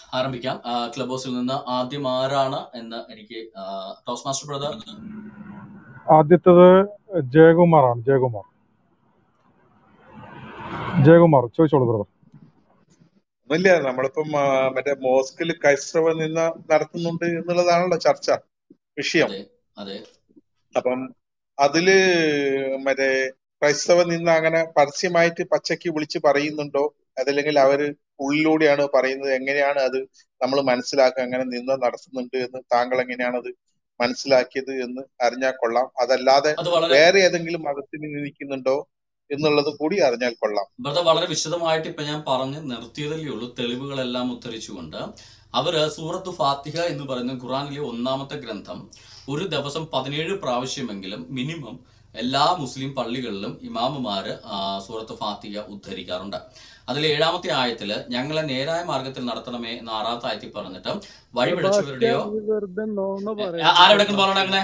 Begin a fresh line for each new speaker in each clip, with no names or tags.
ആരംഭിക്കാം ആ, ക്ലബ് ഹൗസിൽ നിന്ന് ആദ്യം ആരാണ് എന്ന് എനിക്ക് ആ, ടോസ് മാസ്റ്റർ ബ്രദർ
ആദ്യത്തത് ജയകുമാറാണ് ജയകുമാർ ജയകുമാർ ചോദിച്ചോളൂ ബ്രദർ
ഒന്നുമില്ല നമ്മളിപ്പം ആ, മറ്റേ മോസ്കിൽ ക്രൈസ്തവ നിന്ന നടത്തുന്നുണ്ട് എന്നുള്ളതാണല്ലോ ചർച്ച വിഷയം
അതെ അതെ
അപ്പം അതില് മറ്റേ ക്രൈസ്തവ നിന്ന അങ്ങനെ പരസ്യമായിട്ട് പച്ചയ്ക്ക് വിളിച്ച് പറയുന്നുണ്ടോ അതല്ലെങ്കിൽ അവര് ഉള്ളിലൂടെയാണ് പറയുന്നത് എങ്ങനെയാണ് അത് നമ്മൾ മനസ്സിലാക്കുക അങ്ങനെ നിന്ന നടത്തുന്നുണ്ട് എന്ന് താങ്കൾ എങ്ങനെയാണ് അത് മനസ്സിലാക്കിയത് എന്ന് അറിഞ്ഞാൽ കൊള്ളാം അതല്ലാതെ
അത് വളരെ
വേറെ ഏതെങ്കിലും മതത്തിൽ നിൽക്കുന്നുണ്ടോ എന്നുള്ളത് കൂടി അറിഞ്ഞാൽ കൊള്ളാം
ബ്രദർ വളരെ വിശദമായിട്ട് ഇപ്പൊ ഞാൻ പറഞ്ഞ് നിർത്തിയതല്ലേ ഉള്ളൂ തെളിവുകളെല്ലാം ഉദ്ധരിച്ചുകൊണ്ട് അവര് സൂറത്ത് ഫാത്തിഹ എന്ന് പറയുന്ന ഖുറാനിലെ ഒന്നാമത്തെ ഗ്രന്ഥം ഒരു ദിവസം പതിനേഴ് പ്രാവശ്യമെങ്കിലും മിനിമം എല്ലാ മുസ്ലിം പള്ളികളിലും ഇമാമുമാര് ആ, സൂറത്ത് ഫാത്തിഹ ഉദ്ധരിക്കാറുണ്ട് അതിൽ ഏഴാമത്തെ ആയത്തില് ഞങ്ങളെ നേരായ മാർഗത്തിൽ നടത്തണമേ എന്ന് ആറാമത്തെ ആയത്തിൽ പറഞ്ഞിട്ട് വഴിപിഴച്ചവരുടെയോ
സെബാസ്റ്റ്യൻ നീ വെറുതെ നോണ
ആ-
പറയരുത്
ആരെവിടെ പറയണ അങ്ങനെ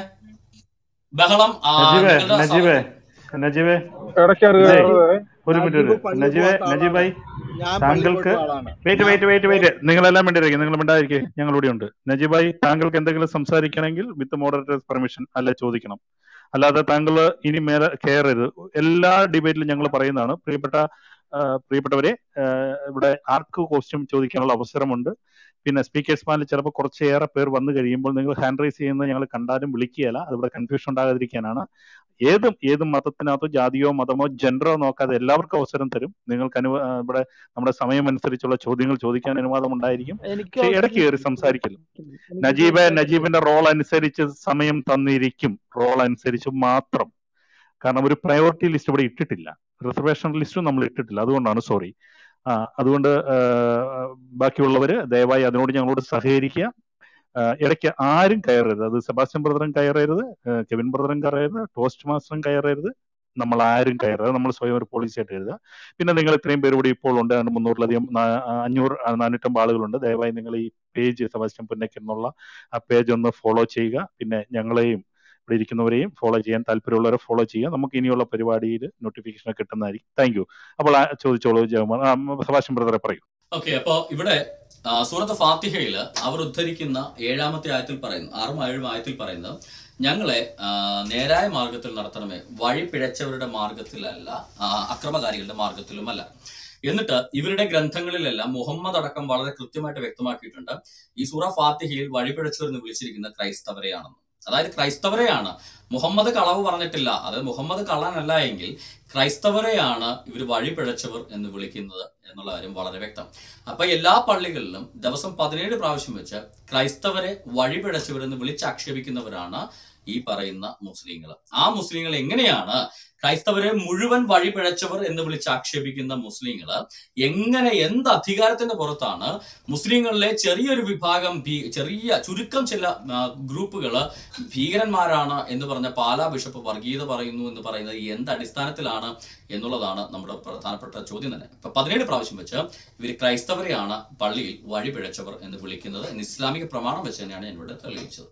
ബഹളം ആ,
നജീബേ
നിങ്ങളുടെ
നജീബേ നജീബേ
ഇടയ്ക്ക്
ഇതേ
അറിയാതെ
ഒരു മിനിറ്റ്
നജീബ്
ഒരു
പള്ളി
നജീബേ
പോകാത്ത
നജീബായി
ആളാണ് ഞാൻ പള്ളി
താങ്കൾക്ക്
പോയിട്ടുള്ള ആളാണ്
വെയിറ്റ്
ഞാൻ
വെയിറ്റ് വെയിറ്റ് വെയിറ്റ് നിങ്ങളെല്ലാം മിണ്ടിയിരിക്കും നിങ്ങൾ മിണ്ടാതിരിക്കുക ഞങ്ങളിവിടെ ഉണ്ട് നജീബായി താങ്കൾക്ക് എന്തെങ്കിലും സംസാരിക്കണമെങ്കിൽ വിത്ത് മോഡറേറ്റേഴ്സ് പെർമിഷൻ അല്ല ചോദിക്കണം അല്ലാതെ താങ്കൾ ഇനി മേലെ കയറരുത് എല്ലാ ഡിബേറ്റിലും ഞങ്ങൾ പറയുന്നതാണ് പ്രിയപ്പെട്ട ആ, പ്രിയപ്പെട്ടവരെ ആ, ഇവിടെ ആർക്ക് ക്വസ്റ്റ്യൻ ചോദിക്കാനുള്ള അവസരമുണ്ട് പിന്നെ സ്പീക്കേഴ്സ് പാനൽ ചിലപ്പോൾ കുറച്ചേറെ പേർ വന്നു കഴിയുമ്പോൾ നിങ്ങൾ ഹാൻഡ് റൈസ് ചെയ്യുന്നത് ഞങ്ങൾ കണ്ടാലും വിളിക്കുകയല്ല അതിവിടെ കൺഫ്യൂഷൻ ഉണ്ടാകാതിരിക്കാനാണ് ഏതും ഏത് മതത്തിനകത്തോ ജാതിയോ മതമോ ജെൻഡറോ നോക്കാതെ എല്ലാവർക്കും അവസരം തരും നിങ്ങൾക്ക് അനുവ ആ, ഇവിടെ നമ്മുടെ സമയം അനുസരിച്ചുള്ള ചോദ്യങ്ങൾ ചോദിക്കാൻ അനുവാദം ഉണ്ടായിരിക്കും
എനിക്ക്
പക്ഷെ
അവസരം
ഇടയ്ക്ക് കയറി
കിട്ടിയില്ല
സംസാരിക്കലും
എനിക്ക്
നജീബ്
സംസാരിക്കാൻ
നജീബിന്റെ റോൾ അനുസരിച്ച് സമയം തന്നിരിക്കും റോൾ അനുസരിച്ച് മാത്രം കാരണം ഒരു പ്രയോറിറ്റി ലിസ്റ്റ് ഇവിടെ ഇട്ടിട്ടില്ല റിസർവേഷൻ ലിസ്റ്റും നമ്മൾ ഇട്ടിട്ടില്ല അതുകൊണ്ടാണ് സോറി ആ അതുകൊണ്ട് ആ, ബാക്കിയുള്ളവര് ദയവായി അതിനോട് ഞങ്ങളോട് സഹകരിക്കുക ആ, ഇടയ്ക്ക് ആരും കയറരുത് അത് സെബാസ്റ്റ്യൻ ബ്രദറും കയറരുത് ആ, കെവിൻ ബ്രദറും കയറരുത് ടോസ്റ്റ് മാസ്റ്ററും കയറരുത് നമ്മൾ ആരും കയറരുത് നമ്മൾ സ്വയം ഒരു പോളിസി ആയിട്ട് എഴുതുക പിന്നെ നിങ്ങൾ ഇത്രയും പേര് കൂടി ഇപ്പോൾ ഉണ്ട് അതിന് മുന്നൂറിലധികം നാ- അഞ്ഞൂറ് ആ, നാനൂറ്റമ്പത് ആളുകളുണ്ട് ദയവായി നിങ്ങൾ ഈ പേജ് സെബാസ്റ്റ്യൻ പുന്നയ്ക്ക് എന്നുള്ള ആ പേജ് ഒന്ന് ഫോളോ ചെയ്യുക പിന്നെ ഞങ്ങളെയും ഇവിടെ ഇരിക്കുന്നവരെയും ഫോളോ ചെയ്യാൻ താല്പര്യമുള്ളവരെ ഫോളോ ചെയ്യുക നമുക്ക് ഇനിയുള്ള പരിപാടിയിൽ നോട്ടിഫിക്കേഷൻ കിട്ടുന്നതായിരിക്കും താങ്ക് യു അപ്പോൾ ആ ചോദിച്ചോളൂ ജയകുമാർ ആ, സെബാസ്റ്റ്യൻ ബ്രദറെ പറയൂ
ഓക്കെ അപ്പോ ഇവിടെ ആ, സൂറത്ത് ഫാത്തിഹയിൽ അവർ ഉദ്ധരിക്കുന്ന ഏഴാമത്തെ ആയത്തിൽ പറയുന്നു ആറും ഏഴും ആയത്തിൽ പറയുന്നത് ഞങ്ങളെ ആ, നേരായ മാർഗത്തിൽ നടത്തണമേ വഴി പിഴച്ചവരുടെ മാർഗത്തിലല്ല ആ, അക്രമകാരികളുടെ മാർഗത്തിലുമല്ല എന്നിട്ട് ഇവരുടെ ഗ്രന്ഥങ്ങളിലെല്ലാം മുഹമ്മദ് അടക്കം വളരെ കൃത്യമായിട്ട് വ്യക്തമാക്കിയിട്ടുണ്ട് ഈ സൂറ ഫാത്തിഹയിൽ വഴിപിഴച്ചവർ എന്ന് വിളിച്ചിരിക്കുന്ന ക്രൈസ്തവരെയാണെന്ന് അതായത് ക്രൈസ്തവരെയാണ് മുഹമ്മദ് കളവ് പറഞ്ഞിട്ടില്ല അതായത് മുഹമ്മദ് കള്ളനല്ല എങ്കിൽ ക്രൈസ്തവരെയാണ് ഇവർ വഴിപിഴച്ചവർ എന്ന് വിളിക്കുന്നത് എന്നുള്ള കാര്യം വളരെ വ്യക്തം അപ്പൊ എല്ലാ പള്ളികളിലും ദിവസം പതിനേഴ് പ്രാവശ്യം വെച്ച് ക്രൈസ്തവരെ വഴിപിഴച്ചവരെന്ന് വിളിച്ചാക്ഷേപിക്കുന്നവരാണ് ഈ പറയുന്ന മുസ്ലിങ്ങൾ ആ മുസ്ലിങ്ങൾ എങ്ങനെയാണ് ക്രൈസ്തവരെ മുഴുവൻ വഴിപിഴച്ചവർ എന്ന് വിളിച്ച് ആക്ഷേപിക്കുന്ന മുസ്ലിങ്ങൾ എങ്ങനെ എന്ത് അധികാരത്തിന്റെ പുറത്താണ് മുസ്ലിങ്ങളിലെ ചെറിയൊരു വിഭാഗം ഭീ- ചെറിയ ചുരുക്കം ചില ആ, ഗ്രൂപ്പുകള് ഭീകരന്മാരാണ് എന്ന് പറഞ്ഞ പാലാ ബിഷപ്പ് വർഗീയത പറയുന്നു എന്ന് പറയുന്നത് എന്ത് അടിസ്ഥാനത്തിലാണ് എന്നുള്ളതാണ് നമ്മുടെ പ്രധാനപ്പെട്ട ചോദ്യം തന്നെ ഇപ്പൊ പതിനേഴ് പ്രാവശ്യം വെച്ച് ഇവർ ക്രൈസ്തവരെയാണ് പള്ളിയിൽ വഴിപിഴച്ചവർ എന്ന് വിളിക്കുന്നത് എന്ന് ഇസ്ലാമിക പ്രമാണം വെച്ച് തന്നെയാണ് ഞാൻ ഇവിടെ തെളിയിച്ചത്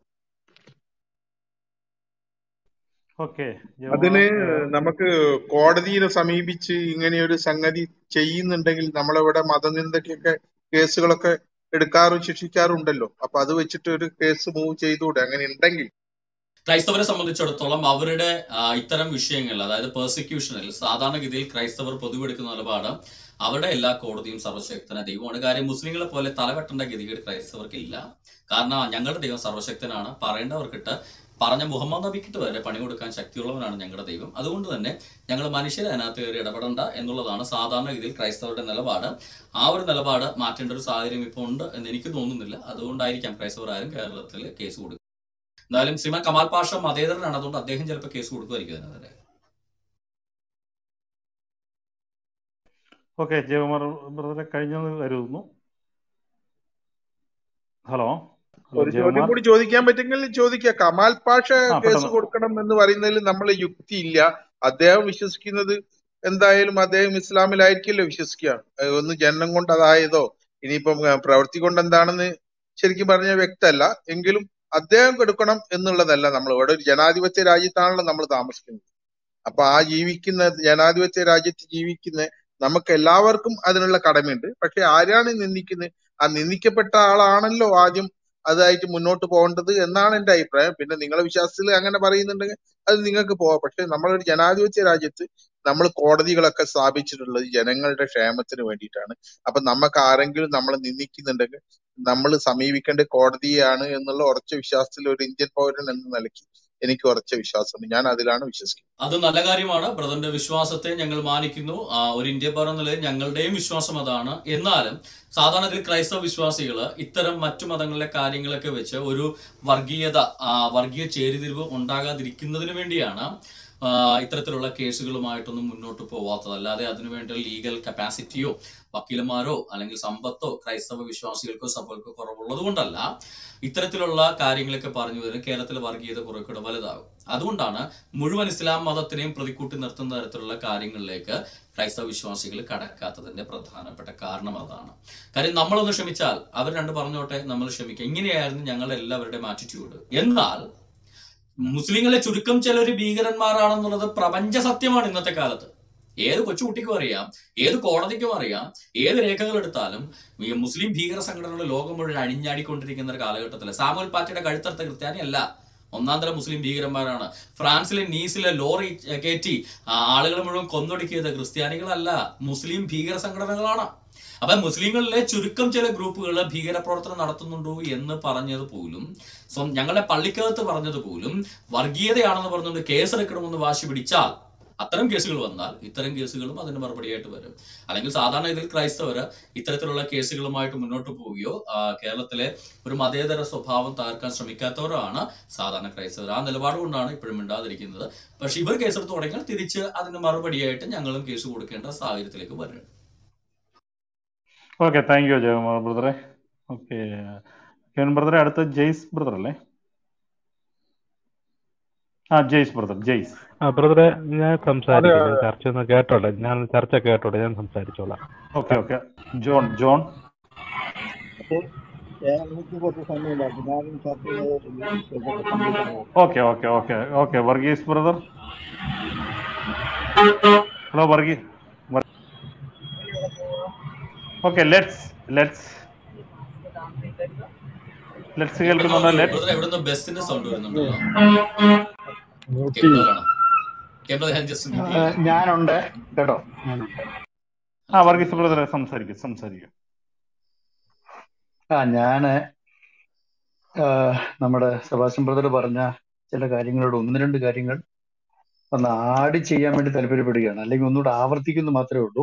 ഓക്കെ
അതിന് നമുക്ക് കോടതിയെ സമീപിച്ച് ഇങ്ങനെയൊരു സംഗതി ചെയ്യുന്നുണ്ടെങ്കിൽ നമ്മളിവിടെ മതനിന്ദക്കൊക്കെ കേസുകളൊക്കെ എടുക്കാറും ശിക്ഷിക്കാറുണ്ടല്ലോ അപ്പൊ അത് വെച്ചിട്ട് ഒരു കേസ് മൂവ് ചെയ്തുകൂടെ അങ്ങനെ ഉണ്ടെങ്കിൽ
ക്രൈസ്തവരെ സംബന്ധിച്ചിടത്തോളം അവരുടെ ആ, ഇത്തരം വിഷയങ്ങൾ അതായത് പെർസിക്യൂഷനിൽ സാധാരണഗതിയിൽ ക്രൈസ്തവർ പൊതുവെടുക്കുന്ന നിലപാട് അവരുടെ എല്ലാ കോടതിയും സർവശക്തന ദൈവമാണ് കാര്യം മുസ്ലിങ്ങളെ പോലെ തലവെട്ടേണ്ട ഗതികേട് ക്രൈസ്തവർക്ക് ഇല്ല കാരണം ഞങ്ങളുടെ ദൈവം സർവശക്തനാണ് പറയേണ്ടവർക്കിട്ട് പറഞ്ഞ മുഹമ്മദ് നബിക്കിട്ട് വരെ പണി കൊടുക്കാൻ ശക്തിയുള്ളവനാണ് ഞങ്ങളുടെ ദൈവം അതുകൊണ്ട് തന്നെ ഞങ്ങൾ മനുഷ്യരെ അതിനകത്ത് കയറി ഇടപെടണ്ട എന്നുള്ളതാണ് സാധാരണഗതിയിൽ ക്രൈസ്തവരുടെ നിലപാട് ആ ഒരു നിലപാട് മാറ്റേണ്ട ഒരു സാഹചര്യം ഇപ്പോൾ ഉണ്ട് എന്ന് എനിക്ക് തോന്നുന്നില്ല അതുകൊണ്ടായിരിക്കാം ക്രൈസ്തവർ ആരും കേരളത്തിൽ കേസ് കൊടുക്കുക എന്തായാലും ശ്രീമാൻ കമാൽ പാഷ മതേതരനാണ് അതുകൊണ്ട് അദ്ദേഹം ചിലപ്പോൾ കേസ് കൊടുക്കുമായിരിക്കും അതിനെതിരെ
ഓക്കെ ജയകുമാർ ബ്രദറെ കഴിഞ്ഞത് കരുതുന്നു ഹലോ ഹലോ
ഒരു ചോദ്യം
ജയകുമാർ
കൂടി ചോദിക്കാൻ പറ്റുമെങ്കിൽ ചോദിക്കാം കമാൽ പാഷ
ആ
കേസ്
പെട്ടെന്ന്
കൊടുക്കണം എന്ന് പറയുന്നതിൽ നമ്മൾ യുക്തിയില്ല അദ്ദേഹം വിശ്വസിക്കുന്നത് എന്തായാലും അദ്ദേഹം ഇസ്ലാമിലായിരിക്കില്ല വിശ്വസിക്കുക ഏഹ് ഒന്ന് ജന്മം കൊണ്ട് അതായതോ ഇനിയിപ്പം ഏഹ് പ്രവൃത്തി കൊണ്ട് എന്താണെന്ന് ശരിക്കും പറഞ്ഞ വ്യക്തമല്ല എങ്കിലും അദ്ദേഹം കൊടുക്കണം എന്നുള്ളതല്ല നമ്മൾ ഇവിടെ ഒരു ജനാധിപത്യ രാജ്യത്താണല്ലോ നമ്മൾ താമസിക്കുന്നത് അപ്പൊ ആ ജീവിക്കുന്ന ജനാധിപത്യ രാജ്യത്ത് ജീവിക്കുന്ന നമുക്ക് എല്ലാവർക്കും അതിനുള്ള കടമയുണ്ട് പക്ഷെ ആരാണ് നിന്ദിക്കുന്നത് ആ നിന്ദിക്കപ്പെട്ട ആളാണല്ലോ ആദ്യം അതായിട്ട് മുന്നോട്ട് പോകേണ്ടത് എന്നാണ് എന്റെ അഭിപ്രായം പിന്നെ നിങ്ങളെ വിശ്വാസത്തിൽ അങ്ങനെ പറയുന്നുണ്ടെങ്കിൽ അത് നിങ്ങൾക്ക് പോവാം പക്ഷെ നമ്മളൊരു ജനാധിപത്യ രാജ്യത്ത് നമ്മൾ കോടതികളൊക്കെ സ്ഥാപിച്ചിട്ടുള്ളത് ജനങ്ങളുടെ ക്ഷേമത്തിന് വേണ്ടിയിട്ടാണ് അപ്പൊ നമുക്ക് ആരെങ്കിലും നമ്മളെ നിന്ദിക്കുന്നുണ്ടെങ്കിൽ നമ്മൾ സമീപിക്കേണ്ട കോടതിയാണ് എന്നുള്ള ഉറച്ച വിശ്വാസത്തിൽ ഒരു ഇന്ത്യൻ പൗരൻ എന്ന നിലയ്ക്ക് എനിക്ക് ഉറച്ച വിശ്വാസമുണ്ട് ഞാൻ അതിലാണ് വിശ്വസിക്കുന്നത്
അത് നല്ല കാര്യമാണ് ബ്രദറിന്റെ വിശ്വാസത്തെ ഞങ്ങൾ മാനിക്കുന്നു ആ, ഒരു ഇന്ത്യ പൗരൻ എന്ന നിലയിൽ ഞങ്ങളുടെയും വിശ്വാസം അതാണ് എന്നാലും സാധാരണ ഇതിൽ ക്രൈസ്തവ വിശ്വാസികൾ ഇത്തരം മറ്റു മതങ്ങളിലെ കാര്യങ്ങളൊക്കെ വെച്ച് ഒരു വർഗീയത ആ, വർഗീയ ചേരിതിരിവ് ഉണ്ടാകാതിരിക്കുന്നതിന് വേണ്ടിയാണ് ആ, ഇത്തരത്തിലുള്ള കേസുകളുമായിട്ടൊന്നും മുന്നോട്ട് പോവാത്തത് അല്ലാതെ അതിനുവേണ്ടി ലീഗൽ കപ്പാസിറ്റിയോ വക്കീലന്മാരോ അല്ലെങ്കിൽ സമ്പത്തോ ക്രൈസ്തവ വിശ്വാസികൾക്കോ സഭകൾക്കോ കുറവുള്ളത് കൊണ്ടല്ല ഇത്തരത്തിലുള്ള കാര്യങ്ങളൊക്കെ പറഞ്ഞു വരുന്നത് കേരളത്തിലെ വർഗീയത കുറെ കൂടെ വലുതാകും അതുകൊണ്ടാണ് മുഴുവൻ ഇസ്ലാം മതത്തിനെയും പ്രതിക്കൂട്ടി നിർത്തുന്ന തരത്തിലുള്ള കാര്യങ്ങളിലേക്ക് ക്രൈസ്തവ വിശ്വാസികൾ കടക്കാത്തതിന്റെ പ്രധാനപ്പെട്ട കാരണം അതാണ് കാര്യം നമ്മളൊന്ന് ക്ഷമിച്ചാൽ അവർ രണ്ട് പറഞ്ഞോട്ടെ നമ്മൾ ക്ഷമിക്കുക ഇങ്ങനെയായിരുന്നു ഞങ്ങളുടെ എല്ലാവരുടെയും ആറ്റിറ്റ്യൂഡ് എന്നാൽ മുസ്ലിങ്ങളെ ചുരുക്കം ചിലർ ഭീകരന്മാരാണെന്നുള്ളത് പ്രപഞ്ച സത്യമാണ് ഇന്നത്തെ കാലത്ത് ഏത് കൊച്ചുകുട്ടിക്കും അറിയാം ഏത് കോടതിക്കും അറിയാം ഏത് രേഖകൾ എടുത്താലും ഈ മുസ്ലിം ഭീകര സംഘടനകൾ ലോകം മുഴുവൻ അഴിഞ്ഞാടിക്കൊണ്ടിരിക്കുന്ന ഒരു കാലഘട്ടത്തിൽ സാമുൽ പാറ്റയുടെ കഴുത്തറുത്ത ക്രിസ്ത്യാനി അല്ല ഒന്നാം തരം മുസ്ലിം ഭീകരന്മാരാണ് ഫ്രാൻസിലെ നീസിലെ ലോറി കയറ്റി ആ, ആളുകളെ മുഴുവൻ കൊന്നൊടുക്കിയത് ക്രിസ്ത്യാനികളല്ല മുസ്ലിം ഭീകര സംഘടനകളാണ് അപ്പൊ മുസ്ലിങ്ങളിലെ ചുരുക്കം ചില ഗ്രൂപ്പുകൾ ഭീകരപ്രവർത്തനം നടത്തുന്നുണ്ടോ എന്ന് പറഞ്ഞത് പോലും സ്വം ഞങ്ങളുടെ പള്ളിക്കകത്ത് പറഞ്ഞത് പോലും വർഗീയതയാണെന്ന് പറഞ്ഞുകൊണ്ട് കേസെടുക്കണമെന്ന് വാശി പിടിച്ചാൽ അത്തരം കേസുകൾ വന്നാൽ ഇത്തരം കേസുകളും അതിന് മറുപടിയായിട്ട് വരും അല്ലെങ്കിൽ സാധാരണ ഇതിൽ ക്രൈസ്തവർ ഇത്തരത്തിലുള്ള കേസുകളുമായിട്ട് മുന്നോട്ട് പോവുകയോ ആ, കേരളത്തിലെ ഒരു മതേതര സ്വഭാവം തകർക്കാൻ ശ്രമിക്കാത്തവരാണ് സാധാരണ ക്രൈസ്തവർ ആ നിലപാട് കൊണ്ടാണ് ഇപ്പോഴും മിണ്ടാതിരിക്കുന്നത് പക്ഷെ ഇവർ കേസെടുത്ത് തുടങ്ങിയാൽ തിരിച്ച് അതിന് മറുപടിയായിട്ട് ഞങ്ങളും കേസ് കൊടുക്കേണ്ട സാഹചര്യത്തിലേക്ക് വരും
ഓക്കെ താങ്ക് യു ജയകുമാർ ബ്രദറെ ഓക്കെ കെവൻ ബ്രദറെ അടുത്ത ജെയ്സ് ബ്രദർ അല്ലേ ആ ജെയ്സ് ബ്രദർ ജെയ്സ്
ആ ബ്രദറെ ഞാൻ
അതെ
സംസാരിക്കില്ല ചർച്ച ഒന്ന് കേട്ടോട്ടെ ഞാൻ ചർച്ച കേട്ടോട്ടെ ഞാൻ സംസാരിച്ചോളാം
ഓക്കെ ഓക്കെ ജോൺ ജോൺ
അപ്പോൾ ഞാൻ എനിക്ക് കുറച്ച് സമയമില്ലായിരുന്നു ഞാനും ചർച്ച ചെയ്ത് computer
okay okay okay okay Varghese brother hello Varghese okay let's let's let's കേൾക്കുന്നുണ്ടോ ലെറ്റ്
ബ്രദർ എവിടുന്ന് ബസ്സിന്റെ സൗണ്ട് വരുന്നുണ്ടല്ലോ
മ്യൂട്ട്
കേട്ടോ
ചെയ്യും
കേട്ടോ ഞാൻ ജസ്റ്റ് മ്യൂട്ട്
ആ,
ചെയ്തു
ഞാനുണ്ട് കേട്ടോ ഞാനുണ്ട്
ആ വർഗീസ് ബ്രദറെ സംസാരിക്കും സംസാരിക്കും
ആ ഞാന് ആ, നമ്മുടെ സെബാസ്റ്റ്യൻ ബ്രദർ പറഞ്ഞ ചില കാര്യങ്ങളോട് ഒന്ന് രണ്ട് കാര്യങ്ങൾ ഒന്ന് ആഡ് ചെയ്യാൻ വേണ്ടി താല്പര്യപ്പെടുകയാണ് അല്ലെങ്കിൽ ഒന്നുകൂടെ ആവർത്തിക്കുന്നു മാത്രമേ ഉള്ളൂ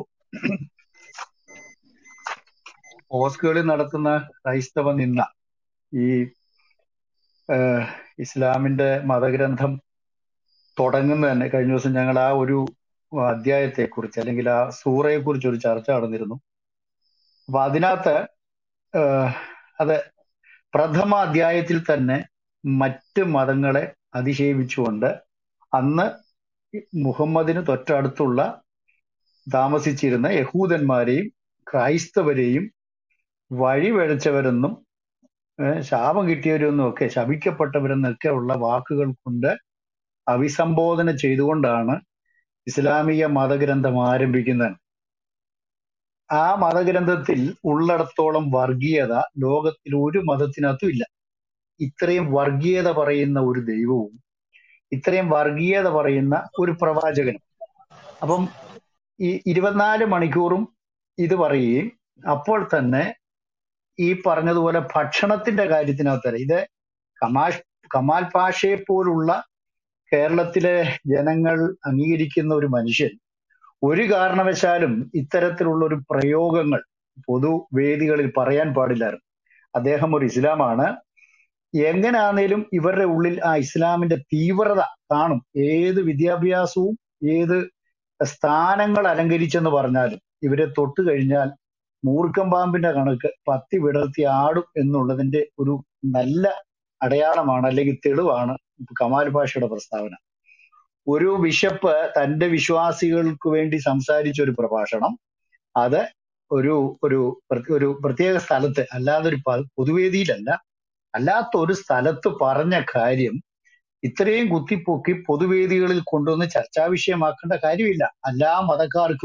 ഓസ്കുകളിൽ നടത്തുന്ന ക്രൈസ്തവ നിന്ന ഈ ആ, ഇസ്ലാമിന്റെ മതഗ്രന്ഥം തുടങ്ങുന്ന തന്നെ കഴിഞ്ഞ ദിവസം ഞങ്ങൾ ആ ഒരു അധ്യായത്തെ കുറിച്ച് അല്ലെങ്കിൽ ആ സൂറയെ കുറിച്ച് ഒരു ചർച്ച നടന്നിരുന്നു അപ്പൊ അതിനകത്ത് ആഹ് അത് പ്രഥമ അധ്യായത്തിൽ തന്നെ മറ്റ് മതങ്ങളെ അതിശയിപ്പിച്ചുകൊണ്ട് അന്ന് മുഹമ്മദിന് തൊട്ടടുത്തുള്ള താമസിച്ചിരുന്ന യഹൂദന്മാരെയും ക്രൈസ്തവരെയും വഴിവഴച്ചവരെന്നും ഏഹ് ശാപം കിട്ടിയവരെന്നും ഒക്കെ ശപിക്കപ്പെട്ടവരെന്നൊക്കെ ഉള്ള വാക്കുകൾ കൊണ്ട് അഭിസംബോധന ചെയ്തുകൊണ്ടാണ് ഇസ്ലാമിക മതഗ്രന്ഥം ആരംഭിക്കുന്നത് ആ മതഗ്രന്ഥത്തിൽ ഉള്ളിടത്തോളം വർഗീയത ലോകത്തിൽ ഒരു മതത്തിനകത്തും ഇല്ല ഇത്രയും വർഗീയത പറയുന്ന ഒരു ദൈവവും ഇത്രയും വർഗീയത പറയുന്ന ഒരു പ്രവാചകനും അപ്പം ഈ ഇരുപത്തിനാല് മണിക്കൂറും ഇത് പറയുകയും അപ്പോൾ തന്നെ ഈ പറഞ്ഞതുപോലെ ഭക്ഷണത്തിന്റെ കാര്യത്തിനകത്ത് ഇത് കമാഷ് കമാൽ പാഷയെ പോലുള്ള കേരളത്തിലെ ജനങ്ങൾ അംഗീകരിക്കുന്ന ഒരു മനുഷ്യൻ ഒരു കാരണവശാലും ഇത്തരത്തിലുള്ള ഒരു പ്രയോഗങ്ങൾ പൊതുവേദികളിൽ പറയാൻ പാടില്ലായിരുന്നു അദ്ദേഹം ഒരു ഇസ്ലാമാണ് എങ്ങനെയാണേലും ഇവരുടെ ഉള്ളിൽ ആ ഇസ്ലാമിന്റെ തീവ്രത കാണും ഏത് വിദ്യാഭ്യാസവും ഏത് സ്ഥാനങ്ങൾ അലങ്കരിച്ചെന്ന് പറഞ്ഞാലും ഇവരെ തൊട്ട് കഴിഞ്ഞാൽ മൂർഖം പാമ്പിന്റെ കണക്ക് പത്തി വിടർത്തി ആടും എന്നുള്ളതിന്റെ ഒരു നല്ല അടയാളമാണ് അല്ലെങ്കിൽ തെളിവാണ് കമാൽ പാഷയുടെ പ്രസ്താവന ഒരു ബിഷപ്പ് തന്റെ വിശ്വാസികൾക്ക് വേണ്ടി സംസാരിച്ച ഒരു പ്രഭാഷണം അത് ഒരു ഒരു പ്ര- ഒരു പ്രത്യേക സ്ഥലത്ത് അല്ലാതെ ഒരു പ- പൊതുവേദിയിലല്ല അല്ലാത്ത ഒരു സ്ഥലത്ത് പറഞ്ഞ കാര്യം ഇത്രയും കുത്തിപ്പൊക്കി പൊതുവേദികളിൽ കൊണ്ടുവന്ന് ചർച്ചാ വിഷയമാക്കേണ്ട കാര്യമില്ല എല്ലാ മതക്കാർക്കും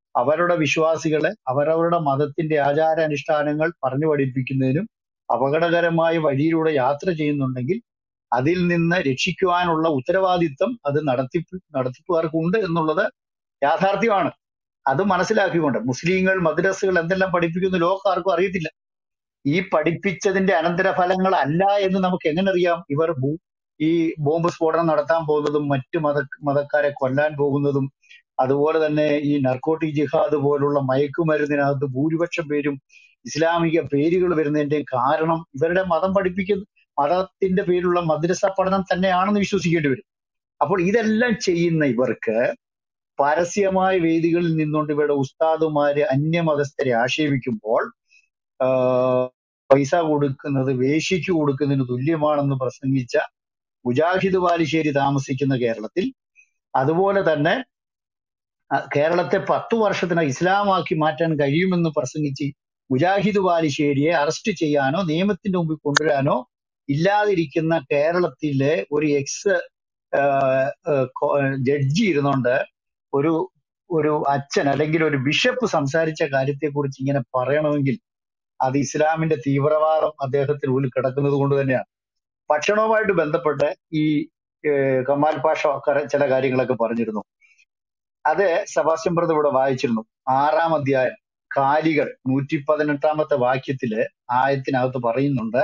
അവരുടെ വിശ്വാസികളെ അവരവരുടെ മതത്തിന്റെ ആചാരാനുഷ്ഠാനങ്ങൾ പറഞ്ഞു പഠിപ്പിക്കുന്നതിനും അപകടകരമായ വഴിയിലൂടെ യാത്ര ചെയ്യുന്നുണ്ടെങ്കിൽ അതിൽ നിന്ന് രക്ഷിക്കുവാനുള്ള ഉത്തരവാദിത്വം അത് നടത്തി നടത്തിപ്പുകാർക്കുണ്ട് എന്നുള്ളത് യാഥാർത്ഥ്യമാണ് അത് മനസ്സിലാക്കിക്കൊണ്ട് മുസ്ലിങ്ങൾ മദ്രസകൾ എന്തെല്ലാം പഠിപ്പിക്കുന്നു ലോകക്കാർക്കും അറിയത്തില്ല ഈ പഠിപ്പിച്ചതിന്റെ അനന്തരഫലങ്ങൾ അല്ല എന്ന് നമുക്ക് എങ്ങനെ അറിയാം ഇവർ ഭൂ- ഈ ബോംബ് സ്ഫോടനം നടത്താൻ പോകുന്നതും മറ്റു മത മതക്കാരെ കൊല്ലാൻ പോകുന്നതും അതുപോലെ തന്നെ ഈ നർക്കോട്ടിക് ജിഹാദ് പോലുള്ള മയക്കുമരുന്നിനകത്ത് ഭൂരിപക്ഷം പേരും ഇസ്ലാമിക പേരുകൾ വരുന്നതിന്റെ കാരണം ഇവരുടെ മതം പഠിപ്പിക്കുന്ന മതത്തിന്റെ പേരിലുള്ള മദ്രസ പഠനം തന്നെയാണെന്ന് വിശ്വസിക്കേണ്ടി വരും അപ്പോൾ ഇതെല്ലാം ചെയ്യുന്ന ഇവർക്ക് പരസ്യമായ വേദികളിൽ നിന്നുകൊണ്ട് ഇവരുടെ ഉസ്താദുമാര് അന്യമതസ്ഥരെ ആക്ഷേപിക്കുമ്പോൾ ആഹ് പൈസ കൊടുക്കുന്നത് വേശ്യയ്ക്ക് കൊടുക്കുന്നതിന് തുല്യമാണെന്ന് പ്രസംഗിച്ച മുജാഹിദ് ബാലുശ്ശേരി താമസിക്കുന്ന കേരളത്തിൽ അതുപോലെ തന്നെ അഹ് കേരളത്തെ പത്തു വർഷത്തിനകം ഇസ്ലാമാക്കി മാറ്റാൻ കഴിയുമെന്ന് പ്രസംഗിച്ച് മുജാഹിദ് ബാലുശ്ശേരിയെ അറസ്റ്റ് ചെയ്യാനോ നിയമത്തിന്റെ മുമ്പിൽ കൊണ്ടുവരാനോ ഇല്ലാതിരിക്കുന്ന കേരളത്തിലെ ഒരു എക്സ് ജഡ്ജി ഇരുന്നുകൊണ്ട് ഒരു ഒരു അച്ഛൻ അല്ലെങ്കിൽ ഒരു ബിഷപ്പ് സംസാരിച്ച കാര്യത്തെക്കുറിച്ച് ഇങ്ങനെ പറയണമെങ്കിൽ അത് ഇസ്ലാമിന്റെ തീവ്രവാദം അദ്ദേഹത്തിന് ഉള്ളിൽ കിടക്കുന്നത് കൊണ്ട് തന്നെയാണ് ഭക്ഷണവുമായിട്ട് ബന്ധപ്പെട്ട് ഈ ഏഹ്, കമാൽ പാഷ കര- ചില കാര്യങ്ങളൊക്കെ പറഞ്ഞിരുന്നു അത് സെബാസ്റ്റ്യൻ ബ്രദർ ഇവിടെ വായിച്ചിരുന്നു ആറാം അധ്യായം കാലികൾ നൂറ്റി പതിനെട്ടാമത്തെ വാക്യത്തില് ആയത്തിനകത്ത് പറയുന്നുണ്ട്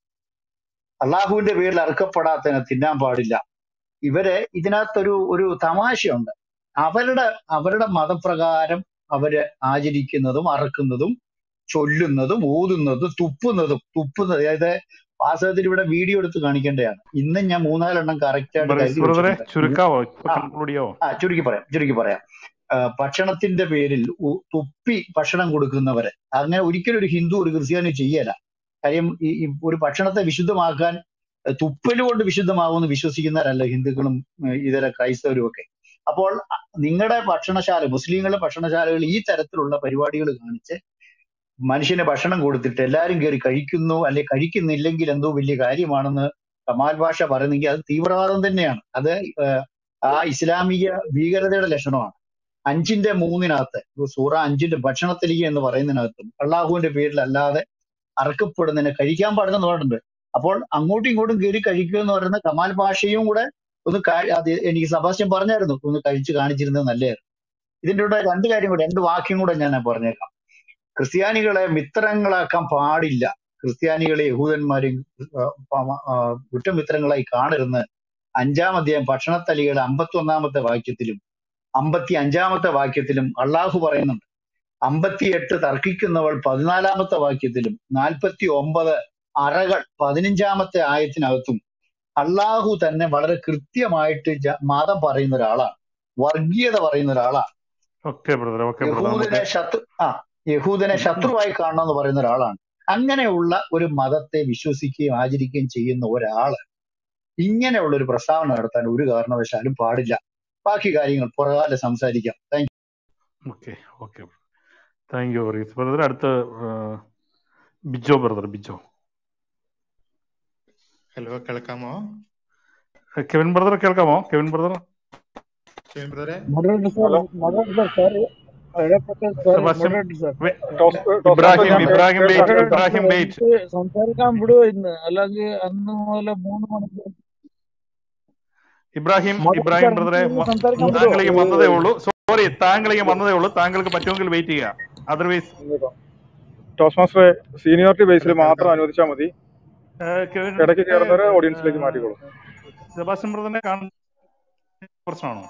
അള്ളാഹുവിന്റെ പേരിൽ അറുക്കപ്പെടാത്തതിനെ തിന്നാൻ പാടില്ല ഇവര് ഇതിനകത്തൊരു ഒരു തമാശയുണ്ട് അവരുടെ അവരുടെ മതപ്രകാരം അവര് ആചരിക്കുന്നതും അറക്കുന്നതും ചൊല്ലുന്നതും ഊതുന്നതും തുപ്പുന്നതും തുപ്പുന്നത് അതായത് വാസ്തവത്തിൽ ഇവിടെ വീഡിയോ എടുത്ത് കാണിക്കേണ്ടതാണ് ഇന്നും ഞാൻ മൂന്നാലെണ്ണം കറക്റ്റ് ആയിട്ട്
ബ്രദറെ
കരുതി
ബ്രദറെ
വെച്ചിട്ടുണ്ട്
ചുരുക്കാവോ ഇപ്പൊ
ആ
കൺക്ലൂഡ് ചെയ്യാവോ
ആ ചുരുക്കി പറയാം ചുരുക്കി പറയാം ആ, ഭക്ഷണത്തിന്റെ പേരിൽ ഉ- തുപ്പി ഭക്ഷണം കൊടുക്കുന്നവരെ അങ്ങനെ ഒരിക്കലും ഒരു ഹിന്ദു ഒരു ക്രിസ്ത്യാനി ചെയ്യല കാര്യം ഈ ഈ ഒരു ഭക്ഷണത്തെ വിശുദ്ധമാക്കാൻ ഏഹ്, തുപ്പല് കൊണ്ട് വിശുദ്ധമാകുമെന്ന് വിശ്വസിക്കുന്നവരല്ല ഹിന്ദുക്കളും ഏഹ്, ഇതര ക്രൈസ്തവരും ഒക്കെ അപ്പോൾ നിങ്ങളുടെ ഭക്ഷണശാല മുസ്ലിങ്ങളുടെ ഭക്ഷണശാലകൾ ഈ തരത്തിലുള്ള പരിപാടികൾ കാണിച്ച് മനുഷ്യന് ഭക്ഷണം കൊടുത്തിട്ട് എല്ലാവരും കയറി കഴിക്കുന്നു അല്ലെ കഴിക്കുന്നില്ലെങ്കിൽ എന്തോ വലിയ കാര്യമാണെന്ന് കമാൽ ഭാഷ പറയുന്നെങ്കിൽ അത് തീവ്രവാദം തന്നെയാണ് അത് ഏഹ്, ആ ഇസ്ലാമിക ഭീകരതയുടെ ലക്ഷണമാണ് അഞ്ചിന്റെ മൂന്നിനകത്ത് ഇപ്പൊ സൂറ അഞ്ചിന്റെ ഭക്ഷണത്തിലേക്ക് എന്ന് പറയുന്നതിനകത്തും അള്ളാഹുവിന്റെ പേരിൽ അല്ലാതെ അറക്കപ്പെടുന്നതിനെ കഴിക്കാൻ പാടില്ലെന്ന് പറഞ്ഞിട്ടുണ്ട് അപ്പോൾ അങ്ങോട്ടും ഇങ്ങോട്ടും കയറി കഴിക്കുക എന്ന് പറയുന്ന കമാൽ ഭാഷയും കൂടെ ഒന്ന് കാ- അത് എനിക്ക് സഭാഷ്യം പറഞ്ഞായിരുന്നു ഒന്ന് കഴിച്ച് കാണിച്ചിരുന്നത് നല്ലതായിരുന്നു ഇതിന്റെ കൂടെ രണ്ട് കാര്യം കൂടെ രണ്ട് വാക്യം കൂടെ ഞാൻ പറഞ്ഞേക്കാം ക്രിസ്ത്യാനികളെ മിത്രങ്ങളാക്കാൻ പാടില്ല ക്രിസ്ത്യാനികളെ യഹൂദന്മാരെയും ആ, പ- ആ, കുറ്റമിത്രങ്ങളായി കാണരുന്ന് അഞ്ചാം അധ്യായം ഭക്ഷണത്തലികളുടെ അമ്പത്തി ഒന്നാമത്തെ വാക്യത്തിലും അമ്പത്തി അഞ്ചാമത്തെ വാക്യത്തിലും അള്ളാഹു പറയുന്നുണ്ട് അമ്പത്തിയെട്ട് തർക്കിക്കുന്നവൾ പതിനാലാമത്തെ വാക്യത്തിലും നാൽപ്പത്തി ഒമ്പത് അറകൾ പതിനഞ്ചാമത്തെ ആയത്തിനകത്തും അള്ളാഹു തന്നെ വളരെ കൃത്യമായിട്ട് ജ- മതം പറയുന്ന ഒരാളാണ് വർഗീയത പറയുന്ന ഒരാളാണ്
ഓക്കെ ബ്രദറെ ഓക്കെ ബ്രദർ നമുക്ക്
യഹൂദനെ ശത്രു ആ യഹൂദനെ ശത്രുവായി കാണണമെന്ന് പറയുന്ന ഒരാളാണ് അങ്ങനെയുള്ള ഒരു മതത്തെ വിശ്വസിക്കുകയും ആചരിക്കുകയും ചെയ്യുന്ന ഒരാള് ഇങ്ങനെയുള്ള ഒരു പ്രസ്താവന നടത്താൻ ഒരു കാരണവശാലും പാടില്ല ബാക്കി കാര്യങ്ങൾ പുറകാലെ സംസാരിക്കാം thank
okay okay thank you Reece brother അടുത്ത ആ, ബിജോ ബ്രദർ ബിജോ
ഹലോ കേൾക്കാമോ
കെവിൻ ബ്രദർ കേൾക്കാമോ കെവിൻ ബ്രദർ
ഷെയിൻ ബ്രദറെ
moderator sir,
hello
moderator sir, ഇടപെട്ട sir,
സെബാസ്റ്റ്യൻ
moderator sir.
വെ-
ടോസ് ടോസ് മാസ്റ്റർ
ഇബ്രാഹിം
ഞാൻ
ഇബ്രാഹിം വെയിറ്റ്
കേൾക്കാം കേൾക്കാം
ഇബ്രാഹിം വെയിറ്റ്
എനിക്ക് സംസാരിക്കാൻ വിടുവോ ഇന്ന് അല്ലെങ്കിൽ അന്ന് മുതൽ മൂന്ന് മണിക്കൂർ
ഇബ്രാഹിം
moderator
ഇബ്രാഹിം
sir,
ബ്രദറെ
എനിക്ക്
വ-
സംസാരിക്കാൻ വിടുവോ
താങ്കളേക്ക് വന്നതേ ഉള്ളൂ സോറി താങ്കളേക്ക് വന്നതേ ഉള്ളൂ താങ്കൾക്ക് പറ്റുമെങ്കിൽ വെയിറ്റ് ചെയ്യുക അതർവൈസ്
ടോസ് മാസ്റ്ററെ സീനിയോറിറ്റി ബേസിൽ
ഹലോ
മാത്രം
കേൾക്കാം
അനുവദിച്ചാൽ മതി
കെവിൻ
ഇടയ്ക്ക്
ബ്രദറെ
കയറുന്നവരെ ഓഡിയൻസിലേക്ക് മാറ്റിക്കോളൂ
സെബാസ്റ്റ്യൻ ബ്രദറിനെ കാണുന്ന പ്രശ്നമാണോ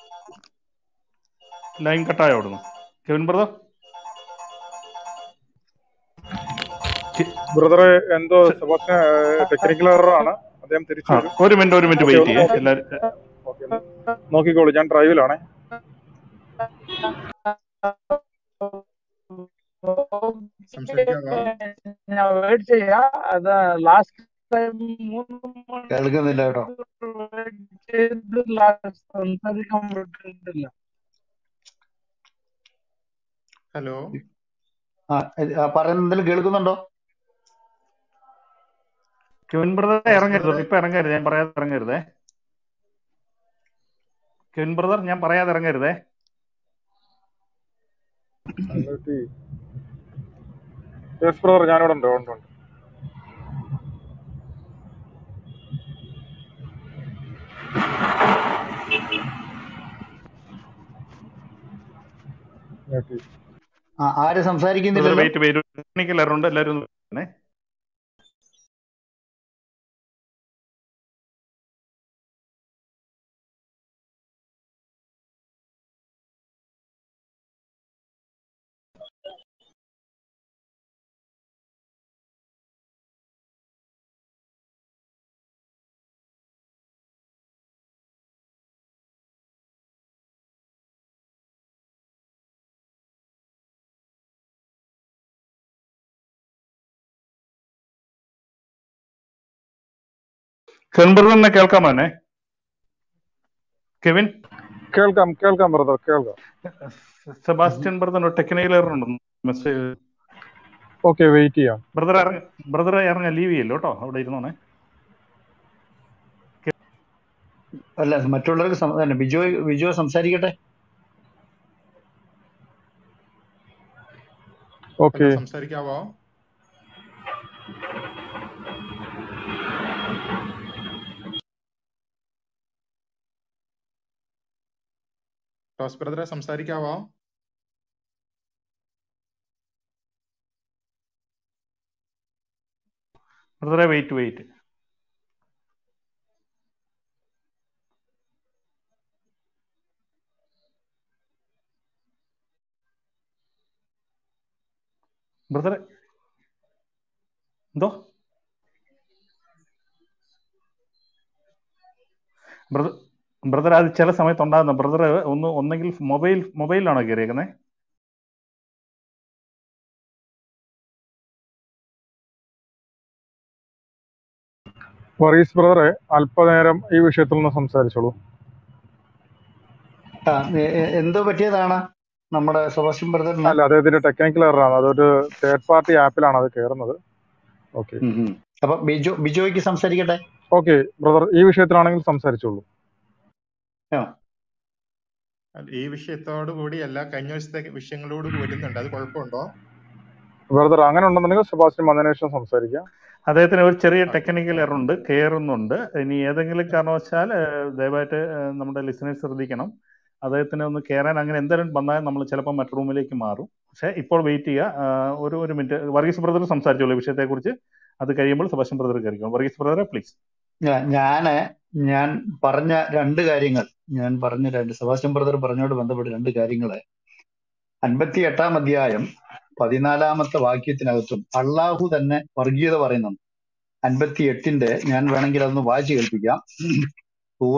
ലൈൻ കട്ടായോ അവിടുന്ന് കെവിൻ ബ്രദർ
ബ്രദറെ എന്തോ സെബാസ്റ്റ്യൻ ടെക്നിക്കൽ എറർ ആണ് അദ്ദേഹം തിരിച്ചു
ആ
വരും
ഒരു മിനിറ്റ് ഒരു മിനിറ്റ്
ഓക്കെ
വെയിറ്റ്
ഒന്ന്
ചെയ്യേ
നോക്കി
എല്ലാവരും
ഓക്കെ നോക്കിക്കോളൂ ഞാൻ ഡ്രൈവിലാണേ
സംസാരിക്കാമോ
ഞാൻ വെയിറ്റ് ചെയ്യാം അത് ലാസ്റ്റ് ടൈം മൂന്ന്
കേൾക്കുന്നില്ല കേട്ടോ
മണിക്കൂർ വെയിറ്റ് ചെയ്ത് ലാസ്റ്റ് സംസാരിക്കാൻ പറ്റുന്നില്ല
ഹലോ
ആ ഇത് ആ പറയുന്നത് എന്തെങ്കിലും കേൾക്കുന്നുണ്ടോ
കെവിൻ ബ്രദർ
ടോസ്
ഇറങ്ങരുത്
ബ്രദറെ
ഇപ്പൊ ഇറങ്ങരുത് ഞാൻ പറയാതെ ഇറങ്ങരുതേ കെവിൻ ബ്രദർ ഞാൻ പറയാതെ ഇറങ്ങരുതേ
അഞ്ഞൂറ്റി യെസ് ബ്രദർ ഞാനിവിടെ ഉണ്ട് ഉണ്ട് ഉണ്ട് അഞ്ഞൂറ്റി
ആ, ആര്
ബ്രദർ
സംസാരിക്കുന്നില്ലല്ലോ
വെയിറ്റ് വെയിറ്റ് ടെക്നിക്കൽ എറർ ഉണ്ട് എല്ലാവരും ഒന്ന് വരണേ. കെവിൻ ബ്രദറിനെ കേൾക്കാമോ എന്നെ കെവിൻ
കേൾക്കാം കേൾക്കാം ബ്രദർ കേൾക്കാം
സെബാസ്റ്റ്യൻ ബ്രദറിന് ടെക്നിക്കൽ എറർ ഉണ്ട് മെസ്സേജ്
ഓക്കെ വെയിറ്റ് ചെയ്യാം
ബ്രദർ ഇറങ്ങ ബ്രദർ ഇറങ്ങ ലീവ് ചെയ്യല്ലോ കേട്ടോ അവിടെ ഇരുന്നോണേ
അല്ല മറ്റുള്ളവർക്ക് സം- തന്നെ ബിജോ ബിജോ സംസാരിക്കട്ടെ
ഓക്കെ
ഹലോ സംസാരിക്കാവോ ടോസ് ബ്രദറെ സംസാരിക്കാവോ
ബ്രദറെ വെയിറ്റ് വെയിറ്റ് ബ്രദറെ എന്തോ ബ്രദർ ബ്രദർ അത് ചില സമയത്ത് ഉണ്ടാകുന്ന ബ്രദർ ഒന്ന് ഒന്നെങ്കിൽ മൊബൈൽ മൊബൈലിലാണോ കയറിയേക്കുന്നത്
വറീസ് ബ്രദറെ അല്പനേരം ഈ വിഷയത്തിൽ നിന്ന് സംസാരിച്ചോളൂ
ആ, എ- എ- എന്തോ പറ്റിയതാണ് നമ്മുടെ സെബാസ്റ്റ്യൻ ബ്രദറിന്
അല്ല അദ്ദേഹത്തിന്റെ ടെക്നിക്കൽ എററാണ് അതൊരു തേർഡ് പാർട്ടി ആപ്പിലാണ് അത് കയറുന്നത് ഓക്കെ
ഉം ഉം. അപ്പൊ ബിജോ ബിജോയ്ക്ക് സംസാരിക്കട്ടെ
ഓക്കെ ബ്രദർ ഈ വിഷയത്തിലാണെങ്കിൽ സംസാരിച്ചോളൂ
ആ.
അല്ല, ഈ വിഷയത്തോടു കൂടിയല്ല കഴിഞ്ഞ ദിവസത്തെ വിഷയങ്ങളോട് വരുന്നുണ്ട് അത് കുഴപ്പമുണ്ടോ
ബ്രദർ അങ്ങനെ ഉണ്ടെന്നുണ്ടെങ്കിൽ സെബാസ്റ്റ്യൻ വന്നതിന് ശേഷം സംസാരിക്കാം
അദ്ദേഹത്തിന് ഒരു ചെറിയ
ഓക്കെ
ടെക്നിക്കൽ എറർ ഉണ്ട് കയറുന്നുണ്ട് ഇനി ഏതെങ്കിലും കാരണവശാൽ ഏഹ്, ദയവായിട്ട് ഏഹ്, നമ്മുടെ ലിസണേഴ്സ് ശ്രദ്ധിക്കണം അദ്ദേഹത്തിന് ഒന്ന് കയറാൻ അങ്ങനെ എന്തെങ്കിലും വന്നാൽ നമ്മൾ ചിലപ്പോൾ മറ്റു റൂമിലേക്ക് മാറും പക്ഷേ ഇപ്പോൾ വെയിറ്റ് ചെയ്യുക ആഹ്, ഒരു ഒരു മിനിറ്റ് വർഗീസ് ബ്രദർ സംസാരിച്ചോളൂ ഈ വിഷയത്തെക്കുറിച്ച് അത് കഴിയുമ്പോൾ സെബാസ്റ്റ്യൻ ബ്രദർ കയറിക്കും വർഗീസ് ബ്രദറെ പ്ലീസ്
ഞാ- ഞാന് ഞാൻ പറഞ്ഞ രണ്ട് കാര്യങ്ങൾ ഞാൻ പറഞ്ഞ രണ്ട് സെബാസ്റ്റ്യൻ ബ്രദർ പറഞ്ഞോട് ബന്ധപ്പെട്ട രണ്ട് കാര്യങ്ങള് അൻപത്തി എട്ടാം അധ്യായം പതിനാലാമത്തെ വാക്യത്തിനകത്തും അള്ളാഹു തന്നെ വർഗീയത പറയുന്നുണ്ട് അൻപത്തി എട്ടിന്റെ ഞാൻ വേണമെങ്കിൽ അതൊന്ന് വായിച്ചു കേൾപ്പിക്കാം സൂറ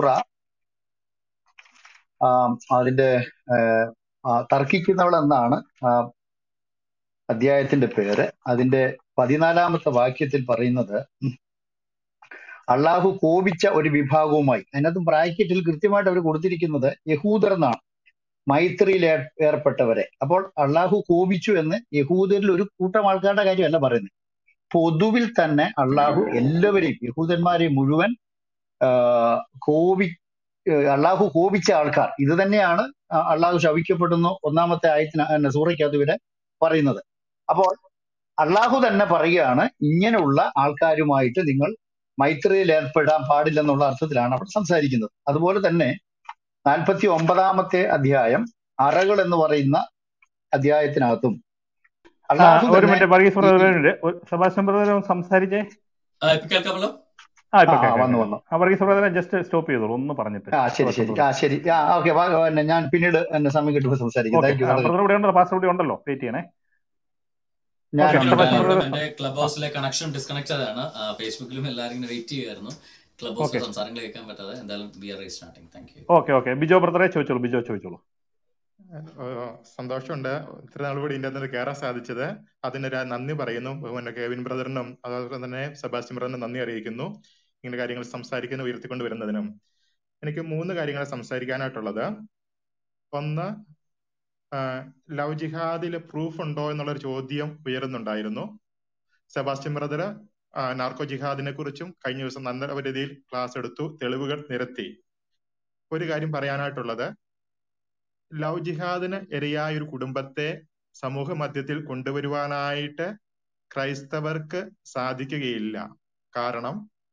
ആ, അതിന്റെ ഏഹ്, ആ, തർക്കിക്കുന്നവൾ എന്നാണ് ആ അധ്യായത്തിന്റെ പേര് അതിന്റെ പതിനാലാമത്തെ വാക്യത്തിൽ പറയുന്നത് അള്ളാഹു കോപിച്ച ഒരു വിഭാഗവുമായി അതിനകത്ത് ബ്രാക്കറ്റിൽ കൃത്യമായിട്ട് അവർ കൊടുത്തിരിക്കുന്നത് യഹൂദർ എന്നാണ് മൈത്രിയിൽ ഏർ- ഏർപ്പെട്ടവരെ അപ്പോൾ അള്ളാഹു കോപിച്ചു എന്ന് യഹൂദരിൽ ഒരു കൂട്ടം ആൾക്കാരുടെ കാര്യമല്ല പറയുന്നത് പൊതുവിൽ തന്നെ അള്ളാഹു എല്ലാവരെയും യഹൂദന്മാരെ മുഴുവൻ ആ, കോപി ഏഹ് അള്ളാഹു കോപിച്ച ആൾക്കാർ ഇത് തന്നെയാണ് ആ, അള്ളാഹു ശവിക്കപ്പെടുന്നു ഒന്നാമത്തെ ആയത്തിന് സൂറയ്ക്കകത്ത് ഇവരെ പറയുന്നത് അപ്പോൾ അള്ളാഹു തന്നെ പറയുകയാണ് ഇങ്ങനെയുള്ള ആൾക്കാരുമായിട്ട് നിങ്ങൾ മൈത്രിയിൽ ഏർപ്പെടാൻ പാടില്ലെന്നുള്ള അർത്ഥത്തിലാണ് അവിടെ സംസാരിക്കുന്നത് അതുപോലെ തന്നെ നാൽപ്പത്തി ഒമ്പതാമത്തെ അധ്യായം അറകൾ എന്ന് പറയുന്ന അധ്യായത്തിനകത്തും
ആ
അള്ളാഹു
ഒരു
തന്നെ
മിനിറ്റ് വർഗീസ്
ഈ
ബ്രദർ
ഈ-
ഒരു മിനിറ്റ് ഒരു- സെബാസ്റ്റ്യൻ ബ്രദർ ഒന്ന് സംസാരിച്ചേ
ആ, ഇപ്പൊ കേൾക്കാമല്ലോ
ആ
ആ
ഇപ്പൊ
ആ
കേൾക്കാം
വന്നു
കേൾക്കാം
വന്നു
ആ വർഗീസ് ബ്രദറെ ജസ്റ്റ് സ്റ്റോപ്പ് ചെയ്തോളൂ ഒന്ന് പറഞ്ഞിട്ട്
ആ ശരി
സെബാസ്റ്റ്യൻ
ശരി
ബ്രദർ
ആ ശരി ആ ഓക്കെ ഞാൻ പിന്നീട് എന്നെ സമയം കിട്ടുമ്പോൾ സംസാരിക്കാം
ഓക്കെ
താങ്ക് യു വളരെ
ബ്രദർ ഇവിടെ ഉണ്ടല്ലോ പാസ്റ്റർ ഇവിടെ ഉണ്ടല്ലോ വെയിറ്റ് ചെയ്യണേ
ഞാൻ
ഓക്കെ
ഇവിടെ
സെബാസ്റ്റ്യൻ
ഇവിടെ
ബ്രദർ
എന്റെ ക്ലബ് ഹൗസിലെ കണക്ഷൻ ഡിസ്കണക്റ്റഡ് ആണ് ആ, ഫേസ്ബുക്കിലും എല്ലാവരും ഇങ്ങനെ വെയിറ്റ് ചെയ്യുമായിരുന്നു ക്ലബ് ഹൗസിലെ
ഓക്കെ
സംസാരങ്ങൾ കേൾക്കാൻ പറ്റാതെ എന്തായാലും we are restarting thank you
okay okay Bijo ബ്രദറെ ചോദിച്ചോളൂ ബിജോ ചോദിച്ചോളൂ
ഏഹ് സന്തോഷമുണ്ട് ഇത്ര നാൾ കൂടി ഇതിന്റെ അകത്ത് കയറാൻ സാധിച്ചത് അതിനൊരു നന്ദി പറയുന്നു ബഹുമാന കെവിൻ ബ്രദറിനും അതുപോലെ തന്നെ സെബാസ്റ്റ്യൻ ബ്രദറിനും നന്ദി അറിയിക്കുന്നു ഇങ്ങനെ കാര്യങ്ങൾ സംസാരിക്കുന്ന ഉയർത്തിക്കൊണ്ട് വരുന്നതിനും എനിക്ക് മൂന്ന് കാര്യങ്ങൾ സംസാരിക്കാനായിട്ടുള്ളത് ഒന്ന് ആഹ് ലവ് ജിഹാദിൽ പ്രൂഫ് ഉണ്ടോ എന്നുള്ളൊരു ചോദ്യം ഉയരുന്നുണ്ടായിരുന്നു സെബാസ്റ്റ്യൻ ബ്രദർ നാർക്കോ ജിഹാദിനെ കുറിച്ചും കഴിഞ്ഞ ദിവസം നല്ല രീതിയിൽ ക്ലാസ് എടുത്തു തെളിവുകൾ നിരത്തി ഒരു കാര്യം പറയാനായിട്ടുള്ളത് ലവ് ജിഹാദിന് ഇരയായ ഒരു കുടുംബത്തെ സമൂഹ മധ്യത്തിൽ കൊണ്ടുവരുവാനായിട്ട് ക്രൈസ്തവർക്ക് സാധിക്കുകയില്ല കാരണം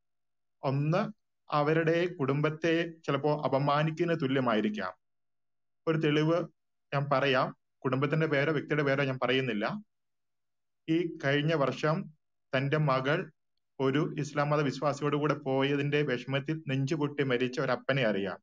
ഒന്ന് അവരുടെ കുടുംബത്തെ ചിലപ്പോ അപമാനിക്കുന്ന തുല്യമായിരിക്കാം ഒരു തെളിവ് ഞാൻ പറയാം കുടുംബത്തിന്റെ പേരോ വ്യക്തിയുടെ പേരോ ഞാൻ പറയുന്നില്ല ഈ കഴിഞ്ഞ വർഷം തന്റെ മകൾ ഒരു ഇസ്ലാം മത വിശ്വാസിയോട് കൂടെ പോയതിന്റെ വിഷമത്തിൽ നെഞ്ചുപൊട്ടി മരിച്ച ഒരു അപ്പനെ അറിയാം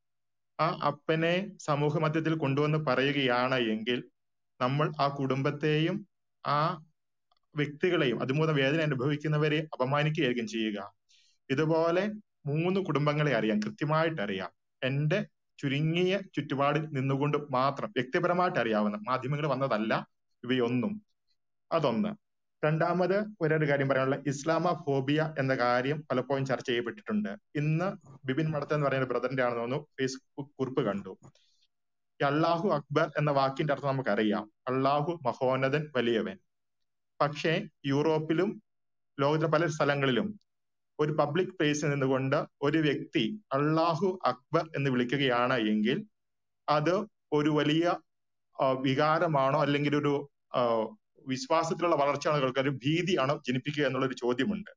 ആ അപ്പനെ സമൂഹ മധ്യത്തിൽ കൊണ്ടുവന്ന് പറയുകയാണ് എങ്കിൽ നമ്മൾ ആ കുടുംബത്തെയും ആ വ്യക്തികളെയും അതുമൂലം വേദന അനുഭവിക്കുന്നവരെ അപമാനിക്കുകയായിരിക്കും ചെയ്യുക ഇതുപോലെ മൂന്ന് കുടുംബങ്ങളെ അറിയാം കൃത്യമായിട്ട് അറിയാം എന്റെ ചുരുങ്ങിയ ചുറ്റുപാടിൽ നിന്നുകൊണ്ട് മാത്രം വ്യക്തിപരമായിട്ട് അറിയാവുന്ന മാധ്യമങ്ങൾ വന്നതല്ല ഇവയൊന്നും അതൊന്ന് രണ്ടാമത് ഒരൊരു കാര്യം പറയാനുള്ള ഇസ്ലാമ ഫോബിയ എന്ന കാര്യം പലപ്പോഴും ചർച്ച ചെയ്യപ്പെട്ടിട്ടുണ്ട് ഇന്ന് ബിബിൻ മടത്ത എന്ന് പറയുന്ന ബ്രദറിന്റെ ആണെന്ന് തോന്നുന്നു ഫേസ്ബുക്ക് കുറിപ്പ് കണ്ടു ഈ അള്ളാഹു അക്ബർ എന്ന വാക്കിന്റെ അർത്ഥം നമുക്കറിയാം അള്ളാഹു മഹോന്നതൻ വലിയവൻ പക്ഷേ യൂറോപ്പിലും ലോകത്തിലെ പല സ്ഥലങ്ങളിലും ഒരു പബ്ലിക് പ്ലേസിൽ നിന്നുകൊണ്ട് ഒരു വ്യക്തി അള്ളാഹു അക്ബർ എന്ന് വിളിക്കുകയാണ് എങ്കിൽ അത് ഒരു വലിയ ആ, വികാരമാണോ അല്ലെങ്കിൽ ഒരു ആ, വിശ്വാസത്തിലുള്ള വളർച്ചയാണോ കേൾക്കുക ഒരു ഭീതിയാണോ ജനിപ്പിക്കുക എന്നുള്ള ഒരു ചോദ്യമുണ്ട്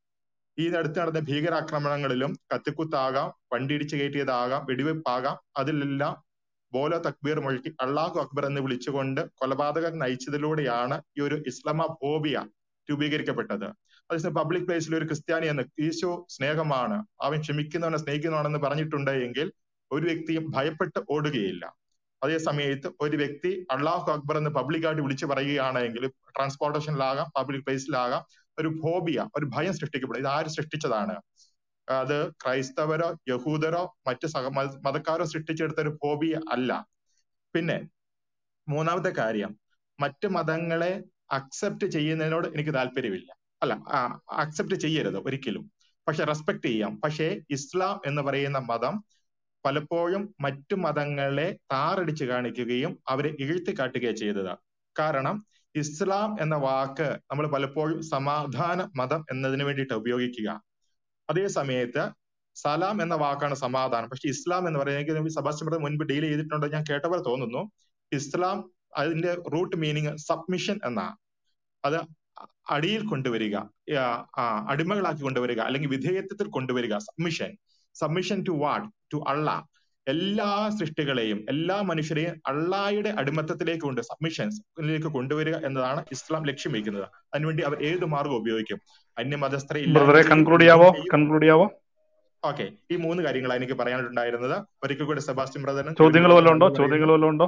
ഈ അടുത്ത് നടന്ന ഭീകരാക്രമണങ്ങളിലും കത്തിക്കുത്താകാം വണ്ടിയിടിച്ച് കയറ്റിയതാകാം വെടിവെപ്പാകാം അതിലെല്ലാം ബോലോ തക്ബീർ മുഴക്കി അള്ളാഹു അക്ബർ എന്ന് വിളിച്ചുകൊണ്ട് കൊലപാതകം നയിച്ചതിലൂടെയാണ് ഈ ഒരു ഇസ്ലാമോഫോബിയ രൂപീകരിക്കപ്പെട്ടത് അതേസമയം പബ്ലിക് പ്ലേസിൽ ഒരു ക്രിസ്ത്യാനി എന്ന് ഈശോ സ്നേഹമാണ് അവൻ ക്ഷമിക്കുന്നവനെ സ്നേഹിക്കുന്നവനെന്ന് പറഞ്ഞിട്ടുണ്ട് എങ്കിൽ ഒരു വ്യക്തിയും ഭയപ്പെട്ട് ഓടുകയില്ല അതേ സമയത്ത് ഒരു വ്യക്തി അള്ളാഹു അക്ബർ എന്ന് പബ്ലിക്കായിട്ട് വിളിച്ചു പറയുകയാണെങ്കിൽ ട്രാൻസ്പോർട്ടേഷനിലാകാം പബ്ലിക് പ്ലേസിലാകാം ഒരു ഫോബിയ ഒരു ഭയം സൃഷ്ടിക്കപ്പെടും ഇത് ആര് സൃഷ്ടിച്ചതാണ് അത് ക്രൈസ്തവരോ യഹൂദരോ മറ്റ് സഹ മത- മതക്കാരോ സൃഷ്ടിച്ചെടുത്ത ഒരു ഫോബിയ അല്ല പിന്നെ മൂന്നാമത്തെ കാര്യം മറ്റ് മതങ്ങളെ അക്സെപ്റ്റ് ചെയ്യുന്നതിനോട് എനിക്ക് താല്പര്യമില്ല അല്ല അക്സെപ്റ്റ് ചെയ്യരുത് ഒരിക്കലും പക്ഷെ റെസ്പെക്ട് ചെയ്യാം പക്ഷേ ഇസ്ലാം എന്ന് പറയുന്ന മതം പലപ്പോഴും മറ്റു മതങ്ങളെ താറടിച്ച് കാണിക്കുകയും അവരെ ഇഴുത്തി കാട്ടുകയും ചെയ്തത് കാരണം ഇസ്ലാം എന്ന വാക്ക് നമ്മൾ പലപ്പോഴും സമാധാന മതം എന്നതിന് വേണ്ടിയിട്ട് ഉപയോഗിക്കുക അതേ സമയത്ത് സലാം എന്ന വാക്കാണ് സമാധാനം പക്ഷെ ഇസ്ലാം എന്ന് പറയുന്നത് എനിക്ക് സബാസ്റ്റ്യൻ ബ്രദർ മുൻപ് ഡീൽ ചെയ്തിട്ടുണ്ടോ ഞാൻ കേട്ട പോലെ തോന്നുന്നു ഇസ്ലാം അതിന്റെ റൂട്ട് മീനിങ് സബ്മിഷൻ എന്നാണ് അത് അടിയിൽ കൊണ്ടുവരിക ആ, ആ, അടിമകളാക്കി കൊണ്ടുവരിക അല്ലെങ്കിൽ വിധേയത്വത്തിൽ കൊണ്ടുവരിക submission submission to what to അള്ള എല്ലാ സൃഷ്ടികളെയും എല്ലാ മനുഷ്യരെയും അള്ളായുടെ അടിമത്തത്തിലേക്ക് കൊണ്ട് സബ്മിഷൻസിലേക്ക് കൊണ്ടുവരിക എന്നതാണ് ഇസ്ലാം ലക്ഷ്യം വയ്ക്കുന്നത് അതിനുവേണ്ടി അവർ ഏത് മാർഗം ഉപയോഗിക്കും അന്യമതസ്ഥരെ ഇല്ലായ്മ
ബ്രദറെ
ചെയ്യും
കൺക്ലൂഡ്
യുദ്ധം
ചെയ്യാവോ
ചെയ്യും
കൺക്ലൂഡ് ചെയ്യാവോ
ഓക്കെ ഈ മൂന്ന് കാര്യങ്ങളാണ് എനിക്ക് പറയാനുണ്ടായിരുന്നത് ഒരിക്കൽ കൂടി സെബാസ്റ്റ്യൻ ബ്രദറിനും
ചോദ്യങ്ങൾ
കെവിൻ
വല്ലതും ഉണ്ടോ
ബ്രദറിനും
ചോദ്യങ്ങൾ
പറയുന്നു
വല്ലതും ഉണ്ടോ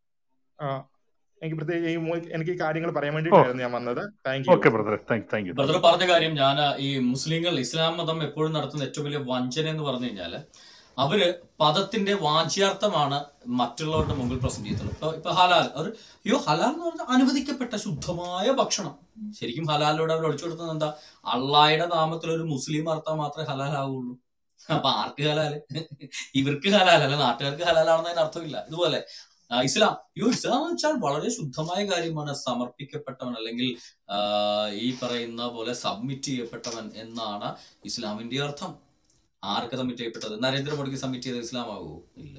ആ, എനിക്ക് പ്രത്യേക ഈ മൂ- എനിക്ക് ഈ കാര്യങ്ങൾ പറയാൻ
ഓ
വേണ്ടിയിട്ടായിരുന്നു ഞാൻ വന്നത് താങ്ക് യു
ഓക്കെ ബ്രദറെ താങ്ക് താങ്ക് യു
ബ്രദർ പറഞ്ഞ കാര്യം ഞാൻ ഈ മുസ്ലിങ്ങൾ ഇസ്ലാം മതം എപ്പോഴും നടത്തുന്ന ഏറ്റവും വലിയ വഞ്ചന എന്ന് പറഞ്ഞു കഴിഞ്ഞാല് അവര് പദത്തിന്റെ വാച്യാർത്ഥമാണ് മറ്റുള്ളവരുടെ മുമ്പിൽ പ്രസന്റ് ചെയ്തത് ഇപ്പൊ ഇപ്പൊ ഹലാൽ അവർ അയ്യോ ഹലാൽ എന്ന് പറഞ്ഞാൽ അനുവദിക്കപ്പെട്ട ശുദ്ധമായ ഭക്ഷണം ശരിക്കും ഹലാലിലൂടെ അവർ ഒളിച്ചു കൊടുത്തത് എന്താ അള്ളായുടെ നാമത്തിൽ ഒരു മുസ്ലിം അർത്ഥം മാത്രമേ ഹലാൽ ആവുള്ളൂ അപ്പൊ ആർക്ക് ഹലാല് ഇവർക്ക് ഹലാൽ അല്ല നാട്ടുകാർക്ക് ഹലാലാണെന്നതിന് അർത്ഥമില്ല ഇതുപോലെ ആ, ഇസ്ലാം അയ്യോ ഇസ്ലാം എന്ന് വെച്ചാൽ വളരെ ശുദ്ധമായ കാര്യമാണ് സമർപ്പിക്കപ്പെട്ടവൻ അല്ലെങ്കിൽ ആ, ഈ പറയുന്ന പോലെ സബ്മിറ്റ് ചെയ്യപ്പെട്ടവൻ എന്നാണ് ഇസ്ലാമിന്റെ അർത്ഥം ആർക്ക് സബ്മിറ്റ് ചെയ്യപ്പെട്ടത് നരേന്ദ്രമോദിക്ക് സബ്മിറ്റ് ചെയ്തത് ഇസ്ലാം ആകുമോ ഇല്ല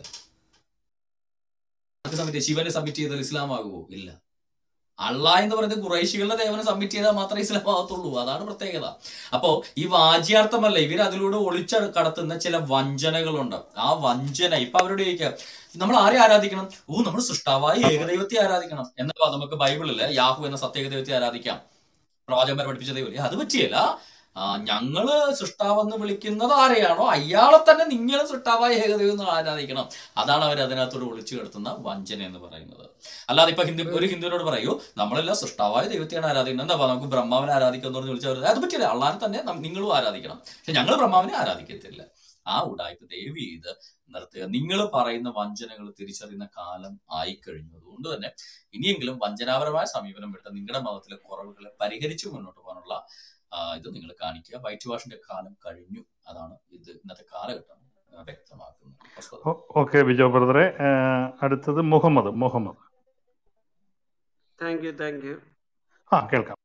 ആർക്ക് സബ്മിറ്റ് ശിവന് സബ്മിറ്റ് ചെയ്തത് ഇസ്ലാം ആകുമോ ഇല്ല അള്ളാ എന്ന് പറയുന്നത് കുറേശികളുടെ ദേവനെ സബ്മിറ്റ് ചെയ്താൽ മാത്രമേ ഇസ്ലാം ആകത്തുള്ളൂ അതാണ് പ്രത്യേകത അപ്പോ ഈ വാച്യാർത്ഥമല്ല ഇവർ അതിലൂടെ ഒളിച്ച കടത്തുന്ന ചില വഞ്ചനകളുണ്ട് ആ വഞ്ചന ഇപ്പൊ അവരോട് ചോദിക്കാം നമ്മൾ ആരെ ആരാധിക്കണം ഓ നമ്മൾ സൃഷ്ടാവായ ഏകദൈവത്തെ ആരാധിക്കണം എന്നപ്പോ നമുക്ക് ബൈബിളില് യാഹു എന്ന സത്യേകദൈവത്തെ ആരാധിക്കാം പ്രവാചകന്മാർ പഠിപ്പിച്ച ദൈവം അത് പറ്റിയല്ല ആ, ഞങ്ങള് സൃഷ്ടാവെന്ന് വിളിക്കുന്നത് ആരെയാണോ അയാളെ തന്നെ നിങ്ങൾ സൃഷ്ടാവായ ഏകദൈവം എന്ന് ആരാധിക്കണം അതാണ് അവർ അതിനകത്തോട് ഒളിച്ചു കിടത്തുന്ന വഞ്ചന എന്ന് പറയുന്നത് അല്ലാതെ ഇപ്പൊ ഹിന്ദു ഒരു ഹിന്ദുവിനോട് പറയൂ നമ്മളെല്ലാം സൃഷ്ടാവായ ദൈവത്തെയാണ് ആരാധിക്കുന്നത് എന്താ നമുക്ക് ബ്രഹ്മാവിനെ ആരാധിക്കാന്ന് പറഞ്ഞ് വിളിച്ചവർ അത് പറ്റില്ല അള്ളാഹിനെ തന്നെ നം- നിങ്ങളും ആരാധിക്കണം പക്ഷെ ഞങ്ങൾ ബ്രഹ്മാവിനെ ആരാധിക്കത്തില്ല ആ ഉടായ്പ ദയവ് ചെയ്ത് നിർത്തുക നിങ്ങൾ പറയുന്ന വഞ്ചനകൾ തിരിച്ചറിയുന്ന കാലം ആയിക്കഴിഞ്ഞു അതുകൊണ്ട് തന്നെ ഇനിയെങ്കിലും വഞ്ചനാപരമായ സമീപനം വിട്ട് നിങ്ങളുടെ മതത്തിലെ കുറവുകളെ പരിഹരിച്ചു മുന്നോട്ട് പോകാനുള്ള ആ, ഇത് നിങ്ങൾ കാണിക്കുക വൈറ്റ് വാഷിന്റെ കാലം കഴിഞ്ഞു അതാണ് ഇത് ഇന്നത്തെ കാലഘട്ടം ആ, വ്യക്തമാക്കുന്നത് വസ്തുത.
ഓക്കെ ബിജോ ബ്രദറെ ആ, അടുത്തത് Muhammad Muhammad
thank you thank you
ആ കേൾക്കാം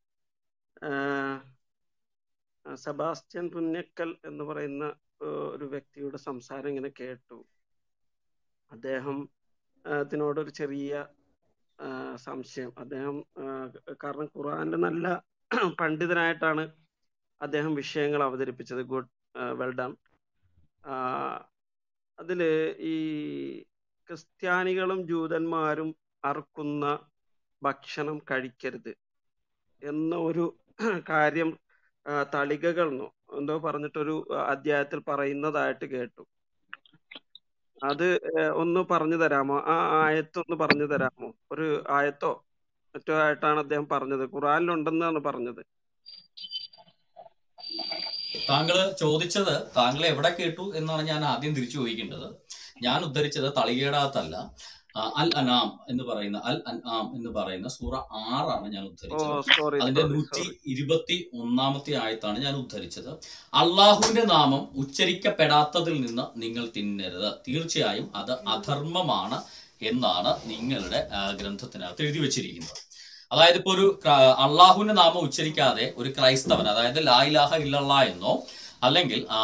സെബാസ്റ്റ്യൻ പുന്നക്കൽ എന്ന് പറയുന്ന ഏഹ്, ഒരു വ്യക്തിയുടെ സംസാരം ഇങ്ങനെ കേട്ടു അദ്ദേഹം അതിനോടൊരു ചെറിയ ആഹ്, സംശയം അദ്ദേഹം ആ, കാരണം ഖുർആനിൽ നല്ല പണ്ഡിതനായിട്ടാണ് അദ്ദേഹം വിഷയങ്ങൾ അവതരിപ്പിച്ചത് ഗുഡ് വെൽ ഡൺ അതില് ഈ ക്രിസ്ത്യാനികളും ജൂതന്മാരും അറുക്കുന്ന ഭക്ഷണം കഴിക്കരുത് എന്ന ഒരു കാര്യം ആ, തളികകൾ എന്നോ എന്തോ പറഞ്ഞിട്ടൊരു അധ്യായത്തിൽ പറയുന്നതായിട്ട് കേട്ടു അത് ഏഹ്, ഒന്ന് പറഞ്ഞു തരാമോ ആ ആയത്തൊന്ന് പറഞ്ഞു തരാമോ ഒരു ആയത്തോ മറ്റോ ആയിട്ടാണ് അദ്ദേഹം പറഞ്ഞത് ഖുറാനിലുണ്ടെന്നാണ് പറഞ്ഞത്
താങ്കൾ ചോദിച്ചത് താങ്കൾ എവിടെ കേട്ടു എന്നാണ് ഞാൻ ആദ്യം തിരിച്ചു ചോദിക്കേണ്ടത് ഞാൻ ഉദ്ധരിച്ചത് തളികേടാത്തല്ല ആ, അൽ അനാം എന്ന് പറയുന്ന അൽ അൻആം എന്ന് പറയുന്ന സൂറ ആറാണ് ഞാൻ
ഓ
ഉദ്ധരിച്ചത്
സോറി
അതിന്റെ
സോറി
നൂറ്റി
സോറി
ഇരുപത്തി ഒന്നാമത്തെ ആയത്താണ് ഞാൻ ഉദ്ധരിച്ചത് അള്ളാഹുവിന്റെ നാമം ഉച്ചരിക്കപ്പെടാത്തതിൽ നിന്ന് നിങ്ങൾ തിന്നരുത് തീർച്ചയായും അത് അധർമ്മമാണ് എന്നാണ് നിങ്ങളുടെ ആ, ഗ്രന്ഥത്തിനകത്ത് എഴുതി വെച്ചിരിക്കുന്നത് അതായത് ഇപ്പൊ ഒരു ക്ര- അള്ളാഹുവിന്റെ നാമം ഉച്ചരിക്കാതെ ഒരു ക്രൈസ്തവൻ അതായത് ലാ ഇലാഹ ഇല്ലല്ലാ എന്നോ അല്ലെങ്കിൽ ആ,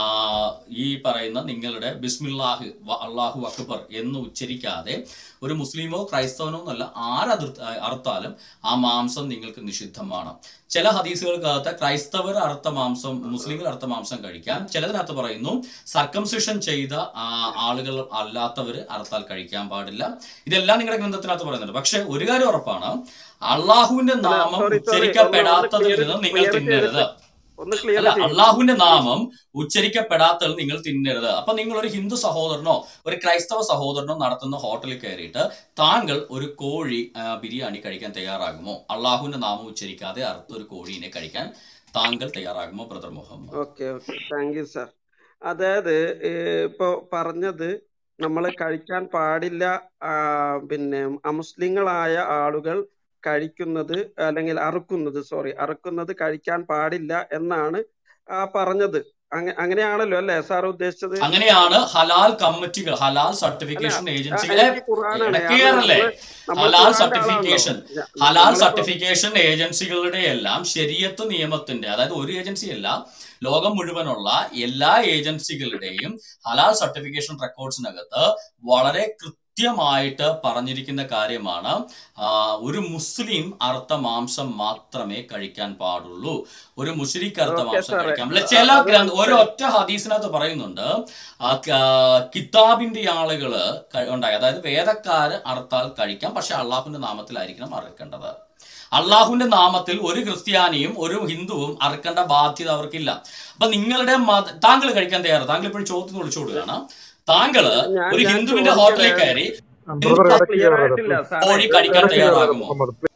ഈ പറയുന്ന നിങ്ങളുടെ ബിസ്മില്ലാഹ് വ- അള്ളാഹു അക്ബർ എന്ന് ഉച്ചരിക്കാതെ ഒരു മുസ്ലിമോ ക്രൈസ്തവനോ എന്നല്ല ആരതിർ അറുത്താലും ആ മാംസം നിങ്ങൾക്ക് നിഷിദ്ധമാണ് ചില ഹദീസുകൾക്കകത്ത് ക്രൈസ്തവർ അറുത്ത മാംസം മുസ്ലിങ്ങൾ അറുത്ത മാംസം കഴിക്കാം ചിലതിനകത്ത് പറയുന്നു സർക്കംസിഷൻ ചെയ്ത ആ, ആളുകൾ അല്ലാത്തവർ അറുത്താൽ കഴിക്കാൻ പാടില്ല ഇതെല്ലാം നിങ്ങളുടെ ഗ്രന്ഥത്തിനകത്ത് പറയുന്നുണ്ട് പക്ഷെ ഒരു കാര്യം ഉറപ്പാണ് അള്ളാഹുവിന്റെ
അല്ല
നാമം
സോറി സോറി ഒന്ന് ഒന്ന്
ഉച്ചരിക്കപ്പെടാത്തതിൽ
ക്ലിയർ
നിന്ന് നിങ്ങൾ
ക്ലിയർ
തിന്നരുത്
ചെയ്തിട്ട് ഒന്ന് ക്ലിയർ
അല്ല
ചെയ്യും
അള്ളാഹുവിന്റെ നാമം ഉച്ചരിക്കപ്പെടാത്തത് നിങ്ങൾ തിന്നരുത് അപ്പൊ നിങ്ങൾ ഒരു ഹിന്ദു സഹോദരനോ ഒരു ക്രൈസ്തവ സഹോദരനോ നടത്തുന്ന ഹോട്ടലിൽ കയറിയിട്ട് താങ്കൾ ഒരു കോഴി ആ, ബിരിയാണി കഴിക്കാൻ തയ്യാറാകുമോ അള്ളാഹുവിന്റെ നാമം ഉച്ചരിക്കാതെ അറുത്ത ഒരു കോഴീനെ കഴിക്കാൻ താങ്കൾ തയ്യാറാകുമോ brother Muhammad
okay okay thank you sir അതായത് ഏഹ്, ഇപ്പൊ പറഞ്ഞത് നമ്മൾ കഴിക്കാൻ പാടില്ല ആ, പിന്നെ അമുസ്ലിങ്ങളായ ആളുകൾ കഴിക്കുന്നത് അല്ലെങ്കിൽ അറുക്കുന്നത് സോറി അറുക്കുന്നത് കഴിക്കാൻ പാടില്ല എന്നാണ് ആ പറഞ്ഞത് അങ്ങ- അങ്ങനെയാണല്ലോ അല്ലേ സാർ ഉദ്ദേശിച്ചത്
അങ്ങനെയാണ് ഹലാൽ കമ്മിറ്റികൾ ഹലാൽ
അല്ല
സർട്ടിഫിക്കേഷൻ
ആ,
ഏജൻസികളെ
എനിക്ക് ഖുർആനാണ്
ഇടയ്ക്ക്
അത്
കയറല്ലേ
നമ്മള് നമ്മൾ
ഹലാൽ
ഖുർആന്റെ ആളാണല്ലോ
സർട്ടിഫിക്കേഷൻ
ഞ-
ഹലാൽ
നമ്മളിപ്പോ
സർട്ടിഫിക്കേഷൻ ഏജൻസികളുടെ എല്ലാം ശരിയത്ത് നിയമത്തിന്റെ അതായത് ഒരു ഏജൻസി അല്ല ലോകം മുഴുവനുള്ള എല്ലാ ഏജൻസികളുടെയും ഹലാൽ സർട്ടിഫിക്കേഷൻ റെക്കോർഡ്സിനകത്ത് വളരെ കൃത്യമായിട്ട് പറഞ്ഞിരിക്കുന്ന കാര്യമാണ് ആ, ഒരു മുസ്ലിം അറുത്ത മാംസം മാത്രമേ കഴിക്കാൻ പാടുള്ളൂ ഒരു മുസ്ലിക്ക് അറുത്ത
ഓക്കെ
മാംസം
സാറേ
കഴിക്കാം അല്ല
അ-
ചില
അത്
ഗ്രന്ഥ
മനസ്സിലായി
ഒരൊറ്റ ഹദീസിനകത്ത് പറയുന്നുണ്ട് ആ ക- കിതാബിന്റെ ആളുകള് ക- ഉണ്ടായി അതായത് വേദക്കാര് അറുത്താൽ കഴിക്കാം പക്ഷെ അള്ളാഹുവിന്റെ നാമത്തിലായിരിക്കണം അറുക്കേണ്ടത് അള്ളാഹുവിന്റെ നാമത്തിൽ ഒരു ക്രിസ്ത്യാനിയും ഒരു ഹിന്ദുവും അറുക്കേണ്ട ബാധ്യത അവർക്കില്ല അപ്പൊ നിങ്ങളുടെ മത താങ്കൾ കഴിക്കാൻ തയ്യാറ് താങ്കൾ ഇപ്പോഴും ചോദ്യത്തിന് വിളിച്ചു കൊടുക്കുകയാണ് താങ്കള്
ഞാൻ
ഒരു
ഞാൻ
ഹിന്ദുവിന്റെ
ചോദിച്ചത്
ഹോട്ടലിൽ കയറി
ബ്രദർ
ഹിന്ദു
ഇടയ്ക്ക്
ക്ലിയർ
കയറരുത്
ആയിട്ടില്ല
പ്ലീസ്
സാറേ
കോഴി
അത്
കഴിക്കാൻ
ഇടയ്ക്ക് കയറരുത്
തയ്യാറാകുമോ
മുഹമ്മദ് പ്ലീസ്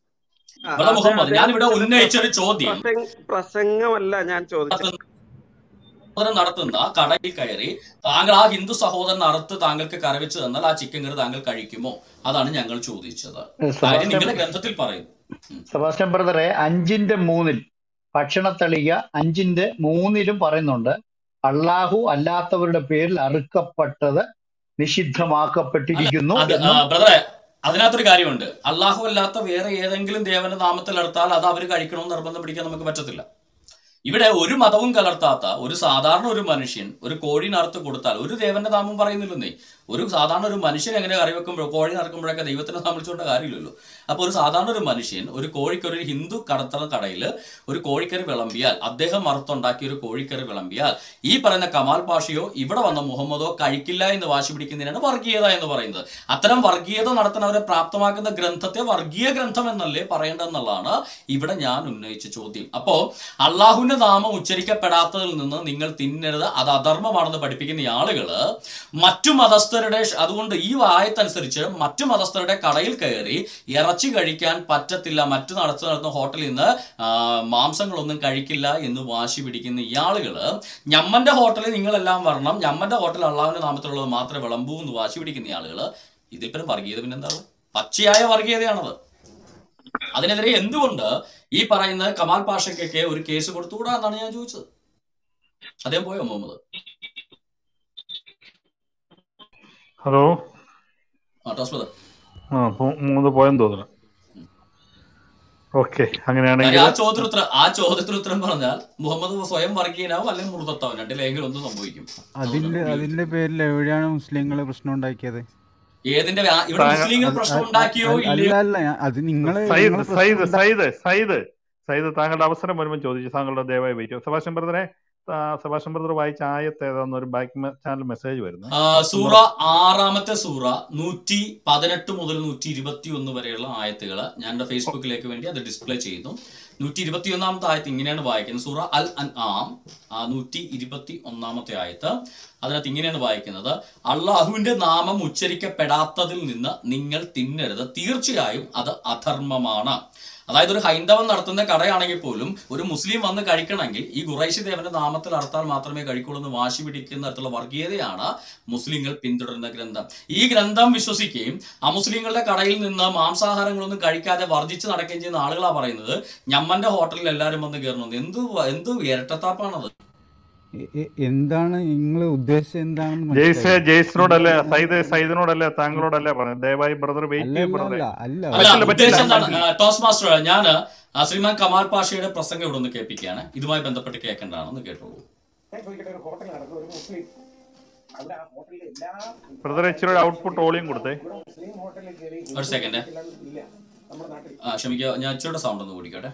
ആ,
ബ്രദർ
അത്
മുഹമ്മദ്
അദ്ദേഹം
ഞാനിവിടെ
ഇതിപ്പോ
ഉന്നയിച്ചൊരു ചോദ്യം
പ്രസംഗ പ്രസംഗമല്ല ഞാൻ ചോദിച്ചത്
സഹോദരൻ നടത്തുന്ന കടയിൽ കയറി താങ്കൾ ആ ഹിന്ദു സഹോദരൻ അറുത്ത് താങ്കൾക്ക് കരവിച്ച് തന്നാൽ ആ ചിക്കൻ കറി താങ്കൾ കഴിക്കുമോ അതാണ് ഞങ്ങൾ ചോദിച്ചത് കാര്യം
സെബാസ്റ്റ്യൻ
നിങ്ങളുടെ ഗ്രന്ഥത്തിൽ പറയുന്നു ഉം.
സെബാസ്റ്റ്യൻ ബ്രദറെ അഞ്ചിന്റെ മൂന്നിൽ ഭക്ഷണത്തളിക അഞ്ചിന്റെ മൂന്നിലും പറയുന്നുണ്ട് അള്ളാഹു അല്ലാത്തവരുടെ പേരിൽ അറുക്കപ്പെട്ടത്
അല്ല
നിഷിദ്ധമാക്കപ്പെട്ടിരിക്കുന്നു
അത് ആ,
എന്നും
ബ്രദറെ അതിനകത്തൊരു കാര്യമുണ്ട് അള്ളാഹു അല്ലാത്ത വേറെ ഏതെങ്കിലും ദേവന്റെ നാമത്തിൽ എടുത്താൽ അത് അവർ കഴിക്കണമെന്ന് നിർബന്ധം പിടിക്കാൻ നമുക്ക് പറ്റത്തില്ല ഇവിടെ ഒരു മതവും കലർത്താത്ത ഒരു സാധാരണ ഒരു മനുഷ്യൻ ഒരു കോഴിനറുത്ത് കൊടുത്താൽ ഒരു ദേവന്റെ നാമം പറയുന്നില്ലെന്നേ ഒരു സാധാരണ ഒരു മനുഷ്യൻ എങ്ങനെ കറി വെക്കുമ്പോൾ കോഴി നറുക്കുമ്പോഴൊക്കെ ദൈവത്തിനെ നാമം വിളിച്ചുകൊണ്ട് കാര്യമില്ലല്ലോ അപ്പോൾ ഒരു സാധാരണ ഒരു മനുഷ്യൻ ഒരു കോഴിക്കറി ഒരു ഹിന്ദു കടത്തറ കടയിൽ ഒരു കോഴിക്കറി വിളമ്പിയാൽ അദ്ദേഹം അറുത്തുണ്ടാക്കിയ ഒരു കോഴിക്കറി വിളമ്പിയാൽ ഈ പറയുന്ന കമാൽ പാഷയോ ഇവിടെ വന്ന മുഹമ്മദോ കഴിക്കില്ല എന്ന് വാശി പിടിക്കുന്നതിനാണ് വർഗീയത എന്ന് പറയുന്നത് അത്തരം വർഗീയത നടത്തുന്നവരെ പ്രാപ്തമാക്കുന്ന ഗ്രന്ഥത്തെ വർഗീയ ഗ്രന്ഥം എന്നല്ലേ പറയേണ്ടതെന്നുള്ളതാണ് ഇവിടെ ഞാൻ ഉന്നയിച്ച ചോദ്യം അപ്പോ അള്ളാഹുവിന്റെ നാമം ഉച്ചരിക്കപ്പെടാത്തതിൽ നിന്ന് നിങ്ങൾ തിന്നരുത് അത് അധർമ്മമാണെന്ന് പഠിപ്പിക്കുന്ന ഈ ആളുകള് മറ്റു മതസ്ഥരുടെ ഷ്- അതുകൊണ്ട് ഈ വായത്തനുസരിച്ച് മറ്റു മതസ്ഥരുടെ കടയിൽ കയറി ഇറച്ചി കഴിക്കാൻ പറ്റത്തില്ല മറ്റു നടത്തു നടത്തുന്ന ഹോട്ടലിൽ നിന്ന് ആ, മാംസങ്ങളൊന്നും കഴിക്കില്ല എന്ന് വാശി പിടിക്കുന്ന ഈ ആളുകള് ഞമ്മന്റെ ഹോട്ടലിൽ നിങ്ങളെല്ലാം വരണം ഞമ്മന്റെ ഹോട്ടൽ അള്ളാഹുവിന്റെ നാമത്തിലുള്ളത് മാത്രമേ വിളമ്പൂ എന്ന് വാശി പിടിക്കുന്ന ഈ ആളുകള് ഇതിൽ പിന്നെ വർഗീയത പിന്നെന്താണ് പച്ചയായ വർഗീയതയാണത് അതിനെതിരെ എന്തുകൊണ്ട് ഈ പറയുന്ന കമാൽ പാഷയ്ക്കൊക്കെ ഒരു കേസ് കൊടുത്തുകൂടാ എന്നാണ് ഞാൻ ചോദിച്ചത് അദ്ദേഹം പോയോ മുഹമ്മദ്
ഹലോ
ആ ടോസ് ബ്രദർ
ആ പോ- മൂന്ന് പോയെന്ന് തോന്നുന്നു ഓക്കെ
കാര്യം
അങ്ങനെയാണെങ്കിൽ
ആ ചോദ്യത്തിന് ഉത്തരം ആ ചോദ്യത്തിന് ഉത്തരം പറഞ്ഞാൽ മുഹമ്മദ് സ്വയം വർഗീയനാവും അല്ലെങ്കിൽ മുറുതത്താവും രണ്ടിലെങ്കിലും ഒന്നും സംഭവിക്കും
അതിന്റെ
അതുകൊണ്ട് മ്യൂട്ട്
അതിന്റെ പേരിൽ എവിടെയാണ് മുസ്ലിങ്ങൾ പ്രശ്നം ഉണ്ടാക്കിയത്
ഏതിന്റെ വ്യാ- ഇവിടെ
താങ്കൾ
മുസ്ലിങ്ങൾ
അത്
പ്രശ്നം
അ- അ-
ഉണ്ടാക്കിയോ
അ-
ഇല്ലയോ
അല്ല അല്ല ഞാൻ- അത് നിങ്ങള്
സയ്യിദ്
നിങ്ങള് പ്രശ്നം
സയ്യിദ്
ഉണ്ടാ
സയ്യിദ് സയ്യിദ് സയ്യിദ് താങ്കളുടെ അവസരം വരുമ്പോൾ ചോദിച്ചു താങ്കളുടെ ദയവായി വെയിറ്റ് സെബാസ്റ്റ്യൻ ബ്രദറെ ആ, സെബാസ്റ്റ്യൻ ബ്രദർ വായിച്ച ആയത്ത് ഏതാന്ന് ഒരു ബാക്ക് ചാനൽ മെസ്സേജ് വരുന്നത്
ആ, സൂറ ആറാമത്തെ സൂറ നൂറ്റി പതിനെട്ട് മുതൽ നൂറ്റി ഇരുപത്തി ഒന്ന് വരെയുള്ള ആയത്തുകൾ ഞാൻ എന്റെ ഫേസ്ബുക്കിലേക്ക് വേണ്ടി അത് ഡിസ്പ്ലേ ചെയ്യുന്നു നൂറ്റി ഇരുപത്തി ഒന്നാമത്തെ ആയത്ത് ഇങ്ങനെയാണ് വായിക്കുന്നത് സൂറ അൽ അൻ ആം ആ നൂറ്റി ഇരുപത്തി ഒന്നാമത്തെ ആയത്ത് അതിനകത്ത് ഇങ്ങനെയാണ് വായിക്കുന്നത് അള്ളാഹുവിന്റെ നാമം ഉച്ചരിക്കപ്പെടാത്തതിൽ നിന്ന് നിങ്ങൾ തിന്നരുത് തീർച്ചയായും അത് അധർമ്മമാണ് അതായത് ഒരു ഹൈന്ദവൻ നടത്തുന്ന കടയാണെങ്കിൽ പോലും ഒരു മുസ്ലിം വന്ന് കഴിക്കണമെങ്കിൽ ഈ ഖുറൈശി ദേവന്റെ നാമത്തിൽ അർത്ഥാൽ മാത്രമേ കഴിക്കുള്ളൂ എന്ന് വാശി പിടിക്കുന്ന തരത്തിലുള്ള വർഗീയതയാണ് മുസ്ലിങ്ങൾ പിന്തുടരുന്ന ഗ്രന്ഥം ഈ ഗ്രന്ഥം വിശ്വസിക്കുകയും അമുസ്ലിങ്ങളുടെ കടയിൽ നിന്ന് മാംസാഹാരങ്ങളൊന്നും കഴിക്കാതെ വർജിച്ച് നടക്കുകയും ചെയ്യുന്ന ആളുകളാ പറയുന്നത് ഞമ്മന്റെ ഹോട്ടലിൽ എല്ലാവരും വന്ന് കയറണമെന്ന് എന്ത് വ- എന്ത് ഇരട്ടത്താപ്പാണത്
എ- എ- എന്താണ് നിങ്ങൾ ഉദ്ദേശിച്ചത് എന്താണെന്ന്
ജെയ്സ്
മനസ്സിലായില്ല
ജെയ്സിനോടല്ലേ സയ്യിദ് സയ്യിദിനോടല്ലേ താങ്കളോടല്ലേ പറഞ്ഞത് ദയവായി ബ്രദർ വെയിറ്റ്
അല്ല
ചെയ്യും
അല്ല
ബ്രദറെ
അല്ല അല്ല
അല്ല
പറ്റില്ല പറ്റില്ല
ഉദ്ദേശം എന്താണ്
പറ്റില്ല
ആ, ടോസ് മാസ്റ്റർ ഞാൻ ശ്രീമാൻ കമാൽ പാഷയുടെ പ്രസംഗം ഇവിടെ ഒന്ന് കേൾപ്പിക്കുകയാണ് ഇതുമായി ബന്ധപ്പെട്ട് കേൾക്കേണ്ടതാണെന്ന് കേട്ടോളൂ
ബ്രദർ ഇച്ചിരി ഔട്ട്പുട്ട് ഓളിയും കൊടുത്തേ
ഒരു സെക്കൻഡ് ആ ക്ഷമിക്കുക ഞാൻ ഇച്ചിരിയുടെ സൗണ്ട് ഒന്ന് കൂടിക്കോട്ടെ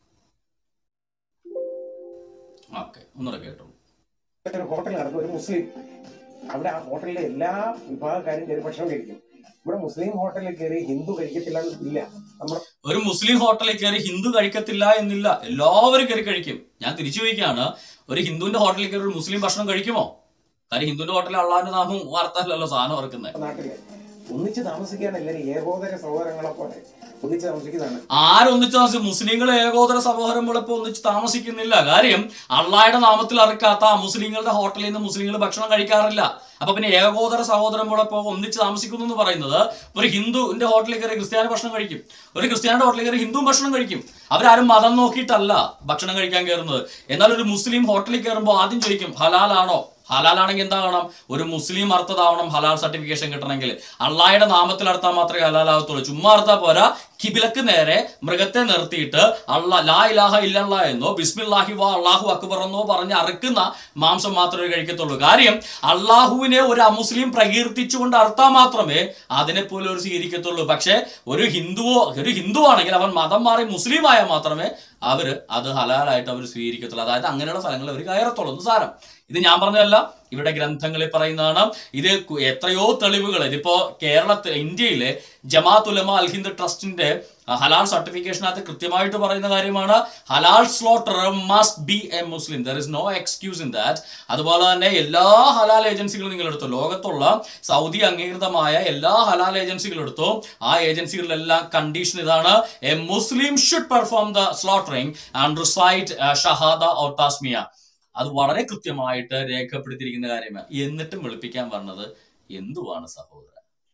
ഓക്കെ ഒന്നുകൂടെ കേട്ടോളൂ
ഒരു ഹോട്ടൽ നടക്കും ഒരു മുസ്ലിം അവിടെ ആ ഹോട്ടലിലെ എല്ലാ വിഭാഗക്കാരും കയറി ഭക്ഷണം കഴിക്കും ഇവിടെ മുസ്ലിം ഹോട്ടലിൽ കയറി ഹിന്ദു കഴിക്കത്തില്ല ഇല്ല നമ്മുടെ
ഒരു മുസ്ലിം ഹോട്ടലിൽ കയറി ഹിന്ദു കഴിക്കത്തില്ല എന്നില്ല എല്ലാവരും കയറി കഴിക്കും ഞാൻ തിരിച്ചു ചോദിക്കുകയാണ് ഒരു ഹിന്ദുവിന്റെ ഹോട്ടലിൽ കയറി ഒരു മുസ്ലിം ഭക്ഷണം കഴിക്കുമോ കാര്യം ഹിന്ദുവിന്റെ ഹോട്ടലിൽ അള്ളാഹിന്റെ നാമം വാർത്തല്ലോ സാധനം ഇറക്കുന്നത്
നാട്ടില് ഒന്നിച്ച് താമസിക്കാൻ എല്ലാവരും ഏകോദര സഹോദരങ്ങളെ പോലെ ഒന്നിച്ച് താമസിക്കുന്നതാണ്
ആരൊന്നിച്ച് താമസിക്കും മുസ്ലിങ്ങൾ ഏകോദര സമൂഹങ്ങളിപ്പോ ഒന്നിച്ച് താമസിക്കുന്നില്ല കാര്യം അള്ളായുടെ നാമത്തിൽ അറക്കാത്ത ആ മുസ്ലിങ്ങളുടെ ഹോട്ടലിൽ നിന്ന് മുസ്ലിങ്ങൾ ഭക്ഷണം കഴിക്കാറില്ല അപ്പൊ പിന്നെ ഏകോദര സഹോദരങ്ങളൊപ്പോ ഒന്നിച്ച് താമസിക്കുന്നു എന്ന് പറയുന്നത് ഒരു ഹിന്ദുവിന്റെ ഹോട്ടലിൽ കയറി ക്രിസ്ത്യാനി ഭക്ഷണം കഴിക്കും ഒരു ക്രിസ്ത്യാനിയുടെ ഹോട്ടലിൽ കയറി ഹിന്ദു ഭക്ഷണം കഴിക്കും അവരാരും മതം നോക്കിയിട്ടല്ല ഭക്ഷണം കഴിക്കാൻ കയറുന്നത് എന്നാൽ ഒരു മുസ്ലിം ഹോട്ടലിൽ കയറുമ്പോൾ ആദ്യം ചോദിക്കും ഹലാലാണോ ഹലാലാണെങ്കിൽ എന്താ വേണം ഒരു മുസ്ലിം അർത്ഥതാവണം ഹലാൽ സർട്ടിഫിക്കേഷൻ കിട്ടണമെങ്കിൽ അള്ളായുടെ നാമത്തിൽ അർത്ഥം മാത്രമേ ഹലാലാകത്തുള്ളൂ ചുമ്മാ അർത്ഥം പോരാ കിബിലക്ക് നേരെ മൃഗത്തെ നിർത്തിയിട്ട് അള്ള ലാ ഇലാഹ ഇല്ലല്ല എന്നോ ബിസ്മില്ലാഹി വാ അള്ളാഹു അക്ബർ എന്നോ പറഞ്ഞ് അറുക്കുന്ന മാംസം മാത്രമേ കഴിക്കത്തുള്ളൂ കാര്യം അള്ളാഹുവിനെ ഒരു അമുസ്ലിം പ്രകീർത്തിച്ചുകൊണ്ട് അർത്ഥം മാത്രമേ അതിനെ പോലെ ഒരു സ്വീകരിക്കത്തുള്ളൂ പക്ഷേ ഒരു ഹിന്ദുവോ ഒരു ഹിന്ദു ആണെങ്കിൽ അവൻ മതം മാറി മുസ്ലിം ആയാൽ മാത്രമേ അവര് അത് ഹലാലായിട്ട് അവർ സ്വീകരിക്കത്തുള്ളൂ അതായത് അങ്ങനെയുള്ള സ്ഥലങ്ങളിൽ അവർ കയറത്തുള്ളൂ എന്ന് സാരം ഇത് ഞാൻ പറഞ്ഞതല്ല ഇവിടെ ഗ്രന്ഥങ്ങളിൽ പറയുന്നതാണ് ഇത് കു- എത്രയോ തെളിവുകൾ ഇതിപ്പോ കേരളത്തിൽ ഇന്ത്യയിലെ ജമാഅത്ത് ഉലമ അൽ ഹിന്ദ് ട്രസ്റ്റിന്റെ ആ, ഹലാൽ സർട്ടിഫിക്കേഷനകത്ത് കൃത്യമായിട്ട് പറയുന്ന കാര്യമാണ് halal slaughter must be a Muslim there is no excuse in that അതുപോലെ തന്നെ എല്ലാ ഹലാൽ ഏജൻസികളും നിങ്ങൾ എടുത്തു ലോകത്തുള്ള സൗദി അംഗീകൃതമായ എല്ലാ ഹലാൽ ഏജൻസികളും എടുത്തു ആ ഏജൻസികളിലെല്ലാം കണ്ടീഷൻ ഇതാണ് a Muslim should perform the slaughtering and recite ഷഹാദ ഓർ താസ്മിയ അത് വളരെ കൃത്യമായിട്ട് രേഖപ്പെടുത്തിയിരിക്കുന്ന കാര്യമാണ് എന്നിട്ടും വെളുപ്പിക്കാൻ പറഞ്ഞത് എന്തുവാണ് സഹോദരൻ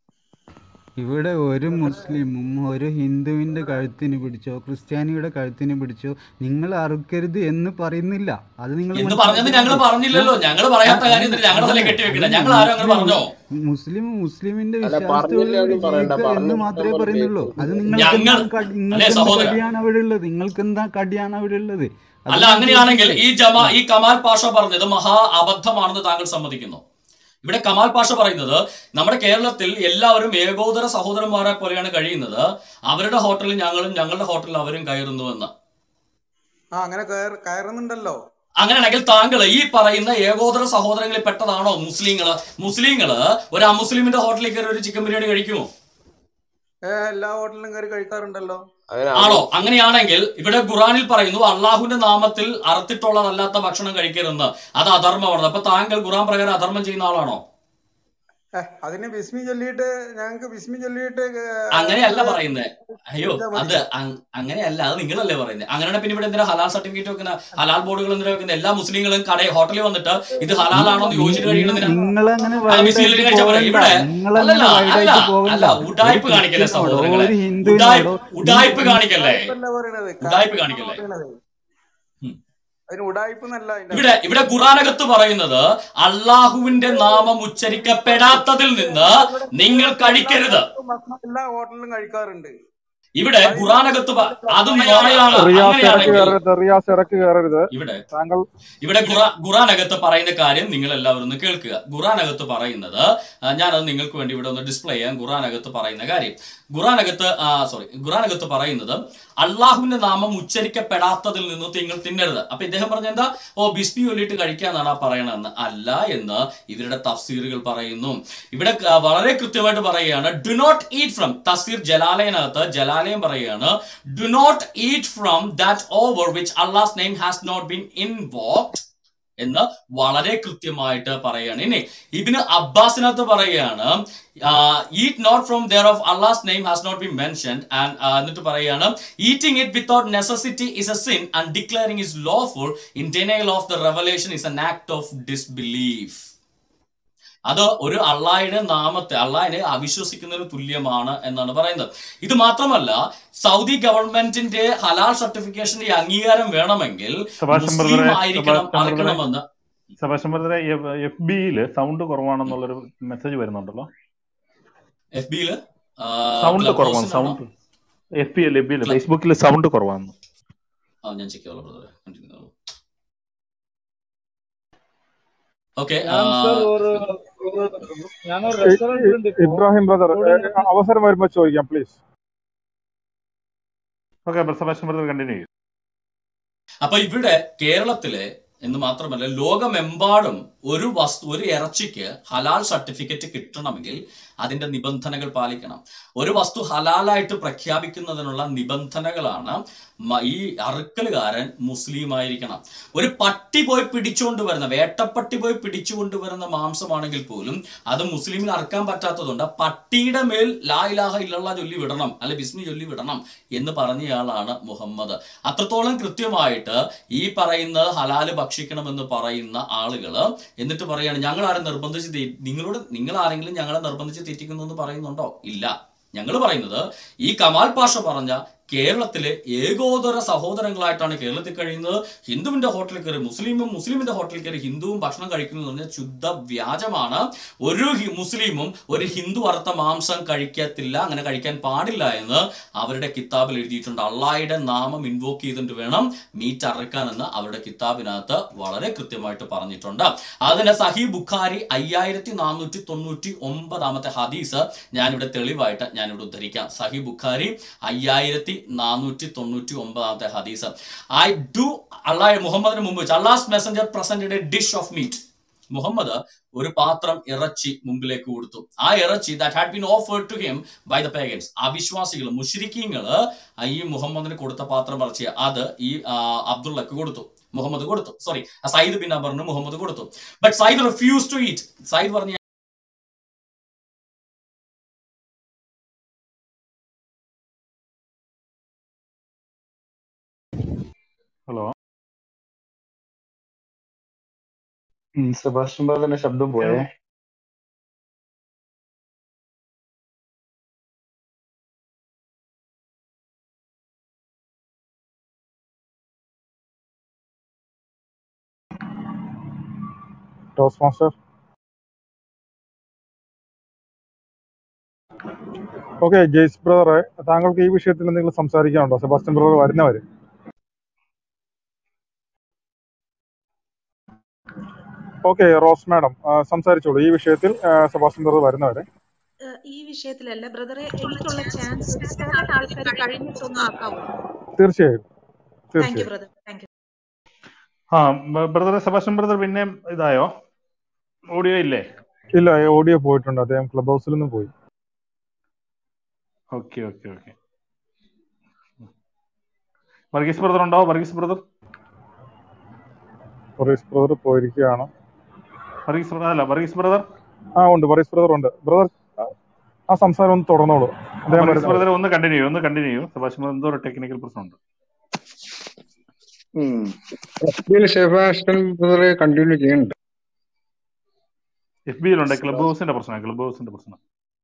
ഇവിടെ ഒരു മുസ്ലിമും ഒരു ഹിന്ദുവിന്റെ കഴുത്തിന് പിടിച്ചോ ക്രിസ്ത്യാനിയുടെ കഴുത്തിന് പിടിച്ചോ നിങ്ങൾ അറുക്കരുത് എന്ന് പറയുന്നില്ല അത് നിങ്ങൾ
എന്ന് പറഞ്ഞത് ഞങ്ങൾ പറഞ്ഞില്ലല്ലോ ഞങ്ങൾ പറയാത്ത കാര്യം ഞങ്ങളുടെ തലേ കെട്ടിവെക്കണേ ഞങ്ങൾ ആരും അങ്ങനെ പറഞ്ഞോ
മുസ്ലിം മുസ്ലിമിന്റെ
അല്ല പറഞ്ഞില്ല
വിശ്വാസത്തോടുകൂടി
എന്നും പറയണ്ട
ജീവിക്കുക എന്ന്
പറഞ്ഞു
മാത്രമേ
നമ്മൾ
പറയുന്നുള്ളൂ അത് നിങ്ങൾക്ക്
ഞങ്ങൾ
എന്താണ് കടി-
അല്ലെ
നിങ്ങൾക്ക് എന്ത്
സഹോദര
കടിയാണ് അവിടെ ഉള്ളത് നിങ്ങൾക്ക് എന്താ കടിയാണ് അവിടെ ഉള്ളത് അത്
അല്ല
ഞാൻ
അങ്ങനെയാണെങ്കിൽ
ചോദിക്കട്ടെ
ഈ ജമാ
ആ
ഈ കമാൽ പാഷ പറഞ്ഞത് മഹാ അബദ്ധമാണെന്ന് താങ്കൾ സമ്മതിക്കുന്നു ഇവിടെ കമാൽ പാഷ പറയുന്നത് നമ്മുടെ കേരളത്തിൽ എല്ലാവരും ഏകോദര സഹോദരന്മാരെ പോലെയാണ് കഴിയുന്നത് അവരുടെ ഹോട്ടലിൽ ഞങ്ങളും ഞങ്ങളുടെ ഹോട്ടലിൽ അവരും കയറുന്നുവെന്ന്
ആ അങ്ങനെ കയർ- കയറുന്നുണ്ടല്ലോ
അങ്ങനെയാണെങ്കിൽ താങ്കൾ ഈ പറയുന്ന ഏകോദര സഹോദരങ്ങളിൽ പെട്ടതാണോ മുസ്ലിങ്ങള് മുസ്ലിങ്ങള് ഒരു അമുസ്ലിമിന്റെ ഹോട്ടലിൽ കയറി ഒരു ചിക്കൻ ബിരിയാണി കഴിക്കുമോ
ഏ, എല്ലാ ഹോട്ടലിലും കയറി കഴിക്കാറുണ്ടല്ലോ
അങ്ങനെ
ആണോ
അത്
അങ്ങനെയാണെങ്കിൽ ഇവിടെ ഖുറാനിൽ പറയുന്നു അള്ളാഹുവിന്റെ നാമത്തിൽ അറുത്തിട്ടുള്ളതല്ലാത്ത ഭക്ഷണം കഴിക്കരുതെന്ന് അത് അധർമ്മമാണ് അപ്പൊ താങ്കൾ ഖുറാൻ പ്രകാരം അധർമ്മം ചെയ്യുന്ന ആളാണോ
ഏ, അതിന് ബിസ്മി ചൊല്ലിയിട്ട് ഞങ്ങൾക്ക് ബിസ്മി ചൊല്ലിയിട്ട് ഏ,
അങ്ങനെയല്ല
അത്
പറയുന്നത് അയ്യോ
ചെയ്താ മതി
അത് അങ്- അങ്ങനെയല്ല അത് നിങ്ങളല്ലേ പറയുന്നത് അങ്ങനെയാണ് പിന്നെ ഇവിടെ എന്തിനാ ഹലാൽ സർട്ടിഫിക്കറ്റ് വെക്കുന്ന ഹലാൽ ബോർഡുകൾ എന്തിനാ വെക്കുന്നത് എല്ലാ മുസ്ലിങ്ങളും കടയിൽ ഹോട്ടലിൽ വന്നിട്ട് ഇത് ഹലാലാണോ എന്ന് ചോദിച്ചിട്ട് കഴിയണമെന്തിനാ
നിങ്ങളങ്ങനെ
ആ മിസ്ലിയിൽ
വൈഡായിട്ട്
കഴിച്ചാൽ പോരെ
പോകണ്ട
ഇവിടെ
നിങ്ങളങ്ങനെ
അല്ലല്ല അല്ല
വൈഡായിട്ട്
അല്ല
പോകണ്ട ഒരു
ഉടായ്പ് കാണിക്കല്ലേ
ക്രിസ്ത്യനോടോ
സഹോദരങ്ങളെ
ഒരു
ഉടായ്പ്
ഹിന്ദുവിനോടോ
ഉടായ്പ്
നിങ്ങൾ
കാണിക്കല്ലേ
ഉടായ്പല്ല പറയണത്
ഉടായ്പ്
കാര്യമാണ്
കാണിക്കല്ലേ
പറയണത്
ഉം.
അതിന് ഉടായ്പ എന്നല്ല അതിന്റെ
ഇവിടെ
അർത്ഥം
ഇവിടെ ഖുറാനകത്ത് പറയുന്നത് അള്ളാഹുവിന്റെ നാമം ഉച്ചരിക്കപ്പെടാത്തതിൽ നിന്ന്
ഇവിടെ
നിങ്ങൾ
കേരളത്തിൽ
കഴിക്കരുത്
എല്ലായിടത്തും ഭക്ഷണം എല്ലാ ഹോട്ടലിലും കഴിക്കാറുണ്ട്
ഇവിടെ ഖുറാനകത്ത് പ- അതും നുണയാണ്
റിയാസ് ഇടക്ക്
അങ്ങനെയാണെങ്കിൽ
കയറരുത് റിയാസ് ഇടക്ക് കയറരുത്
ഇവിടെ
താങ്കൾ
ഇവിടെ ഖുറാ ഖുറാനകത്ത് പറയുന്ന കാര്യം നിങ്ങൾ എല്ലാവരും ഒന്ന് കേൾക്കുക ഖുറാനകത്ത് പറയുന്നത് ആ, ഞാനത് നിങ്ങൾക്ക് വേണ്ടി ഇവിടെ ഒന്ന് ഡിസ്പ്ലേ ചെയ്യാം ഖുറാനകത്ത് പറയുന്ന കാര്യം ഖുറാനകത്ത് സോറി ഖുറാനകത്ത് പറയുന്നത് അള്ളാഹുവിന്റെ നാമം ഉച്ചരിക്കപ്പെടാത്തതിൽ നിന്ന് നിങ്ങൾ തിന്നരുത് അപ്പൊ ഇദ്ദേഹം പറഞ്ഞ എന്താ ഓ ബിസ്പി ചൊല്ലിയിട്ട് കഴിക്കാന്നാണ് ആ പറയണതെന്ന് അല്ല എന്ന് ഇവരുടെ തഫ്സീറുകൾ പറയുന്നു ഇവിടെ ക- വളരെ കൃത്യമായിട്ട് പറയുകയാണ് ഡു നോട്ട് ഈറ്റ് ഫ്രം തഫ്സീർ ജലാലയനകത്ത് ജലാലയം പറയുകയാണ് do not eat from that over which Allah's name has not been invoked എന്ന് വളരെ കൃത്യമായിട്ട് പറയുകയാണ് ഇനി ഇബിന് അബ്ബാസിനകത്ത് പറയുകയാണ് eat not from there of Allah's name has not be mention and എന്നിട്ട് പറയുകയാണ് eating it without necessity is a sin and declaring is lawful in denial of the revelation is an act of disbelief അത് ഒരു അള്ളായുടെ നാമത്തെ അള്ളാഹിനെ അവിശ്വസിക്കുന്നതിന് തുല്യമാണ് എന്നാണ് പറയുന്നത് ഇത് മാത്രമല്ല സൗദി ഗവൺമെന്റിന്റെ ഹലാൽ സർട്ടിഫിക്കേഷന്റെ ഈ അംഗീകാരം വേണമെങ്കിൽ
സബാഷൻ
മുസ്ലിം
ബ്രദറെ
ആയിരിക്കണം
സബാഷൻ ബ്രദറെ
അറക്കണമെന്ന്
സബാഷൻ ബ്രദറെ എഫ് ബിയിൽ സൗണ്ട് കുറവാണെന്നുള്ളൊരു മെസ്സേജ് വരുന്നുണ്ടല്ലോ
എഫ് ബിയില്
സൗണ്ട്
ക്ലബ്
കുറവാണ്
ഹൗസിലാണോ
സൗണ്ട് എഫ് ബി അല്ല എഫ് ബി അല്ല
ക്ലബ്
ഫേസ്ബുക്കിൽ സൗണ്ട് കുറവാണ്
ആ ഞാൻ ചെക്ക് ചെയ്യാം ബ്രദറെ കണ്ടിന്യൂ ഓക്കെ
ഞാൻ സർ ഒരു ഒരു ഞാനൊരു
ഇ-
റെസ്റ്റോറൻറ്റിൽ
ഇ-
ഉണ്ട് ഇപ്പോ
ഇബ്രാഹിം ബ്രദർ
അവിടെ നിന്ന്
അവസരം വരുമ്പോൾ ചോദിക്കാം please
okay Sebastian brother continue ചെയ്യും
അപ്പൊ ഇവിടെ കേരളത്തിലെ എന്ന് മാത്രമല്ല ലോകമെമ്പാടും ഒരു വസ്തു ഒരു ഇറച്ചിക്ക് ഹലാൽ സർട്ടിഫിക്കറ്റ് കിട്ടണമെങ്കിൽ അതിന്റെ നിബന്ധനകൾ പാലിക്കണം ഒരു വസ്തു ഹലാലായിട്ട് പ്രഖ്യാപിക്കുന്നതിനുള്ള നിബന്ധനകളാണ് മ- ഈ അറുക്കലുകാരൻ മുസ്ലിം ആയിരിക്കണം ഒരു പട്ടി പോയി പിടിച്ചുകൊണ്ട് വരുന്ന വേട്ടപ്പട്ടി പോയി പിടിച്ചുകൊണ്ട് വരുന്ന മാംസമാണെങ്കിൽ പോലും അത് മുസ്ലിമിന് അറുക്കാൻ പറ്റാത്തതുകൊണ്ട് ആ പട്ടിയുടെ മേൽ ലാ ഇലാഹ ഇല്ലല്ലാ ചൊല്ലി വിടണം അല്ലെ ബിസ്മി ചൊല്ലി വിടണം എന്ന് പറഞ്ഞയാളാണ് മുഹമ്മദ് അത്രത്തോളം കൃത്യമായിട്ട് ഈ പറയുന്നത് ഹലാല് ഭക്ഷിക്കണമെന്ന് പറയുന്ന ആളുകള് എന്നിട്ട് പറയാണ് ഞങ്ങൾ ആരും നിർബന്ധിച്ച് തീ- നിങ്ങളോട് നിങ്ങൾ ആരെങ്കിലും ഞങ്ങളെ നിർബന്ധിച്ച് തെറ്റിക്കുന്നു എന്ന് പറയുന്നുണ്ടോ ഇല്ല ഞങ്ങൾ പറയുന്നത് ഈ കമാൽ പാഷ പറഞ്ഞ കേരളത്തിലെ ഏകോദര സഹോദരങ്ങളായിട്ടാണ് കേരളത്തിൽ കഴിയുന്നത് ഹിന്ദുവിന്റെ ഹോട്ടലിൽ കയറി മുസ്ലിമും മുസ്ലിമിന്റെ ഹോട്ടലിൽ കയറി ഹിന്ദുവും ഭക്ഷണം കഴിക്കുന്നു എന്ന് പറഞ്ഞാൽ ശുദ്ധ വ്യാജമാണ് ഒരു ഹി- മുസ്ലിമും ഒരു ഹിന്ദു അർത്ഥ മാംസം കഴിക്കത്തില്ല അങ്ങനെ കഴിക്കാൻ പാടില്ല എന്ന് അവരുടെ കിതാബിൽ എഴുതിയിട്ടുണ്ട് അള്ളായുടെ നാമം ഇൻവോക്ക് ചെയ്തിട്ട് വേണം മീറ്റ് അറക്കാനെന്ന് അവരുടെ കിതാബിനകത്ത് വളരെ കൃത്യമായിട്ട് പറഞ്ഞിട്ടുണ്ട് അതിന് സഹി ബുഖാരി അയ്യായിരത്തി നാനൂറ്റി തൊണ്ണൂറ്റി ഒമ്പതാമത്തെ ഹദീസ് ഞാനിവിടെ തെളിവായിട്ട് ഞാനിവിടെ ഉദ്ധരിക്കാം സഹി ബുഖാരി അയ്യായിരത്തി നാനൂറ്റി തൊണ്ണൂറ്റി ഒമ്പതാമത്തെ ഹദീസ് ഐ ഡു അള്ളാഹ് മുഹമ്മദിന് മുമ്പ് വെച്ച് അള്ളാഹ് messenger presented a dish of meat Muhammad ഒരു പാത്രം ഇറച്ചി മുമ്പിലേക്ക് കൊടുത്തു ആ ഇറച്ചി that had been offered to him by the pagans അവിശ്വാസികൾ മുഷ്രിക്കീങ്ങള് ഈ മുഹമ്മദിന് കൊടുത്ത പാത്രം ഇറച്ചി അത് ഈ ആ, അബ്ദുള്ളക്ക് കൊടുത്തു മുഹമ്മദ് കൊടുത്തു സോറി സയ്യിദ് ബിൻ അബറിന് മുഹമ്മദ് കൊടുത്തു but Sayyid refuse to eat Sayyid പറഞ്ഞ
ഹലോ
സെബാസ്റ്റ്യൻ ബ്രദറിന്റെ ശബ്ദം പോയേ
ടോസ് മാസ്റ്റർ ഓക്കെ ജെയ്സ് ബ്രദറെ താങ്കൾക്ക് ഈ വിഷയത്തിൽ എന്തെങ്കിലും സംസാരിക്കാനുണ്ടോ സെബാസ്റ്റ്യൻ ബ്രദർ വരുന്നവര് ഓക്കെ റോസ് മാഡം സംസാരിച്ചോളൂ ഈ വിഷയത്തിൽ ആ, സെബാസ്റ്റ്യൻ ബ്രദർ വരുന്നവരെ
ഏഹ് ഈ വിഷയത്തിലല്ല ബ്രദറെ എനിക്കുള്ള ചാൻസ് സെവൻ ആൾക്കാർ കഴിഞ്ഞിട്ടൊന്ന് ആക്കാവോ
തീർച്ചയായും
താങ്ക് യു
തീർച്ചയായും
ബ്രദർ താങ്ക് യു
ആ ബ്രദർ സെബാസ്റ്റ്യൻ ബ്രദർ പിന്നെ ഇതായോ ഓഡിയോ ഇല്ലേ
ഇല്ല ഓഡിയോ പോയിട്ടുണ്ട് അദ്ദേഹം ക്ലബ് ഹൗസിൽ നിന്ന് പോയി
okay okay okay Varghese brother ഉണ്ടോ വർഗീസ് ബ്രദർ
പറീസ് ബ്രദർ പോയിരിക്കുകയാണ്
വർഗീസ് ബ്രദർ അല്ല വർഗീസ് ബ്രദർ
ആ ഉണ്ട് പറീസ് ബ്രദർ ഉണ്ട് ബ്രദർ ആ സംസാരം ഒന്ന് തുടർന്നോളൂ അദ്ദേഹം
വർഗീസ്
വരുന്നവരെ
ബ്രദർ ഒന്ന് കണ്ടിന്യൂ ഒന്ന് കണ്ടിന്യൂ സെബാസ്റ്റ്യൻ ബ്രദർ എന്തോ ഒരു ടെക്നിക്കൽ പ്രശ്നമുണ്ട്
എഫ്ബിയിൽ സെബാസ്റ്റ്യൻ ബ്രദറെ കണ്ടിന്യൂ ചെയ്യുന്നുണ്ട്
എഫ് ബിയിലുണ്ട് ക്ലബ് ഹൗസിന്റെ പ്രശ്നം ക്ലബ് ഹൗസിന്റെ പ്രശ്നം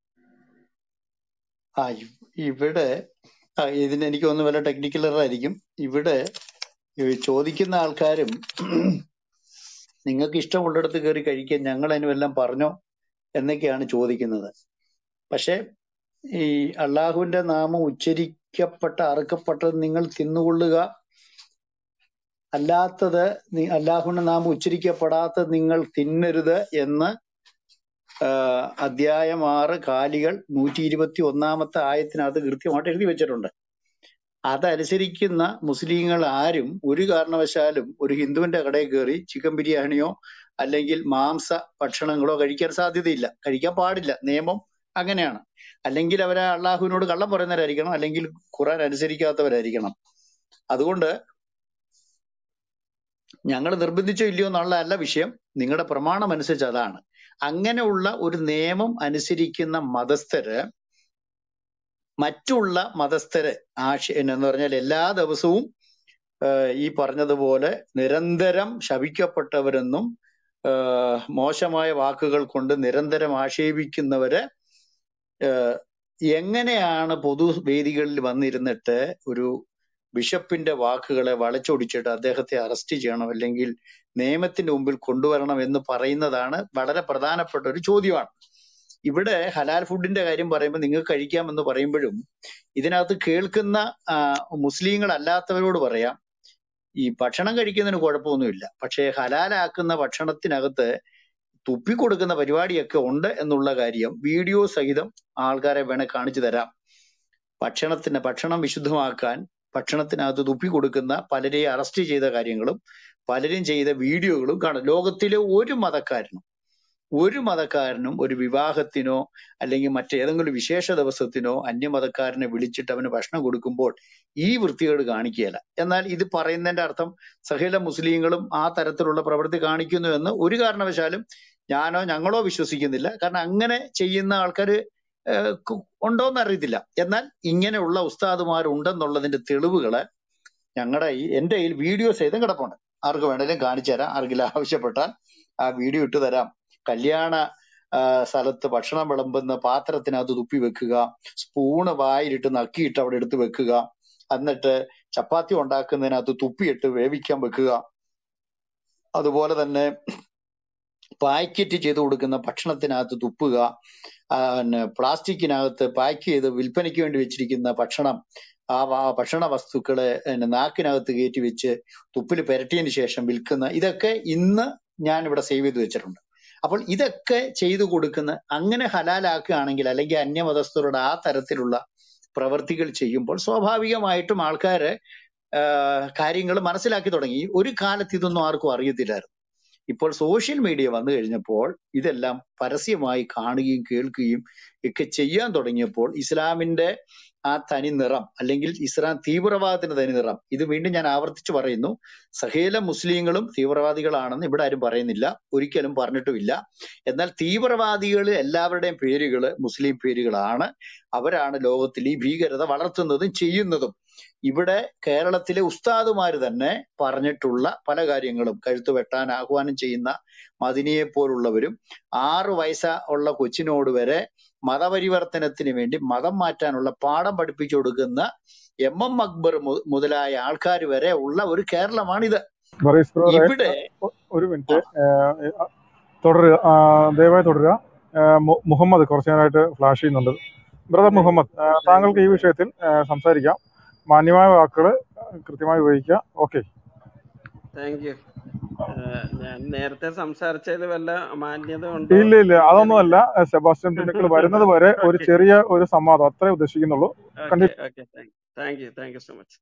ആ ഇവ്- ഇവിടെ ആ, ഇതിന് എനിക്ക് തോന്നുന്നു വല്ല ടെക്നിക്കൽ ആയിരിക്കും ഇവിടെ ഈ ചോദിക്കുന്ന ആൾക്കാരും നിങ്ങൾക്ക് ഇഷ്ടമുള്ളിടത്ത് കയറി കഴിക്കാൻ ഞങ്ങൾ അതിന് വല്ലതും പറഞ്ഞോ എന്നൊക്കെയാണ് ചോദിക്കുന്നത് പക്ഷെ ഈ അള്ളാഹുവിന്റെ നാമം ഉച്ചരി ശപിക്കപ്പെട്ട അറുക്കപ്പെട്ടത് നിങ്ങൾ തിന്നുകൊള്ളുക അല്ലാത്തത് നി- അല്ലാഹുവിന്റെ നാമം ഉച്ചരിക്കപ്പെടാത്തത് നിങ്ങൾ തിന്നരുത് എന്ന് ആഹ് അധ്യായം ആറ് കാലികൾ നൂറ്റി ഇരുപത്തി ഒന്നാമത്തെ ആയത്തിനകത്ത് കൃത്യമായിട്ട് എഴുതി വെച്ചിട്ടുണ്ട് അതനുസരിക്കുന്ന മുസ്ലിങ്ങൾ ആരും ഒരു കാരണവശാലും ഒരു ഹിന്ദുവിന്റെ കടയിൽ കയറി ചിക്കൻ ബിരിയാണിയോ അല്ലെങ്കിൽ മാംസ ഭക്ഷണങ്ങളോ കഴിക്കാൻ സാധ്യതയില്ല കഴിക്കാൻ പാടില്ല നിയമം അങ്ങനെയാണ് അല്ലെങ്കിൽ അവരെ അള്ളാഹുവിനോട് കള്ളം പറയുന്നവരായിരിക്കണം അല്ലെങ്കിൽ ഖുറാൻ അനുസരിക്കാത്തവരായിരിക്കണം അതുകൊണ്ട് ഞങ്ങൾ നിർബന്ധിച്ചോ ഇല്ലയോ എന്നുള്ളതല്ല വിഷയം നിങ്ങളുടെ പ്രമാണം അനുസരിച്ച് അതാണ് അങ്ങനെയുള്ള ഒരു നിയമം അനുസരിക്കുന്ന മതസ്ഥര് മറ്റുള്ള മതസ്ഥരെ ആശ എന്ന് പറഞ്ഞാൽ എല്ലാ ദിവസവും ആഹ് ഈ പറഞ്ഞതുപോലെ നിരന്തരം ശപിക്കപ്പെട്ടവരെന്നും ആഹ് മോശമായ വാക്കുകൾ കൊണ്ട് നിരന്തരം ആക്ഷേപിക്കുന്നവരെ ആഹ് എങ്ങനെയാണ് പൊതുവേദികളിൽ വന്നിരുന്നിട്ട് ഒരു ബിഷപ്പിന്റെ വാക്കുകളെ വളച്ചൊടിച്ചിട്ട് അദ്ദേഹത്തെ അറസ്റ്റ് ചെയ്യണം അല്ലെങ്കിൽ നിയമത്തിന്റെ മുമ്പിൽ കൊണ്ടുവരണം എന്ന് പറയുന്നതാണ് വളരെ പ്രധാനപ്പെട്ട ഒരു ചോദ്യമാണ് ഇവിടെ ഹലാൽ ഫുഡിന്റെ കാര്യം പറയുമ്പോൾ നിങ്ങൾക്ക് കഴിക്കാമെന്ന് പറയുമ്പോഴും ഇതിനകത്ത് കേൾക്കുന്ന ആ, മുസ്ലിങ്ങളല്ലാത്തവരോട് പറയാം ഈ ഭക്ഷണം കഴിക്കുന്നതിന് കുഴപ്പമൊന്നുമില്ല പക്ഷേ ഹലാലാക്കുന്ന ഭക്ഷണത്തിനകത്ത് തുപ്പിക്കൊടുക്കുന്ന പരിപാടിയൊക്കെ ഉണ്ട് എന്നുള്ള കാര്യം വീഡിയോ സഹിതം ആൾക്കാരെ വേണേ കാണിച്ചു തരാം ഭക്ഷണത്തിന് ഭക്ഷണം വിശുദ്ധമാക്കാൻ ഭക്ഷണത്തിനകത്ത് തുപ്പി കൊടുക്കുന്ന പലരെ അറസ്റ്റ് ചെയ്ത കാര്യങ്ങളും പലരും ചെയ്ത വീഡിയോകളും കാണാം ലോകത്തിലെ ഒരു മതക്കാരനും ഒരു മതക്കാരനും ഒരു വിവാഹത്തിനോ അല്ലെങ്കിൽ മറ്റേതെങ്കിലും വിശേഷ ദിവസത്തിനോ അന്യമതക്കാരനെ വിളിച്ചിട്ട് അവന് ഭക്ഷണം കൊടുക്കുമ്പോൾ ഈ വൃത്തികേട് കാണിക്കുകയില്ല എന്നാൽ ഇത് പറയുന്നതിന്റെ അർത്ഥം സകല മുസ്ലിങ്ങളും ആ തരത്തിലുള്ള പ്രവൃത്തി കാണിക്കുന്നു എന്ന് ഒരു കാരണവശാലും ഞാനോ ഞങ്ങളോ വിശ്വസിക്കുന്നില്ല കാരണം അങ്ങനെ ചെയ്യുന്ന ആൾക്കാർ ഉണ്ടോന്ന് അറിയത്തില്ല എന്നാൽ ഇങ്ങനെയുള്ള ഉസ്താദുമാർ ഉണ്ടെന്നുള്ളതിന്റെ തെളിവുകള് ഞങ്ങളുടെ ഈ എന്റെ കയ്യിൽ വീഡിയോ സഹിതം കിടപ്പുണ്ട് ആർക്ക് വേണേലും കാണിച്ചു തരാം ആർക്കെങ്കിലും ആവശ്യപ്പെട്ടാൽ ആ വീഡിയോ ഇട്ട് തരാം കല്യാണ ആ, സ്ഥലത്ത് ഭക്ഷണം വിളമ്പുന്ന പാത്രത്തിനകത്ത് തുപ്പി വെക്കുക സ്പൂണ് വായിലിട്ട് നക്കിയിട്ട് അവിടെ എടുത്ത് വെക്കുക എന്നിട്ട് ചപ്പാത്തി ഉണ്ടാക്കുന്നതിനകത്ത് തുപ്പിയിട്ട് വേവിക്കാൻ വെക്കുക അതുപോലെ തന്നെ പാക്കറ്റ് ചെയ്ത് കൊടുക്കുന്ന ഭക്ഷണത്തിനകത്ത് തുപ്പുക ആ, പിന്നെ പ്ലാസ്റ്റിക്കിനകത്ത് പാക്ക് ചെയ്ത് വിൽപ്പനയ്ക്ക് വേണ്ടി വെച്ചിരിക്കുന്ന ഭക്ഷണം ആ വ- ഭക്ഷണ വസ്തുക്കളെ പിന്നെ നാക്കിനകത്ത് കയറ്റി വെച്ച് തുപ്പിൽ പുരട്ടിയതിന് ശേഷം വിൽക്കുന്ന ഇതൊക്കെ ഇന്ന് ഞാൻ ഇവിടെ സേവ് ചെയ്ത് വെച്ചിട്ടുണ്ട് അപ്പോൾ ഇതൊക്കെ ചെയ്തു കൊടുക്കുന്ന അങ്ങനെ ഹലാലാക്കുകയാണെങ്കിൽ അല്ലെങ്കിൽ അന്യമതസ്ഥരുടെ ആ തരത്തിലുള്ള പ്രവർത്തികൾ ചെയ്യുമ്പോൾ സ്വാഭാവികമായിട്ടും ആൾക്കാര് കാര്യങ്ങൾ മനസ്സിലാക്കി തുടങ്ങി ഒരു കാലത്ത് ഇതൊന്നും ആർക്കും അറിയത്തില്ലായിരുന്നു ഇപ്പോൾ സോഷ്യൽ മീഡിയ വന്നു കഴിഞ്ഞപ്പോൾ ഇതെല്ലാം പരസ്യമായി കാണുകയും കേൾക്കുകയും ഒക്കെ ചെയ്യാൻ തുടങ്ങിയപ്പോൾ ഇസ്ലാമിന്റെ ആ തനി നിറം അല്ലെങ്കിൽ ഇസ്ലാം തീവ്രവാദത്തിന്റെ തനി നിറം ഇത് വീണ്ടും ഞാൻ ആവർത്തിച്ച് പറയുന്നു സഹേല മുസ്ലിങ്ങളും തീവ്രവാദികളാണെന്ന് ഇവിടെ ആരും പറയുന്നില്ല ഒരിക്കലും പറഞ്ഞിട്ടുമില്ല എന്നാൽ തീവ്രവാദികൾ എല്ലാവരുടെയും പേരുകൾ മുസ്ലിം പേരുകളാണ് അവരാണ് ലോകത്തിൽ ഈ ഭീകരത വളർത്തുന്നതും ചെയ്യുന്നതും ഇവിടെ കേരളത്തിലെ ഉസ്താദുമാർ തന്നെ പറഞ്ഞിട്ടുള്ള പല കാര്യങ്ങളും കഴുത്ത് വെട്ടാൻ ആഹ്വാനം ചെയ്യുന്ന മദിനിയെ പോലുള്ളവരും ആറു വയസ്സ ഉള്ള കൊച്ചിനോട് വരെ മതപരിവർത്തനത്തിന് വേണ്ടി മതം മാറ്റാനുള്ള പാഠം പഠിപ്പിച്ചു കൊടുക്കുന്ന എം എം അക്ബർ മു- മുതലായ ആൾക്കാർ വരെ ഉള്ള ഒരു കേരളമാണിത്
ബറീസ് ബ്രദറെ
ഇവിടെ
ഒ- ഒരു മിനിറ്റ് ഏഹ്, ഏഹ്, തുടരുക ആ, ദയവായി തുടരുക ഏഹ്, മു- മുഹമ്മദ് കുറച്ചു നേരമായിട്ട് ഫ്ലാഷ് ചെയ്യുന്നുണ്ട് ബ്രദർ മുഹമ്മദ് ഏഹ്, താങ്കൾക്ക് ഈ വിഷയത്തിൽ ഏഹ്, സംസാരിക്കാം മാന്യമായ വാക്കുകൾ കൃത്യമായി ഉപയോഗിക്കുക ഓക്കെ
താങ്ക് യു ഞാൻ നേരത്തെ സംസാരിച്ചതിൽ വല്ല മാന്യത ഉണ്ടോ
ഇല്ല ഇല്ല
എന്ന്
അതൊന്നുമല്ല ഏഹ്, സെബാസ്റ്റ്യൻ പിന്നക്കൽ വരുന്നത് വരെ ഒരു
ഓക്കെ
ചെറിയ ഒരു സംവാദം അത്രേ ഉദ്ദേശിക്കുന്നുള്ളൂ
okay
continue
okay thank you thank you so much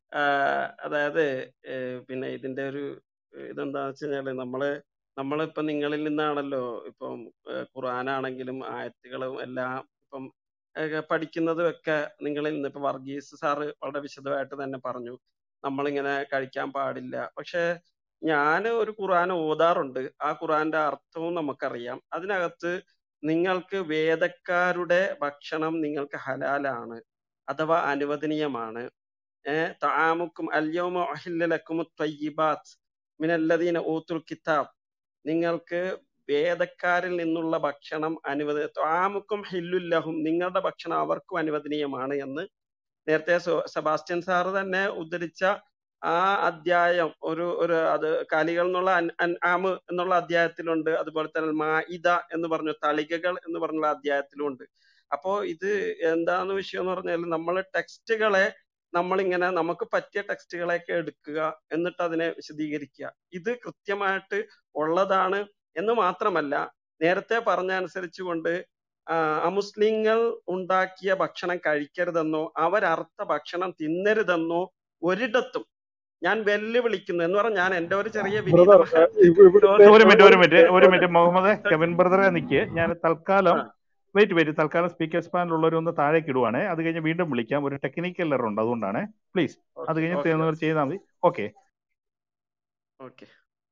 അതായത് ഏഹ് പിന്നെ ഇതിന്റെ ഒരു ഇതെന്താന്ന് വെച്ച് കഴിഞ്ഞാല് നമ്മള് നമ്മളിപ്പം നിങ്ങളിൽ നിന്നാണല്ലോ ഇപ്പം ഏഹ് ഖുർആനാണെങ്കിലും ആയത്തുകളും എല്ലാം ഇപ്പം ഏഹ് പഠിക്കുന്നതും ഒക്കെ നിങ്ങളിൽ നിന്ന് ഇപ്പൊ വർഗീസ് സാറ് വളരെ വിശദമായിട്ട് തന്നെ പറഞ്ഞു നമ്മളിങ്ങനെ കഴിക്കാൻ പാടില്ല പക്ഷെ ഞാൻ ഒരു ഖുർആൻ ഓതാറുണ്ട് ആ ഖുർആന്റെ അർത്ഥവും നമുക്കറിയാം അതിനകത്ത് നിങ്ങൾക്ക് വേദക്കാരുടെ ഭക്ഷണം നിങ്ങൾക്ക് ഹലാലാണ് അഥവാ അനുവദനീയമാണ് ഏഹ് തആമുക്കും അൽയൗമ ഉഹില്ല ലക്കുമു ത്വയ്യിബാത്ത് മിനല്ലദീന ഊത്തുൽ കിതാബ് നിങ്ങൾക്ക് വേദക്കാരിൽ നിന്നുള്ള ഭക്ഷണം അനുവദ ത്വാമുക്കും ഹില്ലുല്ലഹും നിങ്ങളുടെ ഭക്ഷണം അവർക്കും അനുവദനീയമാണ് എന്ന് നേരത്തെ സോ- സെബാസ്റ്റ്യൻ സാറ് തന്നെ ഉദ്ധരിച്ച ആ അധ്യായം ഒരു ഒരു അത് കാലികൾ എന്നുള്ള അൻ- അൻആമ് എന്നുള്ള അധ്യായത്തിലുണ്ട് അതുപോലെ തന്നെ മാഇദ എന്ന് പറഞ്ഞു തളികകൾ എന്ന് പറഞ്ഞുള്ള അധ്യായത്തിലുണ്ട് അപ്പോ ഇത് എന്താന്ന് വിഷയം എന്ന് പറഞ്ഞാൽ നമ്മൾ ടെക്സ്റ്റുകളെ നമ്മളിങ്ങനെ നമുക്ക് പറ്റിയ ടെക്സ്റ്റുകളെയൊക്കെ എടുക്കുക എന്നിട്ട് അതിനെ വിശദീകരിക്കുക ഇത് കൃത്യമായിട്ട് ഉള്ളതാണ് എന്ന് മാത്രമല്ല നേരത്തെ പറഞ്ഞ അനുസരിച്ചുകൊണ്ട് ആ, അമുസ്ലിങ്ങൾ ഉണ്ടാക്കിയ ഭക്ഷണം കഴിക്കരുതെന്നോ അവരറുത്ത ഭക്ഷണം തിന്നരുതെന്നോ ഒരിടത്തും ഞാൻ വെല്ലുവിളിക്കുന്നു എന്ന് പറഞ്ഞാൽ ഞാൻ എന്റെ ഒരു ചെറിയ
ബ്രദർ
വിനീതമായ
ഇവിടുത്തെ
ഒരു മിനിറ്റ് ഒരു
ഒരു
മിനിറ്റ് ഒരു മിനിറ്റ് മുഹമ്മദ് കെവിൻ ബ്രദറെ നിക്ക് ഞാൻ തൽക്കാലം വെയിറ്റ് വെയിറ്റ് തൽക്കാലം സ്പീക്കേഴ്സ് പാനലുള്ളവർ ഒന്ന് താഴേക്ക് ഇടുവാണേ അത് കഴിഞ്ഞ് വീണ്ടും വിളിക്കാം ഒരു ടെക്നിക്കൽ എറർ ഉണ്ട് അതുകൊണ്ടാണ് പ്ലീസ് അത് കഴിഞ്ഞ്
ഓക്കെ
തീർന്നവർ ചെയ്താൽ മതി ഓക്കെ
ഓക്കെ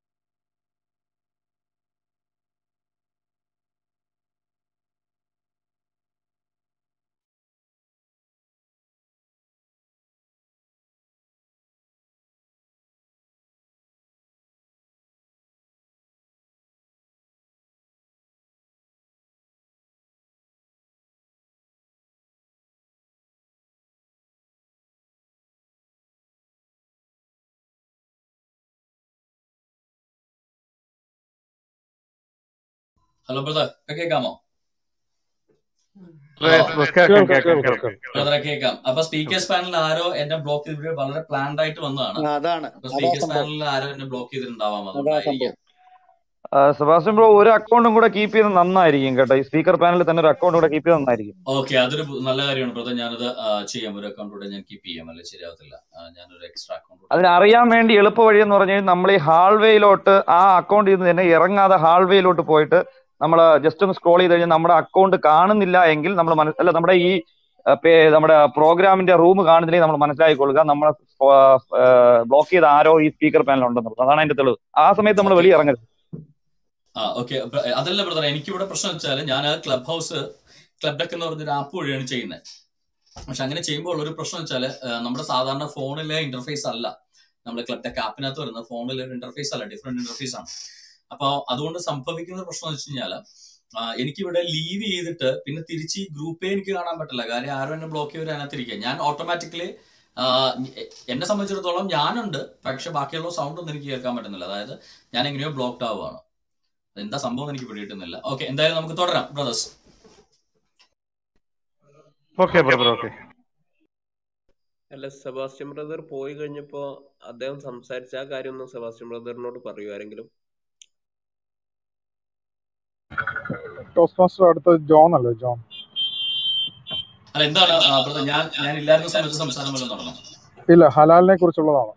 ഹലോ ബ്രദർ കേൾക്കാമോ ഹലോ
കേൾക്കാം
കേൾക്കാം
കേൾക്കാം
കേൾക്കാം
കേൾക്കാം
കേൾക്കാം
ബ്രദറെ കേൾക്കാം അപ്പൊ സ്പീക്കേഴ്സ് പാനലിൽ ആരോ എന്നെ ബ്ലോക്ക് ചെയ്തിട്ട് വളരെ പ്ലാൻഡ് ആയിട്ട് വന്നതാണ്
ആ, അതാണ്
അപ്പൊ
അതാ
സ്പീക്കേഴ്സ്
സംഭവം
പാനലിൽ ആരോ എന്നെ ബ്ലോക്ക് ചെയ്തിട്ടുണ്ടാവാം
അതാ
അതുകൊണ്ടായിരിക്കാം
സംഭവം
സെബാസ്റ്റ്യൻ ബ്രോ ഒരു അക്കൗണ്ടും കൂടെ കീപ്പ് ചെയ്യുന്നത് നന്നായിരിക്കും കേട്ടോ ഈ സ്പീക്കർ പാനലിൽ തന്നെ ഒരു അക്കൗണ്ട് കൂടെ കീപ്പ് ചെയ്യുന്നത് നന്നായിരിക്കും
ഓക്കെ അതൊരു ബു- നല്ല കാര്യമാണ് ബ്രദർ ഞാനത് ആ, ചെയ്യാം ഒരു അക്കൗണ്ട് കൂടെ ഞാൻ കീപ്പ് ചെയ്യാം അല്ലെ ശരിയാവത്തില്ല ആ, ഞാനൊരു എക്സ്ട്രാ അക്കൗണ്ട് കൂടെ
അതിന് അറിയാൻ വേണ്ടി എളുപ്പ വഴി എന്ന് പറഞ്ഞു കഴിഞ്ഞാൽ നമ്മൾ ഈ ഹാൾവേയിലോട്ട് ആ അക്കൗണ്ടിൽ നിന്ന് തന്നെ ഇറങ്ങാതെ ഹാൾവേയിലോട്ട് പോയിട്ട് നമ്മൾ ജസ്റ്റ് ഒന്ന് സ്ക്രോൾ ചെയ്ത് കഴിഞ്ഞാൽ നമ്മുടെ അക്കൗണ്ട് കാണുന്നില്ല എങ്കിൽ നമ്മൾ മനസ് അല്ല നമ്മുടെ ഈ അഹ്, പേ- നമ്മുടെ പ്രോഗ്രാമിന്റെ റൂം കാണുന്നില്ലെങ്കിൽ നമ്മൾ മനസ്സിലാക്കിക്കൊള്ളുക നമ്മൾ ബ്ലോക്ക് ചെയ്ത ആരോ ഈ സ്പീക്കർ പാനൽ ഉണ്ടെന്നുള്ളത് അതാണ് അതിന്റെ തെളിവ് ആ സമയത്ത് നമ്മൾ
ഓക്കെ
വെളിയിൽ ഇറങ്ങരുത്
ആ ഓക്കെ അതല്ല ബ്രദർ എനിക്കിവിടെ പ്രശ്നം വെച്ചാൽ ഞാൻ ക്ലബ് ഹൗസ് ക്ലബ് ഡെക്ക് എന്ന് പറഞ്ഞൊരു ആപ്പ് വഴിയാണ് ചെയ്യുന്നത് പക്ഷെ അങ്ങനെ ചെയ്യുമ്പോൾ ഒരു പ്രശ്നം വെച്ചാൽ നമ്മുടെ സാധാരണ ഫോണിലെ ഇന്റർഫേസ് അല്ല നമ്മുടെ ക്ലബ് ഡെക്ക് ആപ്പിനകത്ത് വരുന്ന ഫോണിലെ ഒരു ഇന്റർഫേസ് അല്ല ഡിഫറെന്റ് ഇന്റർഫേസ് ആണ് അപ്പോൾ അതുകൊണ്ട് സംഭവിക്കുന്ന പ്രശ്നം എന്ന് വെച്ച് കഴിഞ്ഞാൽ എനിക്കിവിടെ ലീവ് ചെയ്തിട്ട് പിന്നെ തിരിച്ച് ഈ ഗ്രൂപ്പേ എനിക്ക് കാണാൻ പറ്റില്ല കാര്യം ആരും എന്നെ ബ്ലോക്ക് ചെയ്ത് അതിനകത്തിരിക്കുക ഞാൻ ഓട്ടോമാറ്റിക്കലി എന്നെ സംബന്ധിച്ചിടത്തോളം ഞാനുണ്ട് പക്ഷെ ബാക്കിയുള്ള സൗണ്ട് ഒന്നും എനിക്ക് കേൾക്കാൻ പറ്റുന്നില്ല അതായത് ഞാൻ എങ്ങനെയോ ബ്ലോക്ക്ഡ് ആവുകയാണ് എന്താ സംഭവം എന്ന് എനിക്ക് പിടികിട്ടുന്നില്ല ഓക്കെ എന്തായാലും നമുക്ക് തുടരാം ബ്രദേഴ്സ്
ഓക്കെ ബ്രദർ ഓക്കെ
അല്ല സെബാസ്റ്റ്യൻ ബ്രദർ പോയി കഴിഞ്ഞപ്പോ അദ്ദേഹം സംസാരിച്ച ആ കാര്യം ഒന്ന് സെബാസ്റ്റ്യൻ ബ്രദറിനോട് പറയൂ ആരെങ്കിലും
ടോസ്റ്റ് മാസ്റ്റർ അടുത്ത ജോൺ അല്ലേ ജോൺ
അല്ല എന്താണ് ബ്രദർ ഞാൻ ഞാൻ ഇല്ലായിരുന്ന സമയത്ത് സംസാരം വല്ലതും നടന്നു
ഇല്ല ഹലാലിനെ കുറിച്ചുള്ളതാണ്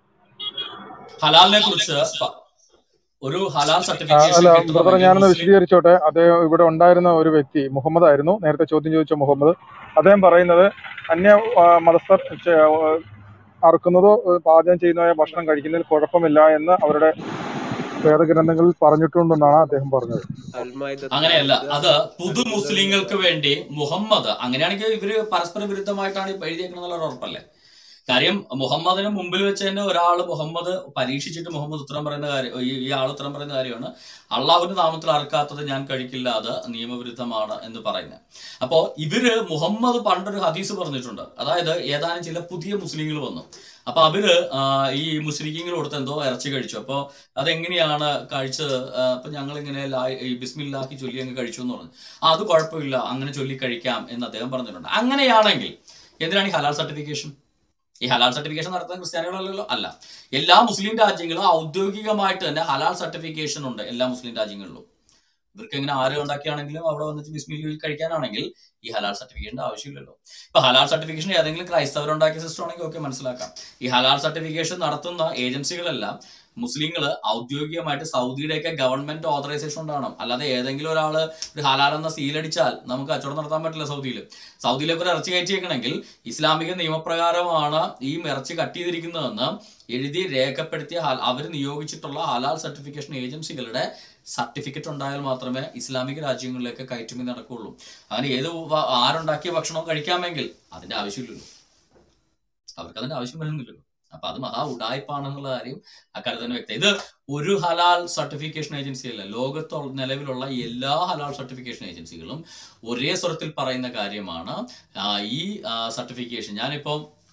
ഹലാലിനെ കുറിച്ച് പ- ഒരു ഹലാൽ
ആ,
സർട്ടിഫിക്കേഷൻ
അല്ല ബ്രദർ
കിട്ടണമെങ്കിൽ
ഞാനൊന്ന്
മുസ്ലിം
വിശദീകരിച്ചോട്ടെ അദ്ദേഹം ഇവിടെ ഉണ്ടായിരുന്ന ഒരു വ്യക്തി മുഹമ്മദ് ആയിരുന്നു നേരത്തെ ചോദ്യം ചോദിച്ച മുഹമ്മദ് അദ്ദേഹം പറയുന്നത് അന്യ ആ, മതസ്ഥർ ചെ- ആ, അറുക്കുന്നതോ ഏ, പാചകം ചെയ്യുന്നതോ ഭക്ഷണം കഴിക്കുന്നതിൽ കുഴപ്പമില്ല എന്ന് അവരുടെ വേദഗ്രന്ഥങ്ങളിൽ പറഞ്ഞിട്ടുണ്ടെന്നാണ് അദ്ദേഹം പറഞ്ഞത്
അൽമായദത്തിൽ
അങ്ങനെയല്ല
ഇത്
അത് പുതു
ഇത്
മുസ്ലിങ്ങൾക്ക് വേണ്ടി മുഹമ്മദ് അങ്ങനെയാണെങ്കിൽ ഇവര് പരസ്പര വിരുദ്ധമായിട്ടാണ് ഇപ്പൊ എഴുതിയേക്കണെന്നുള്ള ഉറപ്പല്ലേ കാര്യം മുഹമ്മദിന് മുമ്പിൽ വെച്ച് തന്നെ ഒരാൾ മുഹമ്മദ് പരീക്ഷിച്ചിട്ട് മുഹമ്മദ് ഉത്തരം പറയുന്ന കാര്യം ഈ ഈ ആൾ ഉത്തരം പറയുന്ന കാര്യമാണ് അള്ളാഹുവിന്റെ നാമത്തിൽ അറക്കാത്തത് ഞാൻ കഴിക്കില്ല അത് നിയമവിരുദ്ധമാണ് എന്ന് പറയുന്നത് അപ്പോ ഇവര് മുഹമ്മദ് പണ്ടൊരു ഹദീസ് പറഞ്ഞിട്ടുണ്ട് അതായത് ഏതാനും ചില പുതിയ മുസ്ലിങ്ങൾ വന്നു അപ്പൊ അവര് ആ, ഈ മുസ്ലിങ്ങൾ കൊടുത്ത് എന്തോ ഇറച്ചി കഴിച്ചു അപ്പൊ അതെങ്ങനെയാണ് കഴിച്ചത് ആ, അപ്പൊ ഞങ്ങൾ ഇങ്ങനെ ഈ ബിസ്മില്ലാഹി ചൊല്ലി അങ്ങ് കഴിച്ചു എന്ന് പറഞ്ഞു ആ അത് കുഴപ്പമില്ല അങ്ങനെ ചൊല്ലി കഴിക്കാം എന്ന് അദ്ദേഹം പറഞ്ഞിട്ടുണ്ട് അങ്ങനെയാണെങ്കിൽ എന്തിനാണ് ഈ ഹലാൽ സർട്ടിഫിക്കേഷൻ ഈ ഹലാൽ സർട്ടിഫിക്കേഷൻ നടത്തുന്ന ക്രിസ്ത്യാനികളല്ലല്ലോ അല്ല എല്ലാ മുസ്ലിം രാജ്യങ്ങളും ഔദ്യോഗികമായിട്ട് തന്നെ ഹലാൽ സർട്ടിഫിക്കേഷൻ ഉണ്ട് എല്ലാ മുസ്ലിം രാജ്യങ്ങളിലും ഇവർക്ക് ഇങ്ങനെ ആര് ഉണ്ടാക്കിയാണെങ്കിലും അവിടെ വന്നിട്ട് ബിസ്മിൽ കഴിക്കാനാണെങ്കിൽ ഈ ഹലാൽ സർട്ടിഫിക്കേഷന്റെ ആവശ്യമില്ലല്ലോ ഇപ്പൊ ഹലാൽ സർട്ടിഫിക്കേഷൻ ഏതെങ്കിലും ക്രൈസ്തവർ ഉണ്ടാക്കിയ സിസ്റ്റം ആണെങ്കിൽ ഒക്കെ മനസ്സിലാക്കാം ഈ ഹലാൽ സർട്ടിഫിക്കേഷൻ നടത്തുന്ന ഏജൻസികളെല്ലാം മുസ്ലിങ്ങൾ ഔദ്യോഗികമായിട്ട് സൗദിയുടെയൊക്കെ ഗവൺമെന്റ് ഓതറൈസേഷൻ ഉണ്ടാവണം അല്ലാതെ ഏതെങ്കിലും ഒരാൾ ഒരു ഹലാൽ എന്ന സീലടിച്ചാൽ നമുക്ക് കച്ചവടം നടത്താൻ പറ്റില്ല സൗദിയിൽ സൗദിയിലേക്ക് ഒരു ഇറച്ചി കയറ്റിയേക്കണമെങ്കിൽ ഇസ്ലാമിക നിയമപ്രകാരമാണ് ഈ ഇറച്ചി കട്ട് ചെയ്തിരിക്കുന്നതെന്ന് എഴുതി രേഖപ്പെടുത്തിയ അവർ നിയോഗിച്ചിട്ടുള്ള ഹലാൽ സർട്ടിഫിക്കേഷൻ ഏജൻസികളുടെ സർട്ടിഫിക്കറ്റ് ഉണ്ടായാൽ മാത്രമേ ഇസ്ലാമിക രാജ്യങ്ങളിലേക്ക് കയറ്റുമതി നടക്കുകയുള്ളൂ അങ്ങനെ ഏത് വ- ആരുണ്ടാക്കിയ ഭക്ഷണവും കഴിക്കാമെങ്കിൽ അതിന്റെ ആവശ്യമില്ലല്ലോ അവർക്ക് അതിന്റെ ആവശ്യം വരുന്നില്ലല്ലോ അപ്പൊ അത് മഹാ ഉടായ്പാണെന്നുള്ള കാര്യം അക്കാര്യത്തിൽ തന്നെ വ്യക്തം ഇത് ഒരു ഹലാൽ സർട്ടിഫിക്കേഷൻ ഏജൻസി അല്ല ലോകത്ത് നിലവിലുള്ള എല്ലാ ഹലാൽ സർട്ടിഫിക്കേഷൻ ഏജൻസികളും ഒരേ സ്വരത്തിൽ പറയുന്ന കാര്യമാണ് ആ, ഈ സർട്ടിഫിക്കേഷൻ ഞാനിപ്പോ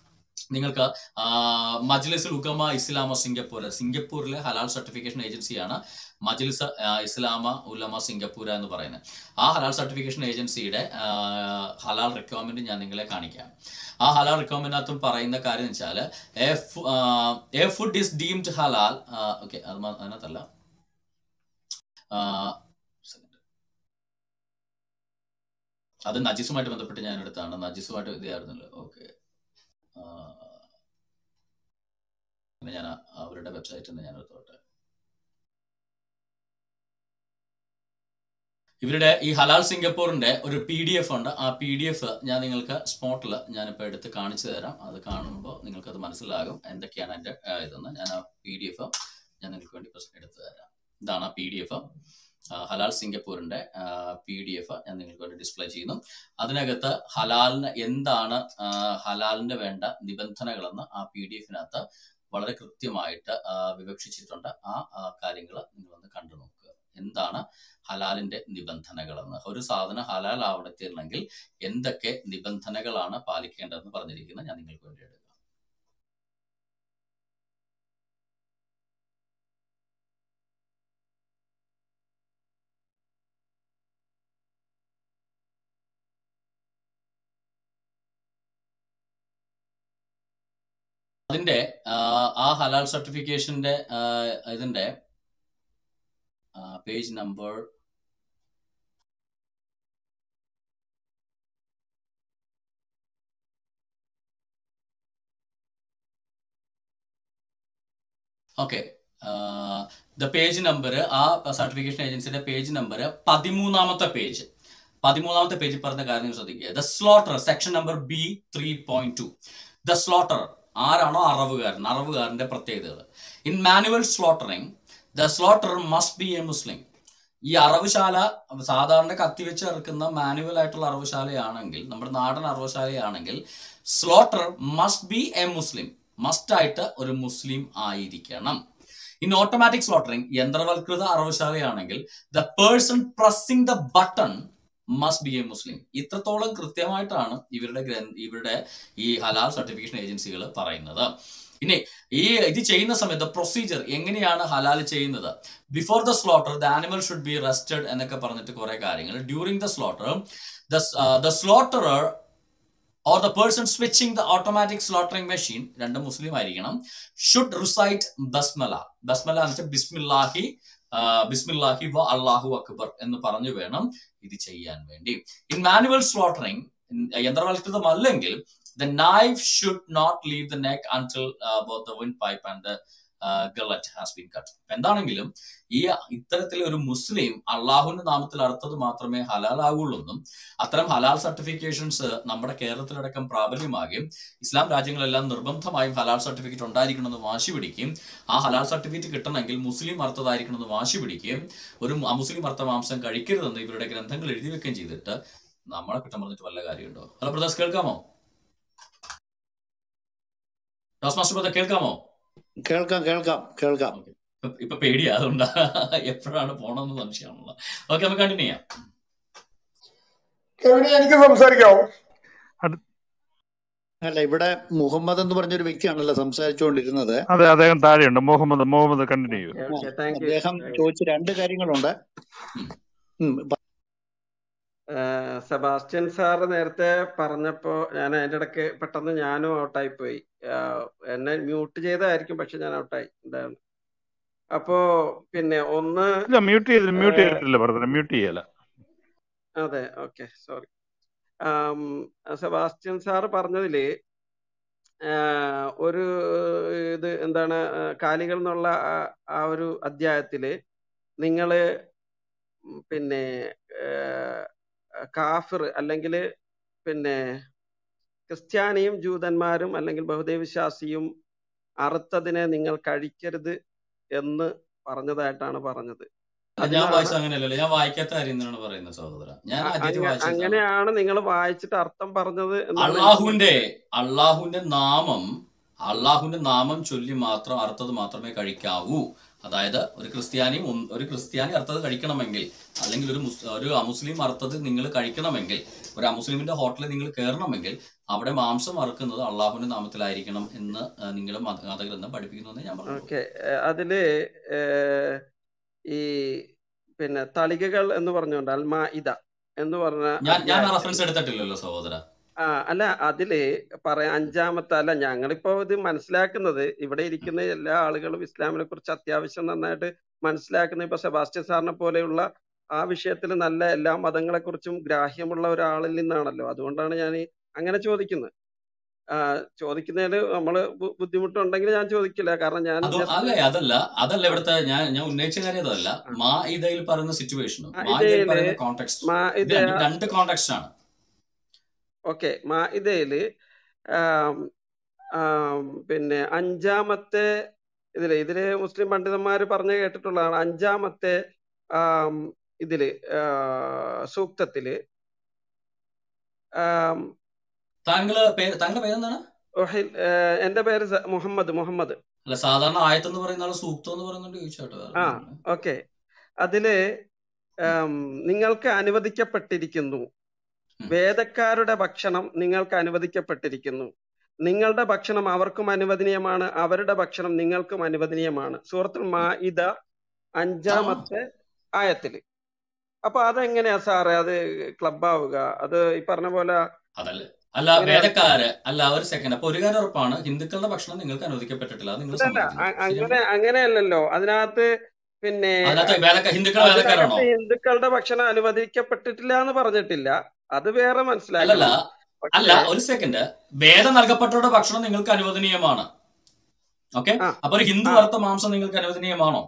നിങ്ങൾക്ക് ആ, മജ്ലിസുൽ ഉഗമ ഇസ്ലാമ സിംഗപ്പൂർ സിംഗപ്പൂരിലെ ഹലാൽ സർട്ടിഫിക്കേഷൻ ഏജൻസിയാണ് മജ്ലിസ് ആ, ഇസ്ലാമ ഉലമ സിംഗപ്പൂർ എന്ന് പറയുന്നത് ആ ഹലാൽ സർട്ടിഫിക്കേഷൻ ഏജൻസിയുടെ ആ, ഹലാൽ റിക്വയർമെന്റ് ഞാൻ നിങ്ങളെ കാണിക്കാം ആ ഹലാൽ റിക്വയർമെന്റിനകത്തും പറയുന്ന കാര്യം എന്ന് വെച്ചാൽ a food is deemed halal okay അത് മ- അതിനകത്തല്ല ആ, അത് നജീസുമായിട്ട് ബന്ധപ്പെട്ട് ഞാൻ എടുത്താണ് നജീസുമായിട്ട് ഇതായിരുന്നല്ലോ ഓക്കെ പിന്നെ ഞാൻ ആ- അവരുടെ വെബ്സൈറ്റിൽ നിന്ന് ഞാൻ എടുത്തോട്ടെ ഇവരുടെ ഈ ഹലാൽ സിംഗപ്പൂറിന്റെ ഒരു പി ഡി എഫ് ഉണ്ട് ആ പി ഡി എഫ് ഞാൻ നിങ്ങൾക്ക് സ്പോട്ടിൽ ഞാനിപ്പോൾ എടുത്ത് കാണിച്ചു തരാം അത് കാണുമ്പോൾ നിങ്ങൾക്ക് അത് മനസ്സിലാകും എന്തൊക്കെയാണ് എൻ്റെ ആ, ഇതെന്ന് ഞാൻ ആ പി ഡി എഫ് ഞാൻ നിങ്ങൾക്ക് വേണ്ടി പ്രസ് എടുത്തു തരാം ഇതാണ് ആ പി ഡി എഫ് ഹലാൽ സിംഗപ്പൂരിന്റെ പി ഡി എഫ് ഞാൻ നിങ്ങൾക്ക് വേണ്ടി ഡിസ്പ്ലേ ചെയ്യുന്നു അതിനകത്ത് ഹലാലിന് എന്താണ് ആ, ഹലാലിന് വേണ്ട നിബന്ധനകളെന്ന് ആ പി ഡി എഫിനകത്ത് വളരെ കൃത്യമായിട്ട് ആ, വിവക്ഷിച്ചിട്ടുണ്ട് ആ കാര്യങ്ങൾ നിങ്ങളൊന്ന് കണ്ടു നോക്കുക എന്താണ് ഹലാലിന്റെ നിബന്ധനകളെന്ന് ഒരു സാധനം ഹലാൽ ആവണമെങ്കിൽ എന്തൊക്കെ നിബന്ധനകളാണ് പാലിക്കേണ്ടതെന്ന് പറഞ്ഞിരിക്കുന്നത് ഞാൻ നിങ്ങൾക്ക് വേണ്ടി എടുക്കാം അതിന്റെ ആ, ആ ഹലാൽ സർട്ടിഫിക്കേഷന്റെ ആ, ഇതിന്റെ page number okay the page number ആ സർട്ടിഫിക്കേഷൻ ഏജൻസിയുടെ പേജ് നമ്പർ പതിമൂന്നാമത്തെ പേജ് പതിമൂന്നാമത്തെ പേജിൽ പറഞ്ഞ കാര്യം നിങ്ങൾ ശ്രദ്ധിക്കുക the slaughter section number B three point two the slaughter ആരാണോ അറവുകാരൻ അറവുകാരന്റെ പ്രത്യേകതകൾ in manual slaughtering the slaughter must be a Muslim ഈ അറവുശാല സാധാരണ കത്തിവെച്ച് ഇറക്കുന്ന മാനുവൽ ആയിട്ടുള്ള അറവുശാലയാണെങ്കിൽ നമ്മുടെ നാടൻ അറവുശാലയാണെങ്കിൽ slaughter must be a Muslim must ആയിട്ട് ഒരു മുസ്ലിം ആയിരിക്കണം ഇൻ ഓട്ടോമാറ്റിക് സ്ലോട്ടറിംഗ് യന്ത്രവൽകൃത അറവുശാലയാണെങ്കിൽ the person pressing the button must be a Muslim ഇത്രത്തോളം കൃത്യമായിട്ടാണ് ഇവരുടെ ഗ്രന്ഥ ഇവരുടെ ഈ ഹലാൽ സർട്ടിഫിക്കേഷൻ ഏജൻസികൾ പറയുന്നത് ഇനി ഈ ഇത് ചെയ്യുന്ന സമയത്ത് പ്രൊസീജിയർ എങ്ങനെയാണ് ഹലാൽ ചെയ്യുന്നത് before the slaughter the animal should be rested എന്നൊക്കെ പറഞ്ഞിട്ട് കുറെ കാര്യങ്ങൾ during the slaughter the slaughterer or the person switching the automatic slaughtering machine രണ്ട് മുസ്ലിം ആയിരിക്കണം ഷുഡ് റിസൈറ്റ് ബസ്മല ബസ്മല എന്ന് വെച്ചാൽ ബിസ്മില്ലാഹി ബിസ്മില്ലാഹി വ അള്ളാഹു അക്ബർ എന്ന് പറഞ്ഞു വേണം ഇത് ചെയ്യാൻ വേണ്ടി ഇൻ മാനുവൽ സ്ലോട്ടറിംഗ് യന്ത്രവൽകൃതമല്ലെങ്കിൽ the knife should not leave the neck until both the windpipe and the gullet has been cut എന്താണെങ്കിലും ഈ ഇത്തരത്തിൽ ഒരു മുസ്ലിം അള്ളാഹുവിന്റെ നാമത്തിൽ അർത്ഥത് മാത്രമേ ഹലാലാകുള്ളൂ എന്നും അത്തരം ഹലാൽ സർട്ടിഫിക്കേഷൻസ് നമ്മുടെ കേരളത്തിലടക്കം പ്രാബല്യമാകുകയും ഇസ്ലാം രാജ്യങ്ങളെല്ലാം നിർബന്ധമായും ഹലാൽ സർട്ടിഫിക്കറ്റ് ഉണ്ടായിരിക്കണമെന്ന് വാശി പിടിക്കുകയും ആ ഹലാൽ സർട്ടിഫിക്കറ്റ് കിട്ടണമെങ്കിൽ മുസ്ലിം അർത്ഥതായിരിക്കണമെന്ന് വാശി പിടിക്കുകയും ഒരു അമുസ്ലിം അർത്ഥ മാംസം കഴിക്കരുതെന്ന് ഇവരുടെ ഗ്രന്ഥങ്ങൾ എഴുതി വെക്കുകയും ചെയ്തിട്ട് നമ്മളെ കുറ്റം പറഞ്ഞിട്ട് വല്ല കാര്യമുണ്ടോ ഹലോ ബ്രദേഴ്സ് കേൾക്കാമോ ജോസ് മാസ്റ്റർ ബ്രദർ കേൾക്കാമോ
കേൾക്കാം കേൾക്കാം കേൾക്കാം
ഇപ്പൊ- ഇപ്പൊ പേടിയാ അതുകൊണ്ടാ എപ്പോഴാണ് പോണമെന്ന് സംശയമാണല്ലോ ഓക്കെ നമുക്ക് കണ്ടിന്യൂ ചെയ്യാം
കെവിനെ എനിക്ക് സംസാരിക്കാവോ
അല്ല ഇവിടെ മുഹമ്മദ് എന്ന് പറഞ്ഞൊരു വ്യക്തിയാണല്ലോ സംസാരിച്ചുകൊണ്ടിരുന്നത്
അതെ അദ്ദേഹം താഴെയുണ്ട് മുഹമ്മദ് മുഹമ്മദ് കണ്ടിന്യൂ ചെയ്യൂ
ആ,
ഓക്കെ താങ്ക് യു
അദ്ദേഹം ചോദിച്ച രണ്ട് കാര്യങ്ങളുണ്ട് ഉം, പ-
സെബാസ്റ്റ്യൻ സാറ് നേരത്തെ പറഞ്ഞപ്പോ ഞാൻ അതിന്റെ ഇടയ്ക്ക് പെട്ടെന്ന് ഞാനും ഔട്ടായി പോയി ആഹ് എന്നെ മ്യൂട്ട് ചെയ്തതായിരിക്കും പക്ഷെ ഞാൻ ഔട്ടായി എന്താണ് അപ്പോ പിന്നെ ഒന്ന്
ഇല്ല മ്യൂട്ട് ചെയ്ത് മ്യൂട്ട്
ഏഹ്,
ചെയ്തിട്ടില്ല ബ്രദറെ മ്യൂട്ട് ചെയ്യല
അതെ ഓക്കെ സോറി സെബാസ്റ്റ്യൻ സാറ് പറഞ്ഞതില് ആഹ് ഒരു ഇത് എന്താണ് ആഹ് കാലികൾ എന്നുള്ള ആ- ആ ഒരു അധ്യായത്തില് നിങ്ങള് ഉം പിന്നെ ആഹ് കാഫിർ അല്ലെങ്കിൽ പിന്നെ ക്രിസ്ത്യാനിയും ജൂതന്മാരും അല്ലെങ്കിൽ ബഹുദൈവ വിശ്വാസിയും അറുത്തതിനെ നിങ്ങൾ കഴിക്കരുത് എന്ന് പറഞ്ഞതായിട്ടാണ് പറഞ്ഞത്
അല്ല, ഞാൻ
അതിനാണ്
വായിച്ചത് അങ്ങനെയല്ലല്ലോ ഞാൻ വായിക്കാത്ത കാര്യം എന്തിനാണ് പറയുന്നത് സഹോദര ഞാൻ
അ-
ആദ്യമായിട്ട്
അങ്ങ-
വായിച്ചതാണ്
അങ്ങനെയാണ് നിങ്ങൾ വായിച്ചിട്ട് അർത്ഥം പറഞ്ഞത് എന്നാണ് എനിക്ക്
അള്ളാഹുവിന്റെ
മനസ്സിലായത്
അള്ളാഹുവിന്റെ നാമം അള്ളാഹുവിന്റെ നാമം ചൊല്ലി മാത്രം അർത്ഥത് മാത്രമേ കഴിക്കാവൂ അതായത് ഒരു ക്രിസ്ത്യാനിയും ഒന്ന് ഒരു ക്രിസ്ത്യാനി അർത്ഥത് കഴിക്കണമെങ്കിൽ അല്ലെങ്കിൽ ഒരു മുസ് ഒരു അമുസ്ലിം അർത്ഥത് നിങ്ങൾ കഴിക്കണമെങ്കിൽ ഒരു അമുസ്ലിമിന്റെ ഹോട്ടലിൽ നിങ്ങൾ കയറണമെങ്കിൽ അവിടെ മാംസം അറുക്കുന്നത് അള്ളാഹുവിന്റെ നാമത്തിലായിരിക്കണം എന്ന് ആ, നിങ്ങളുടെ മത മതഗ്രന്ഥം പഠിപ്പിക്കുന്നു ഞാൻ പറഞ്ഞു
ഓക്കെ അതില് ഏഹ്, ഈ പിന്നെ തളികകൾ എന്ന് പറഞ്ഞുകൊണ്ട് അൽമാ ഇത എന്ന് പറഞ്ഞ
ഞാൻ ഞാൻ ആ
അധ്യായത്തിൽ
റെഫറൻസ് എടുത്തിട്ടില്ലല്ലോ സഹോദര
ആ അല്ല അതില് പറയാ അഞ്ചാമത്തെ അല്ല ഞങ്ങളിപ്പോ ഇത് മനസ്സിലാക്കുന്നത് ഇവിടെ ഇരിക്കുന്ന എല്ലാ ആളുകളും ഇസ്ലാമിനെ കുറിച്ച് അത്യാവശ്യം നന്നായിട്ട് മനസ്സിലാക്കുന്ന ഇപ്പൊ സെബാസ്റ്റ്യൻ സാറിനെ പോലെയുള്ള ആ വിഷയത്തിൽ നല്ല എല്ലാ മതങ്ങളെ കുറിച്ചും ഗ്രാഹ്യമുള്ള ഒരാളിൽ നിന്നാണല്ലോ അതുകൊണ്ടാണ് ഞാൻ ഈ അങ്ങനെ ചോദിക്കുന്നത് ആ ചോദിക്കുന്നതിൽ നമ്മള് ബു- ബുദ്ധിമുട്ടുണ്ടെങ്കിൽ ഞാൻ ചോദിക്കില്ല കാരണം ഞാൻ
അത്
ജസ്റ്റ്
അല്ലേ അതല്ല അതല്ല ഇവിടുത്തെ ഞാൻ ഞാൻ ഉന്നയിച്ച കാര്യം അതല്ല മാ ഇതയിൽ പറയുന്ന സിറ്റുവേഷനും
ആ
മാ ഇതയിൽ
ഇതയില്
പറയുന്ന കോണ്ടെക്സ്റ്റ്
മാ
ഇത്
ഇത
രണ്ട് രണ്ട് കോണ്ടെക്സ്റ്റ് ആണ്
ഓക്കെ മാ ഇതയില് ആം, ആം, പിന്നെ അഞ്ചാമത്തെ ഇതില് ഇതില് മുസ്ലിം പണ്ഡിതന്മാര് പറഞ്ഞു കേട്ടിട്ടുള്ളതാണ് അഞ്ചാമത്തെ ആം, ഇതില് ആ, സൂക്തത്തില് ആം,
താങ്കള് പേര് താങ്കളുടെ പേരെന്താണ്
ഉഹിൽ- ഏ, എന്റെ പേര് സ- മുഹമ്മദ് മുഹമ്മദ്
അല്ല സാധാരണ ആയത്ത് എന്ന് പറയുന്ന ആള് സൂക്തം എന്ന് പറയുന്നുണ്ട് ചോദിച്ചോട്ടെ വേറെ
ആ
ഒന്നുമില്ല.
ഓക്കെ അതില് ആം, നിങ്ങൾക്ക് അനുവദിക്കപ്പെട്ടിരിക്കുന്നു
ഉം.
വേദക്കാരുടെ ഭക്ഷണം നിങ്ങൾക്ക് അനുവദിക്കപ്പെട്ടിരിക്കുന്നു നിങ്ങളുടെ ഭക്ഷണം അവർക്കും അനുവദനീയമാണ് അവരുടെ ഭക്ഷണം നിങ്ങൾക്കും അനുവദനീയമാണ് സൂറത്തുൽ മാഇദ
ആ
അഞ്ചാമത്തെ ആയത്തില് അപ്പൊ അതെങ്ങനെയാ സാറേ അത് ക്ലബ് ആവുക അത് ഈ പറഞ്ഞ പോലെ
അതല്ല അല്ല
എങ്ങനെയാ
വേദക്കാര് അല്ല ഒരു സെക്കൻഡ് അപ്പൊ ഒരു കാര്യം ഉറപ്പാണ് ഹിന്ദുക്കളുടെ ഭക്ഷണം നിങ്ങൾക്ക് അനുവദിക്കപ്പെട്ടിട്ടില്ല അത് നിങ്ങൾ
അല്ലല്ല
സമ്മതിക്കുന്നു
അ-
ശരിയാണ്
അങ്ങനെ അങ്ങനെയല്ലല്ലോ അതിനകത്ത് പിന്നെ
അതിനകത്ത് വേദക്ക ഹിന്ദുക്കൾ വേദക്കാരാണോ
അതിനകത്ത് ഹിന്ദുക്കളുടെ ഭക്ഷണം അനുവദിക്കപ്പെട്ടിട്ടില്ല എന്ന് പറഞ്ഞിട്ടില്ല അത് വേറെ
അല്ലല്ല
മനസ്സിലാക്കണം
അല്ല
പക്ഷേ
ഒരു സെക്കൻഡ് വേദം നൽകപ്പെട്ടവരുടെ ഭക്ഷണം നിങ്ങൾക്ക് അനുവദനീയമാണ് ഓക്കെ
ആ
അപ്പൊ ഒരു ഹിന്ദു
ആ
വറുത്ത മാംസം നിങ്ങൾക്ക് അനുവദനീയമാണോ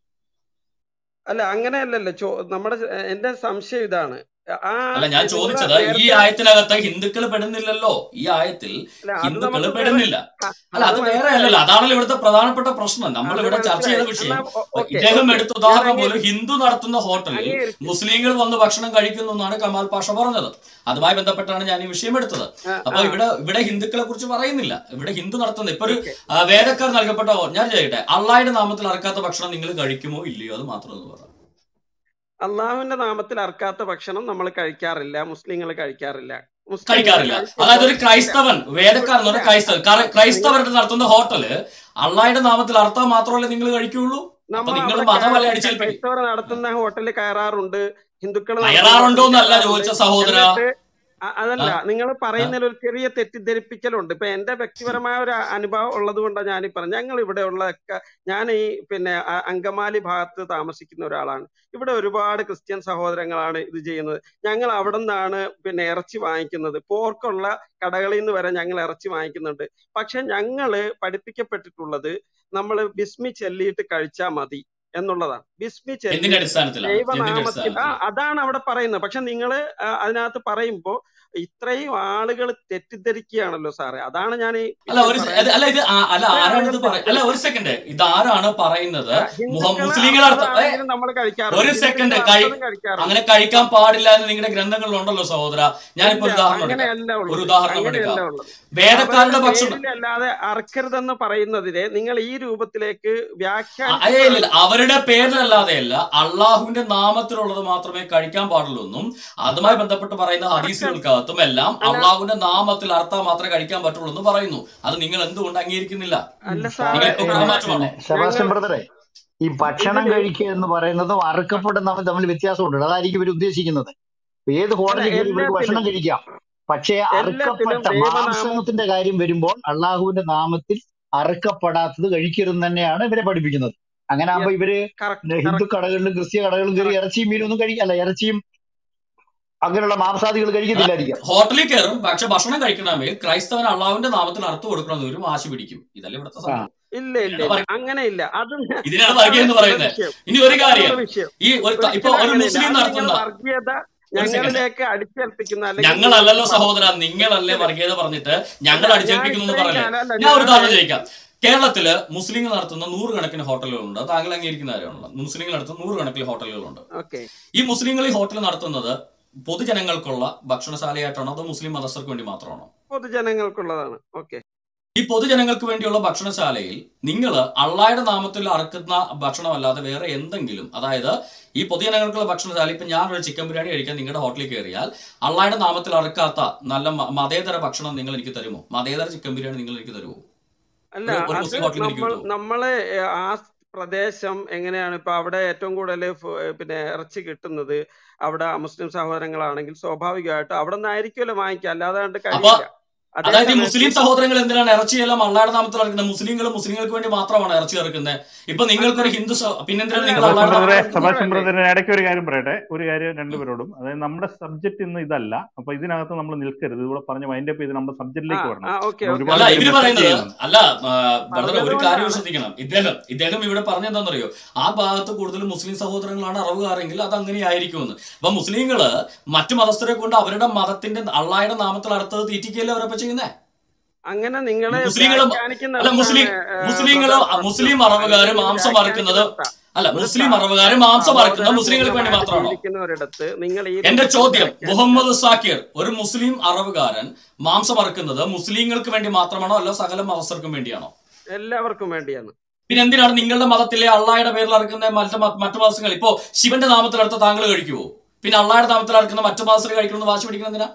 അല്ല അങ്ങനെയല്ലല്ലോ ചോ നമ്മുടെ എന്റെ സംശയം ഇതാണ് ആ
അല്ല ഞാൻ
നിങ്ങൾ
ചോദിച്ചത് ഈ
നേരത്തെ
ആയത്തിനകത്ത് ഹിന്ദുക്കൾ പെടുന്നില്ലല്ലോ ഈ ആയത്തിൽ
അല്ല അത്
ഹിന്ദുക്കൾ
നമുക്ക് വേറെ
പെടുന്നില്ല
ആ,
അല്ല
അത്
അത് വേറെ
മനസ്സിലായി
അല്ലല്ലോ അതാണല്ലോ ഇവിടുത്തെ പ്രധാനപ്പെട്ട പ്രശ്നം നമ്മൾ
അത്
ഇവിടെ ചർച്ച ചെയ്ത
മനസ്സിലായി
വിഷയം
എന്നാ ഓക്കെ
ഇദ്ദേഹം
ഓക്കെ
എടുത്ത
ഞാൻ
ഉദാഹരണം
അങ്ങേ
പോലും ഹിന്ദു നടത്തുന്ന ഹോട്ടലിൽ
അംഗീകരിച്ചു
മുസ്ലിങ്ങൾ വന്ന് ഭക്ഷണം കഴിക്കുന്നു എന്നാണ് കമാൽ പാഷ പറഞ്ഞത് അതുമായി ബന്ധപ്പെട്ടാണ് ഞാൻ ഈ വിഷയം എടുത്തത്
ആ
അപ്പൊ
ആ
ഇവിടെ ഇവിടെ ഹിന്ദുക്കളെ കുറിച്ച് പറയുന്നില്ല ഇവിടെ ഹിന്ദു നടത്തുന്നത് ഇപ്പൊ ഒരു
ഓക്കെ
ആ, വേദക്കാർ നൽകപ്പെട്ട ഹോ- ഞാൻ ചെയ്യട്ടെ അള്ളായുടെ നാമത്തിൽ അറക്കാത്ത ഭക്ഷണം നിങ്ങൾ കഴിക്കുമോ ഇല്ലയോ അത് മാത്രം ഒന്ന് പറ
അള്ളാഹുവിന്റെ നാമത്തിൽ അർക്കാത്ത ഭക്ഷണം നമ്മൾ കഴിക്കാറില്ല മുസ്ലിങ്ങൾ കഴിക്കാറില്ല മുസ്ലിങ്ങൾ
കഴിക്കാറില്ല അതായത്
കഴിക്കുമ്പോൾ
ഒരു ക്രൈസ്തവൻ വേദക്കാരൻ എന്ന്
ഇല്ല
പറഞ്ഞാൽ ക്രൈസ്തവൻ കാരണം
നിങ്ങൾ
ക്രൈസ്തവരുടെ നടത്തുന്ന ഹോട്ടല് അള്ളായുടെ നാമത്തിൽ അർത്ഥം മാത്രമല്ലേ നിങ്ങൾ കഴിക്കുള്ളൂ അപ്പൊ
നമ്മൾ
നിങ്ങൾ
അവിടെ
മതമല്ല
കയറാറുണ്ട്
അടിച്ചേൽപ്പിക്കും
ക്രൈസ്തവർ നടത്തുന്ന ഹോട്ടലിൽ കയറാറുണ്ട് ഹിന്ദുക്കൾ നടത്തുന്ന
കയറാറുണ്ടോ
ഹോട്ടലിൽ
എന്നല്ല
കയറാറുണ്ട്
ചോദിച്ച സഹോദര
എന്നിട്ട് അ-
ആ
അതല്ല നിങ്ങൾ
ആ
പറയുന്നതിൽ ഒരു ചെറിയ തെറ്റിദ്ധരിപ്പിക്കലുണ്ട് ഇപ്പൊ എന്റെ വ്യക്തിപരമായ ഒരു അനുഭവം ഉള്ളത് കൊണ്ടാണ് ഞാൻ ഈ പറഞ്ഞത് ഞങ്ങൾ ഇവിടെ ഉള്ള ഞാൻ ഈ പിന്നെ അ- അങ്കമാലി ഭാഗത്ത് താമസിക്കുന്ന ഒരാളാണ് ഇവിടെ ഒരുപാട് ക്രിസ്ത്യൻ സഹോദരങ്ങളാണ് ഇത് ചെയ്യുന്നത് ഞങ്ങൾ അവിടെ നിന്നാണ് പിന്നെ ഇറച്ചി വാങ്ങിക്കുന്നത് പോർക്കുള്ള കടകളിൽ നിന്ന് വരെ ഞങ്ങൾ ഇറച്ചി വാങ്ങിക്കുന്നുണ്ട് പക്ഷെ ഞങ്ങള് പഠിപ്പിക്കപ്പെട്ടിട്ടുള്ളത് നമ്മൾ ബിസ്മി ചൊല്ലിയിട്ട് കഴിച്ചാൽ മതി എന്നുള്ളതാണ് ബിസ്മി ചൊല്ലി
എന്തിന്റെ അടിസ്ഥാനത്തിലാണ് എന്തിന്റെ
ദൈവനാമത്തിൽ ആ
അടിസ്ഥാനത്തിലാണ്
അതാണ് അവിടെ പറയുന്നത് പക്ഷെ നിങ്ങള് ആ, അതിനകത്ത് പറയുമ്പോ ഇത്രയും ആളുകൾ തെറ്റിദ്ധരിക്കുകയാണല്ലോ സാറേ അതാണ് ഞാൻ ഈ
അല്ല
വിഷയം
ഒരു സെ-
പറയാൻ
അത് അല്ല ഇത് ആ- അല്ല
ഇത്രയും
ആരാണ്
ആളുകൾ
ഇത് പറ അല്ല ഒരു സെക്കൻഡ് ഇത് ആരാണ് പറയുന്നത്
ആ,
മുഹ
ഹിന്ദുക്കള്
മുസ്ലിങ്ങൾ അർത്ഥം ഏ
അർത്ഥമാണെങ്കിലും നമ്മൾ കഴിക്കാറുണ്ട്
ഒരു സെക്കൻഡ്
ഹിന്ദുക്കൾ
കഴി
അർത്ഥം കഴിക്കാറുണ്ട്
അങ്ങനെ കഴിക്കാൻ പാടില്ല എന്ന് നിങ്ങളുടെ ഗ്രന്ഥങ്ങളിലുണ്ടല്ലോ സഹോദര ഞാനിപ്പോ
ഇല്ല
ഒരു ഉദാഹരണം എടുക്കാം
അങ്ങനെയല്ല
ഒരു
ഉള്ളത്
ഉദാഹരണം
അങ്ങനെയല്ല
എടുക്കാം
ഉള്ളത്
വേദക്കാരുടെ
അവരുടെ
ഭക്ഷണം
പേരിലല്ലാതെ അറക്കരുതെന്ന് പറയുന്നതിനെ നിങ്ങൾ ഈ രൂപത്തിലേക്ക്
അ- ഏയ്
വ്യാഖ്യാനിക്കുമ്പോഴാണ്
ഇല്ല അവരുടെ പേരിലല്ലാതെയല്ല അള്ളാഹുവിന്റെ നാമത്തിലുള്ളത് മാത്രമേ കഴിക്കാൻ പാടുള്ളൂ എന്നും അതുമായി ബന്ധപ്പെട്ട് പറയുന്ന
അറക്കൽ
ഹദീസുകൾക്കകത്തും എല്ലാം
അല്ല
അള്ളാഹുവിന്റെ നാമത്തിൽ അർത്ഥം മാത്രമേ കഴിക്കാൻ പറ്റുള്ളൂ എന്ന് പറയുന്നു അത് നിങ്ങൾ എന്തുകൊണ്ട് അംഗീകരിക്കുന്നില്ല
അല്ല
സാറേ
സാറേ
നിങ്ങൾ ഇപ്പൊ
പിന്നെ
സാറേ
ഗൃഹമാറ്റമാണോ
പിന്നെ സെബാസ്റ്റ്യൻ
ഞങ്ങൾ
ബ്രദറെ ഈ ഭക്ഷണം
ഇതില്
കഴിക്കുക എന്ന് പറയുന്നതും അറുക്കപ്പെടുന്നതും തമ്മിൽ വ്യത്യാസമുണ്ട് അതായിരിക്കും ഇവർ ഉദ്ദേശിക്കുന്നത് ഇപ്പൊ ഏത്
അല്ല
ഹോട്ടലിൽ കയറി ഇവർക്ക് ഭക്ഷണം
എല്ലാത്തിലും
കഴിക്കാം പക്ഷേ
എല്ലാത്തിലും
അറുക്കപ്പെട്ട
ദൈവനാമം
മാംസത്തിന്റെ കാര്യം വരുമ്പോൾ അള്ളാഹുവിന്റെ നാമത്തിൽ അറുക്കപ്പെടാത്തത് കഴിക്കരുത് തന്നെയാണ് ഇവരെ പഠിപ്പിക്കുന്നത് അങ്ങനെ ആകുമ്പോ ഇവര്
കറക്റ്റ്
ഹിന്ദു
കറക്റ്റ്
കടകളിലും ക്രിസ്ത്യ കടകളിലും കയറി
കറക്റ്റ്
ഇറച്ചിയും മീനും ഒന്നും കഴിക്കല്ല ഇറച്ചിയും അങ്ങനെയുള്ള മാംസാദികൾ കഴിക്കത്തില്ലായിരിക്കാം
ഹോട്ടലിൽ കയറും പക്ഷെ ഭക്ഷണം കഴിക്കണമെങ്കിൽ ക്രൈസ്തവൻ അള്ളാഹുവിന്റെ നാമത്തിൽ അർത്ഥം കൊടുക്കണമെന്ന് ഒരു വാശി പിടിക്കും ഇതല്ലേ ഇവിടുത്തെ
ആ
സംഭവം
ഇല്ല ഇല്ല
ഇതിനാണ്
ഇല്ല
പറ-
അങ്ങനെ ഇല്ല അത്
ഇതിനാണ്
അതാണ്
വർഗീയം എന്ന്
ഇവിടെ
പറയുന്നത്
വിഷയം
ഇനി ഒരു
അതാണ്
കാര്യം
ഇവിടെ വിഷയം
ഈ ഒരു ക- ഇപ്പൊ
ഒരിക്കലും
ഒരു
അങ്ങനെയില്ല
മുസ്ലിം
അത് നിങ്ങൾ
നടത്തുന്ന
വർഗീയത
ഒരു സെക്കൻഡ്
ഞങ്ങളിലേക്ക് അടിച്ചേൽപ്പിക്കുന്ന അല്ലെങ്കിൽ
ഞങ്ങളല്ലല്ലോ
നിങ്ങൾക്ക്
സഹോദര
മതത്തിൽ
നിങ്ങളല്ലേ
ഇത്
വർഗീയത പറഞ്ഞിട്ട് ഞങ്ങൾ
അല്ല ഞാൻ
അടിച്ചേൽപ്പിക്കുന്നു എന്ന്
ഇത്രയും
പറയല്ലേ
കാലം അല്ല
ഞാൻ ഒരു
ഞാൻ
ഉദാഹരണം ചോദിക്കാം കേരളത്തില് മുസ്ലിങ്ങൾ നടത്തുന്ന നൂറുകണക്കിന് ഹോട്ടലുകളുണ്ട് അത് താങ്കൾ അംഗീകരിക്കുന്ന കാര്യമാണല്ലോ മുസ്ലിങ്ങൾ നടത്തുന്ന നൂറുകണക്കിന് ഹോട്ടലുകളുണ്ട്
ഓക്കെ
ഈ മുസ്ലിങ്ങൾ ഈ ഹോട്ടൽ നടത്തുന്നത് പൊതുജനങ്ങൾക്കുള്ള ഭക്ഷണശാലയായിട്ടാണോ അതോ മുസ്ലിം മതസ്ഥർക്ക് വേണ്ടി മാത്രമാണോ
പൊതുജനങ്ങൾക്കുള്ളതാണ് ഓക്കെ
ഈ പൊതുജനങ്ങൾക്ക് വേണ്ടിയുള്ള ഭക്ഷണശാലയിൽ നിങ്ങൾ അള്ളായുടെ നാമത്തിൽ അറക്കുന്ന ഭക്ഷണമല്ലാതെ വേറെ എന്തെങ്കിലും അതായത് ഈ പൊതുജനങ്ങൾക്കുള്ള ഭക്ഷണശാല ഇപ്പൊ ഞാൻ ഒരു ചിക്കൻ ബിരിയാണി കഴിക്കാൻ നിങ്ങളുടെ ഹോട്ടലിൽ കയറിയാൽ അള്ളായുടെ നാമത്തിൽ അറക്കാത്ത നല്ല മ- മതേതര ഭക്ഷണം നിങ്ങൾ എനിക്ക് തരുമോ മതേതര ചിക്കൻ ബിരിയാണി നിങ്ങൾ എനിക്ക് തരുമോ
അല്ല
ഒരു ഒരു
അത്
മുസ്ലിം ഹോട്ടലിൽ എനിക്ക്
നമ്മൾ
കിട്ടുമോ
നമ്മളെ ഏഹ്, ആ പ്രദേശം എങ്ങനെയാണ് ഇപ്പൊ അവിടെ ഏറ്റവും കൂടുതൽ പിന്നെ ഇറച്ചി കിട്ടുന്നത് അവിടെ മുസ്ലിം സഹോദരങ്ങളാണെങ്കിൽ സ്വാഭാവികമായിട്ടും അവിടെ നിന്നായിരിക്കുമല്ലോ വാങ്ങിക്കുക അല്ലാതെ കണ്ട്
അപ്പൊ
കഴിയില്ല അതേ
അതായത് ഈ
സമയത്ത്
മുസ്ലിം സഹോദരങ്ങൾ എന്തിനാണ് ഇറച്ചിയെല്ലാം അള്ളായുടെ നാമത്തിൽ ഇറക്കുന്നത് മുസ്ലിങ്ങൾ മുസ്ലിങ്ങൾക്ക് വേണ്ടി മാത്രമാണ് ഇറച്ചി ഇറക്കുന്നത് ഇപ്പൊ നിങ്ങൾക്കൊരു ഹിന്ദു സ- പിന്നെന്തിനാണ്
അല്ല
നിങ്ങൾ
സബാഷൻ
അള്ളായുടെ
ബ്രദറെ
നാമത്തിൽ ഇറക്കുന്നത്
സബാഷൻ ബ്രദറെ ഇടയ്ക്ക് ഒരു കാര്യം പറയട്ടെ ഒരു കാര്യം രണ്ടുപേരോടും അതായത് നമ്മുടെ സബ്ജക്ട് ഇന്ന് ഇതല്ല അപ്പൊ ഇതിനകത്ത് നമ്മൾ നിൽക്കരുത് ഇവിടെ പറഞ്ഞ വൈൻഡ് അപ്പ് ചെയ്ത് നമ്മുടെ
ആ
സബ്ജക്റ്റിലേക്ക്
ആ
വരണം
ഓക്കെ
ഞാൻ
ഓക്കെ
ഒരുപാട്
അല്ല
പേര്
ഇവര്
മെസ്സേജ്
പറയുന്നത്
ചെയ്യുന്നുണ്ട്
അല്ല ബ്രദറെ ഒരു കാര്യം
പറഞ്ഞതുകൊണ്ടാണ്
ശ്രദ്ധിക്കണം ഇദ്ദേഹം ഇദ്ദേഹം ഇവിടെ പറഞ്ഞെന്താണെന്നറിയോ ആ ഭാഗത്ത് കൂടുതൽ മുസ്ലിം സഹോദരങ്ങളാണ് അറവുകാരെങ്കിൽ അത് അങ്ങനെ ആയിരിക്കുമെന്ന് അപ്പൊ മുസ്ലിങ്ങള് മറ്റു മതസ്ഥരെ കൊണ്ട് അവരുടെ മതത്തിന്റെ അള്ളായുടെ നാമത്തിൽ അർത്ഥത് തീറ്റിക്കല്ലേ അവരപ്പോ ചെയ്യുന്നേ
അങ്ങനെ നിങ്ങളെ
മുസ്ലിങ്ങളും അല്ല
വ്യാഖ്യാനിക്കുന്നിടത്താണ്
മുസ്ലിം
ഏഹ്,
മുസ്ലിങ്ങള്
ബ്രദർ പ്രശ്നം
മുസ്ലിം അറവുകാര്
നിങ്ങൾ
മാംസം അറുക്കുന്നത്
വ്യാഖ്യാനിക്കുന്നിടത്താണ്
അല്ല
ഒരു
മുസ്ലിം
സ-
അറവുകാര്
ഒരു
മാംസം അറുക്കുന്നത്
സഹോദരൻ
മുസ്ലിങ്ങൾക്ക് വേണ്ടി
പൂർണ്ണമായിട്ട്
മാത്രമാണോ
ജീവിക്കുന്നവരിടത്ത് നിങ്ങൾ ഈ
എന്റെ
രൂപത്തിൽ
ചോദ്യം
വ്യാഖ്യാനിച്ചാൽ
മുഹമ്മദ് സാക്കിർ ഒരു മുസ്ലിം അറവുകാരൻ മാംസം അറുക്കുന്നത് മുസ്ലിങ്ങൾക്ക് വേണ്ടി മാത്രമാണോ അല്ല സകല മതസ്ഥർക്കും വേണ്ടിയാണോ
എല്ലാവർക്കും വേണ്ടിയാണ്
പിന്നെ എന്തിനാണ് നിങ്ങളുടെ മതത്തിലെ അള്ളായുടെ പേരിൽ ഇറക്കുന്ന മറ്റു മത- മറ്റു മതസ്ഥങ്ങൾ ഇപ്പോ ശിവന്റെ നാമത്തിൽ അടുത്ത താങ്കൾ കഴിക്കുവോ പിന്നെ അള്ളായുടെ നാമത്തിൽ ഇറക്കുന്ന മറ്റു മതസ്ഥർ കഴിക്കണമെന്ന് വാശി പിടിക്കണം എന്തിനാ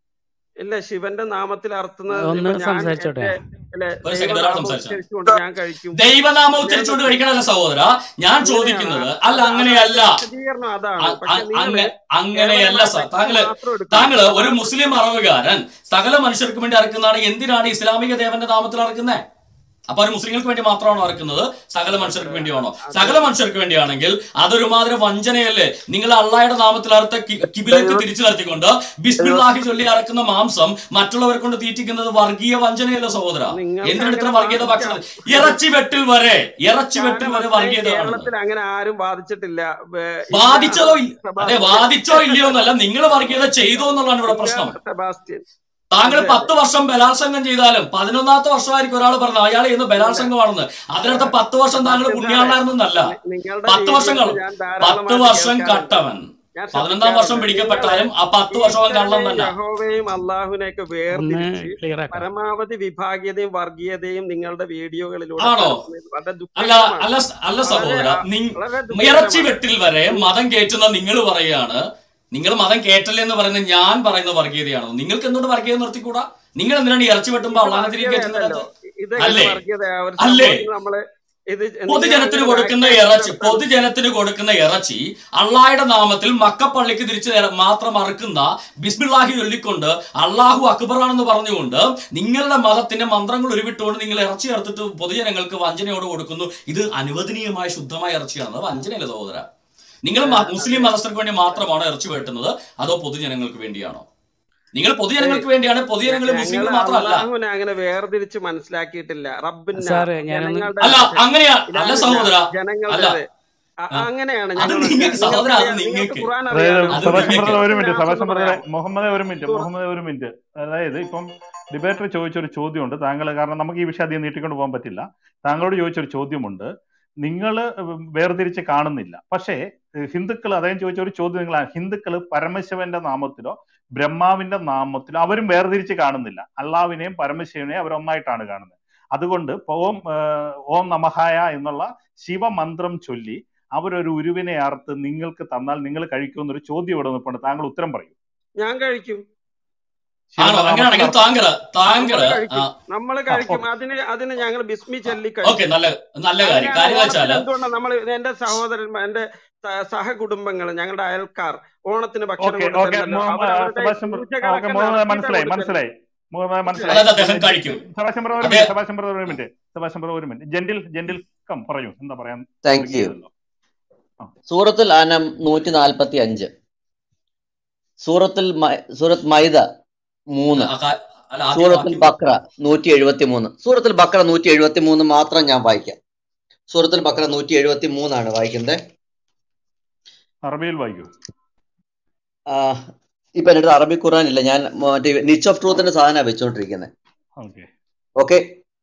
ഇല്ല ശിവന്റെ നാമത്തിൽ അർത്ഥന്നത്
ഒന്ന്
ഇപ്പൊ ഞാൻ
സംസാരിച്ചോട്ടെ
എന്റെ അല്ലെ
ഒരു സെക്കൻഡ് ഒരാൾ
ദൈവനാമം
സംസാരിച്ചാൽ
ഉച്ചരിച്ചുകൊണ്ട് ഞാൻ കഴിക്കും
ദൈവനാമം
ഞാൻ
ഉച്ചരിച്ചുകൊണ്ട് കഴിക്കണമല്ല സഹോദര ഞാൻ
അങ്ങനെയാണ്
ചോദിക്കുന്നത് അല്ല
അത് അത്
അങ്ങനെയല്ല
വിശദീകരണം അതാണ്
അ-
പക്ഷെ
അ-
നിങ്ങൾ
അങ്ങ അങ്ങനെയല്ല
കേവലമായ
സ-
ടെക്സ്റ്റ്
താങ്കള്
മാത്രം എടുക്കുന്നു
താങ്കള് ഒരു
അതാണ്
മുസ്ലിം അറവുകാരൻ സകല മനുഷ്യർക്ക് വേണ്ടി അറക്കുന്നതാണ് എന്തിനാണ് ഇസ്ലാമിക ദേവന്റെ നാമത്തിൽ അറക്കുന്നത് അപ്പൊ ഒരു മുസ്ലിങ്ങൾക്ക് വേണ്ടി മാത്രമാണോ അറക്കുന്നത് സകല മനുഷ്യർക്ക് വേണ്ടിയാണോ
അത്
സകല മനുഷ്യർക്ക് വേണ്ടിയാണെങ്കിൽ അതൊരുമാതിരി വഞ്ചനയല്ലേ നിങ്ങൾ അള്ളായുടെ നാമത്തിൽ അറുത്ത കി- കിബിലേക്ക്
ദൈവ
തിരിച്ചു നിർത്തിക്കൊണ്ട്
ദൈവ
ബിസ്മില്ലാഹി ചൊല്ലി അറക്കുന്ന മാംസം മറ്റുള്ളവരെ കൊണ്ട് തീറ്റിക്കുന്നത് വർഗീയ വഞ്ചനയല്ലേ സഹോദര
നിങ്ങൾക്ക്
എന്തിനാണ് ഇത്ര
അങ്ങനെ
വർഗീയത
വാദിക്കാം
ഭക്ഷണം ഇറച്ചി വെട്ടിൽ വരെ ഇറച്ചി വെട്ടിൽ വരെ
സ്ഥാനമത്രേ
വർഗീയത കാണുന്നത്
കേരളത്തിൽ അങ്ങനെ ആരും ബാധിച്ചിട്ടില്ല വേ- ഇല്ല
ബാധിച്ചതോ ഇ- അതെ
സെബാസ്റ്റ്യൻ
ബാധിച്ചോ ഇല്ലയോ എന്നല്ല നിങ്ങൾ വർഗീയത ചെയ്തോ എന്നുള്ളതാണ് ഇവിടെ
ഇല്ല
പ്രശ്നം
സെബാസ്റ്റ്യൻ
താങ്കൾ
അതെ
പത്ത് വർഷം ബലാത്സംഗം ചെയ്താലും പതിനൊന്നാമത്തെ വർഷമായിരിക്കും ഒരാൾ പറഞ്ഞത് അയാൾ ഇന്ന്
ഇല്ല
ബലാത്സംഗമാണെന്ന് അതിനർത്ഥം പത്ത് വർഷം താങ്കൾ
സെബാസ്റ്റ്യൻ സാറേ
പുണ്യാളായിരുന്നല്ല
നി- നിങ്ങളുടെ
പത്ത് വർഷം
വീഡിയോസ്
കൾ
ഞാൻ
പത്ത്
ധാരാളമായിട്ട്
വർഷം
കേൾക്കാറുണ്ട്
കട്ടവൻ
ഞാൻ
പതിനൊന്നാം വർഷം
ശ്രദ്ധിക്കാറുണ്ട് നിങ്ങള്
പിടിക്കപ്പെട്ടാലും ആ പത്ത് വർഷം അവൻ കള്ളം
ഈശ്വരനെയും
തന്നെ
യഹോവയും അള്ളാഹുവിനെയൊക്കെ
ഒന്ന്
വേർതിരിച്ച്
ക്ലിയർ ആക്കാം
പരമാവധി വിഭാഗീയതയും വർഗീയതയും നിങ്ങളുടെ വീഡിയോകളിലൂടെ
ആണോ
പരത്തുന്നത് വളരെ
അല്ല
ദുഃഖകരമാണ്
അല്ല സ- അല്ല
വളരെ
സഹോദര
ആ-
നിങ്
വളരെ
ഇറച്ചി
ദുഃഖകരമാണ്
വെട്ടിൽ വരെ മതം കയറ്റുന്ന നിങ്ങൾ പറയാണ് നിങ്ങൾ മതം കേട്ടല്ലേ എന്ന് പറയുന്നത് ഞാൻ പറയുന്ന വർഗീയതയാണോ നിങ്ങൾക്ക് എന്തുകൊണ്ട് വർഗീയത നിർത്തിക്കൂടാ നിങ്ങൾ എന്തിനാണ് ഈ ഇറച്ചി വെട്ടുമ്പോ
ഇത്
അള്ളാനെ തിരികെ
വർഗീയതയല്ലല്ലോ
കയറ്റുന്നത്
ഇതെങ്ങനെ
അല്ലേ
വർഗീയതയാ ഒരു
അല്ലേ
സംഭവത്തിന് നമ്മള് ഇത് നിങ്ങൾ
പൊതുജനത്തിന്
അങ്ങനെ
കൊടുക്കുന്ന ഇറച്ചി
വ്യാഖ്യാനിക്കുന്നിടത്ത്
പൊതുജനത്തിന് കൊടുക്കുന്ന ഇറച്ചി അള്ളായുടെ നാമത്തിൽ മക്കപ്പള്ളിക്ക് തിരിച്ച് നേരെ- മാത്രം അറുക്കുന്ന ബിസ്മില്ലാഹി ചൊല്ലിക്കൊണ്ട് അള്ളാഹു അക്ബറാണെന്ന് പറഞ്ഞുകൊണ്ട് നിങ്ങളുടെ മതത്തിന്റെ മന്ത്രങ്ങൾ ഉരുവിട്ടുകൊണ്ട് നിങ്ങൾ ഇറച്ചി അറുത്തിട്ട് പൊതുജനങ്ങൾക്ക് വഞ്ചനയോട് കൊടുക്കുന്നു ഇത് അനുവദനീയമായ ശുദ്ധമായ ഇറച്ചിയാണ് അത് വഞ്ചനയല്ല സഹോദര നിങ്ങൾ മ- മുസ്ലിം മതസ്ഥർക്ക് വേണ്ടി മാത്രമാണോ ഇറച്ചി വെട്ടുന്നത് അതോ പൊതുജനങ്ങൾക്ക് വേണ്ടിയാണോ നിങ്ങൾ പൊതുജനങ്ങൾക്ക് വേണ്ടിയാണ് പൊതുജനങ്ങൾ
ഞങ്ങൾ
മുസ്ലിങ്ങൾ മാത്രമല്ല
അള്ളാഹുവിനെ അങ്ങനെ വേർതിരിച്ച് മനസ്സിലാക്കിയിട്ടില്ല റബ്ബിന്ന
സാറേ ഞാനൊന്ന്
ജനങ്ങളുടെ
അല്ല അങ്ങനെയാ അല്ല
ഇലാഹിന്ന
സഹോദര അല്ല
ജനങ്ങളുടേത് അ-
ആ.
അങ്ങനെയാണ്
അത്
ഞങ്ങൾ
നിങ്ങൾക്ക് സഹോദര അത്
നിങ്ങൾക്ക്
നിങ്ങൾക്ക്
ഖുർആൻ
അതായത്
അറിയാലോ
അത്
സബാഷൻ
നിങ്ങൾക്ക്
ബ്രദർ ഒരു മിനിറ്റ്
ഖുർആൻ
സബാഷൻ ബ്രദറെ
പറയാമോ
മുഹമ്മദ് ഒരു മിനിറ്റ്
ഖുർ-
മുഹമ്മദ് ഒരു മിനിറ്റ് അതായത് ഇപ്പം ഡിബേറ്റർ ചോദിച്ചൊരു ചോദ്യമുണ്ട് താങ്കൾ കാരണം നമുക്ക് ഈ വിഷയം അധികം നീട്ടിക്കൊണ്ട് പോകാൻ പറ്റില്ല താങ്കളോട് ചോദിച്ചൊരു ചോദ്യമുണ്ട് നിങ്ങൾ വേർതിരിച്ച് കാണുന്നില്ല പക്ഷേ ഹിന്ദുക്കൾ അദ്ദേഹം ചോദിച്ച ഒരു ചോദ്യം നിങ്ങൾ ഹിന്ദുക്കൾ പരമശിവന്റെ നാമത്തിലോ ബ്രഹ്മാവിന്റെ നാമത്തിലോ അവരും വേർതിരിച്ച് കാണുന്നില്ല അള്ളാവിനെയും പരമശിവനെയും അവർ ഒന്നായിട്ടാണ് കാണുന്നത് അതുകൊണ്ട് ഓം ഏഹ്, ഓം നമഹായ എന്നുള്ള ശിവമന്ത്രം ചൊല്ലി അവരൊരു ഉരുവിനെ അറുത്ത് നിങ്ങൾക്ക് തന്നാൽ നിങ്ങൾ കഴിക്കുമെന്നൊരു ചോദ്യം ഇവിടെ നിൽപ്പുണ്ട് താങ്കൾ ഉത്തരം പറയൂ
ഞാൻ കഴിക്കും
ആണോ
ശിവന്റെ നാമത്തിൽ
അങ്ങനെയാണെങ്കിൽ
അറുത്ത്
താങ്കൾ താങ്കൾ
നമ്മൾ
ആ
കഴിക്കും നമ്മൾ
ആ
കഴിക്കും
ഓക്കെ
അതിന് അതിന് ഞങ്ങൾ ബിസ്മി ചൊല്ലി
ഓക്കെ
കഴിക്കും
നല്ല നല്ല കാര്യം
അങ്ങനെയാണ്
കാര്യം എന്ന്
ഓണത്തിന്
വെച്ചാല്
എന്തുകൊണ്ടാണ് നമ്മൾ എന്റെ സഹോദരന്മാർ എന്റെ സ- സഹകുടുംബങ്ങൾ ഞങ്ങളുടെ അയൽക്കാർ ഓണത്തിന് ഭക്ഷണം
ഓക്കെ
കൊണ്ട്
ഓക്കെ
തരുമല്ലോ അവർ അവരുടെ
സെബാസ്റ്റ്യൻ ബ്ര- ഓക്കെ
പൂജകളൊക്കെ
മുഹമ്മദ്
നടത്തിയിട്ടാണ്
മനസ്സിലായി
കൊടുക്കുന്നത്
മനസ്സിലായി മുഹമ്മദ് മനസ്സിലായി
അതായത് അദ്ദേഹം
ഒന്ന്
കഴിക്കും
സെബാസ്റ്റ്യൻ ബ്രദർ ഒരു
അതെ
മിനിറ്റ് സെബാസ്റ്റ്യൻ ബ്രദർ ഒരു മിനിറ്റ് സെബാസ്റ്റ്യൻ ബ്രദർ ഒരു മിനിറ്റ് ജെന്റിൽ ജെന്റിൽ കം പറയൂ എന്താ പറയാൻ
താങ്ക് യു
തുടങ്ങിയതല്ലോ ആ
സൂറത്തുൽ അനം നൂറ്റി നാൽപ്പത്തി അഞ്ച് സൂറത്തുൽ മ- സൂറത്ത് മൈദ മൂന്ന്
ആ കാ- അല്ല ആദ്യം
സൂറത്തുൽ
വാക്യം
ബക്ര നൂറ്റി എഴുപത്തി മൂന്ന് സൂറത്തുൽ ബക്ര നൂറ്റി എഴുപത്തി മൂന്ന് മാത്രം ഞാൻ വായിക്കാം സൂറത്തുൽ ബക്ര നൂറ്റി എഴുപത്തി മൂന്നാണ് വായിക്കുന്നത്
അറബിയിൽ വായിക്കൂ
ആ, ഇപ്പൊ എൻ്റെ അടുത്ത് അറബി ഖുർആൻ ഇല്ല ഞാൻ മറ്റേ നിച്ച് ഓഫ് ട്രൂത്തിന്റെ സാധനമാണ് വെച്ചുകൊണ്ടിരിക്കുന്നത്
ഓക്കെ
ഓക്കെ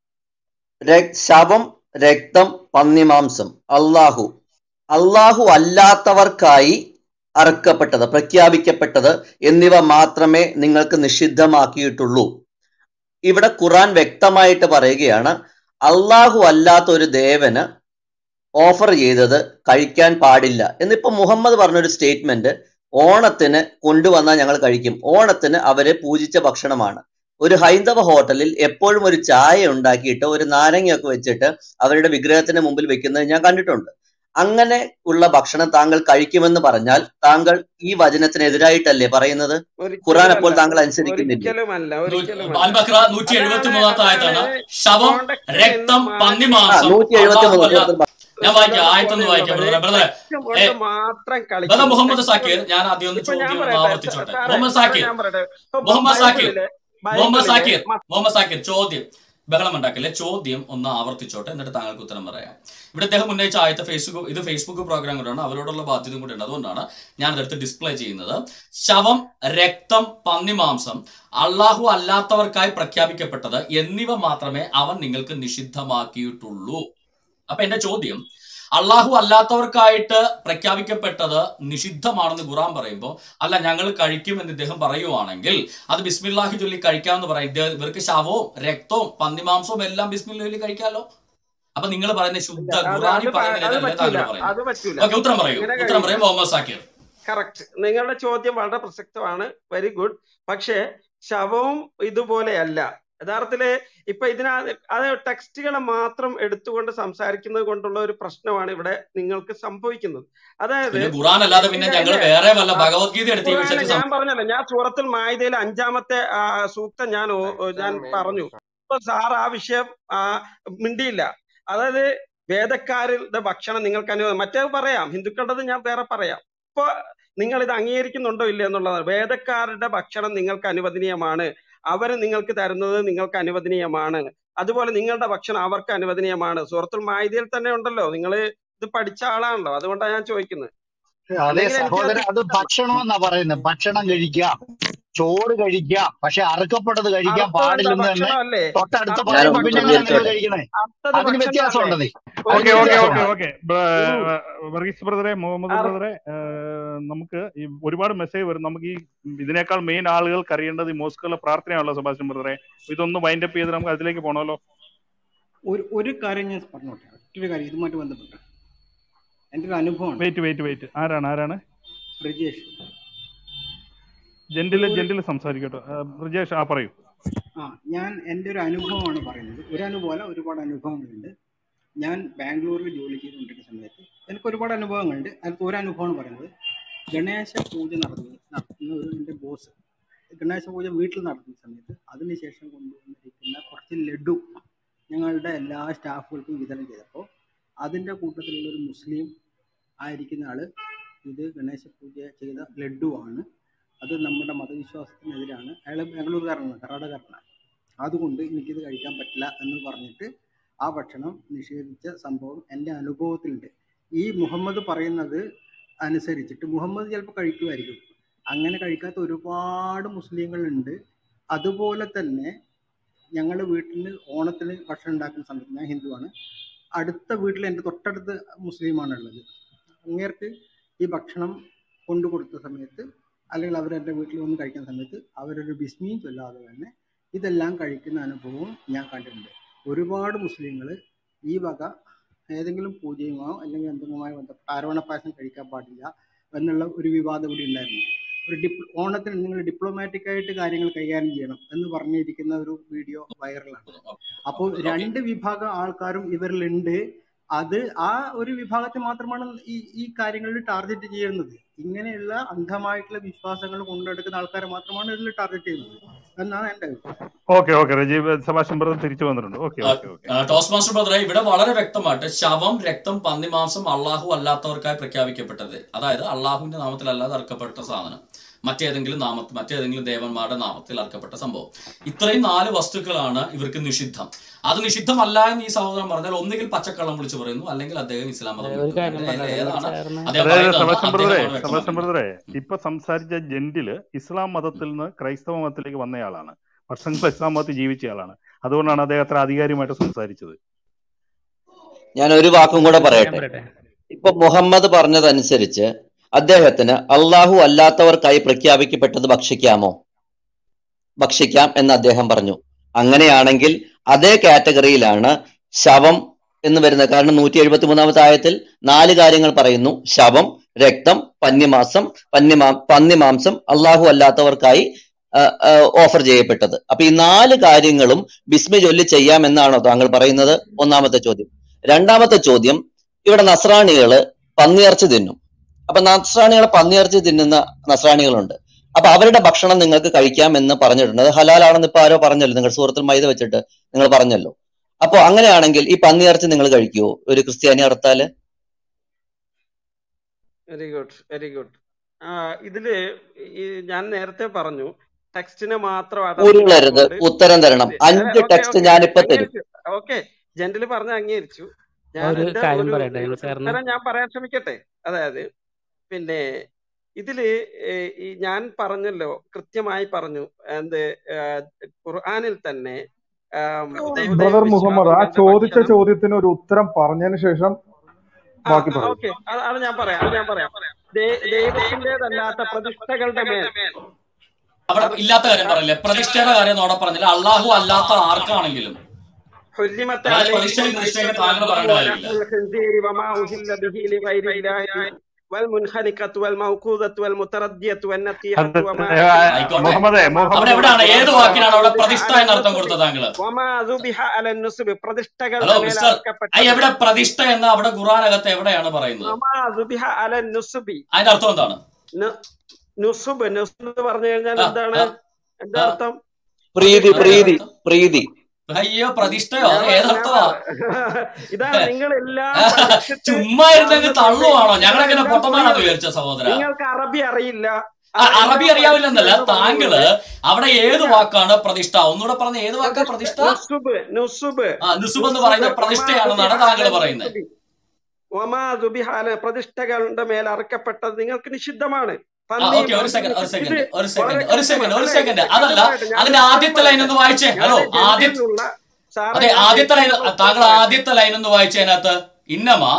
ശവം രക്തം പന്നിമാംസം അള്ളാഹു അള്ളാഹു അല്ലാത്തവർക്കായി അറക്കപ്പെട്ടത് പ്രഖ്യാപിക്കപ്പെട്ടത് എന്നിവ മാത്രമേ നിങ്ങൾക്ക് നിഷിദ്ധമാക്കിയിട്ടുള്ളൂ ഇവിടെ ഖുറാൻ വ്യക്തമായിട്ട് പറയുകയാണ് അള്ളാഹു അല്ലാത്ത ഒരു ദേവന് ഓഫർ ചെയ്തത് കഴിക്കാൻ പാടില്ല എന്നിപ്പോ മുഹമ്മദ് പറഞ്ഞൊരു സ്റ്റേറ്റ്മെന്റ് ഓണത്തിന് കൊണ്ടുവന്നാൽ ഞങ്ങൾ കഴിക്കും ഓണത്തിന് അവരെ പൂജിച്ച ഭക്ഷണമാണ് ഒരു ഹൈന്ദവ ഹോട്ടലിൽ എപ്പോഴും ഒരു ചായ ഉണ്ടാക്കിയിട്ട് ഒരു നാരങ്ങയൊക്കെ വെച്ചിട്ട് അവരുടെ വിഗ്രഹത്തിന് മുമ്പിൽ വെക്കുന്നത് ഞാൻ കണ്ടിട്ടുണ്ട് അങ്ങനെ ഉള്ള ഭക്ഷണം താങ്കൾ കഴിക്കുമെന്ന് പറഞ്ഞാൽ താങ്കൾ ഈ വചനത്തിനെതിരായിട്ടല്ലേ പറയുന്നത് ഖുറാൻ
ഒരിക്കലുമല്ല
അപ്പോൾ താങ്കൾ അനുസരിക്കുന്നില്ലേ
ഒരിക്കലുമല്ല ഒരിക്കലുമല്ല
അൽബക്ര നൂറ്റി എഴുപത്തി
അതാണ്
മൂന്നാമത്തെ ആയത്താണ്
അതായത്
ശവം
കോണ്ടക്റ്റിൽ നിന്ന്
രക്തം
മാറ്റി
ആ
പന്നിമാംസം
നൂറ്റി എഴുപത്തി
അള്ളാഹു
മൂന്ന്
അല്ല
സൂറത്തുൽ ബ-
ഞാൻ വായിക്കാം
ബ്രദറെ
ആയത്തൊന്ന് വായിക്കാം
പോലെയുള്ളവരെ
ബ്രദറെ ബ്രദറെ
ലക്ഷ്യം
ഏ
കൊണ്ട് മാത്രം
ബ്രദർ
കളിക്കുന്നു
മുഹമ്മദ്
ലക്ഷ്യം
സാക്കിർ
കൊണ്ട്
ഞാൻ ആദ്യം ഒന്ന്
ഇപ്പൊ ഞാൻ
ചോദ്യം ഒന്ന്
പറയട്ടെ സ-
ആവർത്തിച്ചോട്ടെ
സാറേ
മുഹമ്മദ്
സാറേ
സാക്കിർ
ഞാൻ പറയട്ടെ ഇപ്പൊ
മുഹമ്മദ് സാക്കിർ
ബൈബിളിലെ
മുഹമ്മദ്
ബൈബിളിലെ
സാക്കിർ
മ-
മുഹമ്മദ് സാക്കിർ ചോദ്യം ബഹളം ഉണ്ടാക്കില്ലേ ചോദ്യം ഒന്ന് ആവർത്തിച്ചോട്ടെ എന്നിട്ട് താങ്കൾക്ക് ഉത്തരം പറയാം ഇവിടെ അദ്ദേഹം ഉന്നയിച്ച ആദ്യത്തെ ഫേസ്ബുക്ക് ഇത് ഫേസ്ബുക്ക് പ്രോഗ്രാം കൂടെയാണ് അവരോടുള്ള ബാധ്യതയും കൂടെയുണ്ട് അതുകൊണ്ടാണ് ഞാൻ അതെടുത്ത് ഡിസ്പ്ലേ ചെയ്യുന്നത് ശവം രക്തം പന്നിമാംസം അള്ളാഹു അല്ലാത്തവർക്കായി പ്രഖ്യാപിക്കപ്പെട്ടത് എന്നിവ മാത്രമേ അവൻ നിങ്ങൾക്ക് നിഷിദ്ധമാക്കിയിട്ടുള്ളൂ അപ്പൊ എന്റെ ചോദ്യം അള്ളാഹു അല്ലാത്തവർക്കായിട്ട് പ്രഖ്യാപിക്കപ്പെട്ടത് നിഷിദ്ധമാണെന്ന് ഖുറാൻ പറയുമ്പോൾ അല്ല ഞങ്ങൾ കഴിക്കുമെന്ന് ഇദ്ദേഹം പറയുവാണെങ്കിൽ അത് ബിസ്മില്ലാഹി ചൊല്ലി കഴിക്കാമെന്ന് പറയും ഇദ്ദേഹം ഇവർക്ക് ശവവും രക്തവും പന്നിമാംസവും എല്ലാം ബിസ്മില്ല ചൊല്ലി കഴിക്കാമല്ലോ അപ്പൊ നിങ്ങൾ പറയുന്ന ശുദ്ധ
അത്
ഖുറാനി
അത് പ-
പറയുന്ന
അത്
ഇതല്ലേ
പറ്റൂല
താങ്കൾ പറയുന്നത്
അത് പറ്റൂല
ഓക്കെ ഉത്തരം പറയൂ
ഇങ്ങനെ
ഉത്തരം പറയൂ
കഴിയില്ല
മുഹമ്മദ് സാക്കിർ
കറക്റ്റ് നിങ്ങളുടെ ചോദ്യം വളരെ പ്രസക്തമാണ് വെരി ഗുഡ് പക്ഷേ ശവവും ഇതുപോലെയല്ല യഥാർത്ഥത്തില് ഇപ്പൊ ഇതിനാ അത് ടെക്സ്റ്റുകളെ മാത്രം എടുത്തുകൊണ്ട് സംസാരിക്കുന്നത് കൊണ്ടുള്ള ഒരു പ്രശ്നമാണ് ഇവിടെ നിങ്ങൾക്ക് സംഭവിക്കുന്നത് അതായത്
പിന്നെ ഖുറാൻ അല്ലാതെ പിന്നെ
ഇല്ല
ഞങ്ങൾ
ഇല്ല
വേറെ വല്ല
ആ,
ഭഗവത്ഗീത എടുത്ത് ഈ
ഖുറാനിലെ
വിഷയത്തിൽ
ഞാൻ
സം-
പറഞ്ഞല്ലോ ഞാൻ സൂറത്തുൽ മായിദയിലെ അഞ്ചാമത്തെ ആ, സൂക്തം ഞാൻ ഓ- ഓ- ഞാൻ പറഞ്ഞു അപ്പൊ സാർ ആ വിഷയം ആ, മിണ്ടിയില്ല അതായത് വേദക്കാരുടെ ഭക്ഷണം നിങ്ങൾക്ക് അനുവദം മറ്റേ പറയാം ഹിന്ദുക്കളുടേത് ഞാൻ വേറെ പറയാം ഇപ്പൊ നിങ്ങൾ ഇത് അംഗീകരിക്കുന്നുണ്ടോ ഇല്ല എന്നുള്ളതാണ് വേദക്കാരുടെ ഭക്ഷണം നിങ്ങൾക്ക് അനുവദനീയമാണ് അവര് നിങ്ങൾക്ക് തരുന്നത് നിങ്ങൾക്ക് അനുവദനീയമാണ് അതുപോലെ നിങ്ങളുടെ ഭക്ഷണം അവർക്ക് അനുവദനീയമാണ് സൂറത്തുൽ മായിദയിൽ തന്നെ ഉണ്ടല്ലോ നിങ്ങൾ ഇത് പഠിച്ച ആളാണല്ലോ അതുകൊണ്ടാണ് ഞാൻ ചോദിക്കുന്നത്
അതെ
അല്ലെങ്കിൽ എനിക്ക്
സഹോദരൻ അത് ഭക്ഷണം എന്നാ പറയുന്നത് ഭക്ഷണം കഴിക്കാം ചോറ് കഴിക്കാം പക്ഷെ അറുക്കപ്പെട്ടത് കഴിക്കാൻ
അർത്ഥം എന്താ
പാടില്ലെന്ന് തന്നെ
ഭക്ഷണമല്ലേ
തൊട്ടടുത്ത്
അർത്ഥം
ഞാൻ
പറയുമ്പോ
ഒന്ന്
പിന്നെ എങ്ങനെ നിങ്ങൾ
പ്രതികരിച്ചോട്ടെ
കഴിക്കണേ
അർത്ഥത്
അതിന്
ഭക്ഷണമല്ലേ
വ്യത്യാസമുണ്ടെന്നേ
ഒരു
ഓക്കെ
അതിന്
ഓക്കെ ഓക്കെ
വ്യത്യാസമുണ്ട്
ഓക്കെ
ഉം.
വർഗീസ് ബ്രദറെ മുഹമ്മദ്
അർ-
ബ്രദറെ ഏഹ്, നമുക്ക് ഈ ഒരുപാട് മെസ്സേജ് വരും നമുക്ക് ഈ ഇതിനേക്കാൾ മെയിൻ ആളുകൾക്ക് അറിയേണ്ടത് ഈ മോസ്കുള്ള പ്രാർത്ഥനയാണല്ലോ സെബാസ്റ്റ്യൻ ബ്രദറെ ഇതൊന്ന് വൈൻഡ് അപ്പ് ചെയ്ത് നമുക്ക് അതിലേക്ക് പോകണമല്ലോ
ഒരു ഒരു കാര്യം ഞാൻ പറഞ്ഞോട്ടെ ഒറ്റൊരു കാര്യം ഇതുമായിട്ട് ബന്ധപ്പെട്ട് എൻ്റെ ഒരു അനുഭവമാണ്
വെയിറ്റ് വെയിറ്റ് വെയിറ്റ് ആരാണ് ആരാണ്
ബ്രിജേഷ്
ജെന്റില്
ഒരു
ജെന്റില് സംസാരിക്കട്ടോ ഏഹ്, ബ്രിജേഷ് ആ പറയൂ
ആ ഞാൻ എൻ്റെ ഒരു അനുഭവമാണ് പറയുന്നത് ഒരു അനുഭവമല്ല ഒരുപാട് അനുഭവങ്ങളുണ്ട് ഞാൻ ബാംഗ്ലൂരിൽ ജോലി ചെയ്തുകൊണ്ടിരിക്കുന്ന സമയത്ത് എനിക്ക് ഒരുപാട് അനുഭവങ്ങളുണ്ട് അതിൽ ഒരു അനുഭവമാണ് പറയുന്നത് ഗണേശ പൂജ നടത്തുന്ന നടത്തുന്ന ഒരു എൻ്റെ ബോസ് ഗണേശ പൂജ വീട്ടിൽ നടത്തുന്ന സമയത്ത് അതിനുശേഷം കൊണ്ടുവന്നിരിക്കുന്ന കുറച്ച് ലഡു ഞങ്ങളുടെ എല്ലാ സ്റ്റാഫുകൾക്കും വിതരണം ചെയ്തപ്പോൾ അതിൻ്റെ കൂട്ടത്തിലുള്ള ഒരു മുസ്ലിം ആയിരിക്കുന്ന ആൾ ഇത് ഗണേശ പൂജ ചെയ്ത ലഡുവാണ് അത് നമ്മുടെ മതവിശ്വാസത്തിനെതിരാണ് അയാൾ ബാംഗ്ലൂർകാരനാണ് കർണാടകക്കാരനാണ് അതുകൊണ്ട് എനിക്കിത് കഴിക്കാൻ പറ്റില്ല എന്ന് പറഞ്ഞിട്ട് ആ ഭക്ഷണം നിഷേധിച്ച സംഭവം എൻ്റെ അനുഭവത്തിലുണ്ട് ഈ മുഹമ്മദ് പറയുന്നത് അനുസരിച്ചിട്ട് മുഹമ്മദ് ചിലപ്പോൾ കഴിക്കുമായിരിക്കും അങ്ങനെ കഴിക്കാത്ത ഒരുപാട് മുസ്ലിങ്ങളുണ്ട് അതുപോലെ തന്നെ ഞങ്ങൾ വീട്ടിൽ ഓണത്തിന് ഭക്ഷണം ഉണ്ടാക്കുന്ന സമയത്ത് ഞാൻ ഹിന്ദുവാണ് അടുത്ത വീട്ടിൽ എൻ്റെ തൊട്ടടുത്ത് മുസ്ലിമാണ് ഉള്ളത് അങ്ങേർക്ക് ഈ ഭക്ഷണം കൊണ്ടു കൊടുത്ത സമയത്ത് അല്ലെങ്കിൽ അവർ എൻ്റെ വീട്ടിൽ വന്ന് കഴിക്കുന്ന സമയത്ത് അവരൊരു ബിസ്മിയും ചൊല്ലാതെ തന്നെ ഇതെല്ലാം കഴിക്കുന്ന അനുഭവവും ഞാൻ കണ്ടിട്ടുണ്ട് ഒരുപാട് മുസ്ലിങ്ങൾ ഈ വക ഏതെങ്കിലും പൂജയുമോ അല്ലെങ്കിൽ എന്തെങ്കിലുമായി ബന്ധപ്പെട്ട ആരോണ പായസം കഴിക്കാൻ പാടില്ല എന്നുള്ള ഒരു വിവാദം ഇവിടെ ഉണ്ടായിരുന്നു ഒരു ഡിപ്ലോ ഓണത്തിന് നിങ്ങൾ ഡിപ്ലോമാറ്റിക് ആയിട്ട് കാര്യങ്ങൾ കൈകാര്യം ചെയ്യണം എന്ന് പറഞ്ഞിരിക്കുന്ന ഒരു വീഡിയോ വൈറലാണ് അപ്പോൾ രണ്ട് വിഭാഗം ആൾക്കാരും ഇവരിലുണ്ട് അത് ആ ഒരു വിഭാഗത്തെ മാത്രമാണ് ഈ ഈ കാര്യങ്ങളിൽ ടാർഗറ്റ് ചെയ്യുന്നത് ഇങ്ങനെയുള്ള അന്ധമായിട്ടുള്ള വിശ്വാസങ്ങൾ കൊണ്ടെടുക്കുന്ന ആൾക്കാരെ മാത്രമാണ് ഇതിൽ ടാർഗറ്റ് ചെയ്യുന്നത് എന്നാണ് എൻ്റെ അഭിപ്രായം
okay okay Rajeev Sebastian brother തിരിച്ചു വന്നിട്ടുണ്ട് ഓക്കെ
ആ,
ഓക്കെ ഓക്കെ
ആ, ടോസ് മാസ്റ്റർ ബ്രദറെ ഇവിടെ വളരെ വ്യക്തമായിട്ട് ശവം രക്തം പന്നിമാംസം അള്ളാഹു അല്ലാത്തവർക്കായി പ്രഖ്യാപിക്കപ്പെട്ടത് അതായത് അള്ളാഹുവിന്റെ നാമത്തിലല്ലാതെ അർക്കപ്പെട്ട സാധനം മറ്റേതെങ്കിലും നാമത്തിൽ മറ്റേതെങ്കിലും ദേവന്മാരുടെ നാമത്തിൽ അർക്കപ്പെട്ട സംഭവം ഇത്രയും നാല് വസ്തുക്കളാണ് ഇവർക്ക് നിഷിദ്ധം അത് നിഷിദ്ധമല്ല എന്ന് ഈ സഹോദരൻ പറഞ്ഞാൽ ഒന്നുകിൽ പച്ചക്കള്ളം വിളിച്ചു പറയുന്നു അല്ലെങ്കിൽ അദ്ദേഹം ഇസ്ലാം മതം
ഒരു
വിട്ടു
കാര്യം
ഇതിൽ
പറഞ്ഞാൽ
ഏതാണ്
ചേർന്ന്
അദ്ദേഹം
അതായത്
പറയുന്നതെന്ന്
സെബാസ്റ്റ്യൻ ബ്രദറെ
അദ്ദേഹമാണ്
സെബാസ്റ്റ്യൻ
വ്യക്തമാക്കുന്നത്
ബ്രദറെ ഇപ്പൊ സംസാരിച്ച ജെന്റില് ഇസ്ലാം മതത്തിൽ നിന്ന് ക്രൈസ്തവ മതത്തിലേക്ക് വന്നയാളാണ് വർഷങ്ങൾ ഇസ്ലാം മതത്തിൽ ജീവിച്ചയാളാണ് അതുകൊണ്ടാണ് അദ്ദേഹം അത്ര ആധികാരികമായിട്ട് സംസാരിച്ചത്
ഞാൻ ഒരു വാക്കും കൂടെ
ഞാൻ
പറയട്ടെ
പറയട്ടെ
ഇപ്പൊ മുഹമ്മദ് പറഞ്ഞതനുസരിച്ച് അദ്ദേഹത്തിന് അള്ളാഹു അല്ലാത്തവർക്കായി പ്രഖ്യാപിക്കപ്പെട്ടത് ഭക്ഷിക്കാമോ ഭക്ഷിക്കാം എന്ന് അദ്ദേഹം പറഞ്ഞു അങ്ങനെയാണെങ്കിൽ അതേ കാറ്റഗറിയിലാണ് ശവം എന്ന് വരുന്നത് കാരണം നൂറ്റി എഴുപത്തി മൂന്നാമത്തെ ആയത്തിൽ നാല് കാര്യങ്ങൾ പറയുന്നു ശവം രക്തം പന്നിമാസം പന്നിമാ പന്നിമാംസം അള്ളാഹു അല്ലാത്തവർക്കായി ഓഫർ ചെയ്യപ്പെട്ടത് അപ്പൊ ഈ നാല് കാര്യങ്ങളും ബിസ്മി ചൊല്ലി ചെയ്യാമെന്നാണോ താങ്കൾ പറയുന്നത് ഒന്നാമത്തെ ചോദ്യം രണ്ടാമത്തെ ചോദ്യം ഇവിടെ നസ്രാണികള് പന്നിയിറച്ചി തിന്നും അപ്പൊ നസ്രാണികൾ പന്നിയിറച്ചി തിന്നുന്ന നസ്രാണികളുണ്ട് അപ്പൊ അവരുടെ ഭക്ഷണം നിങ്ങൾക്ക് കഴിക്കാം എന്ന് പറഞ്ഞിട്ടുണ്ട് അത് ഹലാലാണെന്ന് ഇപ്പൊ ആരോ പറഞ്ഞല്ലോ നിങ്ങൾ സുഹൃത്തിൽ മൈദ വെച്ചിട്ട് നിങ്ങൾ പറഞ്ഞല്ലോ അപ്പൊ അങ്ങനെയാണെങ്കിൽ ഈ പന്നിയിറച്ചി നിങ്ങൾ കഴിക്കുവോ ഒരു ക്രിസ്ത്യാനി അറുത്താല്
വെരി ഗുഡ് വെരി ഗുഡ് ഇതില് ഈ ഞാൻ നേരത്തെ പറഞ്ഞു ടെക്സ്റ്റിനെ മാത്രം
ഉരുളരുത് ഉത്തരം തരണം അഞ്ച് ടെക്സ്റ്റ് ഞാനിപ്പോ തരും
ഓക്കെ ജെന്റിൽ പറഞ്ഞ അംഗീകരിച്ചു ഞാൻ
ഒരു
എന്റെ
കാര്യം
ഒരു
പറയട്ടെ
ഒരു
സാറിന്
ഉത്തരം ഞാൻ പറയാൻ ശ്രമിക്കട്ടെ അതായത് പിന്നെ ഇതില് ഏഹ് ഈ ഞാൻ പറഞ്ഞല്ലോ കൃത്യമായി പറഞ്ഞു എന്ത് ഏഹ് ഖുർആനിൽ തന്നെ ആം,
ബ്രദർ
ബഹുദൈവ
മുഹമ്മദ് ആ
വിശ്വാസികളുടെ
ചോദിച്ച
ഭക്ഷണം
ചോദ്യത്തിന് ഒരു ഉത്തരം പറഞ്ഞതിന് ശേഷം
ആ
ബാക്കി പറയൂ
ഓക്കെ അത് അത് ഞാൻ പറയാം അത് ഞാൻ പറയാം ദൈ- ദൈവത്തിന്റേതല്ലാത്ത പ്രതിഷ്ഠകളുടെ മേൽ
അവിടെ ഇല്ലാത്ത കാര്യം പറയില്ലേ പ്രതിഷ്ഠയുടെ കാര്യം ഒന്നും അവിടെ പറഞ്ഞില്ല അള്ളാഹു അല്ലാത്ത ആർക്കാണെങ്കിലും
حرمت
അതായത്
عليكم
പ്രതിഷ്ഠയും പ്രതിഷ്ഠയൊക്കെ താങ്കൾ
الميتة
പറയേണ്ട കാര്യമില്ല
ولحم الخنزير وما أهل به لغير الله والمنخنقة والموقوذة والمتردية والنطيحة
അത്
وما
ആയിക്കോട്ടെ
മുഹമ്മദേ
അവിടെ
മുഹമ്മദ്
എവിടെയാണ് ഏത് വാക്കിനാണ് അവിടെ
ذبح
പ്രതിഷ്ഠ
على
എന്നർത്ഥം
النصب
കൊടുത്തത് താങ്കള്
وما ذبح على النصب
ഹലോ
പ്രതിഷ്ഠകളുടെ മേൽ
മിസ്റ്റർ ഐ
അറക്കപ്പെട്ടത്
എവിടെ പ്രതിഷ്ഠ എന്ന് അവിടെ ഖുറാനകത്ത് എവിടെയാണ് പറയുന്നത്
وما ذبح على النصب
അതിന്റെ അർത്ഥം എന്താണ്
ന- നുസുബ് നുസുബ് എന്ന് പറഞ്ഞു കഴിഞ്ഞാൽ
ആ,
എന്താണ്
ആ,
എന്താ
ആ,
അർത്ഥം
പ്രീതി
അതെന്താ
പ്രീതി
അർത്ഥം
പ്രീതി
അയ്യോ പ്രതിഷ്ഠയോ
ഞാൻ
അത്
പറ- ഞാൻ
ഏതർത്ഥമാ
പറ- ഇതാണ് നിങ്ങൾ എല്ലാം പഠിച്ചിട്ട്
ചുമ്മാ ഇരുന്നെങ്കിൽ
വന്ന്
തള്ളുവാണോ ഞങ്ങളെങ്ങനെ
നിങ്ങളെല്ലാം
പൊട്ടന്മാരാന്ന്
പോയി
വിചാരിച്ച സഹോദര
നിങ്ങൾക്ക് അറബി അറിയില്ല
ആ, അറബി
അതെല്ലാം
അറിയാവില്ലെന്നല്ല
പഠിച്ചു എന്ന്
താങ്കള്
പറഞ്ഞുകൊണ്ട്
അവിടെ ഏത്
ഇല്ല
വാക്കാണ് പ്രതിഷ്ഠ ഒന്നുകൂടെ പറഞ്ഞ ഏത് വാക്കാ പ്രതിഷ്ഠ
നുസുബ് നുസുബ്
ആ നുസുബ് എന്ന്
നുസുബ്
പറയുന്നത്
വമാ
പ്രതിഷ്ഠയാണെന്നാണ്
ദുബിഹ
താങ്കൾ
അല
പറയുന്നത്
നുസുബി വമാ ദുബിഹ അല പ്രതിഷ്ഠകളുടെ മേൽ അറക്കപ്പെട്ടത് നിങ്ങൾക്ക് നിഷിദ്ധമാണ്
ആ
പന്നി
ഓക്കെ ഒരു
മാംസം
സെക്കൻഡ് ഒരു
ഇത്
സെക്കൻഡ് ഒരു
വളരെ
സെക്കൻഡ് ഒരു
കൃത്യമാണ്
സെക്കൻഡ് ഒരു
അല്ലെ
സെക്കൻഡ്
ഇത്
അതല്ല
കൃത്യമായിട്ട് ഞാൻ
അതിന്റെ
ഒരു കാര്യം
ആദ്യത്തെ ലൈൻ
പറയട്ടെ
ഒന്ന് വായിച്ചേ
ഞാൻ
ഹലോ ആദ്യ
ജെന്റിലുള്ള സാറേ
അതെ
ഞാൻ
ആദ്യത്തെ ലൈൻ
ജെന്റിലുള്ള
താങ്കൾ
ഉത്തരം പറയട്ടെ
ആദ്യത്തെ ലൈൻ ഒന്ന് വായിച്ചതിനകത്ത് ഇന്നമാ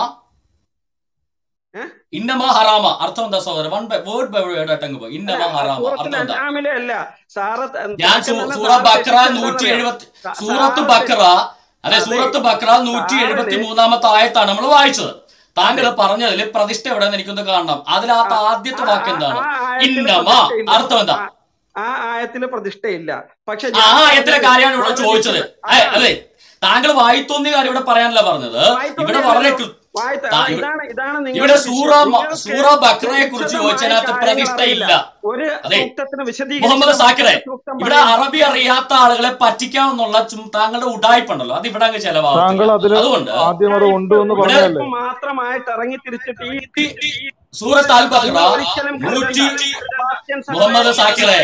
ഏഹ്
ഇന്നമാ ഹറാമ അർത്ഥം എന്താ സഹോദരൻ one by word by word ആയിട്ട് അങ്ങ് പോയി
അല്ല
ഇന്നമാ
ആ
ഹറാമ
സൂറത്തിൽ
അർത്ഥം എന്താ
അൻആമിലെ അല്ല സാറ് ത-
ഞാൻ
തുടക്കം
സൂ-
തന്നെ
സൂറ
സാറ്
ബക്ര നൂറ്റി
തെറ്റിച്ചെന്താണെന്നറിയോ
എഴുപത്തി
സാ-
സൂറത്ത്
സാറ്
ബക്ര
തെറ്റി
അതെ
അതെ
സൂറത്ത് ബക്ര നൂറ്റി എഴുപത്തി
സാറിന്
മൂന്നാമത്തെ ആയത്താണ് നമ്മൾ വായിച്ചത് താങ്കൾ
അതെ
പറഞ്ഞതിൽ പ്രതിഷ്ഠ എവിടെയെന്ന് എനിക്കൊന്ന് കാണണം അതിനകത്ത്
ആ
ആദ്യത്തെ
ആ
വാക്ക്
ആ
എന്താണ്
ആ ആയത്തില്
ഇന്നമ
പ്രതിഷ്ഠയില്ല
അർത്ഥം എന്താ
ആ ആ ആയത്തില് പ്രതിഷ്ഠയില്ല പക്ഷെ
ആ
ഞാൻ
ആയത്തിലെ
പറഞ്ഞത്
കാര്യമാണ് ഇവിടെ
വളരെ
ചോദിച്ചത്
വിശദ
ഏ,
അതാണ്
അല്ലേ താങ്കൾ വായിത്തോന്നിയ കാര്യം ഇവിടെ പറയാനല്ല പറഞ്ഞത് ഇവിടെ
വായിത്തോന്നിയല്ലോ
വളരെ കൃ-
വായിത്ത
താ-
ആ,
ഇവിടെ
ഇതാണ് ഇതാണ്
ഇവിടെ
നിങ്ങളുടെ
സൂറ
വിഷയം
മ-
നിങ്ങൾക്ക്
സൂറ ബക്രയെ കുറിച്ച്
വിശദമായ
ചോദിച്ചതിനകത്ത്
കാര്യങ്ങൾ അറിയില്ല
പ്രതിഷ്ഠയില്ല
ഒരു
അതെ
സൂക്തത്തിന്
മുഹമ്മദ്
വിശദീകരിച്ചിട്ട്
സാക്കിറെ
മറ്റൊരു സൂക്തം
ഇവിടെ
പറയുന്നു
അറബി അറിയാത്ത ആളുകളെ പറ്റിക്കാമെന്നുള്ള ചും- താങ്കളുടെ ഉടായ്പുണ്ടല്ലോ അത് ഇവിടെ അങ്ങ് ചെലവാകത്തില്ല
താങ്കൾ അതിൽ
അതുകൊണ്ട്
ആദ്യം അത് ഉണ്ട് എന്ന്
ഇവിടെ
പറഞ്ഞതല്ലേ
മാത്രമായിട്ട് ഇറങ്ങി തിരിച്ചിട്ട് ഈ
ഈ സൂറത്ത് അൽ ബക്ര
നിങ്ങൾ ഒരിക്കലും
നൂറ്റി
കരുതണ്ട സെബാസ്റ്റ്യൻ
മുഹമ്മദ്
സഹോദരൻ
സാക്കിറെ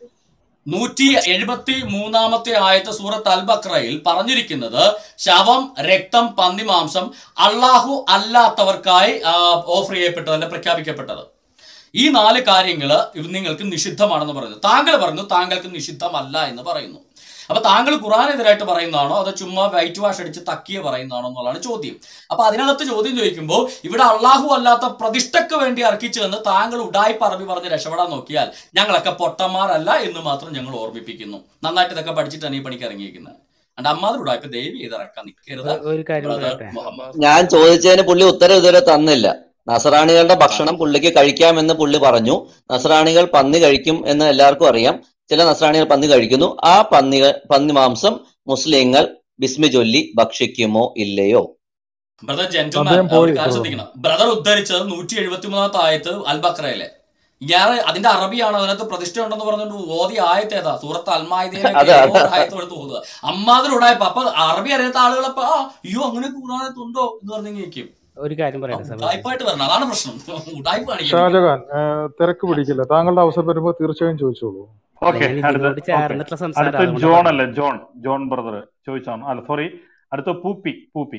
നൂറ്റി എഴുപത്തി മൂന്നാമത്തെ ആയത്ത് സൂറത്ത് അൽ ബക്രയിൽ പറഞ്ഞിരിക്കുന്നത് ശവം രക്തം പന്നിമാംസം അള്ളാഹു അല്ലാത്തവർക്കായി ആ, ഓഫർ ചെയ്യപ്പെട്ടത് അല്ലെ പ്രഖ്യാപിക്കപ്പെട്ടത് ഈ നാല് കാര്യങ്ങൾ നിങ്ങൾക്ക് നിഷിദ്ധമാണെന്ന് പറയുന്നു താങ്കൾ പറഞ്ഞു താങ്കൾക്ക് നിഷിദ്ധമല്ല എന്ന് പറയുന്നു അപ്പൊ താങ്കൾ ഖുറാനെതിരായിട്ട് പറയുന്നതാണോ അതോ ചുമ്മാ വൈറ്റ് വാഷ് അടിച്ച് തക്കിയ പറയുന്നതാണോ എന്നുള്ളതാണ് ചോദ്യം അപ്പൊ അതിനകത്ത് ചോദ്യം ചോദിക്കുമ്പോൾ ഇവിടെ അള്ളാഹു അല്ലാത്ത പ്രതിഷ്ഠയ്ക്ക് വേണ്ടി അർപ്പിച്ചതെന്ന് താങ്കൾ ഉടായി പറമ്പി പറഞ്ഞ് രക്ഷപ്പെടാൻ നോക്കിയാൽ ഞങ്ങളൊക്കെ പൊട്ടന്മാരല്ല എന്ന് മാത്രം ഞങ്ങൾ ഓർമ്മിപ്പിക്കുന്നു നന്നായിട്ട് ഇതൊക്കെ പഠിച്ചിട്ടാണ് ഈ പണിക്ക് ഇറങ്ങിയിരിക്കുന്നത് അണ്ട് അമ്മാതിരി ഉടായ്പ ദേവി ചെയ്തിറക്കാൻ നിൽക്കരുത്
ഒ- ഒരു കാര്യം
ബ്രദർ
പറയട്ടെ
മുഹമ്മദ്
ഞാൻ ചോദിച്ചതിന് പുള്ളി ഉത്തരം ഇതുവരെ തന്നില്ല നസറാണികളുടെ ഭക്ഷണം പുള്ളിക്ക് കഴിക്കാമെന്ന് പുള്ളി പറഞ്ഞു നസറാണികൾ പന്നി കഴിക്കും എന്ന് എല്ലാവർക്കും അറിയാം ചില നസറാണികൾ പന്നി കഴിക്കുന്നു ആ പന്നികൾ പന്നി മാംസം മുസ്ലിങ്ങൾ ബിസ്മി ചൊല്ലി ഭക്ഷിക്കുമോ ഇല്ലയോ
ബ്രദർ ജെന്റിൽമാൻ
അദ്ദേഹം
ഒരു
പോയി
കാര്യം ശ്രദ്ധിക്കണം ബ്രദർ ഉദ്ധരിച്ചത് നൂറ്റി എഴുപത്തി മൂന്നാമത്തെ ആയത്ത് അൽ ബക്രയിലെ ഞാൻ അതിന്റെ അറബിയാണ് അതിനകത്ത് പ്രതിഷ്ഠ ഉണ്ടെന്ന് പറഞ്ഞുകൊണ്ട് ഓതി ആയത്ത് ഏതാ സൂറത്ത് അൽമായതയിലൊക്കെ
അത്
ഏതോ
അത്
ഒരു ആയത്ത് എടുത്ത് ഓതുക അമ്മാതിരി ഉടായ്പ അപ്പൊ അറബി അറിയാത്ത ആളുകളപ്പോ ആ അയ്യോ അങ്ങനെ കൂടാനത്തുണ്ടോ എന്ന് പറഞ്ഞു കേൾക്കും
ഒരു കാര്യം പറയട്ടെ സെബാസ്റ്റ്യൻ
ഉടായ്പായിട്ട് വരണം അതാണ് പ്രശ്നം ഉടായ്പ കാണിക്കരുത്
ഷാജഹാൻ ഏഹ്, തിരക്ക് പിടിക്കില്ല താങ്കളുടെ അവസരം വരുമ്പോൾ തീർച്ചയായും ചോദിച്ചോളൂ
അല്ല
ഓക്കെ
ഞാൻ
അടുത്ത
ഇതിനോട്
ഓക്കെ
ചേർന്നിട്ടുള്ള സംസാരം
അടുത്ത
അതുകൊണ്ട്
ജോൺ
പറഞ്ഞു
അല്ലേ ജോൺ ജോൺ ബ്രദർ ചോദിച്ചാണ് അല്ല സോറി അടുത്ത പൂപ്പി പൂപ്പി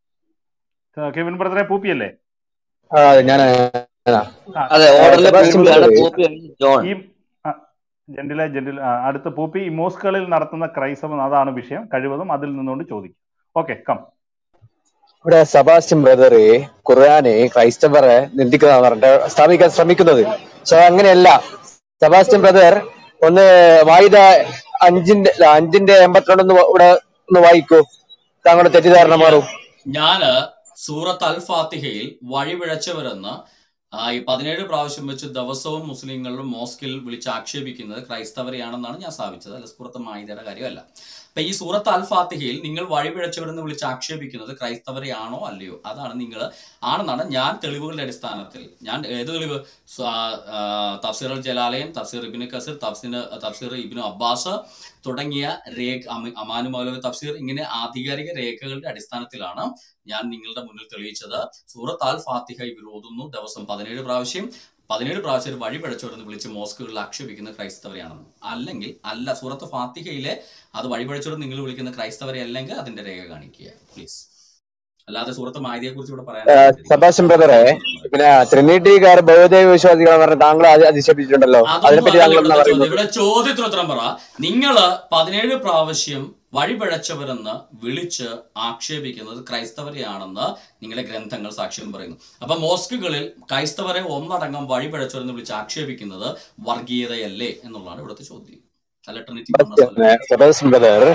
ആ, കെവിൻ ബ്രദറെ പൂപ്പി അല്ലേ
ആ ഞാൻ
അതെ
ആ,
ഓർഡറിലെ
സെബാസ്റ്റ്യൻ
പൂപ്പിയാണ്
ബ്രദറെ
പൂപ്പി ജോൺ
ഈ ആ, ജെന്റിലെ ജെന്റിൽ ആ, അടുത്ത പൂപ്പി ഈ മോസ്കുകളിൽ നടത്തുന്ന ക്രൈസ്തവം അതാണ് വിഷയം കഴിവതും അതിൽ നിന്നുകൊണ്ട് ചോദിക്കും ഓക്കെ കം
ഇവിടെ സെബാസ്റ്റ്യൻ ബ്രദറെ ഖുർആനെ ക്രൈസ്തവരെ നിന്ദിക്കുന്നതാണ് പറഞ്ഞിട്ട് സ്ഥാപിക്കാൻ ശ്രമിക്കുന്നത് പക്ഷെ അങ്ങനെയല്ല സെബാസ്റ്റ്യൻ ബ്രദർ ഒന്ന് വായുത അഞ്ചിന്റെ അല്ല, അഞ്ചിന്റെ എൺപത്തിരണ്ട് ഒന്ന് ഇവിടെ ഒന്ന് വായിക്കൂ താങ്കളുടെ തെറ്റിദ്ധാരണ മാറും
ഞാന് സൂറത്ത് അൽ ഫാത്തിഹയിൽ വഴിപിഴച്ചവരെന്ന് ആ, ഈ പതിനേഴ് പ്രാവശ്യം വെച്ച് ദിവസവും മുസ്ലിങ്ങളും മോസ്കിൽ വിളിച്ച് ആക്ഷേപിക്കുന്നത് ക്രൈസ്തവരെയാണെന്നാണ് ഞാൻ സ്ഥാപിച്ചത് അല്ല സൂറത്ത് മായിദയുടെ കാര്യമല്ല അപ്പൊ ഈ സൂറത്ത് അൽ ഫാത്തിഹയിൽ നിങ്ങൾ വഴിപിഴച്ചവരെന്ന് വിളിച്ച് ആക്ഷേപിക്കുന്നത് ക്രൈസ്തവരെയാണോ അല്ലയോ അതാണ് നിങ്ങൾ ആണെന്നാണ് ഞാൻ തെളിവുകളുടെ അടിസ്ഥാനത്തിൽ ഞാൻ ഏത് തെളിവ് സ- ആ, തഫ്സീർ അൽ ജലാലയം തഫ്സീർ ഇബിന് കസീർ തഫ്സീർ തഫ്സീർ ഇബിന് അബ്ബാസ് തുടങ്ങിയ രേഖ അമ- അമാനു മൗലവി തഫ്സീർ ഇങ്ങനെ ആധികാരിക രേഖകളുടെ അടിസ്ഥാനത്തിലാണ് ഞാൻ നിങ്ങളുടെ മുന്നിൽ തെളിയിച്ചത് സൂറത്ത് അൽ ഫാത്തിഹ ഇവർ ഓതുന്നു ദിവസം പതിനേഴ് പ്രാവശ്യം പതിനേഴ് പ്രാവശ്യം വഴി പിഴച്ചവരെന്ന് വിളിച്ച് മോസ്കുകളിൽ ആക്ഷേപിക്കുന്ന ക്രൈസ്തവരെയാണെന്ന് അല്ലെങ്കിൽ അല്ല സൂറത്ത് ഫാത്തിഹയിലെ അത് വഴി പിഴച്ചവരെന്ന് നിങ്ങൾ വിളിക്കുന്ന ക്രൈസ്തവരെ അല്ലെങ്കിൽ അതിന്റെ രേഖ കാണിക്കുക പ്ലീസ് അല്ലാതെ സൂറത്ത് മായതിയെ കുറിച്ച് ഇവിടെ പറയാൻ
സബാഷൻ ബ്രദറെ പിന്നെ ട്രിനിറ്റിക്കാർ ബഹുദൈവ വിശ്വാസികളെന്ന് പറഞ്ഞ താങ്കൾ അധി- അധിക്ഷേപിച്ചിട്ടുണ്ടല്ലോ
അതൊന്നും
അതിനെപ്പറ്റി
അതല്ല
താങ്കൾ എന്താ
ഇവിടുത്തെ ചോദ്യം
പറയുന്നത്
ഇവിടെ ചോദ്യത്തിന് ഉത്തരം പറ നിങ്ങള് പതിനേഴ് പ്രാവശ്യം വഴിപിഴച്ചവരെന്ന് വിളിച്ച് ആക്ഷേപിക്കുന്നത് ക്രൈസ്തവരെയാണെന്ന് നിങ്ങളുടെ ഗ്രന്ഥങ്ങൾ സാക്ഷ്യം പറയുന്നു അപ്പൊ മോസ്കുകളിൽ ക്രൈസ്തവരെ ഒന്നടങ്കം വഴിപിഴച്ചവരെന്ന് വിളിച്ച് ആക്ഷേപിക്കുന്നത് വർഗീയതയല്ലേ എന്നുള്ളതാണ് ഇവിടുത്തെ ചോദ്യം അല്ല ട്രിനിറ്റി പറഞ്ഞ
സബാഷൻ ബ്രദർ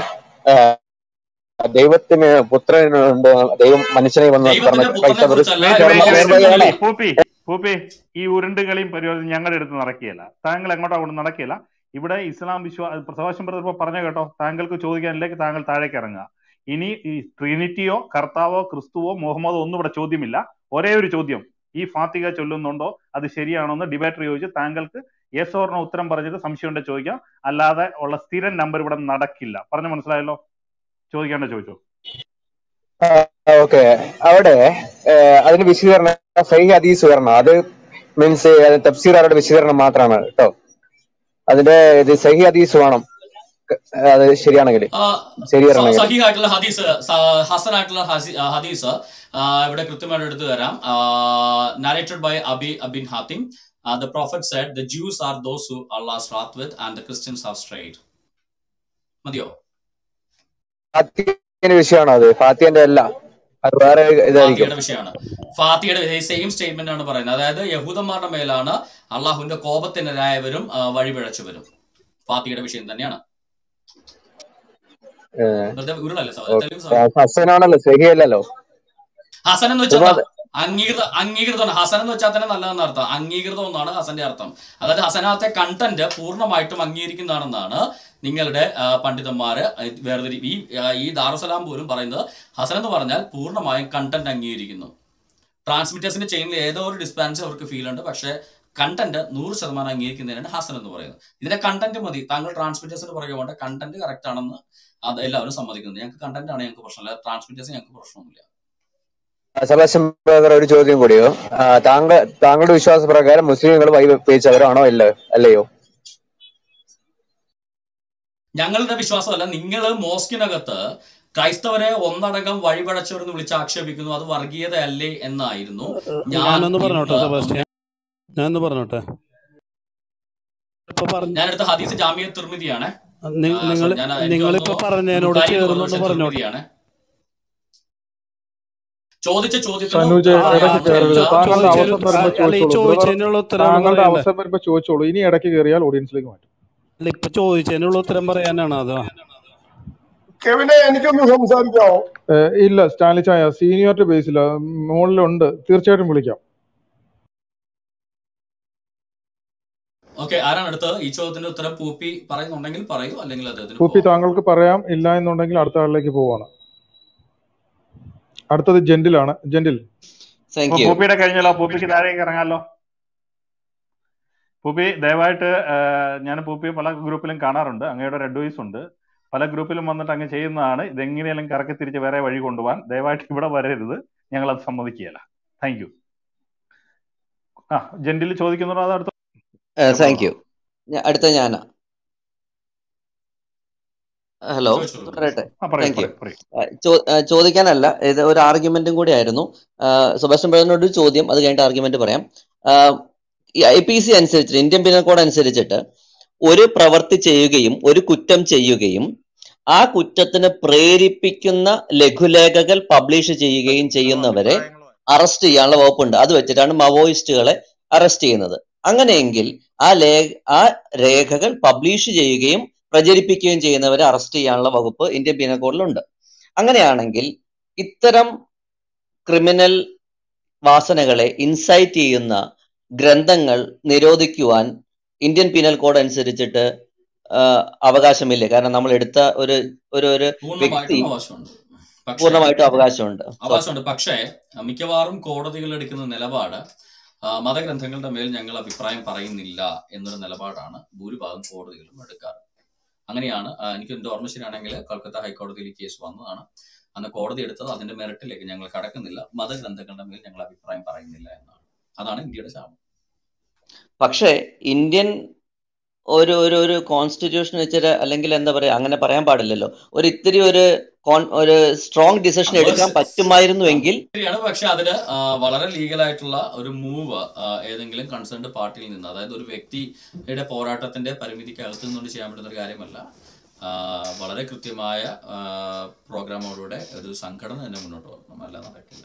ദൈവത്തിന് പുത്രനുണ്ട് ദൈവം മനുഷ്യനെ വന്ന് പറഞ്ഞ
ദൈവത്തിന്റെ പുത്രനെ
ക്രൈസ്തവർ
കുറിച്ചല്ല
വെയിറ്റ്
ഇവിടെ
വെയിറ്റ്
വേറെ
വെയിറ്റ്
വഴിയാണോ
പൂപ്പി പൂപ്പി പൂപ്പി ഈ ഉരുണ്ടുകളിയും പരിപാടി ഞങ്ങളുടെ അടുത്ത് നടക്കുകയില്ല താങ്കൾ എങ്ങോട്ടാ കൊണ്ട് നടക്കുകയില്ല ഇവിടെ ഇസ്ലാം വിശ്വാസ പ്രസവാശം ബ്രദർ ഇപ്പൊ പറഞ്ഞു കേട്ടോ താങ്കൾക്ക് ചോദിക്കാനില്ലെങ്കിൽ താങ്കൾ താഴേക്ക് ഇറങ്ങുക ഇനി ഈ ട്രിനിറ്റിയോ കർത്താവോ ക്രിസ്തുവോ മുഹമ്മദോ ഒന്നും ഇവിടെ ചോദ്യമില്ല ഒരേ ഒരു ചോദ്യം ഈ ഫാത്തിക ചൊല്ലുന്നുണ്ടോ അത് ശരിയാണോ എന്ന് ഡിബേറ്റർ ചോദിച്ച് താങ്കൾക്ക് യെസ് ഓർണോ ഉത്തരം പറഞ്ഞിട്ട് സംശയം ഉണ്ടെങ്കിൽ ചോദിക്കാം അല്ലാതെ ഉള്ള സ്ഥിരം നമ്പർ ഇവിടെ നടക്കില്ല പറഞ്ഞു മനസ്സിലായല്ലോ ചോദിക്കേണ്ട ചോദിച്ചോ
ഓക്കെ അവിടെ ഏഹ്, അതിന് വിശദീകരണം സഹി ഹദീസ് വരണം അത് മീൻസ് തഫ്സീറുകാരുടെ വിശദീകരണം മാത്രമാണ് കേട്ടോ അതിന്റെ ഇത് സഹി ഹദീസ് വേണം ക- അത് ശരിയാണെങ്കിൽ
ആ,
ശരി
സ-
വരണമെങ്കിൽ
സഹീഹായിട്ടുള്ള ഹദീസ് സ- ഹസനായിട്ടുള്ള ഹസി- ആ, ഹദീസ് ആ, ഇവിടെ കൃത്യമായിട്ട് എടുത്തു തരാം narrated by Abi ibn Hatim the prophet said the Jews are those who Allah wrath with and the Christians have strayed മതിയോ
ഫാത്തിന്റെ വിഷയമാണോ അത് ഫാത്തിന്റെ അല്ല അത് വേറെ ഇതായിരിക്കും
ഫാത്തിയുടെ വിഷയമാണ് ഫാത്തിയുടെ സെയിം സ്റ്റേറ്റ്മെന്റ് ആണ് പറയുന്നത് അതായത് യഹൂദന്മാരുടെ മേലാണ് അള്ളാഹുവിന്റെ കോപത്തിനെതിരായവരും ആ, വഴിപിഴച്ചവരും ഫാത്തിയുടെ വിഷയം തന്നെയാണ്
ഏഹ്,
വെറുതെ ഉരുളല്ലേ സഹോദരൻ
ഓക്കെ.
തെളിവ് സഹോദരൻ
ഹസനാണല്ലോ സഹി അല്ലല്ലോ
ഹസൻ എന്ന് വെച്ചാൽ
ഒരുപാട്
അംഗീകൃത അംഗീകൃതമാണ് ഹസൻ എന്ന് വെച്ചാൽ തന്നെ നല്ലതെന്ന് അർത്ഥം അംഗീകൃതം എന്നാണ് ഹസന്റെ അർത്ഥം അതായത് ഹസനാത്തെ കണ്ടന്റ് പൂർണ്ണമായിട്ടും അംഗീകരിക്കുന്നതാണെന്നാണ് നിങ്ങളുടെ ആ, പണ്ഡിതന്മാര് വേർതിരി ഈ ആ, ഈ ദാറുസലാം പോലും പറയുന്നത് ഹസൻ എന്ന് പറഞ്ഞാൽ പൂർണ്ണമായും കണ്ടന്റ് അംഗീകരിക്കുന്നു ട്രാൻസ്മിറ്റേഴ്സിന്റെ ചെയിനിൽ ഏതോ ഒരു ഡിസ്പാൻസ് അവർക്ക് ഫീൽ ഉണ്ട് പക്ഷേ കണ്ടന്റ് നൂറ് ശതമാനം അംഗീകരിക്കുന്നതിനാണ് ഹസൻ എന്ന് പറയുന്നത് ഇതിന്റെ കണ്ടന്റ് മതി താങ്കൾ ട്രാൻസ്മിറ്റേഴ്സിന് പുറകെ പോകേണ്ട കണ്ടന്റ് കറക്റ്റ് ആണെന്ന് അത് എല്ലാവരും സമ്മതിക്കുന്നത് ഞങ്ങൾക്ക് കണ്ടന്റ് ആണ് ഞങ്ങൾക്ക് പ്രശ്നമില്ല ട്രാൻസ്മിറ്റേഴ്സ് ഞങ്ങൾക്ക് പ്രശ്നമൊന്നുമില്ല
സബാഷൻ ബ്രദർ ഒരു ചോദ്യം കൂടിയോ ആ, താങ്കൾ താങ്കളുടെ വിശ്വാസ പ്രകാരം മുസ്ലിങ്ങൾ വഴി പേച്ചവരാണോ അല്ല അല്ലയോ
ഞങ്ങളുടെ വിശ്വാസമല്ല നിങ്ങൾ മോസ്കിനകത്ത് ക്രൈസ്തവരെ ഒന്നടങ്കം വഴിപടച്ചവരെന്ന് വിളിച്ച് ആക്ഷേപിക്കുന്നു അത് വർഗീയതയല്ലേ എന്നായിരുന്നു ഞാൻ
ഞാനൊന്ന് പറഞ്ഞോട്ടെ
ഇന്ന്
സെബാസ്റ്റ്യൻ ഞാനൊന്ന് പറഞ്ഞോട്ടെ ഇപ്പൊ പറഞ്ഞ
ഞാനെടുത്ത ഹദീസ് ജാമിയ തിർമിതിയാണ്
നിങ്ങൾ
സോറി ഞാൻ എനിക്ക്
നിങ്ങളിപ്പോ
തോന്നുന്നു
പറഞ്ഞതിനോട്
ബുഖാരി എന്ന് പറഞ്ഞ
ചേർന്നൊന്ന്
പക്ഷേ
പറഞ്ഞോട്ടെ
തിർമിതിയാണ് ചോദിച്ച ചോദ്യത്തിന്
സനൂജ്
ഉത്തരം
ഇടയ്ക്ക് കയറരുത്
പറയാൻ
താങ്കളുടെ
ചോദിച്ചതിന്
അവസരം വരുമ്പോൾ
അല്ല ഈ
ചോദിച്ചോളൂ ബ്രദർ
ചോദിച്ചതിനുള്ള ഉത്തരമാണ്
താങ്കളുടെ
പറയണ്ടേ
അവസരം വരുമ്പോൾ ചോദിച്ചോളൂ ഇനി ഇടയ്ക്ക് കയറിയാൽ ഓഡിയൻസിലേക്ക് മാറ്റും
അല്ല ഇപ്പൊ ചോദിച്ചതിനുള്ള ഉത്തരം പറയാനാണ് അതോ
കെവിനെ എനിക്കൊന്ന് സംസാരിക്കാവോ
ഏഹ് ഇല്ല സ്റ്റാൻലി ചായ സീനിയോറിറ്റി ബേസിൽ മുകളിലുണ്ട് തീർച്ചയായിട്ടും വിളിക്കാം
ഓക്കെ ആരാണ് അടുത്തത് ഈ ചോദ്യത്തിന്റെ ഉത്തരം പൂപ്പി പറയുന്നുണ്ടെങ്കിൽ പറയൂ അല്ലെങ്കിൽ അദ്ദേഹത്തിന്
പൂപ്പി
പോവാം
താങ്കൾക്ക് പറയാം ഇല്ല എന്നുണ്ടെങ്കിൽ അടുത്ത ആളിലേക്ക് പോവാണ് അടുത്തത് ജെന്റിലാണ് ജെന്റിൽ
താങ്ക്
അപ്പൊ
യു
പൂപ്പിയുടെ കഴിഞ്ഞല്ലോ പൂപ്പിക്ക് താഴേക്ക് ഇറങ്ങാമല്ലോ പൂപ്പി ദയവായിട്ട് ഞാൻ പൂപ്പി പല ഗ്രൂപ്പിലും കാണാറുണ്ട് അങ്ങയുടെ ഒരു അഡ്വൈസ് ഉണ്ട് പല ഗ്രൂപ്പിലും വന്നിട്ട് അങ്ങ് ചെയ്യുന്നതാണ് ഇതെങ്ങനെയാലും കറക്കി തിരിച്ച് വേറെ വഴി കൊണ്ടുപോകാൻ ദയവായിട്ട് ഇവിടെ വരരുത് ഞങ്ങൾ അത് സമ്മതിക്കുകയില്ല താങ്ക് യു ആ ജെന്റിൽ ചോദിക്കുന്നുണ്ടോ അത് അടുത്ത
താങ്ക് യു അടുത്ത ഞാനാ ഹലോ
ചോദിച്ചോളൂ
പറയട്ടെ
ആ പറയൂ
താങ്ക് യു
പറയൂ പറയൂ
ചോ- ആ, ചോദിക്കാനല്ല ഇത് ഒരു ആർഗ്യുമെന്റും കൂടി ആയിരുന്നു സുഭാഷൻ ബ്രദറിനോട് ഒരു ചോദ്യം അത് കഴിഞ്ഞിട്ട് ആർഗ്യുമെന്റ് പറയാം ഐ പി സി അനുസരിച്ചിട്ട് ഇന്ത്യൻ പീനൽ കോഡ് അനുസരിച്ചിട്ട് ഒരു പ്രവൃത്തി ചെയ്യുകയും ഒരു കുറ്റം ചെയ്യുകയും ആ കുറ്റത്തിന് പ്രേരിപ്പിക്കുന്ന ലഘുലേഖകൾ പബ്ലിഷ് ചെയ്യുകയും ചെയ്യുന്നവരെ അറസ്റ്റ് ചെയ്യാനുള്ള വകുപ്പുണ്ട് അത് വെച്ചിട്ടാണ് മവോയിസ്റ്റുകളെ അറസ്റ്റ് ചെയ്യുന്നത് അങ്ങനെയെങ്കിൽ ആ ലേ ആ രേഖകൾ പബ്ലിഷ് ചെയ്യുകയും പ്രചരിപ്പിക്കുകയും ചെയ്യുന്നവരെ അറസ്റ്റ് ചെയ്യാനുള്ള വകുപ്പ് ഇന്ത്യൻ പീനൽ കോഡിലുണ്ട് അങ്ങനെയാണെങ്കിൽ ഇത്തരം ക്രിമിനൽ വാസനകളെ ഇൻസൈറ്റ് ചെയ്യുന്ന ഗ്രന്ഥങ്ങൾ നിരോധിക്കുവാൻ ഇന്ത്യൻ പീനൽ കോഡ് അനുസരിച്ചിട്ട് ആ, അവകാശമില്ലേ കാരണം നമ്മൾ എടുത്ത ഒരു ഒരു ഒരു വ്യക്തി
പൂർണ്ണമായിട്ടും അവകാശമുണ്ട് പക്ഷേ
പൂർണ്ണമായിട്ടും അവകാശമുണ്ട് സോ
അവകാശമുണ്ട് പക്ഷേ അഹ് മിക്കവാറും കോടതികൾ എടുക്കുന്ന നിലപാട് ആ, മതഗ്രന്ഥങ്ങളുടെ മേൽ ഞങ്ങൾ അഭിപ്രായം പറയുന്നില്ല എന്നൊരു നിലപാടാണ് ഭൂരിഭാഗം കോടതികളും എടുക്കാറ് അങ്ങനെയാണ് ആ, എനിക്ക് എന്റെ ഓർമ്മ ശരിയാണെങ്കിൽ കൊൽക്കത്ത ഹൈക്കോടതിയിൽ ഈ കേസ് വന്നതാണ് അന്ന് കോടതി എടുത്തത് അതിന്റെ മെറിറ്റിലേക്ക് ഞങ്ങൾ കടക്കുന്നില്ല മതഗ്രന്ഥങ്ങളുടെ മേൽ ഞങ്ങൾ അഭിപ്രായം പറയുന്നില്ല എന്നാണ് അതാണ് ഇന്ത്യയുടെ ശാപം
പക്ഷേ ഇന്ത്യൻ ഒരു ഒരു ഒരു കോൺസ്റ്റിറ്റ്യൂഷൻ വെച്ചിട്ട് അല്ലെങ്കിൽ എന്താ പറയാ അങ്ങനെ പറയാൻ പാടില്ലല്ലോ ഒരു ഇത്തിരി ഒരു കോൺ- ഒരു സ്ട്രോങ് ഡിസിഷൻ
അത്
എടുക്കാൻ
ശ-
പറ്റുമായിരുന്നുവെങ്കിൽ
ശരിയാണ് പക്ഷെ അതിന് ആ, വളരെ ലീഗൽ ആയിട്ടുള്ള ഒരു മൂവ് ഏതെങ്കിലും കൺസേൺഡ് പാർട്ടിയിൽ നിന്ന് അതായത് ഒരു വ്യക്തിയുടെ പോരാട്ടത്തിന്റെ പരിമിതിക്കകത്ത് നിന്നുകൊണ്ട് ചെയ്യാൻ പറ്റുന്ന ഒരു കാര്യമല്ല ആ, വളരെ കൃത്യമായ പ്രോഗ്രാമോടുകൂടെ ഒരു സംഘടന തന്നെ മുന്നോട്ട് വരണം അല്ല നടക്കില്ല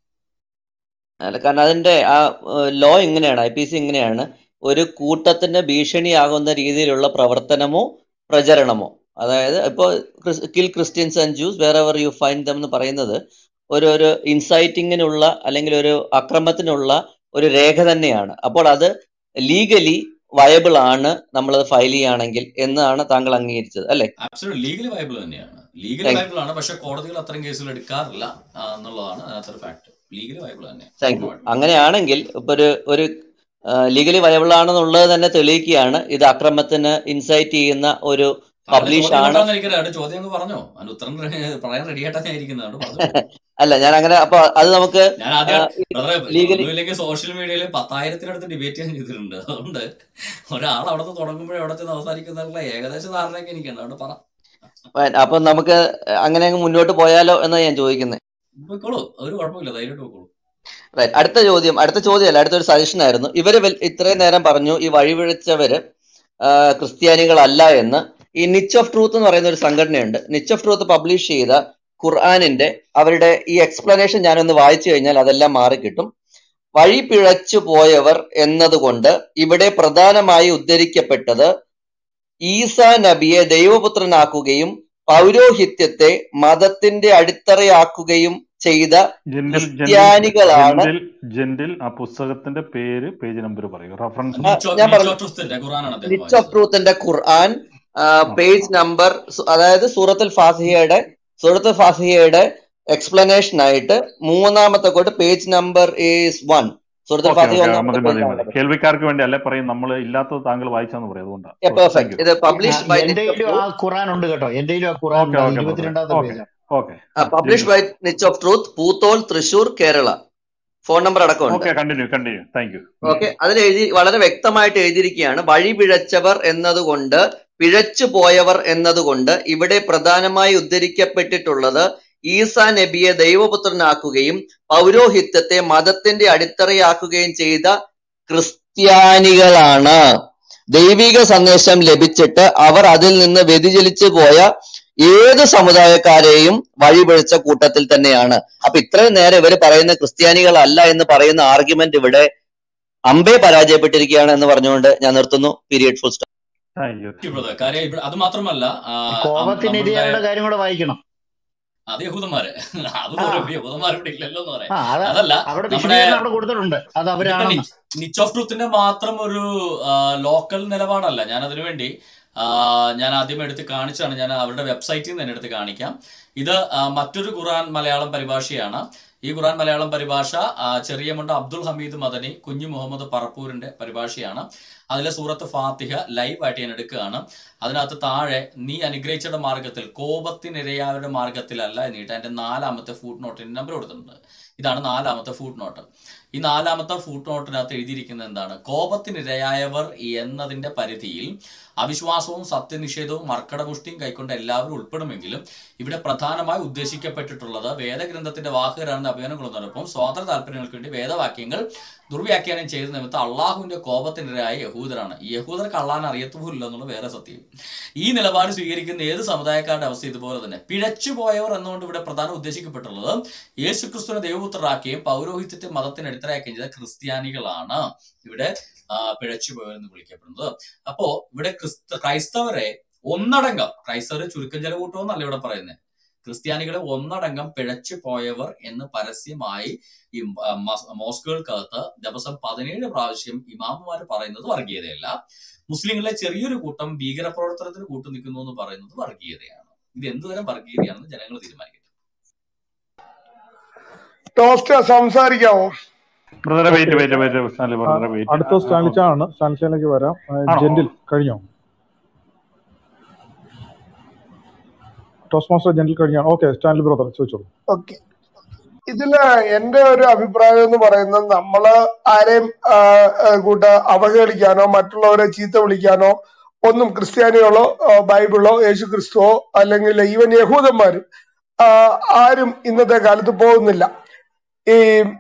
അല്ല കാരണം അതിന്റെ ആ ലോ ഇങ്ങനെയാണ് ഐ പി സി ഇങ്ങനെയാണ് ഒരു കൂട്ടത്തിന് ഭീഷണിയാകുന്ന രീതിയിലുള്ള പ്രവർത്തനമോ പ്രചരണമോ അതായത് ഇപ്പോൾ kill Christians and Jews wherever you find them എന്ന് പറയുന്നത് ഒരു ഒരു ഇൻസൈറ്റിങ്ങിനുള്ള അല്ലെങ്കിൽ ഒരു അക്രമത്തിനുള്ള ഒരു രേഖ തന്നെയാണ് അപ്പോൾ അത് ലീഗലി വയബിൾ ആണ് നമ്മളത് ഫയൽ ചെയ്യുകയാണെങ്കിൽ എന്നാണ് താങ്കൾ അംഗീകരിച്ചത് അല്ലെ
ആബ്സൊല്യൂട്ട് ലീഗലി വൈബിൾ തന്നെയാണ് ലീഗലി
താങ്ക്
വൈബിൾ ആണ് പക്ഷെ കോടതികൾ അത്തരം കേസുകൾ എടുക്കാറില്ല ആ, എന്നുള്ളതാണ് അതിനകത്തൊരു ഫാക്ട് ലീഗലി വൈബിൾ തന്നെയാണ്
താങ്ക് യു
പൂർണ്ണമായിട്ടും
അങ്ങനെയാണെങ്കിൽ ഇപ്പൊ ഒരു ഒരു ലീഗലി വയബിൾ ആണെന്നുള്ളത് തന്നെ തെളിയിക്കുകയാണ് ഇത് അക്രമത്തിന് ഇൻസൈറ്റ് ചെയ്യുന്ന ഒരു
താങ്കളുടെ
പബ്ലിഷ്
ചോദ്യം
ആണ്
കൊണ്ടാന്ന് എനിക്കറിയാം ചോദ്യം അങ്ങ് പറഞ്ഞോ അതിന് ഉത്തരം re- പറയാൻ റെഡി ആയിട്ടാണ് ഞാൻ ഇരിക്കുന്നത് അതുകൊണ്ട് പറഞ്ഞു
അല്ല ഞാൻ അങ്ങനെ അപ്പൊ അത് നമുക്ക്
ഞാൻ ആദ്യം ബ്രദറെ
ലീഗലി
ഒന്നുമില്ലെങ്കിൽ സോഷ്യൽ മീഡിയയിൽ പത്തായിരത്തിനടുത്ത് ഡിബേറ്റ് ഞാൻ ചെയ്തിട്ടുണ്ട് അതുകൊണ്ട് ഒരാൾ അവിടെ നിന്ന് തുടങ്ങുമ്പോഴേ അവിടെ ചെന്ന് അവസാനിക്കുന്നുള്ള ഏകദേശ ധാരണയൊക്കെ എനിക്കുണ്ട് അതുകൊണ്ട് പറ
അപ്പൊ നമുക്ക് അങ്ങനെ അങ്ങ് മുന്നോട്ട് പോയാലോ എന്നാ ഞാൻ ചോദിക്കുന്നത്
പോയിക്കോളൂ ഒരു കുഴപ്പമില്ല ധൈര്യമായിട്ട് പോയിക്കോളൂ
റൈറ്റ് അടുത്ത ചോദ്യം അടുത്ത ചോദ്യമല്ല അടുത്തൊരു സജഷൻ ആയിരുന്നു ഇവര് വൽ- ഇത്രയും നേരം പറഞ്ഞു ഈ വഴിപിഴച്ചവര് ആ, ക്രിസ്ത്യാനികളല്ല എന്ന് ഈ നിച്ച് ഓഫ് ട്രൂത്ത് എന്ന് പറയുന്ന ഒരു സംഘടനയുണ്ട് നിച്ച് ഓഫ് ട്രൂത്ത് പബ്ലിഷ് ചെയ്ത ഖുർആാനിന്റെ അവരുടെ ഈ എക്സ്പ്ലനേഷൻ ഞാനൊന്ന് വായിച്ചു കഴിഞ്ഞാൽ അതെല്ലാം മാറിക്കിട്ടും വഴി പിഴച്ചു പോയവർ എന്നതുകൊണ്ട് ഇവിടെ പ്രധാനമായി ഉദ്ധരിക്കപ്പെട്ടത് ഈസ നബിയെ ദൈവപുത്രനാക്കുകയും പൗരോഹിത്യത്തെ മതത്തിന്റെ അടിത്തറയാക്കുകയും ചെയ്ത
ജെന്റിൽ ജെന്റിൽ
ക്രിസ്ത്യാനികളാണ്
ജെന്റിൽ ജെന്റിൽ ആ പുസ്തകത്തിന്റെ പേര് പേജ് നമ്പർ പറയൂ റഫറൻസ്
ആ,
നിച്ച്
ഞാൻ
നിച്ച്
പറഞ്ഞു
ഓഫ് ട്രൂത്തിന്റെ ഖുറാനാണ് അദ്ദേഹം
നിച്ച് ഓഫ്
വായിച്ചത്
ട്രൂത്തിന്റെ ഖുർആൻ പേജ് നമ്പർ അതായത് സൂറത്തുൽ ഫാസിഹയുടെ സൂറത്തുൽ ഫാസിഹയുടെ എക്സ്പ്ലനേഷൻ ആയിട്ട് മൂന്നാമത്തെ quote page number is one സൂറത്തുൽ
ഓക്കെ
ഫാസിഹ
ഓക്കെ
ഒന്നാമത്തെ
മതി മതി മതി
പേജിലാണ്
കേൾവിക്കാർക്ക് വേണ്ടി അല്ലേ പറയും നമ്മൾ ഇല്ലാത്തത് താങ്കൾ വായിച്ചാന്ന് പറയും അതുകൊണ്ടാണ് ഓക്കെ താങ്ക്
പെർഫെക്റ്റ്
യു
ഇത് പബ്ലിഷ്ഡ് ബൈ നിച്ച് ഓഫ്
എന്റെയിലും ആ
ട്രൂത്ത്
ഖുറാൻ ഉണ്ട് കേട്ടോ എന്റെയിലും ആ ഖുറാൻ
ഓക്കെ
ഉണ്ട് അത്
ഓക്കെ ബ്രദറെ
ഇരുപത്തിരണ്ടാമത്തെ
ഓക്കെ
പേജാണ്
ഓക്കെ ആ
പബ്ലിഷ്ഡ്
ജിൻഡു
by Niche of Truth Poothole Thrissur Kerala phone number അടക്കമുണ്ട്
okay continue continue thank you
okay അതിൽ എഴുതി വളരെ വ്യക്തമായിട്ട് എഴുതിയിരിക്കുകയാണ് വഴി പിഴച്ചവർ എന്നതുകൊണ്ട് പിഴച്ചു പോയവർ എന്നതുകൊണ്ട് ഇവിടെ പ്രധാനമായി ഉദ്ധരിക്കപ്പെട്ടിട്ടുള്ളത് ഈസാ നബിയെ ദൈവപുത്രനാക്കുകയും പൗരോഹിത്യത്തെ മതത്തിന്റെ അടിത്തറയാക്കുകയും ചെയ്ത ക്രിസ്ത്യാനികളാണ് ദൈവിക സന്ദേശം ലഭിച്ചിട്ട് അവർ അതിൽ നിന്ന് വ്യതിചലിച്ചു പോയ ഏത് സമുദായക്കാരെയും വഴിപിഴച്ച കൂട്ടത്തിൽ തന്നെയാണ് അപ്പൊ ഇത്രയും നേരം ഇവർ പറയുന്ന ക്രിസ്ത്യാനികളല്ല എന്ന് പറയുന്ന ആർഗ്യുമെന്റ് ഇവിടെ അമ്പേ പരാജയപ്പെട്ടിരിക്കുകയാണ് എന്ന് പറഞ്ഞുകൊണ്ട് ഞാൻ നിർത്തുന്നു period full stop
thank you
Thank you, brother. കാര്യം ഇവിടെ അത് മാത്രമല്ല ആ, അം- നമ്മളുടെ
കോപത്തിനിരയാരുടെ കാര്യം കൂടെ വായിക്കണം
അത് യഹൂദന്മാര് അത്
ആ
പോലും യഹൂദന്മാർ ഇവിടെ ഇല്ലല്ലോ എന്ന് പറയാം
ആ അത്
അതല്ല
അവിടെ
നമ്മുടെ
വിശദീകരണം അവിടെ കൊടുത്തിട്ടുണ്ട് അത്
ഇതിപ്പോ
അവരാണെന്ന്
നിച്ച് ഓഫ് ട്രൂത്തിന്റെ മാത്രം ഒരു ലോക്കൽ നിലപാടല്ല ഞാൻ അതിനുവേണ്ടി ആ, ഞാൻ ആദ്യം എടുത്ത് കാണിച്ചാണ് ഞാൻ അവരുടെ വെബ്സൈറ്റിൽ നിന്ന് തന്നെ എടുത്ത് കാണിക്കാം ഇത് ആ, മറ്റൊരു ഖുറാൻ മലയാളം പരിഭാഷയാണ് ഈ ഖുറാൻ മലയാളം പരിഭാഷ ആ, ചെറിയമുണ്ട അബ്ദുൾ ഹമീദ് മദനി കുഞ്ഞു മുഹമ്മദ് പറപ്പൂരിന്റെ പരിഭാഷയാണ് അതിലെ സൂറത്ത് ഫാത്തിഹ ലൈവ് ആയിട്ട് ഞാൻ എടുക്കുകയാണ് അതിനകത്ത് താഴെ നീ അനുഗ്രഹിച്ചയുടെ മാർഗത്തിൽ കോപത്തിനിരയാവരുടെ മാർഗത്തിലല്ല എന്നിട്ട് അതിന്റെ നാലാമത്തെ ഫൂട്ട് നോട്ടിന് നമ്പർ കൊടുത്തിട്ടുണ്ട് ഇതാണ് നാലാമത്തെ ഫൂട്ട് നോട്ട് ഈ നാലാമത്തെ ഫൂട്ട് നോട്ടിനകത്ത് എഴുതിയിരിക്കുന്നത് എന്താണ് കോപത്തിനിരയായവർ എന്നതിന്റെ പരിധിയിൽ അവിശ്വാസവും സത്യനിഷേധവും മർക്കടമുഷ്ടിയും കൈക്കൊണ്ട് എല്ലാവരും ഉൾപ്പെടുമെങ്കിലും ഇവിടെ പ്രധാനമായി ഉദ്ദേശിക്കപ്പെട്ടിട്ടുള്ളത് വേദഗ്രന്ഥത്തിന്റെ വാഹകരാണെന്ന് അഭിമാനം കൊള്ളുന്നതോടൊപ്പം സ്വാതന്ത്ര്യ താല്പര്യങ്ങൾക്ക് വേണ്ടി വേദവാക്യങ്ങൾ ദുർവ്യാഖ്യാനം ചെയ്ത നിമിത്തം അള്ളാഹുവിന്റെ കോപത്തിനിരയായ യഹൂദരാണ് ഈ യഹൂദർക്ക് അള്ളാൻ അറിയത്തുപോലില്ല എന്നുള്ള വേറെ സത്യം ഈ നിലപാട് സ്വീകരിക്കുന്ന ഏത് സമുദായക്കാരുടെ അവസ്ഥ ഇതുപോലെ തന്നെ പിഴച്ചുപോയവർ എന്നുകൊണ്ട് ഇവിടെ പ്രധാനം ഉദ്ദേശിക്കപ്പെട്ടുള്ളത് യേശുക്രിസ്തുവിനെ ദൈവപുത്രരാക്കുകയും പൗരോഹിത്യത്തെ മതത്തിന് അടിത്തറയാക്കുകയും ചെയ്ത ക്രിസ്ത്യാനികളാണ് ഇവിടെ ആ, പിഴച്ചുപോയവർ എന്ന് വിളിക്കപ്പെടുന്നത് അപ്പോ ഇവിടെ ക്രിസ്ത ക്രൈസ്തവരെ ഒന്നടങ്കം ക്രൈസ്തവർ ചുരുക്കം ചില കൂട്ടമെന്നല്ല ഇവിടെ പറയുന്നത് ക്രിസ്ത്യാനികളെ ഒന്നടങ്കം പിഴച്ചു പോയവർ എന്ന് പരസ്യമായി ഈ ആ, മസ്- മോസ്കുകൾക്കകത്ത് ദിവസം പതിനേഴ് പ്രാവശ്യം ഇമാമുമാർ പറയുന്നത് വർഗീയതയല്ല മുസ്ലിങ്ങളെ ചെറിയൊരു കൂട്ടം ഭീകരപ്രവർത്തനത്തിന് കൂട്ടു നിൽക്കുന്നു എന്ന് പറയുന്നത് വർഗീയതയാണ് ഇത് എന്തുതരം വർഗീയതയാണെന്ന് ജനങ്ങൾ തീരുമാനിക്കട്ടെ
ടോസ്റ്റ് സംസാരിക്കാമോ
ബ്രദറെ വെയിറ്റ് വെയിറ്റ് വെയിറ്റ് സ്റ്റാൻലി ബ്രദറെ വെയിറ്റ്
അടുത്ത സ്റ്റാൻലിച്ചാണ് സ്റ്റാൻലിച്ചിലേക്ക് വരാം ആ,
ആണോ
ജെന്റിൽ കഴിഞ്ഞോ ടോസ് മാസ്റ്റർ ജെന്റിൽ കഴിഞ്ഞാണ് ഓക്കെ സ്റ്റാൻലി ബ്രദർ ചോദിച്ചോളൂ
ഓക്കെ ഇതില് എന്റെ ഒരു അഭിപ്രായം എന്ന് പറയുന്നത് നമ്മള് ആരെയും ആ, ആ, കൂട്ട അവഹേളിക്കാനോ മറ്റുള്ളവരെ ചീത്ത വിളിക്കാനോ ഒന്നും ക്രിസ്ത്യാനികളോ ആ, ബൈബിളോ യേശു ക്രിസ്തുവോ അല്ലെങ്കിൽ ഈവൻ യഹൂദന്മാരും ആ, ആരും ഇന്നത്തെ കാലത്ത് പോകുന്നില്ല ഈ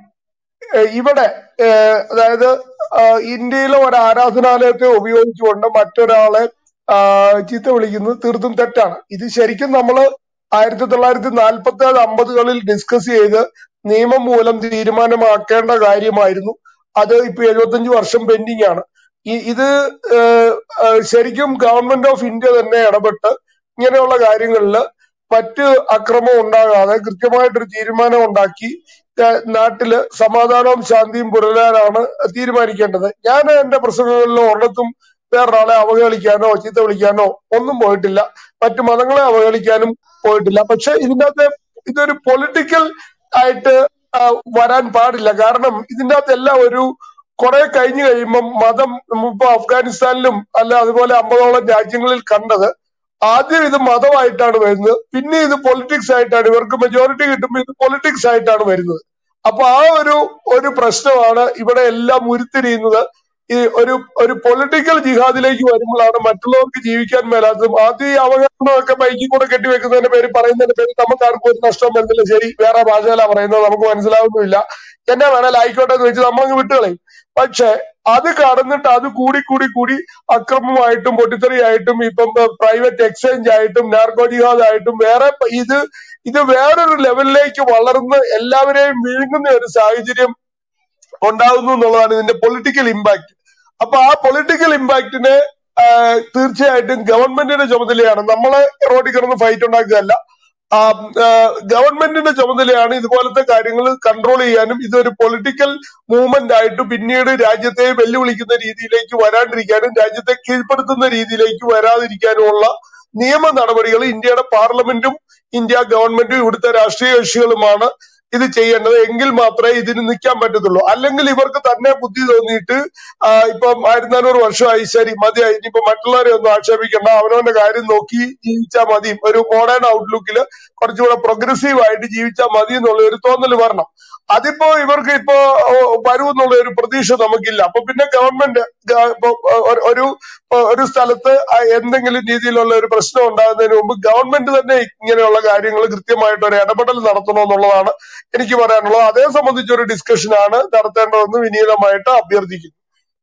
ഏഹ് ഇവിടെ ഏഹ് അതായത് ആഹ് ഇന്ത്യയിലെ ഒരു ആരാധനാലയത്തെ ഉപയോഗിച്ചുകൊണ്ട് മറ്റൊരാളെ ആഹ് ചീത്ത വിളിക്കുന്നത് തീർത്തും തെറ്റാണ് ഇത് ശരിക്കും നമ്മൾ ആയിരത്തി തൊള്ളായിരത്തി നാൽപ്പത്തി ഏഴ് അമ്പതുകളിൽ ഡിസ്കസ് ചെയ്ത് നിയമം മൂലം തീരുമാനമാക്കേണ്ട കാര്യമായിരുന്നു അത് ഇപ്പൊ എഴുപത്തഞ്ച് വർഷം പെൻഡിങ് ആണ് ഈ ഇത് ഏഹ് ഏഹ് ശരിക്കും ഗവൺമെന്റ് ഓഫ് ഇന്ത്യ തന്നെ ഇടപെട്ട് ഇങ്ങനെയുള്ള കാര്യങ്ങളിൽ മറ്റ് അക്രമം ഉണ്ടാകാതെ കൃത്യമായിട്ടൊരു തീരുമാനം ഉണ്ടാക്കി ഏഹ് നാട്ടില് സമാധാനവും ശാന്തിയും പുലരാനാണ് തീരുമാനിക്കേണ്ടത് ഞാൻ എന്റെ പ്രസംഗങ്ങളിൽ ഒരിടത്തും വേറൊരാളെ അവഹേളിക്കാനോ ചീത്ത വിളിക്കാനോ ഒന്നും പോയിട്ടില്ല മറ്റു മതങ്ങളെ അവഹേളിക്കാനും പോയിട്ടില്ല പക്ഷെ ഇതിന്റെ അകത്ത് ഇതൊരു പൊളിറ്റിക്കൽ ആയിട്ട് ആ, വരാൻ പാടില്ല കാരണം ഇതിന്റെ അകത്ത് എല്ലാം ഒരു കുറെ കഴിഞ്ഞു കഴിയുമ്പം മതം ഇപ്പൊ അഫ്ഗാനിസ്ഥാനിലും അല്ല അതുപോലെ അമ്പതോളം രാജ്യങ്ങളിൽ കണ്ടത് ആദ്യം ഇത് മതമായിട്ടാണ് വരുന്നത് പിന്നെ ഇത് പൊളിറ്റിക്സ് ആയിട്ടാണ് ഇവർക്ക് മെജോറിറ്റി കിട്ടുമ്പോൾ ഇത് പൊളിറ്റിക്സ് ആയിട്ടാണ് വരുന്നത് അപ്പൊ ആ ഒരു ഒരു പ്രശ്നമാണ് ഇവിടെ എല്ലാം ഉരുത്തിരിയുന്നത് ഈ ഒരു ഒരു പൊളിറ്റിക്കൽ ജിഹാദിലേക്ക് വരുമ്പോഴാണ് മറ്റുള്ളവർക്ക് ജീവിക്കാൻ മേലാത്തതും ആദ്യം ഈ അവകാശങ്ങളൊക്കെ ബൈക്കിൽ കൂടെ കെട്ടിവെക്കുന്നതിന്റെ പേര് പറയുന്നതിന്റെ പേര് നമുക്ക് ആർക്കും ഒരു നഷ്ടം വരുന്നില്ല ശരി വേറെ ഭാഷയിലാണ് പറയുന്നത് നമുക്ക് മനസ്സിലാവുന്നില്ല എന്നാ വേണേലും ആയിക്കോട്ടെ എന്ന് വെച്ച് നമ്മളങ്ങ് വിട്ടുകളയും പക്ഷെ അത് കടന്നിട്ട് അത് കൂടി കൂടി കൂടി അക്രമമായിട്ടും പൊട്ടിത്തെറിയായിട്ടും ഇപ്പം പ്രൈവറ്റ് എക്സ്ചേഞ്ച് ആയിട്ടും നാർക്കോ ജിഹാദ് ആയിട്ടും വേറെ പ- ഇത് ഇത് വേറൊരു ലെവലിലേക്ക് വളർന്ന് എല്ലാവരെയും വിഴുങ്ങുന്ന ഒരു സാഹചര്യം ഉണ്ടാകുന്നു എന്നുള്ളതാണ് ഇതിന്റെ പൊളിറ്റിക്കൽ ഇമ്പാക്ട് അപ്പൊ ആ പൊളിറ്റിക്കൽ ഇമ്പാക്റ്റിന് തീർച്ചയായിട്ടും ഗവൺമെന്റിന്റെ ചുമതലയാണ് നമ്മളെ റോഡിൽ കിടന്ന് ഫൈറ്റ് ഉണ്ടാക്കുകയല്ല ആ, ആ, ഗവൺമെന്റിന്റെ ചുമതലയാണ് ഇതുപോലത്തെ കാര്യങ്ങൾ കൺട്രോൾ ചെയ്യാനും ഇതൊരു പൊളിറ്റിക്കൽ മൂവ്മെന്റ് ആയിട്ട് പിന്നീട് രാജ്യത്തെ വെല്ലുവിളിക്കുന്ന രീതിയിലേക്ക് വരാണ്ടിരിക്കാനും രാജ്യത്തെ കീഴ്പ്പെടുത്തുന്ന രീതിയിലേക്ക് വരാതിരിക്കാനുമുള്ള നിയമ നടപടികൾ ഇന്ത്യയുടെ പാർലമെന്റും ഇന്ത്യ ഗവൺമെന്റും ഇവിടുത്തെ രാഷ്ട്രീയ കക്ഷികളുമാണ് ഇത് ചെയ്യേണ്ടത് എങ്കിൽ മാത്രമേ ഇതിന് നിൽക്കാൻ പറ്റത്തുള്ളൂ അല്ലെങ്കിൽ ഇവർക്ക് തന്നെ ബുദ്ധി തോന്നിയിട്ട് ആ, ഇപ്പം ആയിരത്തി നാനൂറ് വർഷമായി ശരി മതിയായി ഇനിയിപ്പോ മറ്റുള്ളവരെ ഒന്നും ആക്ഷേപിക്കണ്ട അവനവന്റെ കാര്യം നോക്കി ജീവിച്ചാൽ മതി ഒരു മോഡേൺ ഔട്ട്ലുക്കിൽ കുറച്ചുകൂടെ പ്രോഗ്രസീവ് ആയിട്ട് ജീവിച്ചാൽ മതി എന്നുള്ള ഒരു തോന്നൽ വരണം അതിപ്പോ ഇവർക്ക് ഇപ്പോ വരും എന്നുള്ള ഒരു പ്രതീക്ഷ നമുക്കില്ല അപ്പൊ പിന്നെ ഗവൺമെന്റ് ഇപ്പൊ ഒരു- ഒരു ഒരു സ്ഥലത്ത് ആ എന്തെങ്കിലും രീതിയിലുള്ള ഒരു പ്രശ്നം ഉണ്ടാകുന്നതിന് മുമ്പ് ഗവൺമെന്റ് തന്നെ ഇങ്ങനെയുള്ള കാര്യങ്ങൾ കൃത്യമായിട്ട് ഒരു ഇടപെടൽ നടത്തണമെന്നുള്ളതാണ് എനിക്ക് പറയാനുള്ളത് അതേ സംബന്ധിച്ച് ഒരു ഡിസ്കഷനാണ് നടത്തേണ്ടതെന്ന് വിനീതമായിട്ട് അഭ്യർത്ഥിക്കുന്നു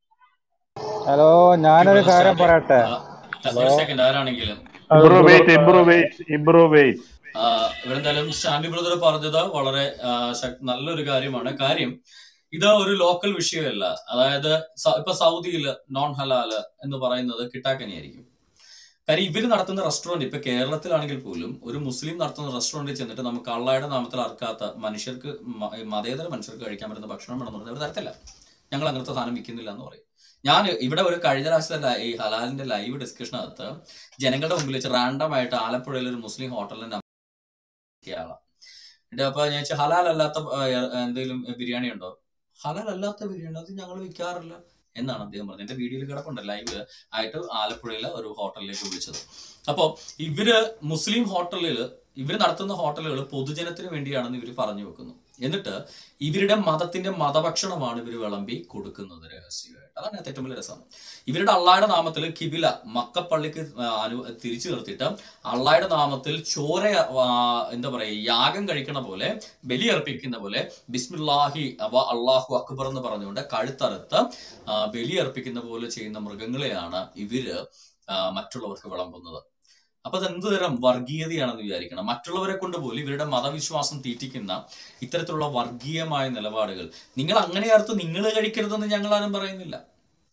ഹലോ ഞാനൊരു കാര്യം പറയട്ടെ ഹലോ
ഒരു സെക്കൻഡ് ആരാണെങ്കിലും
ഇബ്രോ വെയിറ്റ് ഇബ്രോ വെയിറ്റ് ഇബ്രോ വെയിറ്റ്
ആ, ഇവിടെ എന്തായാലും സ്റ്റാൻലി ബ്രദർ പറഞ്ഞത് വളരെ ആ, ശക്- നല്ലൊരു കാര്യമാണ് കാര്യം ഇത് ഒരു ലോക്കൽ വിഷയമല്ല അതായത് സ- ഇപ്പൊ സൗദിയിൽ നോൺ ഹലാല് എന്ന് പറയുന്നത് കിട്ടാക്കനിയായിരിക്കും കാര്യം ഇവർ നടത്തുന്ന റെസ്റ്റോറന്റ് ഇപ്പൊ കേരളത്തിലാണെങ്കിൽ പോലും ഒരു മുസ്ലിം നടത്തുന്ന റെസ്റ്റോറന്റിൽ ചെന്നിട്ട് നമുക്ക് അള്ളായുടെ നാമത്തിൽ അറക്കാത്ത മനുഷ്യർക്ക് മ- മതേതര മനുഷ്യർക്ക് കഴിക്കാൻ പറ്റുന്ന ഭക്ഷണം വേണമെന്ന് പറഞ്ഞാൽ അവർ തരത്തില്ല ഞങ്ങൾ അങ്ങനത്തെ സാധനം വിൽക്കുന്നില്ല എന്ന് പറയും ഞാൻ ഇവിടെ ഒരു കഴിഞ്ഞ പ്രാവശ്യത്തെ ലൈ- ഈ ഹലാലിന്റെ ലൈവ് ഡിസ്കഷനകത്ത് ജനങ്ങളുടെ മുമ്പിൽ വെച്ച് റാൻഡം ആയിട്ട് ആലപ്പുഴയിൽ ഒരു മുസ്ലിം ഹോട്ടലിന്റെ ആളാണ് എന്നിട്ട് അപ്പൊ ഞാൻ ചോദിച്ചു ഹലാൽ അല്ലാത്ത ആ, എന്തെങ്കിലും ബിരിയാണി ഉണ്ടോ ഹലാൽ അല്ലാത്ത ബിരിയാണി അത് ഞങ്ങൾ വിൽക്കാറില്ല എന്നാണ് അദ്ദേഹം പറഞ്ഞത് എന്റെ വീഡിയോയിൽ കിടപ്പുണ്ട് ലൈവ് ആയിട്ട് ആലപ്പുഴയിലെ ഒരു ഹോട്ടലിലേക്ക് വിളിച്ചത് അപ്പോൾ ഇവര് മുസ്ലിം ഹോട്ടലിൽ ഇവർ നടത്തുന്ന ഹോട്ടലുകൾ പൊതുജനത്തിന് വേണ്ടിയാണെന്ന് ഇവർ പറഞ്ഞു വെക്കുന്നു എന്നിട്ട് ഇവരുടെ മതത്തിന്റെ മതഭക്ഷണമാണ് ഇവർ വിളമ്പി കൊടുക്കുന്നത് രഹസ്യമായിട്ട് അതാണ് അതിനകത്ത് ഏറ്റവും വലിയ രസം ഇവരുടെ അള്ളായുടെ നാമത്തിൽ കിബില മക്കപ്പള്ളിക്ക് ആ, അനു തിരിച്ചു നിർത്തിയിട്ട് അള്ളായുടെ നാമത്തിൽ ചോര ആ, എന്താ പറയാ യാഗം കഴിക്കണ പോലെ ബലിയർപ്പിക്കുന്ന പോലെ ബിസ്മില്ലാഹി അവ അള്ളാഹു അക്ബർ എന്ന് പറഞ്ഞുകൊണ്ട് കഴുത്തറുത്ത് ആ, ബലിയർപ്പിക്കുന്ന പോലെ ചെയ്യുന്ന മൃഗങ്ങളെയാണ് ഇവര് ആ, മറ്റുള്ളവർക്ക് വിളമ്പുന്നത് അപ്പൊ അത് എന്ത് തരം വർഗീയതയാണെന്ന് വിചാരിക്കണം മറ്റുള്ളവരെ കൊണ്ട് പോലും ഇവരുടെ മതവിശ്വാസം തീറ്റിക്കുന്ന ഇത്തരത്തിലുള്ള വർഗീയമായ നിലപാടുകൾ നിങ്ങൾ അങ്ങനെ അർത്ഥം നിങ്ങൾ കഴിക്കരുതെന്ന് ഞങ്ങൾ ആരും പറയുന്നില്ല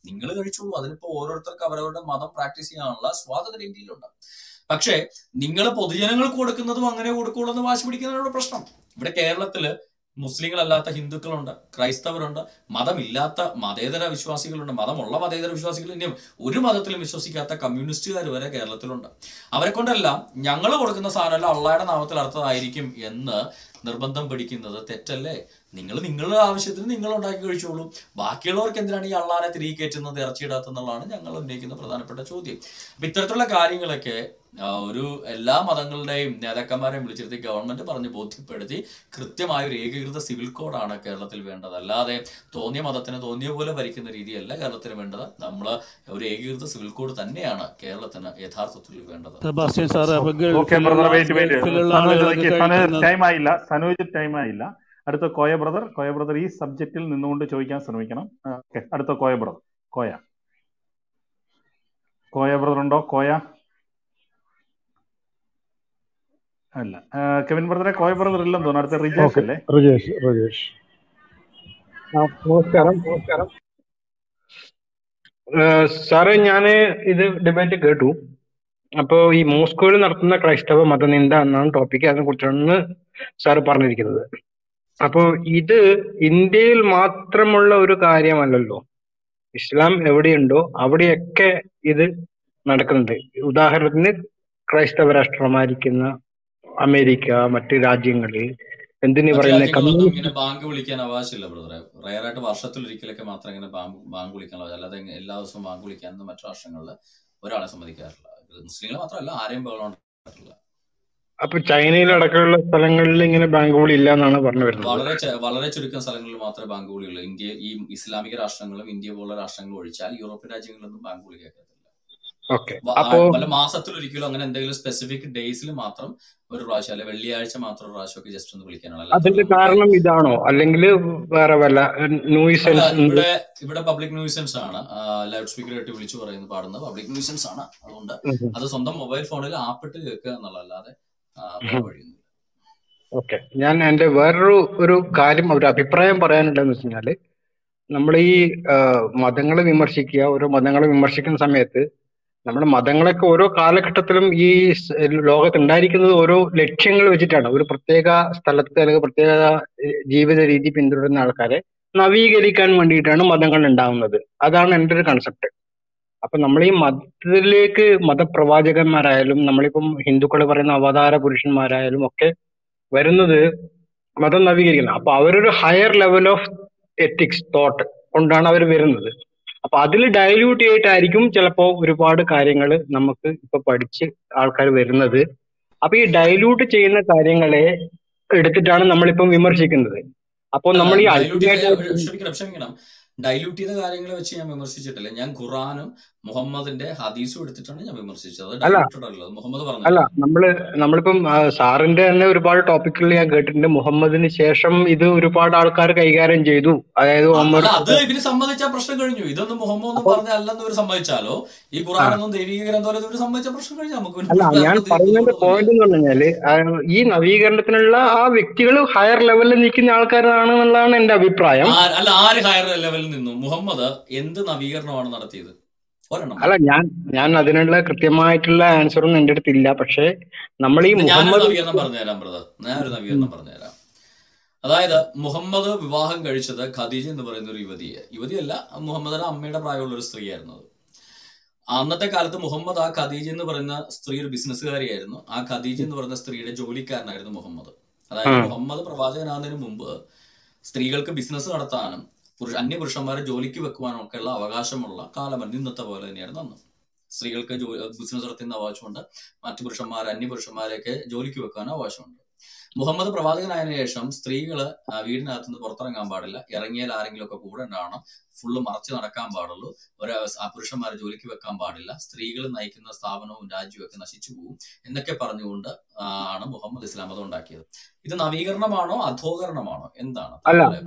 നിങ്ങൾ കഴിച്ചോളൂ അതിനിപ്പോ ഓരോരുത്തർക്ക് അവരവരുടെ മതം പ്രാക്ടീസ് ചെയ്യാനുള്ള സ്വാതന്ത്ര്യം ഇന്ത്യയിലുണ്ട് പക്ഷേ നിങ്ങൾ പൊതുജനങ്ങൾക്ക് കൊടുക്കുന്നതും അങ്ങനെ കൊടുക്കുള്ളൂ എന്ന് വാശി പിടിക്കുന്നതിനുള്ള പ്രശ്നം ഇവിടെ കേരളത്തില് മുസ്ലിങ്ങളല്ലാത്ത ഹിന്ദുക്കളുണ്ട് ക്രൈസ്തവരുണ്ട് മതമില്ലാത്ത മതേതര വിശ്വാസികളുണ്ട് മതമുള്ള മതേതര വിശ്വാസികൾ ഇനിയും ഒരു മതത്തിലും വിശ്വസിക്കാത്ത കമ്മ്യൂണിസ്റ്റുകാർ വരെ കേരളത്തിലുണ്ട് അവരെ കൊണ്ടെല്ലാം ഞങ്ങൾ കൊടുക്കുന്ന സാധനമല്ല അള്ളായുടെ നാമത്തിൽ അർത്ഥമായിരിക്കും എന്ന് നിർബന്ധം പിടിക്കുന്നത് തെറ്റല്ലേ നിങ്ങൾ നിങ്ങളുടെ ആവശ്യത്തിന് നിങ്ങൾ ഉണ്ടാക്കി കഴിച്ചോളൂ ബാക്കിയുള്ളവർക്ക് എന്തിനാണ് ഈ അള്ളാനെ തിരികെ കയറ്റുന്നത് ഇറച്ചിയിടാത്തെന്നുള്ളതാണ് ഞങ്ങൾ ഉന്നയിക്കുന്ന പ്രധാനപ്പെട്ട ചോദ്യം അപ്പൊ ഇത്തരത്തിലുള്ള കാര്യങ്ങളൊക്കെ ആ, ഒരു എല്ലാ മതങ്ങളുടെയും നേതാക്കന്മാരെയും വിളിച്ചിരുത്തി ഗവൺമെന്റ് പറഞ്ഞ് ബോധ്യപ്പെടുത്തി കൃത്യമായ ഒരു ഏകീകൃത സിവിൽ കോഡാണ് കേരളത്തിൽ വേണ്ടത് അല്ലാതെ തോന്നിയ മതത്തിന് തോന്നിയ പോലെ ഭരിക്കുന്ന രീതിയല്ല കേരളത്തിന് വേണ്ടത് നമ്മൾ ഒരു ഏകീകൃത സിവിൽ കോഡ് തന്നെയാണ് കേരളത്തിന് യഥാർത്ഥത്തിൽ വേണ്ടത്
സെബാസ്റ്റ്യൻ സാർ അപ്പൊ
ഓക്കെ ബ്രദർ
ഗൾഫിലുള്ള
വെയിറ്റ് വെയിറ്റ്
ഗൾഫിലുള്ള
സനോജ്
ആളുകളൊക്കെ
നിൽക്ക് സനോജ്
കഴിക്കുന്നത്
ടൈം ആയില്ല സനോജ് ടൈം ആയില്ല അടുത്ത കോയ ബ്രദർ കോയ ബ്രദർ ഈ സബ്ജക്റ്റിൽ നിന്നുകൊണ്ട് ചോദിക്കാൻ ശ്രമിക്കണം ഓക്കെ അടുത്ത കോയ ബ്രദർ കോയ കോയ ബ്രദർ ഉണ്ടോ കോയ അല്ല ആ, കെവിൻ ബ്രദറെ കോയ ബ്രദർ ഇല്ലെന്ന് തോന്നുന്നു അടുത്ത റിജേഷ്
ഓക്കെ
അല്ലേ
റിജേഷ് റിജേഷ്
ആ, നമസ്കാരം നമസ്കാരം ഏഹ് സാറേ ഞാന് ഇത് ഡിബേറ്റ് കേട്ടു അപ്പോ ഈ മോസ്കോയിൽ നടത്തുന്ന ക്രൈസ്തവ മതനിന്ദ എന്നാണ് ടോപ്പിക് അതിനെ കുറിച്ചാണ് സാറ് പറഞ്ഞിരിക്കുന്നത് അപ്പോ ഇത് ഇന്ത്യയിൽ മാത്രമുള്ള ഒരു കാര്യമല്ലല്ലോ ഇസ്ലാം എവിടെയുണ്ടോ അവിടെയൊക്കെ ഇത് നടക്കുന്നുണ്ട് ഉദാഹരണത്തിന് ക്രൈസ്തവ രാഷ്ട്രമായിരിക്കുന്ന അമേരിക്ക മറ്റ് രാജ്യങ്ങളിൽ എന്തിനു
മറ്റു
പറയുന്ന
രാജ്യങ്ങളൊന്നും
കമ്മ്യൂണിസ്റ്റ്
ഇങ്ങനെ ബാങ്ക് വിളിക്കാൻ അവകാശമില്ല ബ്രദറെ റയറായിട്ട് വർഷത്തിൽ ഒരിക്കലൊക്കെ മാത്രം ഇങ്ങനെ ബാങ്ക് ബാങ്ക് വിളിക്കാൻ അവകാശം അല്ലാതെ ഇങ്ങ- എല്ലാ ദിവസവും ബാങ്ക് വിളിക്കാനൊന്നും മറ്റു രാഷ്ട്രങ്ങളിൽ ഒരാളെ സമ്മതിക്കാറില്ല മുസ്ലിങ്ങൾ മാത്രമല്ല ആരെയും ബഹളം ഉണ്ടാക്കില്ല
അപ്പൊ ചൈനയിലടക്കമുള്ള സ്ഥലങ്ങളിൽ ഇങ്ങനെ ബാങ്കുകൾ ഇല്ല എന്നാണ് പറഞ്ഞു വരുന്നത്
വളരെ ചെ- വളരെ ചുരുക്കം സ്ഥലങ്ങളിൽ മാത്രമേ ബാങ്ക് വിളിയുള്ളൂ ഇന്ത്യ ഈ ഇസ്ലാമിക രാഷ്ട്രങ്ങളും ഇന്ത്യ പോലുള്ള രാഷ്ട്രങ്ങളും ഒഴിച്ചാൽ യൂറോപ്യൻ രാജ്യങ്ങളിലൊന്നും ബാങ്ക് വിളി കേൾക്കത്തില്ല
ഓക്കെ
വ- ആ-
അപ്പോ
വല്ല മാസത്തിൽ ഒരിക്കലും അങ്ങനെ എന്തെങ്കിലും സ്പെസിഫിക് ഡേയ്സിൽ മാത്രം ഒരു പ്രാവശ്യം അല്ലെ വെള്ളിയാഴ്ച മാത്രം ഒരു പ്രാവശ്യമൊക്കെ ജസ്റ്റ് ഒന്ന് വിളിക്കാനാണ് അല്ലാത്ത
അതിന്റെ
നമുക്ക്
കാരണം ഇതാണോ അല്ലെങ്കിൽ വേറെ വല്ല
അല്ല
നോയിസൻസ് ഉണ്ട്
ഇവിടെ ഇവിടെ പബ്ലിക് ന്യൂസൻസ് ആണ് ലൗഡ് സ്പീക്കർ ആയിട്ട് വിളിച്ചു പറയുന്നത് പാടുന്നത് പബ്ലിക് ന്യൂസൻസ് ആണ് അതുകൊണ്ട്
ഉം.
അത് സ്വന്തം മൊബൈൽ ഫോണിൽ ആപ്പിട്ട് കേൾക്കുക എന്നുള്ളതല്ലാതെ ആ, വേറെ വഴിയൊന്നും
ഓക്കെ ഞാൻ എന്റെ വേറൊരു ഒരു കാര്യം ഒരു അഭിപ്രായം പറയാനുള്ളതെന്ന് വെച്ച് കഴിഞ്ഞാല് നമ്മൾ ഈ മതങ്ങളെ വിമർശിക്കുക ഓരോ മതങ്ങളെ വിമർശിക്കുന്ന സമയത്ത് നമ്മുടെ മതങ്ങളൊക്കെ ഓരോ കാലഘട്ടത്തിലും ഈ സ് ലോകത്ത് ഉണ്ടായിരിക്കുന്നത് ഓരോ ലക്ഷ്യങ്ങൾ വെച്ചിട്ടാണ് ഒരു പ്രത്യേക സ്ഥലത്ത് അല്ലെങ്കിൽ പ്രത്യേക ഏഹ്, ജീവിത രീതി പിന്തുടരുന്ന ആൾക്കാരെ നവീകരിക്കാൻ വേണ്ടിയിട്ടാണ് മതങ്ങൾ ഉണ്ടാവുന്നത് അതാണ് എൻ്റെ ഒരു കൺസെപ്റ്റ് അപ്പൊ നമ്മൾ ഈ മതത്തിലേക്ക് മതപ്രവാചകന്മാരായാലും നമ്മളിപ്പം ഹിന്ദുക്കൾ പറയുന്ന അവതാര പുരുഷന്മാരായാലും ഒക്കെ വരുന്നത് മതം നവീകരിക്കണം അപ്പൊ അവരൊരു higher level of ethics thought കൊണ്ടാണ് അവർ വരുന്നത് അപ്പൊ അതിൽ ഡയല്യൂട്ട് ചെയ്തിട്ടായിരിക്കും ചിലപ്പോ ഒരുപാട് കാര്യങ്ങൾ നമുക്ക് ഇപ്പൊ പഠിച്ച് ആൾക്കാർ വരുന്നത് അപ്പൊ ഈ ഡയല്യൂട്ട് ചെയ്യുന്ന കാര്യങ്ങളെ എടുത്തിട്ടാണ് നമ്മളിപ്പം വിമർശിക്കുന്നത് അപ്പോൾ
അല്ല
നമ്മൾ ഈ
ഡൈല്യൂട്ട്
അൾട്ടിമേറ്റ്
ചെയ്ത
ആയിട്ട്
ക്ഷമിക്കണം ക്ഷമിക്കണം ഡൈല്യൂട്ട് ചെയ്ത കാര്യങ്ങളെ വെച്ച് ഞാൻ വിമർശിച്ചിട്ടില്ല ഞാൻ ഖുറാനും മുഹമ്മദിന്റെ ഹദീസും എടുത്തിട്ടാണ് ഞാൻ വിമർശിച്ചത് അത്
അല്ല
ഡൈല്യൂട്ടഡ് അല്ല അത് മുഹമ്മദ്
അല്ല
പറഞ്ഞതല്ല
നമ്മള് നമ്മളിപ്പം ആ, സാറിന്റെ തന്നെ ഒരുപാട് ടോപ്പിക്കുകൾ ഞാൻ കേട്ടിട്ടുണ്ട് മുഹമ്മദിന് ശേഷം ഇത് ഒരുപാട് ആൾക്കാർ കൈകാര്യം ചെയ്തു അതായത്
അത്
ഉമർ
അല്ല അത് ഇവര് സമ്മതിച്ച പ്രശ്നം കഴിഞ്ഞു ഇതൊന്നും മുഹമ്മദ് ഒന്നും
അപ്പൊ
പറഞ്ഞ അല്ലെന്ന് ഇവർ സമ്മതിച്ചാലോ ഈ
ആ
ഖുറാനൊന്നും ദൈവിക ഗ്രന്ഥമല്ല ഇവർ സമ്മതിച്ച പ്രശ്നം കഴിഞ്ഞു നമുക്ക് പിന്നെ
അല്ല ഞാൻ
വേറെ
പറയുന്നതിന്റെ
തിരിക്കുന്നൊന്നുമില്ല
പോയിന്റ് എന്ന് പറഞ്ഞു കഴിഞ്ഞാല് ആ, ഈ നവീകരണത്തിനുള്ള ആ വ്യക്തികൾ ഹയർ ലെവലിൽ നിൽക്കുന്ന ആൾക്കാരാണെന്നുള്ളതാണ് എന്റെ അഭിപ്രായം
ആ- അല്ല ആര് ഹയർ ലെവലിൽ നിന്നു മുഹമ്മദ് എന്ത് നവീകരണമാണ് നടത്തിയത് ഒരെണ്ണം
അല്ല
പറ
ഞാൻ ഞാൻ അതിനുള്ള കൃത്യമായിട്ടുള്ള ആൻസർ ഒന്നും എന്റെ അടുത്ത് ഇല്ല പക്ഷേ നമ്മൾ ഈ
ഇത് ഞാനൊരു
മുഹമ്മദ്
നവീകരണം പറഞ്ഞുതരാം ബ്രദർ ഞാനൊരു നവീകരണം പറഞ്ഞുതരാം അതായത് മുഹമ്മദ് വിവാഹം കഴിച്ചത് ഖദീജ എന്ന് പറയുന്ന ഒരു യുവതിയെ യുവതിയല്ല മുഹമ്മദിന്റെ അമ്മയുടെ പ്രായമുള്ള ഒരു സ്ത്രീയായിരുന്നു അത് അന്നത്തെ കാലത്ത് മുഹമ്മദ് ആ ഖദീജ എന്ന് പറയുന്ന സ്ത്രീ ഒരു ബിസിനസ്സുകാരിയായിരുന്നു ആ ഖദീജ എന്ന് പറയുന്ന സ്ത്രീയുടെ ജോലിക്കാരനായിരുന്നു മുഹമ്മദ് അതായത് മുഹമ്മദ് പ്രവാചകനാകുന്നതിന് മുമ്പ് സ്ത്രീകൾക്ക് ബിസിനസ് നടത്താനും പുരുഷ അന്യപുരുഷന്മാരെ ജോലിക്ക് വെക്കുവാനും ഒക്കെ ഉള്ള അവകാശമുള്ള കാലമല്ല ഇന്നത്തെ പോലെ തന്നെയായിരുന്നു അന്ന് സ്ത്രീകൾക്ക് ബിസിനസ് നടത്തുന്ന അവകാശമുണ്ട് മറ്റു പുരുഷന്മാർ അന്യപുരുഷന്മാരെയൊക്കെ ജോലിക്ക് വെക്കാനും അവകാശമുണ്ട് മുഹമ്മദ് പ്രവാചകനായതിനു ശേഷം സ്ത്രീകള് ആ, വീടിനകത്തുനിന്ന് പുറത്തിറങ്ങാൻ പാടില്ല ഇറങ്ങിയാൽ ആരെങ്കിലും ഒക്കെ കൂടെ ഉണ്ടാവണം ഫുള്ള് മറച്ച് നടക്കാൻ പാടുള്ളൂ ഒരു ആ പുരുഷന്മാരെ ജോലിക്ക് വെക്കാൻ പാടില്ല സ്ത്രീകൾ നയിക്കുന്ന സ്ഥാപനവും രാജ്യവും ഒക്കെ നശിച്ചു പോകും എന്നൊക്കെ പറഞ്ഞുകൊണ്ട് ആ, ആണ് മുഹമ്മദ് ഇസ്ലാം മതം ഉണ്ടാക്കിയത് ഇത് നവീകരണമാണോ അധോകരണമാണോ എന്താണ്
അല്ല
താങ്കളുടെ അഭിപ്രായം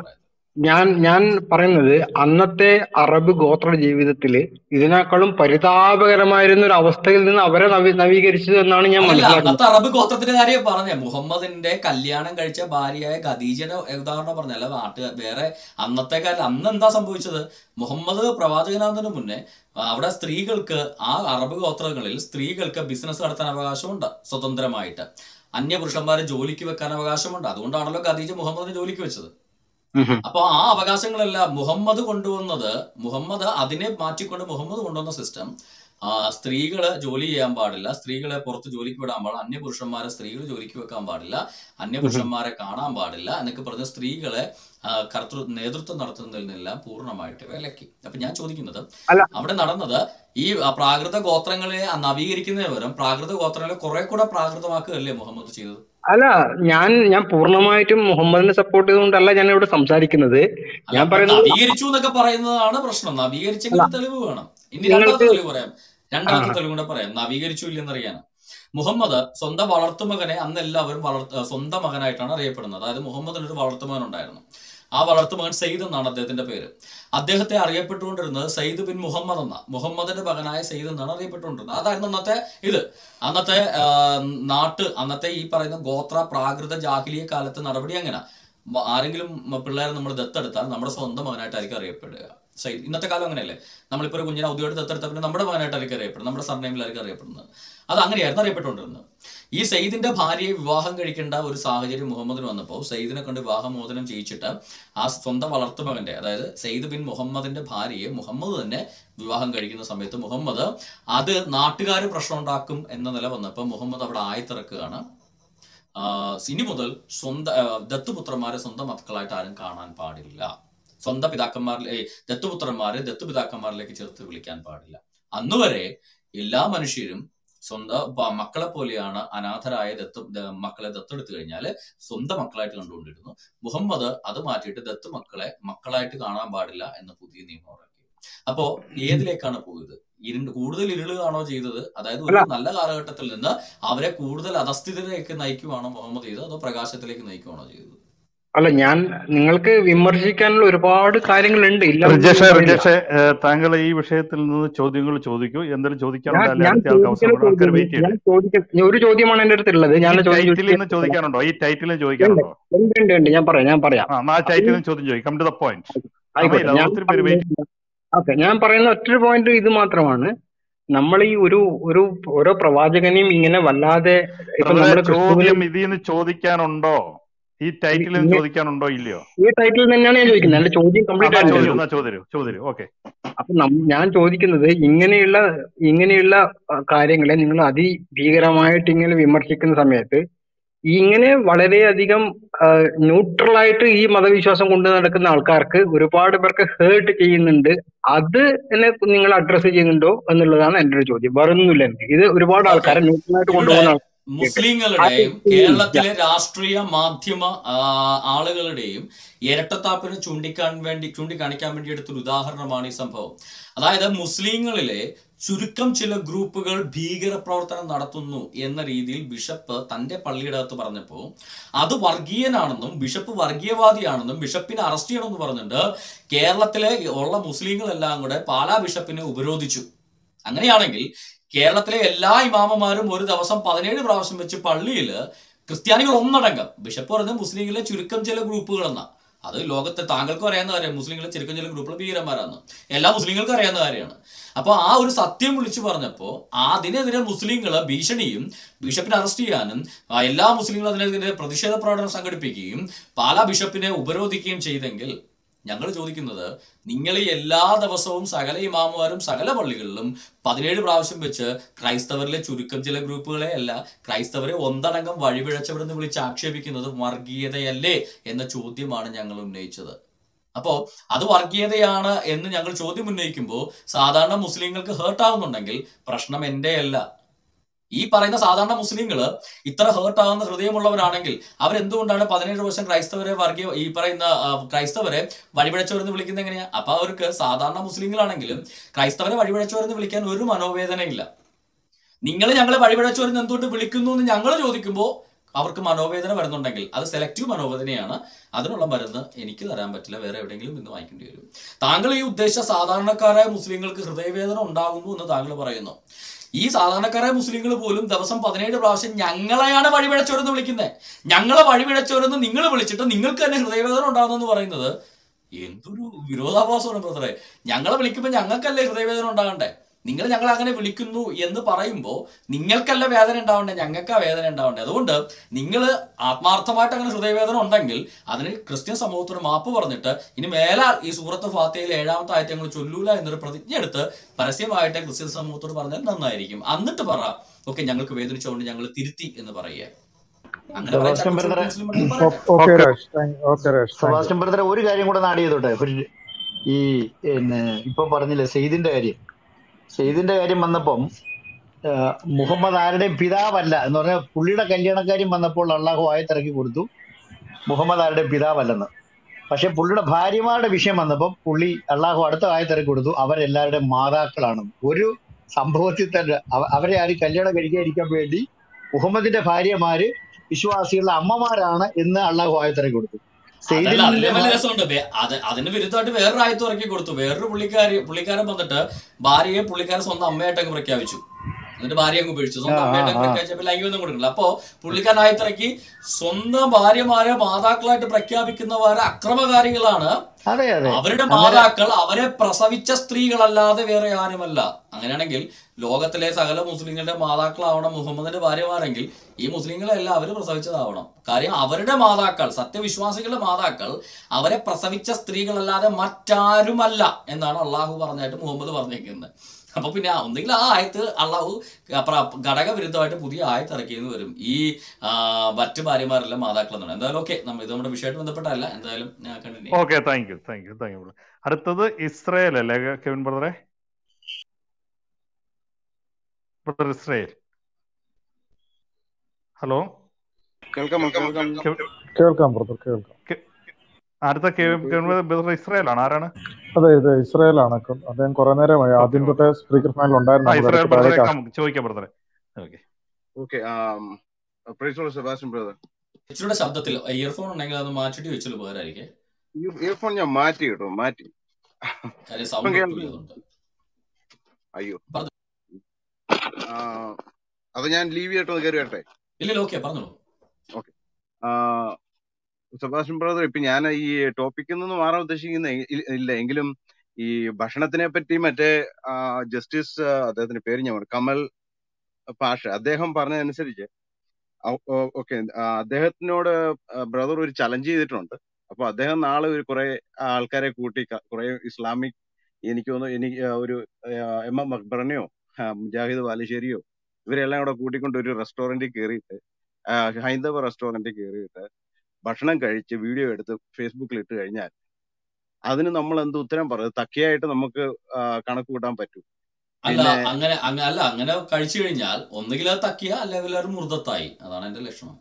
ഞാൻ ഞാൻ പറയുന്നത് അന്നത്തെ അറബ് ഗോത്ര ജീവിതത്തില് ഇതിനേക്കാളും പരിതാപകരമായിരുന്ന ഒരു അവസ്ഥയിൽ നിന്ന് അവരെ നവീ നവീകരിച്ചത് എന്നാണ് ഞാൻ
അതല്ല
മനസ്സിലാക്കുന്നത്
അന്നത്തെ അറബ് ഗോത്രത്തിന്റെ കാര്യം പറഞ്ഞേ മുഹമ്മദിന്റെ കല്യാണം കഴിച്ച ഭാര്യയായ ഖദീജയുടെ ഉദാഹരണം പറഞ്ഞല്ല നാട്ടുകാർ വേറെ അന്നത്തെ കാലം അന്ന് എന്താ സംഭവിച്ചത് മുഹമ്മദ് പ്രവാചകനാകുന്നതിന് മുന്നേ ആ, അവിടെ സ്ത്രീകൾക്ക് ആ അറബ് ഗോത്രങ്ങളിൽ സ്ത്രീകൾക്ക് ബിസിനസ് നടത്താൻ അവകാശമുണ്ട് സ്വതന്ത്രമായിട്ട് അന്യപുരുഷന്മാരെ ജോലിക്ക് വെക്കാൻ അവകാശമുണ്ട് അതുകൊണ്ടാണല്ലോ ഖദീജ മുഹമ്മദിനെ ജോലിക്ക് വെച്ചത് അപ്പൊ ആ അവകാശങ്ങളെല്ലാം മുഹമ്മദ് കൊണ്ടുവന്നത് മുഹമ്മദ് അതിനെ മാറ്റിക്കൊണ്ട് മുഹമ്മദ് കൊണ്ടുവന്ന സിസ്റ്റം സ്ത്രീകള് ജോലി ചെയ്യാൻ പാടില്ല സ്ത്രീകളെ പുറത്ത് ജോലിക്ക് വിടാൻ പാടില്ല അന്യപുരുഷന്മാരെ സ്ത്രീകൾ ജോലിക്ക് വെക്കാൻ പാടില്ല അന്യപുരുഷന്മാരെ കാണാൻ പാടില്ല എന്നൊക്കെ പറഞ്ഞ് സ്ത്രീകളെ ആ, കർത്തൃ നേതൃത്വം നടത്തുന്നതിൽ നിന്നെല്ലാം പൂർണ്ണമായിട്ട് വിലക്കി അപ്പൊ ഞാൻ ചോദിക്കുന്നത്
അല്ല
അവിടെ നടന്നത് ഈ ആ, പ്രാകൃത ഗോത്രങ്ങളെ നവീകരിക്കുന്നതിന് പകരം പ്രാകൃത ഗോത്രങ്ങളെ കുറെ കൂടെ പ്രാകൃതമാക്കുകയല്ലേ മുഹമ്മദ് ചെയ്തത്
അല്ല ഞാൻ ഞാൻ പൂർണ്ണമായിട്ടും മുഹമ്മദിനെ സപ്പോർട്ട് ചെയ്തുകൊണ്ടല്ല ഞാൻ ഇവിടെ സംസാരിക്കുന്നത്
അല്ല
ഞാൻ
അപ്പൊ
പറയുന്നത്
നവീകരിച്ചു എന്നൊക്കെ പറയുന്നതാണ് പ്രശ്നം നവീകരിച്ചെങ്കിൽ
അല്ല
തെളിവ് വേണം ഇനി
നിങ്ങൾക്ക്
രണ്ടാമത്തെ തെളിവ് പറയാം
ആ
രണ്ടാമത്തെ തെളിവ് കൂടെ പറയാം നവീകരിച്ചു ഇല്ലെന്നറിയാൻ മുഹമ്മദ് സ്വന്തം വളർത്തുമകനെ അന്ന് എല്ലാവരും വളർത്ത സ്വന്തം മകനായിട്ടാണ് അറിയപ്പെടുന്നത് അതായത് മുഹമ്മദിന് ഒരു വളർത്തുമകൻ ഉണ്ടായിരുന്നു ആ വളർത്തുമകൻ സയ്യിദ് എന്നാണ് അദ്ദേഹത്തിന്റെ പേര് അദ്ദേഹത്തെ അറിയപ്പെട്ടുകൊണ്ടിരുന്നത് സയ്യിദ് ബിൻ മുഹമ്മദ് എന്ന മുഹമ്മദിന്റെ മകനായ സയ്യിദ് എന്നാണ് അറിയപ്പെട്ടുകൊണ്ടിരുന്നത് അതായിരുന്നു അന്നത്തെ ഇത് അന്നത്തെ ആ, നാട്ട് അന്നത്തെ ഈ പറയുന്ന ഗോത്ര പ്രാകൃത ജാഹിലിയ കാലത്തെ നടപടി അങ്ങനെ മ- ആരെങ്കിലും പിള്ളേരെ നമ്മൾ ദത്തെടുത്താൽ നമ്മുടെ സ്വന്തം മകനായിട്ടായിരിക്കും അറിയപ്പെടുക സൈ- ഇന്നത്തെ കാലം അങ്ങനെയല്ലേ നമ്മളിപ്പോൾ ഒരു കുഞ്ഞിനെ ഔദ്യോഗിക ദത്തെടുത്ത പിന്നെ നമ്മുടെ മകനായിട്ടായിരിക്കും അറിയപ്പെടുന്നത് നമ്മുടെ സർനെയിമിലായിരിക്കും അറിയപ്പെടുന്നത് അത് അങ്ങനെയായിരുന്നു അറിയപ്പെട്ടുകൊണ്ടിരുന്നത് ഈ സയ്യിദിന്റെ ഭാര്യയെ വിവാഹം കഴിക്കേണ്ട ഒരു സാഹചര്യം മുഹമ്മദിന് വന്നപ്പോൾ സയ്യിദിനെ കൊണ്ട് വിവാഹമോചനം ചെയ്യിച്ചിട്ട് ആ സ്വന്തം വളർത്തുമകന്റെ അതായത് സയ്യിദ് ബിൻ മുഹമ്മദിന്റെ ഭാര്യയെ മുഹമ്മദ് തന്നെ വിവാഹം കഴിക്കുന്ന സമയത്ത് മുഹമ്മദ് അത് നാട്ടുകാർ പ്രശ്നം ഉണ്ടാക്കും എന്ന നില വന്നപ്പോൾ മുഹമ്മദ് അവിടെ ആയത്തിറക്കുകയാണ് ആ, ഇനി മുതൽ സ്വന്തം ആ, ദത്തുപുത്രന്മാരെ സ്വന്തം മക്കളായിട്ട് ആരും കാണാൻ പാടില്ല സ്വന്തം പിതാക്കന്മാരിലെ ഏയ്, ദത്തുപുത്രന്മാരെ ദത്തുപിതാക്കന്മാരിലേക്ക് ചേർത്ത് വിളിക്കാൻ പാടില്ല അന്നുവരെ എല്ലാ മനുഷ്യരും സ്വന്തം പ- മക്കളെ പോലെയാണ് അനാഥരായ ദത്ത് ദ- മക്കളെ ദത്തെടുത്തു കഴിഞ്ഞാൽ സ്വന്തം മക്കളായിട്ട് കണ്ടുകൊണ്ടിരുന്നു മുഹമ്മദ് അത് മാറ്റിയിട്ട് ദത്ത് മക്കളെ മക്കളായിട്ട് കാണാൻ പാടില്ല എന്ന പുതിയ നിയമം ഇറക്കി അപ്പോ ഏതിലേക്കാണ് പോയത് ഇരുണ്ട് കൂടുതൽ ഇരുളുകയാണോ ചെയ്തത് അതായത് ഒരു
അല്ല
നല്ല കാലഘട്ടത്തിൽ നിന്ന് അവരെ കൂടുതൽ അധസ്ഥിതയിലേക്ക് നയിക്കുവാണോ മുഹമ്മദ് ചെയ്തത് അതോ പ്രകാശത്തിലേക്ക് നയിക്കുവാണോ ചെയ്തത്
അല്ല ഞാൻ നിങ്ങൾക്ക് വിമർശിക്കാനുള്ള ഒരുപാട് കാര്യങ്ങളുണ്ട് ഇല്ല എന്ന്
റിജേഷ്
ഞാൻ പറയില്ല
റിജേഷ് ഏഹ്, താങ്കൾ ഈ വിഷയത്തിൽ നിന്ന് ചോദ്യങ്ങൾ ചോദിക്കൂ എന്തെങ്കിലും
ഞാൻ
ചോദിക്കാനുണ്ടോ
ഞാൻ
അല്ലെ അടുത്ത ആൾക്ക് അവസരം
ചോദിക്കുന്ന
കൊടുക്കും ആൾക്കാർ
ചോദ്യം
വെയിറ്റ്
ഞാൻ
ചെയ്യട്ടെ
ചോദിക്കുന്ന ഒരു ചോദ്യമാണ് എന്റെ അടുത്തുള്ളത്
ഈ
ഞാൻ ചോദ്യം
ടൈറ്റിൽ നിന്ന്
ചോദിച്ചിട്ട്
ചോദിക്കാനുണ്ടോ ഈ ടൈറ്റിൽ
ഉണ്ട്
ചോദിക്കാനുണ്ടോ
ഉണ്ട് ഉണ്ട് ഉണ്ട് ഞാൻ പറയാം ഞാൻ പറയാം
ആ എന്നാ ആ
അത്
ടൈറ്റിൽ നിന്ന് ചോദ്യം ചോദിക്കും കം ടു ദ പോയിന്റ്
ആയിക്കോട്ടെ
സമയമില്ല
ഞാൻ
ഒത്തിരി പേര് വെയിറ്റ്
ഓക്കെ ഞാൻ പറയുന്ന ഒറ്റൊരു പോയിന്റ് ഇത് മാത്രമാണ് നമ്മൾ ഈ ഒരു ഒരു ഓരോ പ്രവാചകനെയും ഇങ്ങനെ വല്ലാതെ ഇപ്പൊ
ബ്രദറെ
നമ്മുടെ ക്രിസ്തുവിനും
ചോദ്യം ഇതിൽ നിന്ന് ചോദിക്കാനുണ്ടോ ഈ
ഇ-
ടൈറ്റിൽ നിന്ന്
ഇങ്ങ-
ചോദിക്കാനുണ്ടോ ഇല്ലയോ
ഈ ടൈറ്റിൽ തന്നെയാണ് ഞാൻ ചോദിക്കുന്നത് എന്റെ ചോദ്യം
ആ
കംപ്ലീറ്റ്
എന്നാ ചോദ്യം
ആയില്ലല്ലോ
എന്നാ ചോദ്യം ചോദ്യം ഓക്കെ
അപ്പൊ നം- ഞാൻ ചോദിക്കുന്നത് ഇങ്ങനെയുള്ള ഇങ്ങനെയുള്ള ആ, കാര്യങ്ങളെ നിങ്ങൾ അതിഭീകരമായിട്ട് ഇങ്ങനെ വിമർശിക്കുന്ന സമയത്ത് ഇങ്ങനെ വളരെയധികം ന്യൂട്രൽ ആയിട്ട് ഈ മതവിശ്വാസം കൊണ്ട് നടക്കുന്ന ആൾക്കാർക്ക് ഒരുപാട് പേർക്ക് ഹേർട്ട് ചെയ്യുന്നുണ്ട് അത് എന്നെ നിങ്ങൾ അഡ്രസ്സ് ചെയ്യുന്നുണ്ടോ എന്നുള്ളതാണ് എന്റെ ഒരു ചോദ്യം വേറെ ഒന്നുമില്ല എനിക്ക് ഇത് ഒരുപാട്
ഓക്കെ
ആൾക്കാരെ ന്യൂട്രൽ ആയിട്ട്
ഇവിടെ
കൊണ്ടുപോകുന്ന ആൾക്കാർക്ക് അത്
മുസ്ലിങ്ങളുടെയും
ഇല്ല
കേരളത്തിലെ രാഷ്ട്രീയ മാധ്യമ ആ, ആളുകളുടെയും ഇരട്ടത്താപ്പിന് ചൂണ്ടിക്കാൻ വേണ്ടി ചൂണ്ടിക്കാണിക്കാൻ വേണ്ടി എടുത്തൊരു ഉദാഹരണമാണ് ഈ സംഭവം അതായത് മുസ്ലിങ്ങളിലെ ചുരുക്കം ചില ഗ്രൂപ്പുകൾ ഭീകര പ്രവർത്തനം നടത്തുന്നു എന്ന രീതിയിൽ ബിഷപ്പ് തന്റെ പള്ളിയുടെ അകത്ത് പറഞ്ഞപ്പോൾ അത് വർഗീയനാണെന്നും ബിഷപ്പ് വർഗീയവാദിയാണെന്നും ബിഷപ്പിനെ അറസ്റ്റ് ചെയ്യണമെന്ന് പറഞ്ഞിട്ട് കേരളത്തിലെ ഉള്ള മുസ്ലിങ്ങളെല്ലാം കൂടെ പാലാ ബിഷപ്പിനെ ഉപരോധിച്ചു അങ്ങനെയാണെങ്കിൽ കേരളത്തിലെ എല്ലാ ഇമാമമാരും ഒരു ദിവസം പതിനേഴ് പ്രാവശ്യം വെച്ച് പള്ളിയിൽ ക്രിസ്ത്യാനികൾ ഒന്നടങ്കം ബിഷപ്പ് പറഞ്ഞ മുസ്ലിങ്ങളിലെ ചുരുക്കം ചില ഗ്രൂപ്പുകൾ എന്നാ അത് ലോകത്തെ താങ്കൾക്കും അറിയാവുന്ന കാര്യം മുസ്ലിങ്ങളെ ചുരുക്കം ചില ഗ്രൂപ്പുകൾ ഭീകരന്മാരാണ് എല്ലാ മുസ്ലിങ്ങൾക്കും അറിയാവുന്ന കാര്യമാണ് അപ്പോൾ ആ ഒരു സത്യം വിളിച്ചു പറഞ്ഞപ്പോൾ അതിനെതിരെ മുസ്ലിങ്ങൾ ഭീഷണിയും ബിഷപ്പിനെ അറസ്റ്റ് ചെയ്യാനും ആ, എല്ലാ മുസ്ലിങ്ങളും അതിനെതിരെ പ്രതിഷേധ പ്രകടനം സംഘടിപ്പിക്കുകയും പാലാ ബിഷപ്പിനെ ഉപരോധിക്കുകയും ചെയ്തെങ്കിൽ ഞങ്ങൾ ചോദിക്കുന്നത് നിങ്ങൾ ഈ എല്ലാ ദിവസവും സകല ഇമാമുമാരും സകല പള്ളികളിലും പതിനേഴ് പ്രാവശ്യം വെച്ച് ക്രൈസ്തവരിലെ ചുരുക്കം ചില ഗ്രൂപ്പുകളെ അല്ല ക്രൈസ്തവരെ ഒന്നടങ്കം വഴിപിഴച്ചവരെന്ന് വിളിച്ച് ആക്ഷേപിക്കുന്നത് വർഗീയതയല്ലേ എന്ന ചോദ്യമാണ് ഞങ്ങൾ ഉന്നയിച്ചത് അപ്പോ അത് വർഗീയതയാണ് എന്ന് ഞങ്ങൾ ചോദ്യം ഉന്നയിക്കുമ്പോൾ സാധാരണ മുസ്ലിങ്ങൾക്ക് ഹേർട്ട് ആവുന്നുണ്ടെങ്കിൽ പ്രശ്നം എന്റെ അല്ല ഈ പറയുന്ന സാധാരണ മുസ്ലിങ്ങൾ ഇത്ര ഹേർട്ട് ആവുന്ന ഹൃദയമുള്ളവരാണെങ്കിൽ അവരെന്തുകൊണ്ടാണ് പതിനേഴ് വർഷം ക്രൈസ്തവരെ വർഗീയ ഈ പറയുന്ന ആ, ക്രൈസ്തവരെ വഴിപിഴച്ചവരെന്ന് വിളിക്കുന്നത് എങ്ങനെയാ അപ്പൊ അവർക്ക് സാധാരണ മുസ്ലിങ്ങളാണെങ്കിലും ക്രൈസ്തവരെ വഴിപിഴച്ചവരെന്ന് വിളിക്കാൻ ഒരു മനോവേദനയില്ല നിങ്ങൾ ഞങ്ങളെ വഴിപിഴച്ചവരെന്ന് എന്തുകൊണ്ട് വിളിക്കുന്നു എന്ന് ഞങ്ങൾ ചോദിക്കുമ്പോൾ അവർക്ക് മനോവേദന വരുന്നുണ്ടെങ്കിൽ അത് സെലക്റ്റീവ് മനോവേദനയാണ് അതിനുള്ള മരുന്ന് എനിക്ക് തരാൻ പറ്റില്ല വേറെ എവിടെയെങ്കിലും ഇന്ന് വാങ്ങിക്കേണ്ടി വരും താങ്കൾ ഈ ഉദ്ദേശിച്ച സാധാരണക്കാരായ മുസ്ലിങ്ങൾക്ക് ഹൃദയവേദന ഉണ്ടാകുന്നു എന്ന് താങ്കൾ പറയുന്നു ഈ സാധാരണക്കാരായ മുസ്ലിങ്ങൾ പോലും ദിവസം പതിനേഴ് പ്രാവശ്യം ഞങ്ങളെയാണ് വഴിപിഴച്ചവരെന്ന് വിളിക്കുന്നത് ഞങ്ങളെ വഴിപിഴച്ചവരെന്ന് നിങ്ങൾ വിളിച്ചിട്ട് നിങ്ങൾക്ക് തന്നെ ഹൃദയവേദന ഉണ്ടാകുന്നെന്ന് പറയുന്നത് എന്തൊരു വിരോധാഭാസമാണ് ബ്രദറെ ഞങ്ങളെ വിളിക്കുമ്പോൾ ഞങ്ങൾക്കല്ലേ ഹൃദയവേദന ഉണ്ടാകണ്ടേ നിങ്ങൾ ഞങ്ങൾ അങ്ങനെ വിളിക്കുന്നു എന്ന് പറയുമ്പോൾ നിങ്ങൾക്കല്ല വേദന ഉണ്ടാവണ്ടേ ഞങ്ങൾക്കാ വേദന ഉണ്ടാവണ്ടേ അതുകൊണ്ട് നിങ്ങൾ ആത്മാർത്ഥമായിട്ട് അങ്ങനെ ഹൃദയവേദന ഉണ്ടെങ്കിൽ അതിന് ക്രിസ്ത്യൻ സമൂഹത്തോട് മാപ്പ് പറഞ്ഞിട്ട് ഇനി മേലാൽ ഈ സൂറത്ത് ഫാത്തയിൽ ഏഴാമത്തെ ആയിട്ട് ഞങ്ങൾ ചൊല്ലൂല എന്നൊരു പ്രതിജ്ഞ എടുത്ത് പരസ്യമായിട്ട് ക്രിസ്ത്യൻ സമൂഹത്തോട് പറഞ്ഞാൽ നന്നായിരിക്കും എന്നിട്ട് പറ ഓക്കെ ഞങ്ങൾക്ക് വേദനിച്ചുകൊണ്ട് ഞങ്ങൾ തിരുത്തി എന്ന് പറയുക അങ്ങനെ പറയാൻ
സെബാസ്റ്റ്യൻ
ചാക്കോച്ചൻ
ബ്രദറെ
മുസ്ലിം പള്ളിയിൽ പറയട്ടെ
okay
okay
Raj okay Raj thank you
Sebastian ബ്രദറെ ഒരു കാര്യം കൂടെ നാട് ചെയ്തോട്ടെ ഒരു ഈ പിന്നെ ഇപ്പൊ പറഞ്ഞില്ലേ സെയ്ദിന്റെ കാര്യം സെയ്ദിന്റെ കാര്യം വന്നപ്പം ആ, മുഹമ്മദ് ആരുടെയും പിതാവല്ല എന്ന് പറഞ്ഞാൽ പുള്ളിയുടെ കല്യാണക്കാര്യം വന്നപ്പോൾ അള്ളാഹു ആയത്തിറക്കി കൊടുത്തു മുഹമ്മദ് ആരുടെയും പിതാവല്ലെന്ന് പക്ഷെ പുള്ളിയുടെ ഭാര്യമാരുടെ വിഷയം വന്നപ്പോൾ പുള്ളി അള്ളാഹു അടുത്ത ആയത്തിറക്കി കൊടുത്തു അവരെല്ലാവരുടെയും മാതാക്കളാണ് ഒരു സംഭവത്തിൽ തന്നെ അവ- അവരെ ആരും കല്യാണം കഴിക്കാതിരിക്കാൻ വേണ്ടി മുഹമ്മദിന്റെ ഭാര്യമാര് വിശ്വാസികളുടെ അമ്മമാരാണ് എന്ന് അള്ളാഹു ആയത്തിറക്കി കൊടുത്തു
അതല്ല അതിലെ
സെയ്ദിന്റെ
വലിയ
ഭാ-
രസമുണ്ട് വേ- അത് അതിന് വിരുദ്ധമായിട്ട് വേറൊരു ആയത്ത് ഇറക്കി കൊടുത്തു വേറൊരു പുള്ളിക്കാരി പുള്ളിക്കാരൻ വന്നിട്ട് ഭാര്യയെ പുള്ളിക്കാരൻ സ്വന്തം അമ്മയായിട്ടങ്ങ് പ്രഖ്യാപിച്ചു എന്നിട്ട് ഭാര്യ അങ്ങ് ഉപേക്ഷിച്ചു
ആ
സ്വന്തം
ആ
അമ്മയായിട്ടങ്ങ്
ആ
പ്രഖ്യാപിച്ചപ്പോൾ ലൈംഗികം കൊടുക്കില്ല അപ്പോ പുള്ളിക്കാരൻ ആയത്തിറക്കി സ്വന്തം ഭാര്യമാരെ മാതാക്കളായിട്ട് പ്രഖ്യാപിക്കുന്നവരെ അക്രമകാരികളാണ്
അതെ അതെ
അവരുടെ
അങ്ങനെ
മാതാക്കൾ അവരെ പ്രസവിച്ച സ്ത്രീകളല്ലാതെ വേറെ ആരുമല്ല അങ്ങനെയാണെങ്കിൽ ലോകത്തിലെ സകല മുസ്ലിങ്ങളുടെ മാതാക്കളാവണം മുഹമ്മദിന്റെ ഭാര്യമാരെങ്കിൽ ഈ മുസ്ലിങ്ങളെല്ലാം അവർ പ്രസവിച്ചതാവണം കാര്യം അവരുടെ മാതാക്കൾ സത്യവിശ്വാസികളുടെ മാതാക്കൾ അവരെ പ്രസവിച്ച സ്ത്രീകളല്ലാതെ മറ്റാരുമല്ല എന്നാണ് അള്ളാഹു പറഞ്ഞായിട്ട് മുഹമ്മദ് പറഞ്ഞേക്കുന്നത് അപ്പൊ പിന്നെ ആ ഒന്നെങ്കിൽ ആ ആയത്ത് അള്ളാഹു പ്ര- ഘടകവിരുദ്ധമായിട്ട് പുതിയ ആയത്ത് ഇറക്കിയെന്ന് വരും ഈ ആ, മറ്റു ഭാര്യമാരെല്ലാം മാതാക്കൾ എന്നാണ് എന്തായാലും ഓക്കെ നമ്മൾ ഇത് നമ്മുടെ വിഷയമായിട്ട് ബന്ധപ്പെട്ടല്ല എന്തായാലും continue
okay thank you thank you thank you അടുത്തത് ഇസ്രയേൽ അല്ലേ കെവിൻ ബ്രദറെ ബ്രദർ ഇസ്രയേൽ ഹലോ
കേൾക്കാമോ കേൾക്കാം
കേൾക്കാം ബ്രദർ കേൾക്കാം
അടുത്ത കെവിൻ കെവിൻ ബ്രദർ ഇസ്രയേൽ ആണ് ആരാണ്
അതെ ഇത് ഇസ്രായേലാണ് ക- അദ്ദേഹം കുറെ നേരമായി
ഓക്കെ
ആദ്യം തൊട്ടേ സ്പീക്കർ പാനൽ ഉണ്ടായിരുന്നു
ആ
നമുക്ക്
ഇസ്രായേൽ
ഇടയ്ക്ക്
ബ്രദറെ
താഴേക്ക്
കം ചോദിക്കാം ബ്രദറെ ഓക്കെ
ഓക്കെ പ്രൈസ് സെബാസ്റ്റ്യൻ ബ്രദർ
ഇച്ചിരൂടെ ശബ്ദത്തിൽ ഇയർഫോൺ ഉണ്ടെങ്കിൽ അത് മാറ്റിട്ട് വെച്ചാൽ ഉപകാരമായിരിക്കും
ഇയർഫോൺ ഞാൻ മാറ്റി കേട്ടോ മാറ്റി
കാര്യം
ഇപ്പം
സൗണ്ട്
കേൾക്കും
കിട്ടൂല അതുകൊണ്ട്
അയ്യോ
പറഞ്ഞു
ആ, അത് ഞാൻ ലീവ് ചെയ്തിട്ട് കയറി വരട്ടെ
ഇല്ല ഓക്കെ പറഞ്ഞോളൂ
ഓക്കെ സെബാസ്റ്റ്യൻ ബ്രദർ ഇപ്പൊ ഞാൻ ഈ ടോപ്പിക്കിൽ നിന്ന് മാറാൻ ഉദ്ദേശിക്കുന്ന ഇല്ല എങ്കിലും ഈ ഭക്ഷണത്തിനെ പറ്റി മറ്റേ ജസ്റ്റിസ് അദ്ദേഹത്തിന്റെ പേര് ഞാൻ മറന്നു. കമൽ പാഷ അദ്ദേഹം പറഞ്ഞതനുസരിച്ച് ഓക്കെ അദ്ദേഹത്തിനോട് ബ്രദർ ഒരു ചലഞ്ച് ചെയ്തിട്ടുണ്ട് അപ്പൊ അദ്ദേഹം നാളെ ഒരു കുറെ ആൾക്കാരെ കൂട്ടി ക- കുറെ ഇസ്ലാമിക് എനിക്ക് തോന്നുന്നു എനിക്ക് ആ, ഒരു ആ, എം എം അക്ബറിനെയോ ആ, മുജാഹിദ് ബാലുശ്ശേരിയോ ഇവരെല്ലാം കൂടെ കൂട്ടിക്കൊണ്ട് ഒരു റെസ്റ്റോറന്റിൽ കയറിയിട്ട് ആ, ഹൈന്ദവ റെസ്റ്റോറന്റിൽ കയറിയിട്ട് ഭക്ഷണം കഴിച്ച് വീഡിയോ എടുത്ത് ഫേസ്ബുക്കിൽ ഇട്ട് കഴിഞ്ഞാൽ അതിന് നമ്മൾ എന്ത് ഉത്തരം പറയും തക്കയായിട്ട് നമുക്ക് ആ, കണക്ക് കൂട്ടാൻ പറ്റും
അല്ല
പിന്നെ
അങ്ങനെ അങ്ങ- അല്ല അങ്ങനെ കഴിച്ചു കഴിഞ്ഞാൽ ഒന്നുകിൽ അത് തക്കിയ അല്ലെങ്കിൽ ഒരു മുർദത്തായി അതാണ് എന്റെ ലക്ഷണം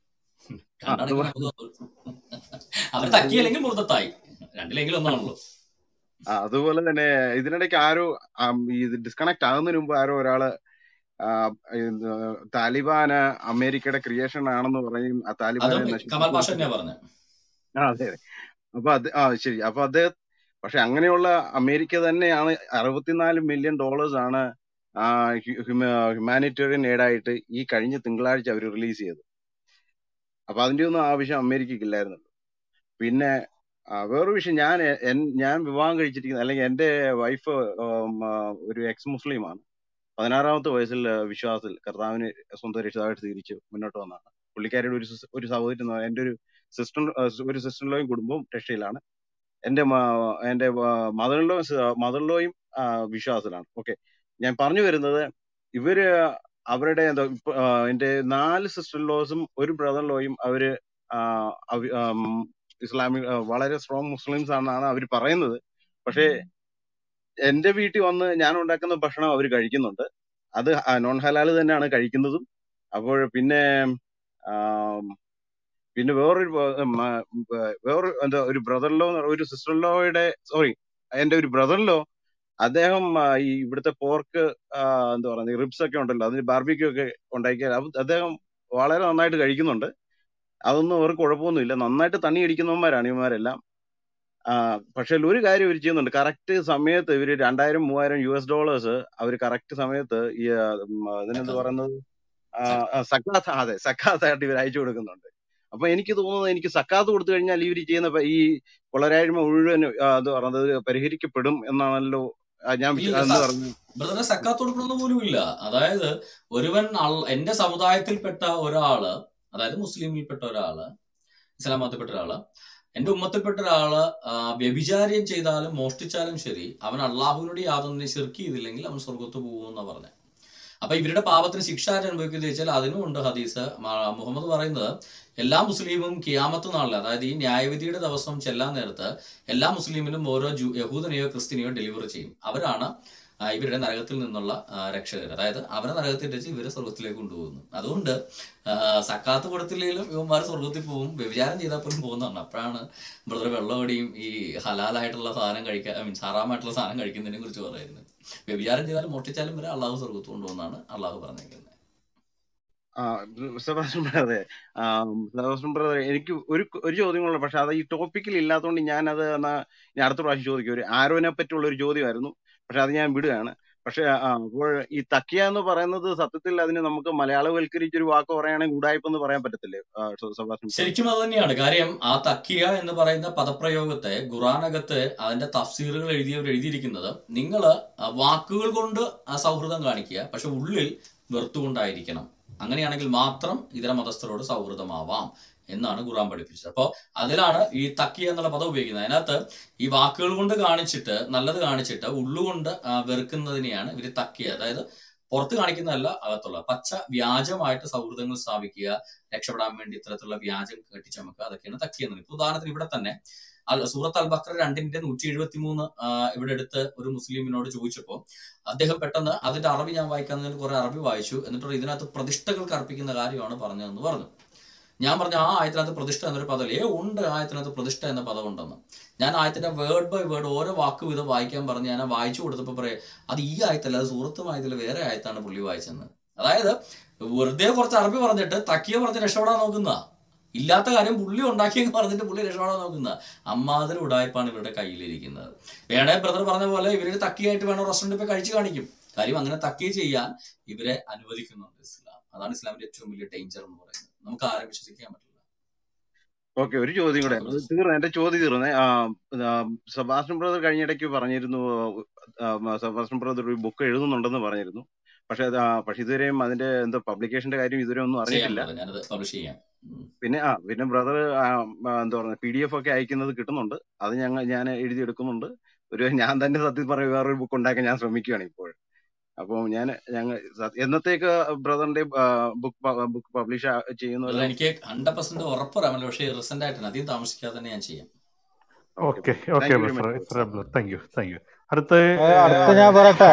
ആ,
രണ്ടാണെങ്കിൽ
അതുപോലെ
നമുക്ക് അവർ തക്കിയില്ലെങ്കിൽ മുർദത്തായി രണ്ടിലെങ്കിലും ഒന്നാണല്ലോ
ആ, അതുപോലെ തന്നെ ഇതിനിടയ്ക്ക് ആരോ ആം, ഈ ഡിസ്കണക്ട് ആകുന്നതിന് മുമ്പ് ആരോ ഒരാള് ആ, ഇത് താലിബാന് അമേരിക്കയുടെ ക്രിയേഷൻ ആണെന്ന് പറയും ആ താലിബാനെ
അതും കമാൽ
നശിപ്പിച്ചു
പാഷ തന്നെയാ പറഞ്ഞത്
ആ അതെ അതെ അപ്പൊ അത് ആ ശരി അപ്പൊ അദ്ദേഹം പക്ഷെ അങ്ങനെയുള്ള അമേരിക്ക തന്നെയാണ് അറുപത്തിനാല് മില്യൺ ഡോളേഴ്സ് ആണ് ആ ഹ്യൂമാനിറ്റേറിയൻ എയ്ഡായിട്ട് ഈ കഴിഞ്ഞ തിങ്കളാഴ്ച അവർ റിലീസ് ചെയ്തത് അപ്പൊ അതിന്റെ ഒന്നും ആവശ്യം അമേരിക്കക്ക് ഇല്ലായിരുന്നല്ലോ പിന്നെ ആ, വേറൊരു വിഷയം ഞാൻ എ- എൻ- ഞാൻ വിവാഹം കഴിച്ചിരിക്കുന്ന അല്ലെങ്കിൽ എന്റെ വൈഫ് ഒരു എക്സ് മുസ്ലിമാണ് പതിനാറാമത്തെ വയസ്സിൽ ആ, വിശ്വാസത്തിൽ കർത്താവിന് സ്വന്തം രക്ഷിതാവായിട്ട് സ്വീകരിച്ച് മുന്നോട്ട് വന്നതാണ് പുള്ളിക്കാരിയുടെ ഒരു സിസ്- ഒരു സഹോദരി എന്ന് പറഞ്ഞാൽ എന്റെ ഒരു സിസ്റ്റർ ഒരു സിസ്റ്ററിലോയും കുടുംബവും രക്ഷയിലാണ് എന്റെ മ- എന്റെ മദറിലോ മദറിലോയും വിശ്വാസത്തിലാണ് ഓക്കെ ഞാൻ പറഞ്ഞു വരുന്നത് ഇവര് അവരുടെ എന്താ ഇപ്പൊ, ആ, എന്റെ നാല് സിസ്റ്റർ ലോസും ഒരു ബ്രദർ ലോയും അവര് ആ, അവ- ആം, ഇസ്ലാമിക് ആ, വളരെ സ്ട്രോങ് മുസ്ലിംസ് ആണെന്നാണ് അവർ പറയുന്നത് പക്ഷേ എന്റെ വീട്ടിൽ വന്ന് ഞാൻ ഉണ്ടാക്കുന്ന ഭക്ഷണം അവർ കഴിക്കുന്നുണ്ട് അത് നോൺ ഹലാൽ തന്നെയാണ് കഴിക്കുന്നതും അപ്പോൾ പിന്നെ ആം, പിന്നെ വേറൊരു ബ- ഉം, ആ, ഉം, വേ- വേറൊരു എന്താ ഒരു ബ്രദർ ലോ ഒരു സിസ്റ്റർ ലോയുടെ സോറി എന്റെ ഒരു ബ്രദർ ലോ അദ്ദേഹം ആ, ഈ ഇവിടുത്തെ പോർക്ക് എന്താ പറയുക റിബ്സ് ഒക്കെ ഉണ്ടല്ലോ അതിന് ബാർബിക്യൂ ഒക്കെ ഉണ്ടാക്കിയാൽ അത് അദ്ദേഹം വളരെ നന്നായിട്ട് കഴിക്കുന്നുണ്ട് അതൊന്നും അവർക്ക് കുഴപ്പമൊന്നുമില്ല നന്നായിട്ട് തണ്ണി അടിക്കുന്നവന്മാരാണ് ഇവന്മാരെല്ലാം ആ, പക്ഷേ ഒരു കാര്യം ഇവർ ചെയ്യുന്നുണ്ട് കറക്റ്റ് സമയത്ത് ഇവർ രണ്ടായിരം മൂവായിരം യു എസ് ഡോളേഴ്സ് അവർ കറക്റ്റ് സമയത്ത് ഈ ആ, ഉം, അതിനെന്ത് പറയുന്നത് ആ, ആ, സക്കാത്ത് അതെ സക്കാത്തായിട്ട് ഇവർ അയച്ചു കൊടുക്കുന്നുണ്ട് അപ്പൊ എനിക്ക് തോന്നുന്നത് എനിക്ക് സക്കാത്ത് കൊടുത്തു കഴിഞ്ഞാൽ ഇവർ ചെയ്യുന്ന പ- ഈ കൊളരായ്മ മുഴുവൻ ആ, അത് പറഞ്ഞത് പരിഹരിക്കപ്പെടും എന്നാണല്ലോ ആ, ഞാൻ വിശ്വ-
ഇല്ല
എന്ത്
സ-
പറഞ്ഞു
ബ്രദറെ സക്കാത്ത് കൊടുക്കണമെന്ന് പോലും ഇല്ല അതായത് ഒരുവൻ അൾ- എന്റെ സമുദായത്തിൽപ്പെട്ട ഒരാള് അതായത് മുസ്ലിമിൽപ്പെട്ട ഒരാള് ഇസ്ലാം മതത്തിൽപ്പെട്ട ഒരാള് എന്റെ ഉമ്മത്തിൽപ്പെട്ട ഒരാള് ആ, വ്യഭിചാര്യം ചെയ്താലും മോഷ്ടിച്ചാലും ശരി അവൻ അള്ളാഹുവിനോട് യാതൊന്നിനെ ശിർക്ക് ചെയ്തില്ലെങ്കിൽ അവൻ സ്വർഗത്ത് പോകുമെന്നാ പറഞ്ഞത് അപ്പൊ ഇവരുടെ പാപത്തിന് ശിക്ഷ ആര് അനുഭവിക്കുന്നത് വെച്ചാൽ അതിനും ഉണ്ട് ഹദീസ് മ- മുഹമ്മദ് പറയുന്നത് എല്ലാ മുസ്ലിമും കിയാമത്ത് നാളിൽ അതായത് ഈ ന്യായവിധിയുടെ ദിവസം ചെല്ലാൻ നേരത്ത് എല്ലാ മുസ്ലിമിനും ഓരോ ജൂ യഹൂദനെയോ ക്രിസ്ത്യനെയോ ഡെലിവറി ചെയ്യും അവരാണ് ആ, ഇവരുടെ നരകത്തിൽ നിന്നുള്ള ആ, രക്ഷകർ അതായത് അവരെ നരകത്തിൽ വെച്ച് ഇവരെ സ്വർഗത്തിലേക്ക് കൊണ്ടുപോകുന്നു അതുകൊണ്ട് ആ, സക്കാത്ത് കൊടുത്തില്ലെങ്കിലും ഇവന്മാർ സ്വർഗത്തിൽ പോകും വ്യഭിചാരം ചെയ്താൽ പോലും പോകുന്നതാണ് അപ്പോഴാണ് ബ്രദർ വെള്ളമടിയും ഈ ഹലാലായിട്ടുള്ള സാധനം കഴിക്കാൻ ഐ മീൻ ഹറാമായിട്ടുള്ള സാധനം കഴിക്കുന്നതിനെ കുറിച്ച് പറയുന്നത് വ്യഭിചാരം ചെയ്താലും മോഷ്ടിച്ചാലും വരെ അള്ളാഹു സ്വർഗത്ത് കൊണ്ടുപോകുന്നതാണ് അള്ളാഹു പറഞ്ഞേക്കുന്നത്
ആ സെബാസ്റ്റ്യൻ ബ്രദറെ ആ, സെബാസ്റ്റ്യൻ ബ്രദറെ എനിക്ക് ഒരു ഒരു ചോദ്യങ്ങളുള്ളൂ പക്ഷെ അത് ഈ ടോപ്പിക്കിൽ ഇല്ലാത്തതുകൊണ്ട് ഞാൻ അത് എന്നാ ഇനി അടുത്ത പ്രാവശ്യം ചോദിക്കും ഒരു ആരോനെ പറ്റിയുള്ള ഒരു ചോദ്യമായിരുന്നു പക്ഷെ അത് ഞാൻ വിടുകയാണ് പക്ഷെ ആ, അപ്പോൾ ഈ തക്കിയ എന്ന് പറയുന്നത് സത്യത്തിൽ അതിന് നമുക്ക് മലയാളവൽക്കരിച്ചൊരു വാക്ക് പറയുകയാണെങ്കിൽ ഉടായ്പ എന്ന് പറയാൻ പറ്റത്തില്ലേ ആ, സെ- സെബാസ്റ്റ്യൻ ബ്രദറെ
ശരിക്കും അത് തന്നെയാണ് കാര്യം ആ തക്കിയ എന്ന് പറയുന്ന പദപ്രയോഗത്തെ ഖുറാനകത്ത് അതിന്റെ തഫ്സീറുകൾ എഴുതിയവർ എഴുതിയിരിക്കുന്നത് നിങ്ങൾ വാക്കുകൾ കൊണ്ട് ആ സൗഹൃദം കാണിക്കുക പക്ഷെ ഉള്ളിൽ വെറുത്തുകൊണ്ടായിരിക്കണം അങ്ങനെയാണെങ്കിൽ മാത്രം ഇതര മതസ്ഥരോട് സൗഹൃദമാവാം എന്നാണ് ഖുറാൻ പഠിപ്പിച്ചത് അപ്പോൾ അതിലാണ് ഈ തക്കിയ എന്നുള്ള പദം ഉപയോഗിക്കുന്നത് അതിനകത്ത് ഈ വാക്കുകൾ കൊണ്ട് കാണിച്ചിട്ട് നല്ലത് കാണിച്ചിട്ട് ഉള്ളുകൊണ്ട് ആ, വെറുക്കുന്നതിനെയാണ് ഇവർ തക്കിയ അതായത് പുറത്ത് കാണിക്കുന്നതല്ല അകത്തുള്ള പച്ച വ്യാജമായിട്ട് സൗഹൃദങ്ങൾ സ്ഥാപിക്കുക രക്ഷപ്പെടാൻ വേണ്ടി ഇത്തരത്തിലുള്ള വ്യാജം കെട്ടിച്ചമക്കുക അതൊക്കെയാണ് തക്കിയ എന്ന് പറയുന്നത് ഉദാഹരണത്തിന് ഇവിടെ തന്നെ അൽ സൂറത്ത് അൽ ബക്ര രണ്ടിന്റെ നൂറ്റി എഴുപത്തി മൂന്ന് ഇവിടെ എടുത്ത് ഒരു മുസ്ലിമിനോട് ചോദിച്ചപ്പോൾ അദ്ദേഹം പെട്ടെന്ന് അതിന്റെ അറബി ഞാൻ വായിക്കാൻ കുറെ അറബി വായിച്ചു എന്നിട്ട് പറഞ്ഞു, ഇതിനകത്ത് പ്രതിഷ്ഠകൾക്ക് അർപ്പിക്കുന്ന കാര്യമാണ് പറഞ്ഞതെന്ന് പറഞ്ഞു ഞാൻ പറഞ്ഞു ആ ആയത്തിനകത്ത് പ്രതിഷ്ഠ എന്നൊരു പദമില്ല ഏ ഉണ്ട് ആയത്തിനകത്ത് പ്രതിഷ്ഠ എന്ന പദം ഉണ്ടെന്ന് ഞാൻ ആയത്തിന്റെ വേർഡ് ബൈ വേർഡ് ഓരോ വാക്ക് വീതം വായിക്കാൻ പറഞ്ഞ് ഞാൻ ആ വായിച്ചു കൊടുത്തപ്പോൾ പറയാം അത് ഈ ആയത്തല്ല അത് സൂറത്തും ആയത്തിൽ വേറെ ആയത്താണ് പുള്ളി വായിച്ചെന്ന് അതായത് വെറുതെ കുറച്ച് അറബി പറഞ്ഞിട്ട് തക്കിയ പറഞ്ഞ് രക്ഷപ്പെടാൻ നോക്കുന്ന ഇല്ലാത്ത കാര്യം പുള്ളി ഉണ്ടാക്കിയെന്ന് പറഞ്ഞിട്ട് പുള്ളി രക്ഷപ്പെടാൻ നോക്കുന്ന അമ്മാതിരി ഉടായ്പാണ് ഇവരുടെ കയ്യിലിരിക്കുന്നത് വേണേ ബ്രദർ പറഞ്ഞ പോലെ ഇവര് തക്കിയായിട്ട് വേണം റെസ്റ്റോറൻറ്റിൽ പോയി കഴിച്ചു കാണിക്കും കാര്യം അങ്ങനെ തക്കിയ ചെയ്യാൻ ഇവരെ അനുവദിക്കുന്നുണ്ട് ഇസ്ലാം അതാണ് ഇസ്ലാമിന്റെ ഏറ്റവും വലിയ ഡേഞ്ചർ എന്ന് പറയുന്നത് നമുക്ക് ആരെ വിശ്വസിക്കാൻ പറ്റില്ല
ഓക്കെ ഒരു ചോദ്യം കൂടെ അത് തീർന്നു എന്റെ ചോദ്യം തീർന്നേ ആ, ആ, സെബാസ്റ്റ്യൻ ബ്രദർ കഴിഞ്ഞിടയ്ക്ക് പറഞ്ഞിരുന്നു ആ, സെബാസ്റ്റ്യൻ ബ്രദർ ഒരു ബുക്ക് എഴുതുന്നുണ്ടെന്ന് പറഞ്ഞിരുന്നു പക്ഷെ അത് ആ, പക്ഷെ ഇതുവരെയും അതിന്റെ എന്താ പബ്ലിക്കേഷന്റെ കാര്യം ഇതുവരെ ഒന്നും
ചെയ്യാം
അറിഞ്ഞിട്ടില്ല
ബ്രദർ ഞാനത് പബ്ലിഷ് ചെയ്യാം ഉം.
പിന്നെ ആ പിന്നെ ബ്രദർ എന്താ പറയുക പി ഡി എഫ് ഒക്കെ അയക്കുന്നത് കിട്ടുന്നുണ്ട് അത് ഞങ്ങൾ ഞാൻ എഴുതിയെടുക്കുന്നുണ്ട് ഒരു ഞാൻ തന്നെ സത്യം പറയും വേറൊരു ബുക്ക് ഉണ്ടാക്കാൻ ഞാൻ ശ്രമിക്കുകയാണ് ഇപ്പോൾ അപ്പോൾ ഞാൻ ഞങ്ങൾ സ- എന്നത്തേക്ക് ബ്രദറിന്റെ ബുക്ക് ബുക്ക് പബ്ലിഷ് ചെയ്യുന്ന
ബ്രദർ
ഒരു
എനിക്ക് ഹൺഡ്രഡ് പെർസെന്റ് ഉറപ്പുറാമല്ലോ പക്ഷേ റിസെന്റ് ആയിട്ടാണ് അധികം താമസിക്കാതെ തന്നെ ഞാൻ ചെയ്യാം
okay
okay okay
thank you very
mister
much
ഇത്ര താങ്ക് യു താങ്ക് യു അടുത്ത
ഏ, അടുത്ത ഞാൻ പറയട്ടെ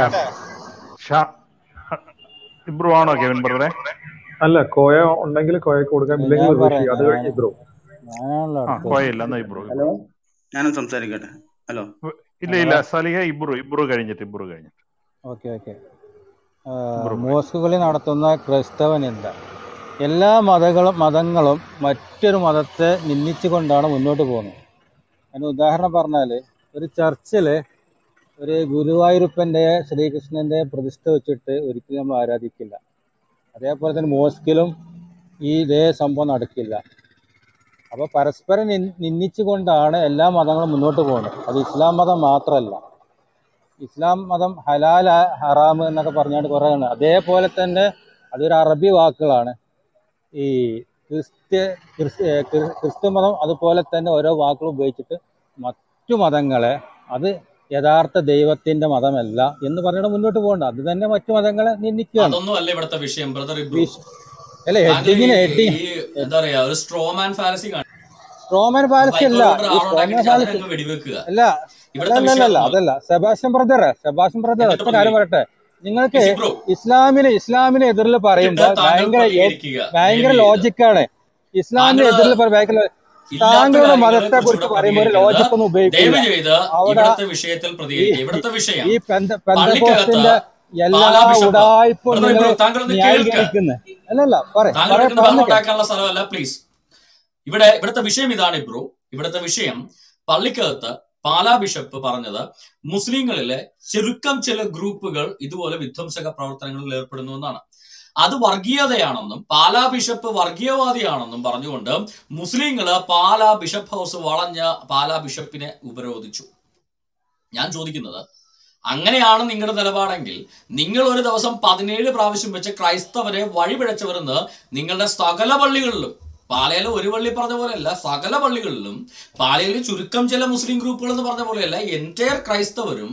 ഇബ്രു ആണോ കെവിൻ ബ്രദറെ
അല്ല കോയ ഉണ്ടെങ്കിൽ കോയക്ക് കൊടുക്കാം ഇല്ലെങ്കിൽ
ഞാൻ
ഋഷി
പറയാം
അത്
ഞാൻ
കഴിഞ്ഞ് ഇബ്രോ
ഞാനാണല്ലോ
ആ
അടുത്തത്
കോയയില്ല എന്നാ ഇബ്രു
ഹലോ
ഇബ്രു
ഞാനും സംസാരിക്കട്ടെ ഹലോ
ഇല്ല
ഹലോ
ഇല്ല സലിഹ ഇബ്രു ഇബ്രു കഴിഞ്ഞിട്ട് ഇബ്രു കഴിഞ്ഞിട്ട്
ഓക്കെ ഓക്കെ
ഇബ്രു പോയി
മോസ്കുകളിൽ നടത്തുന്ന ക്രൈസ്തവനില്ല എല്ലാ മതങ്ങളും മതങ്ങളും മറ്റൊരു മതത്തെ നിന്ദിച്ചുകൊണ്ടാണ് മുന്നോട്ട് പോകുന്നത് അതിന് ഉദാഹരണം പറഞ്ഞാൽ ഒരു ചർച്ചിൽ ഒരു ഗുരുവായൂരപ്പൻ്റെ ശ്രീകൃഷ്ണൻ്റെ പ്രതിഷ്ഠ വെച്ചിട്ട് ഒരിക്കലും നമ്മൾ ആരാധിക്കില്ല അതേപോലെ തന്നെ മോസ്കിലും ഈ ഇതേ സംഭവം നടക്കില്ല അപ്പോൾ പരസ്പരം നിൻ- നിന്ദിച്ചുകൊണ്ടാണ് എല്ലാ മതങ്ങളും മുന്നോട്ട് പോകുന്നത് അത് ഇസ്ലാം മതം മാത്രമല്ല ഇസ്ലാം മതം ഹലാൽ ഹറാം എന്നൊക്കെ പറഞ്ഞുകൊണ്ട് കുറേ ആണ് അതേപോലെ തന്നെ അതൊരു അറബി വാക്കുകളാണ് ഈ ക്രിസ്ത്യ ക്രിസ് ഏ, ക്രി- ക്രിസ്തു മതം അതുപോലെ തന്നെ ഓരോ വാക്കുകൾ ഉപയോഗിച്ചിട്ട് മറ്റു മതങ്ങളെ അത് യഥാർത്ഥ ദൈവത്തിന്റെ മതമല്ല എന്ന് പറഞ്ഞിട്ട് മുന്നോട്ട് പോകണ്ട അത് തന്നെ മറ്റു മതങ്ങളെ നിന്ദിക്കുകയാണ്
അതൊന്നും അല്ല ഇവിടുത്തെ വിഷയം ബ്രദർ ഇബ്രു
വിശ്- അല്ല
താങ്കൾ ഈ
ഹെഡിങ്ങിന്
ഈ
ഹെഡിങ്
എന്താ പറയാ ഒരു സ്ട്രോമാൻ ഫാലസി കാണും
റോമൻ പാലസി അല്ല
ബൈബിൾ കൊണ്ട്
ഈ റോമൻ
ആളുണ്ടാക്കിയിട്ട്
പാലസി
അതിനങ്ങ് വെടിവെക്കുക
അല്ല അല്ല
ഇവിടുത്തെ
അല്ല
വിഷയം
അല്ല
അതൊന്നും
അതല്ല സെബാസ്റ്റ്യൻ ബ്രദർ സെബാസ്റ്റ്യൻ ബ്രദർ
എന്നിട്ട്
ഒറ്റ കാര്യം
പ്രതികരിക്കും
പറയട്ടെ നിങ്ങൾക്ക്
യെസ് ബ്രോ
ഇസ്ലാമിന് ഇസ്ലാമിന് എതിരിൽ
എന്നിട്ട്
പറയുമ്പോൾ
താങ്കൾ
ഭയങ്കര യോ-
പ്രതികരിക്കുക
ഭയങ്കര
ദയവ് ചെയ്ത്
ലോജിക്കാണ് ഇസ്ലാമിന്
താങ്കള്
എതിരിൽ പറ- ഭയങ്കര
ഇല്ലാത്ത
താങ്കളുടെ
കാര്യങ്ങളെ
മതത്തെ
കുറിച്ച്
കുറിച്ച്
ഇവിടെ
പറയുമ്പോൾ ഒരു
പ്രതികരിക്കരുത്
ലോജിക് ഒന്നും ഉപയോഗിക്കില്ല
ദയവ് ചെയ്ത്
അവിടെ
ഇവിടുത്തെ വിഷയത്തിൽ
ഈ
പ്രതികരിക്കുക ഇവിടുത്തെ വിഷയം
ഈ പെന്ത
പള്ളിക്കകത്ത്
പെന്തക്കോസ്തിന്റെ എല്ലാ
പാലാ ബിഷപ്പ്
ഉടായ്പും
ബ്രദർ
നിങ്ങൾ
ഇബ്രു താങ്കൾ ഒന്ന് കേൾക്കുക
ന്യായീകരിക്കുന്നു അല്ലല്ല പറ
താങ്കൾ
പറയാ
എടുക്കുന്ന ബഹളം
പറഞ്ഞേക്കാം
ഉണ്ടാക്കാനുള്ള സ്ഥലമല്ല പ്ലീസ് ഇവിടെ ഇവിടുത്തെ വിഷയം ഇതാണ് ബ്രോ ഇവിടുത്തെ വിഷയം പള്ളിക്കകത്ത് പാലാ ബിഷപ്പ് പറഞ്ഞത് മുസ്ലിങ്ങളിലെ ചുരുക്കം ചില ഗ്രൂപ്പുകൾ ഇതുപോലെ വിധ്വംസക പ്രവർത്തനങ്ങളിൽ ഏർപ്പെടുന്നു എന്നാണ് അത് വർഗീയതയാണെന്നും പാലാ ബിഷപ്പ് വർഗീയവാദിയാണെന്നും പറഞ്ഞുകൊണ്ട് മുസ്ലിങ്ങള് പാലാ ബിഷപ്പ് ഹൗസ് വളഞ്ഞ പാലാ ബിഷപ്പിനെ ഉപരോധിച്ചു ഞാൻ ചോദിക്കുന്നത് അങ്ങനെയാണ് നിങ്ങളുടെ നിലപാടെങ്കിൽ നിങ്ങൾ ഒരു ദിവസം പതിനേഴ് പ്രാവശ്യം വെച്ച് ക്രൈസ്തവരെ വഴിപിഴച്ചവരെന്ന് നിങ്ങളുടെ സകല പള്ളികളിലും പാലയിലെ ഒരു പള്ളി പറഞ്ഞ പോലെയല്ല സകല പള്ളികളിലും പാലയിൽ ചുരുക്കം ചില മുസ്ലിം ഗ്രൂപ്പുകൾ എന്ന് പറഞ്ഞ പോലെയല്ല എൻറ്റയർ ക്രൈസ്തവരും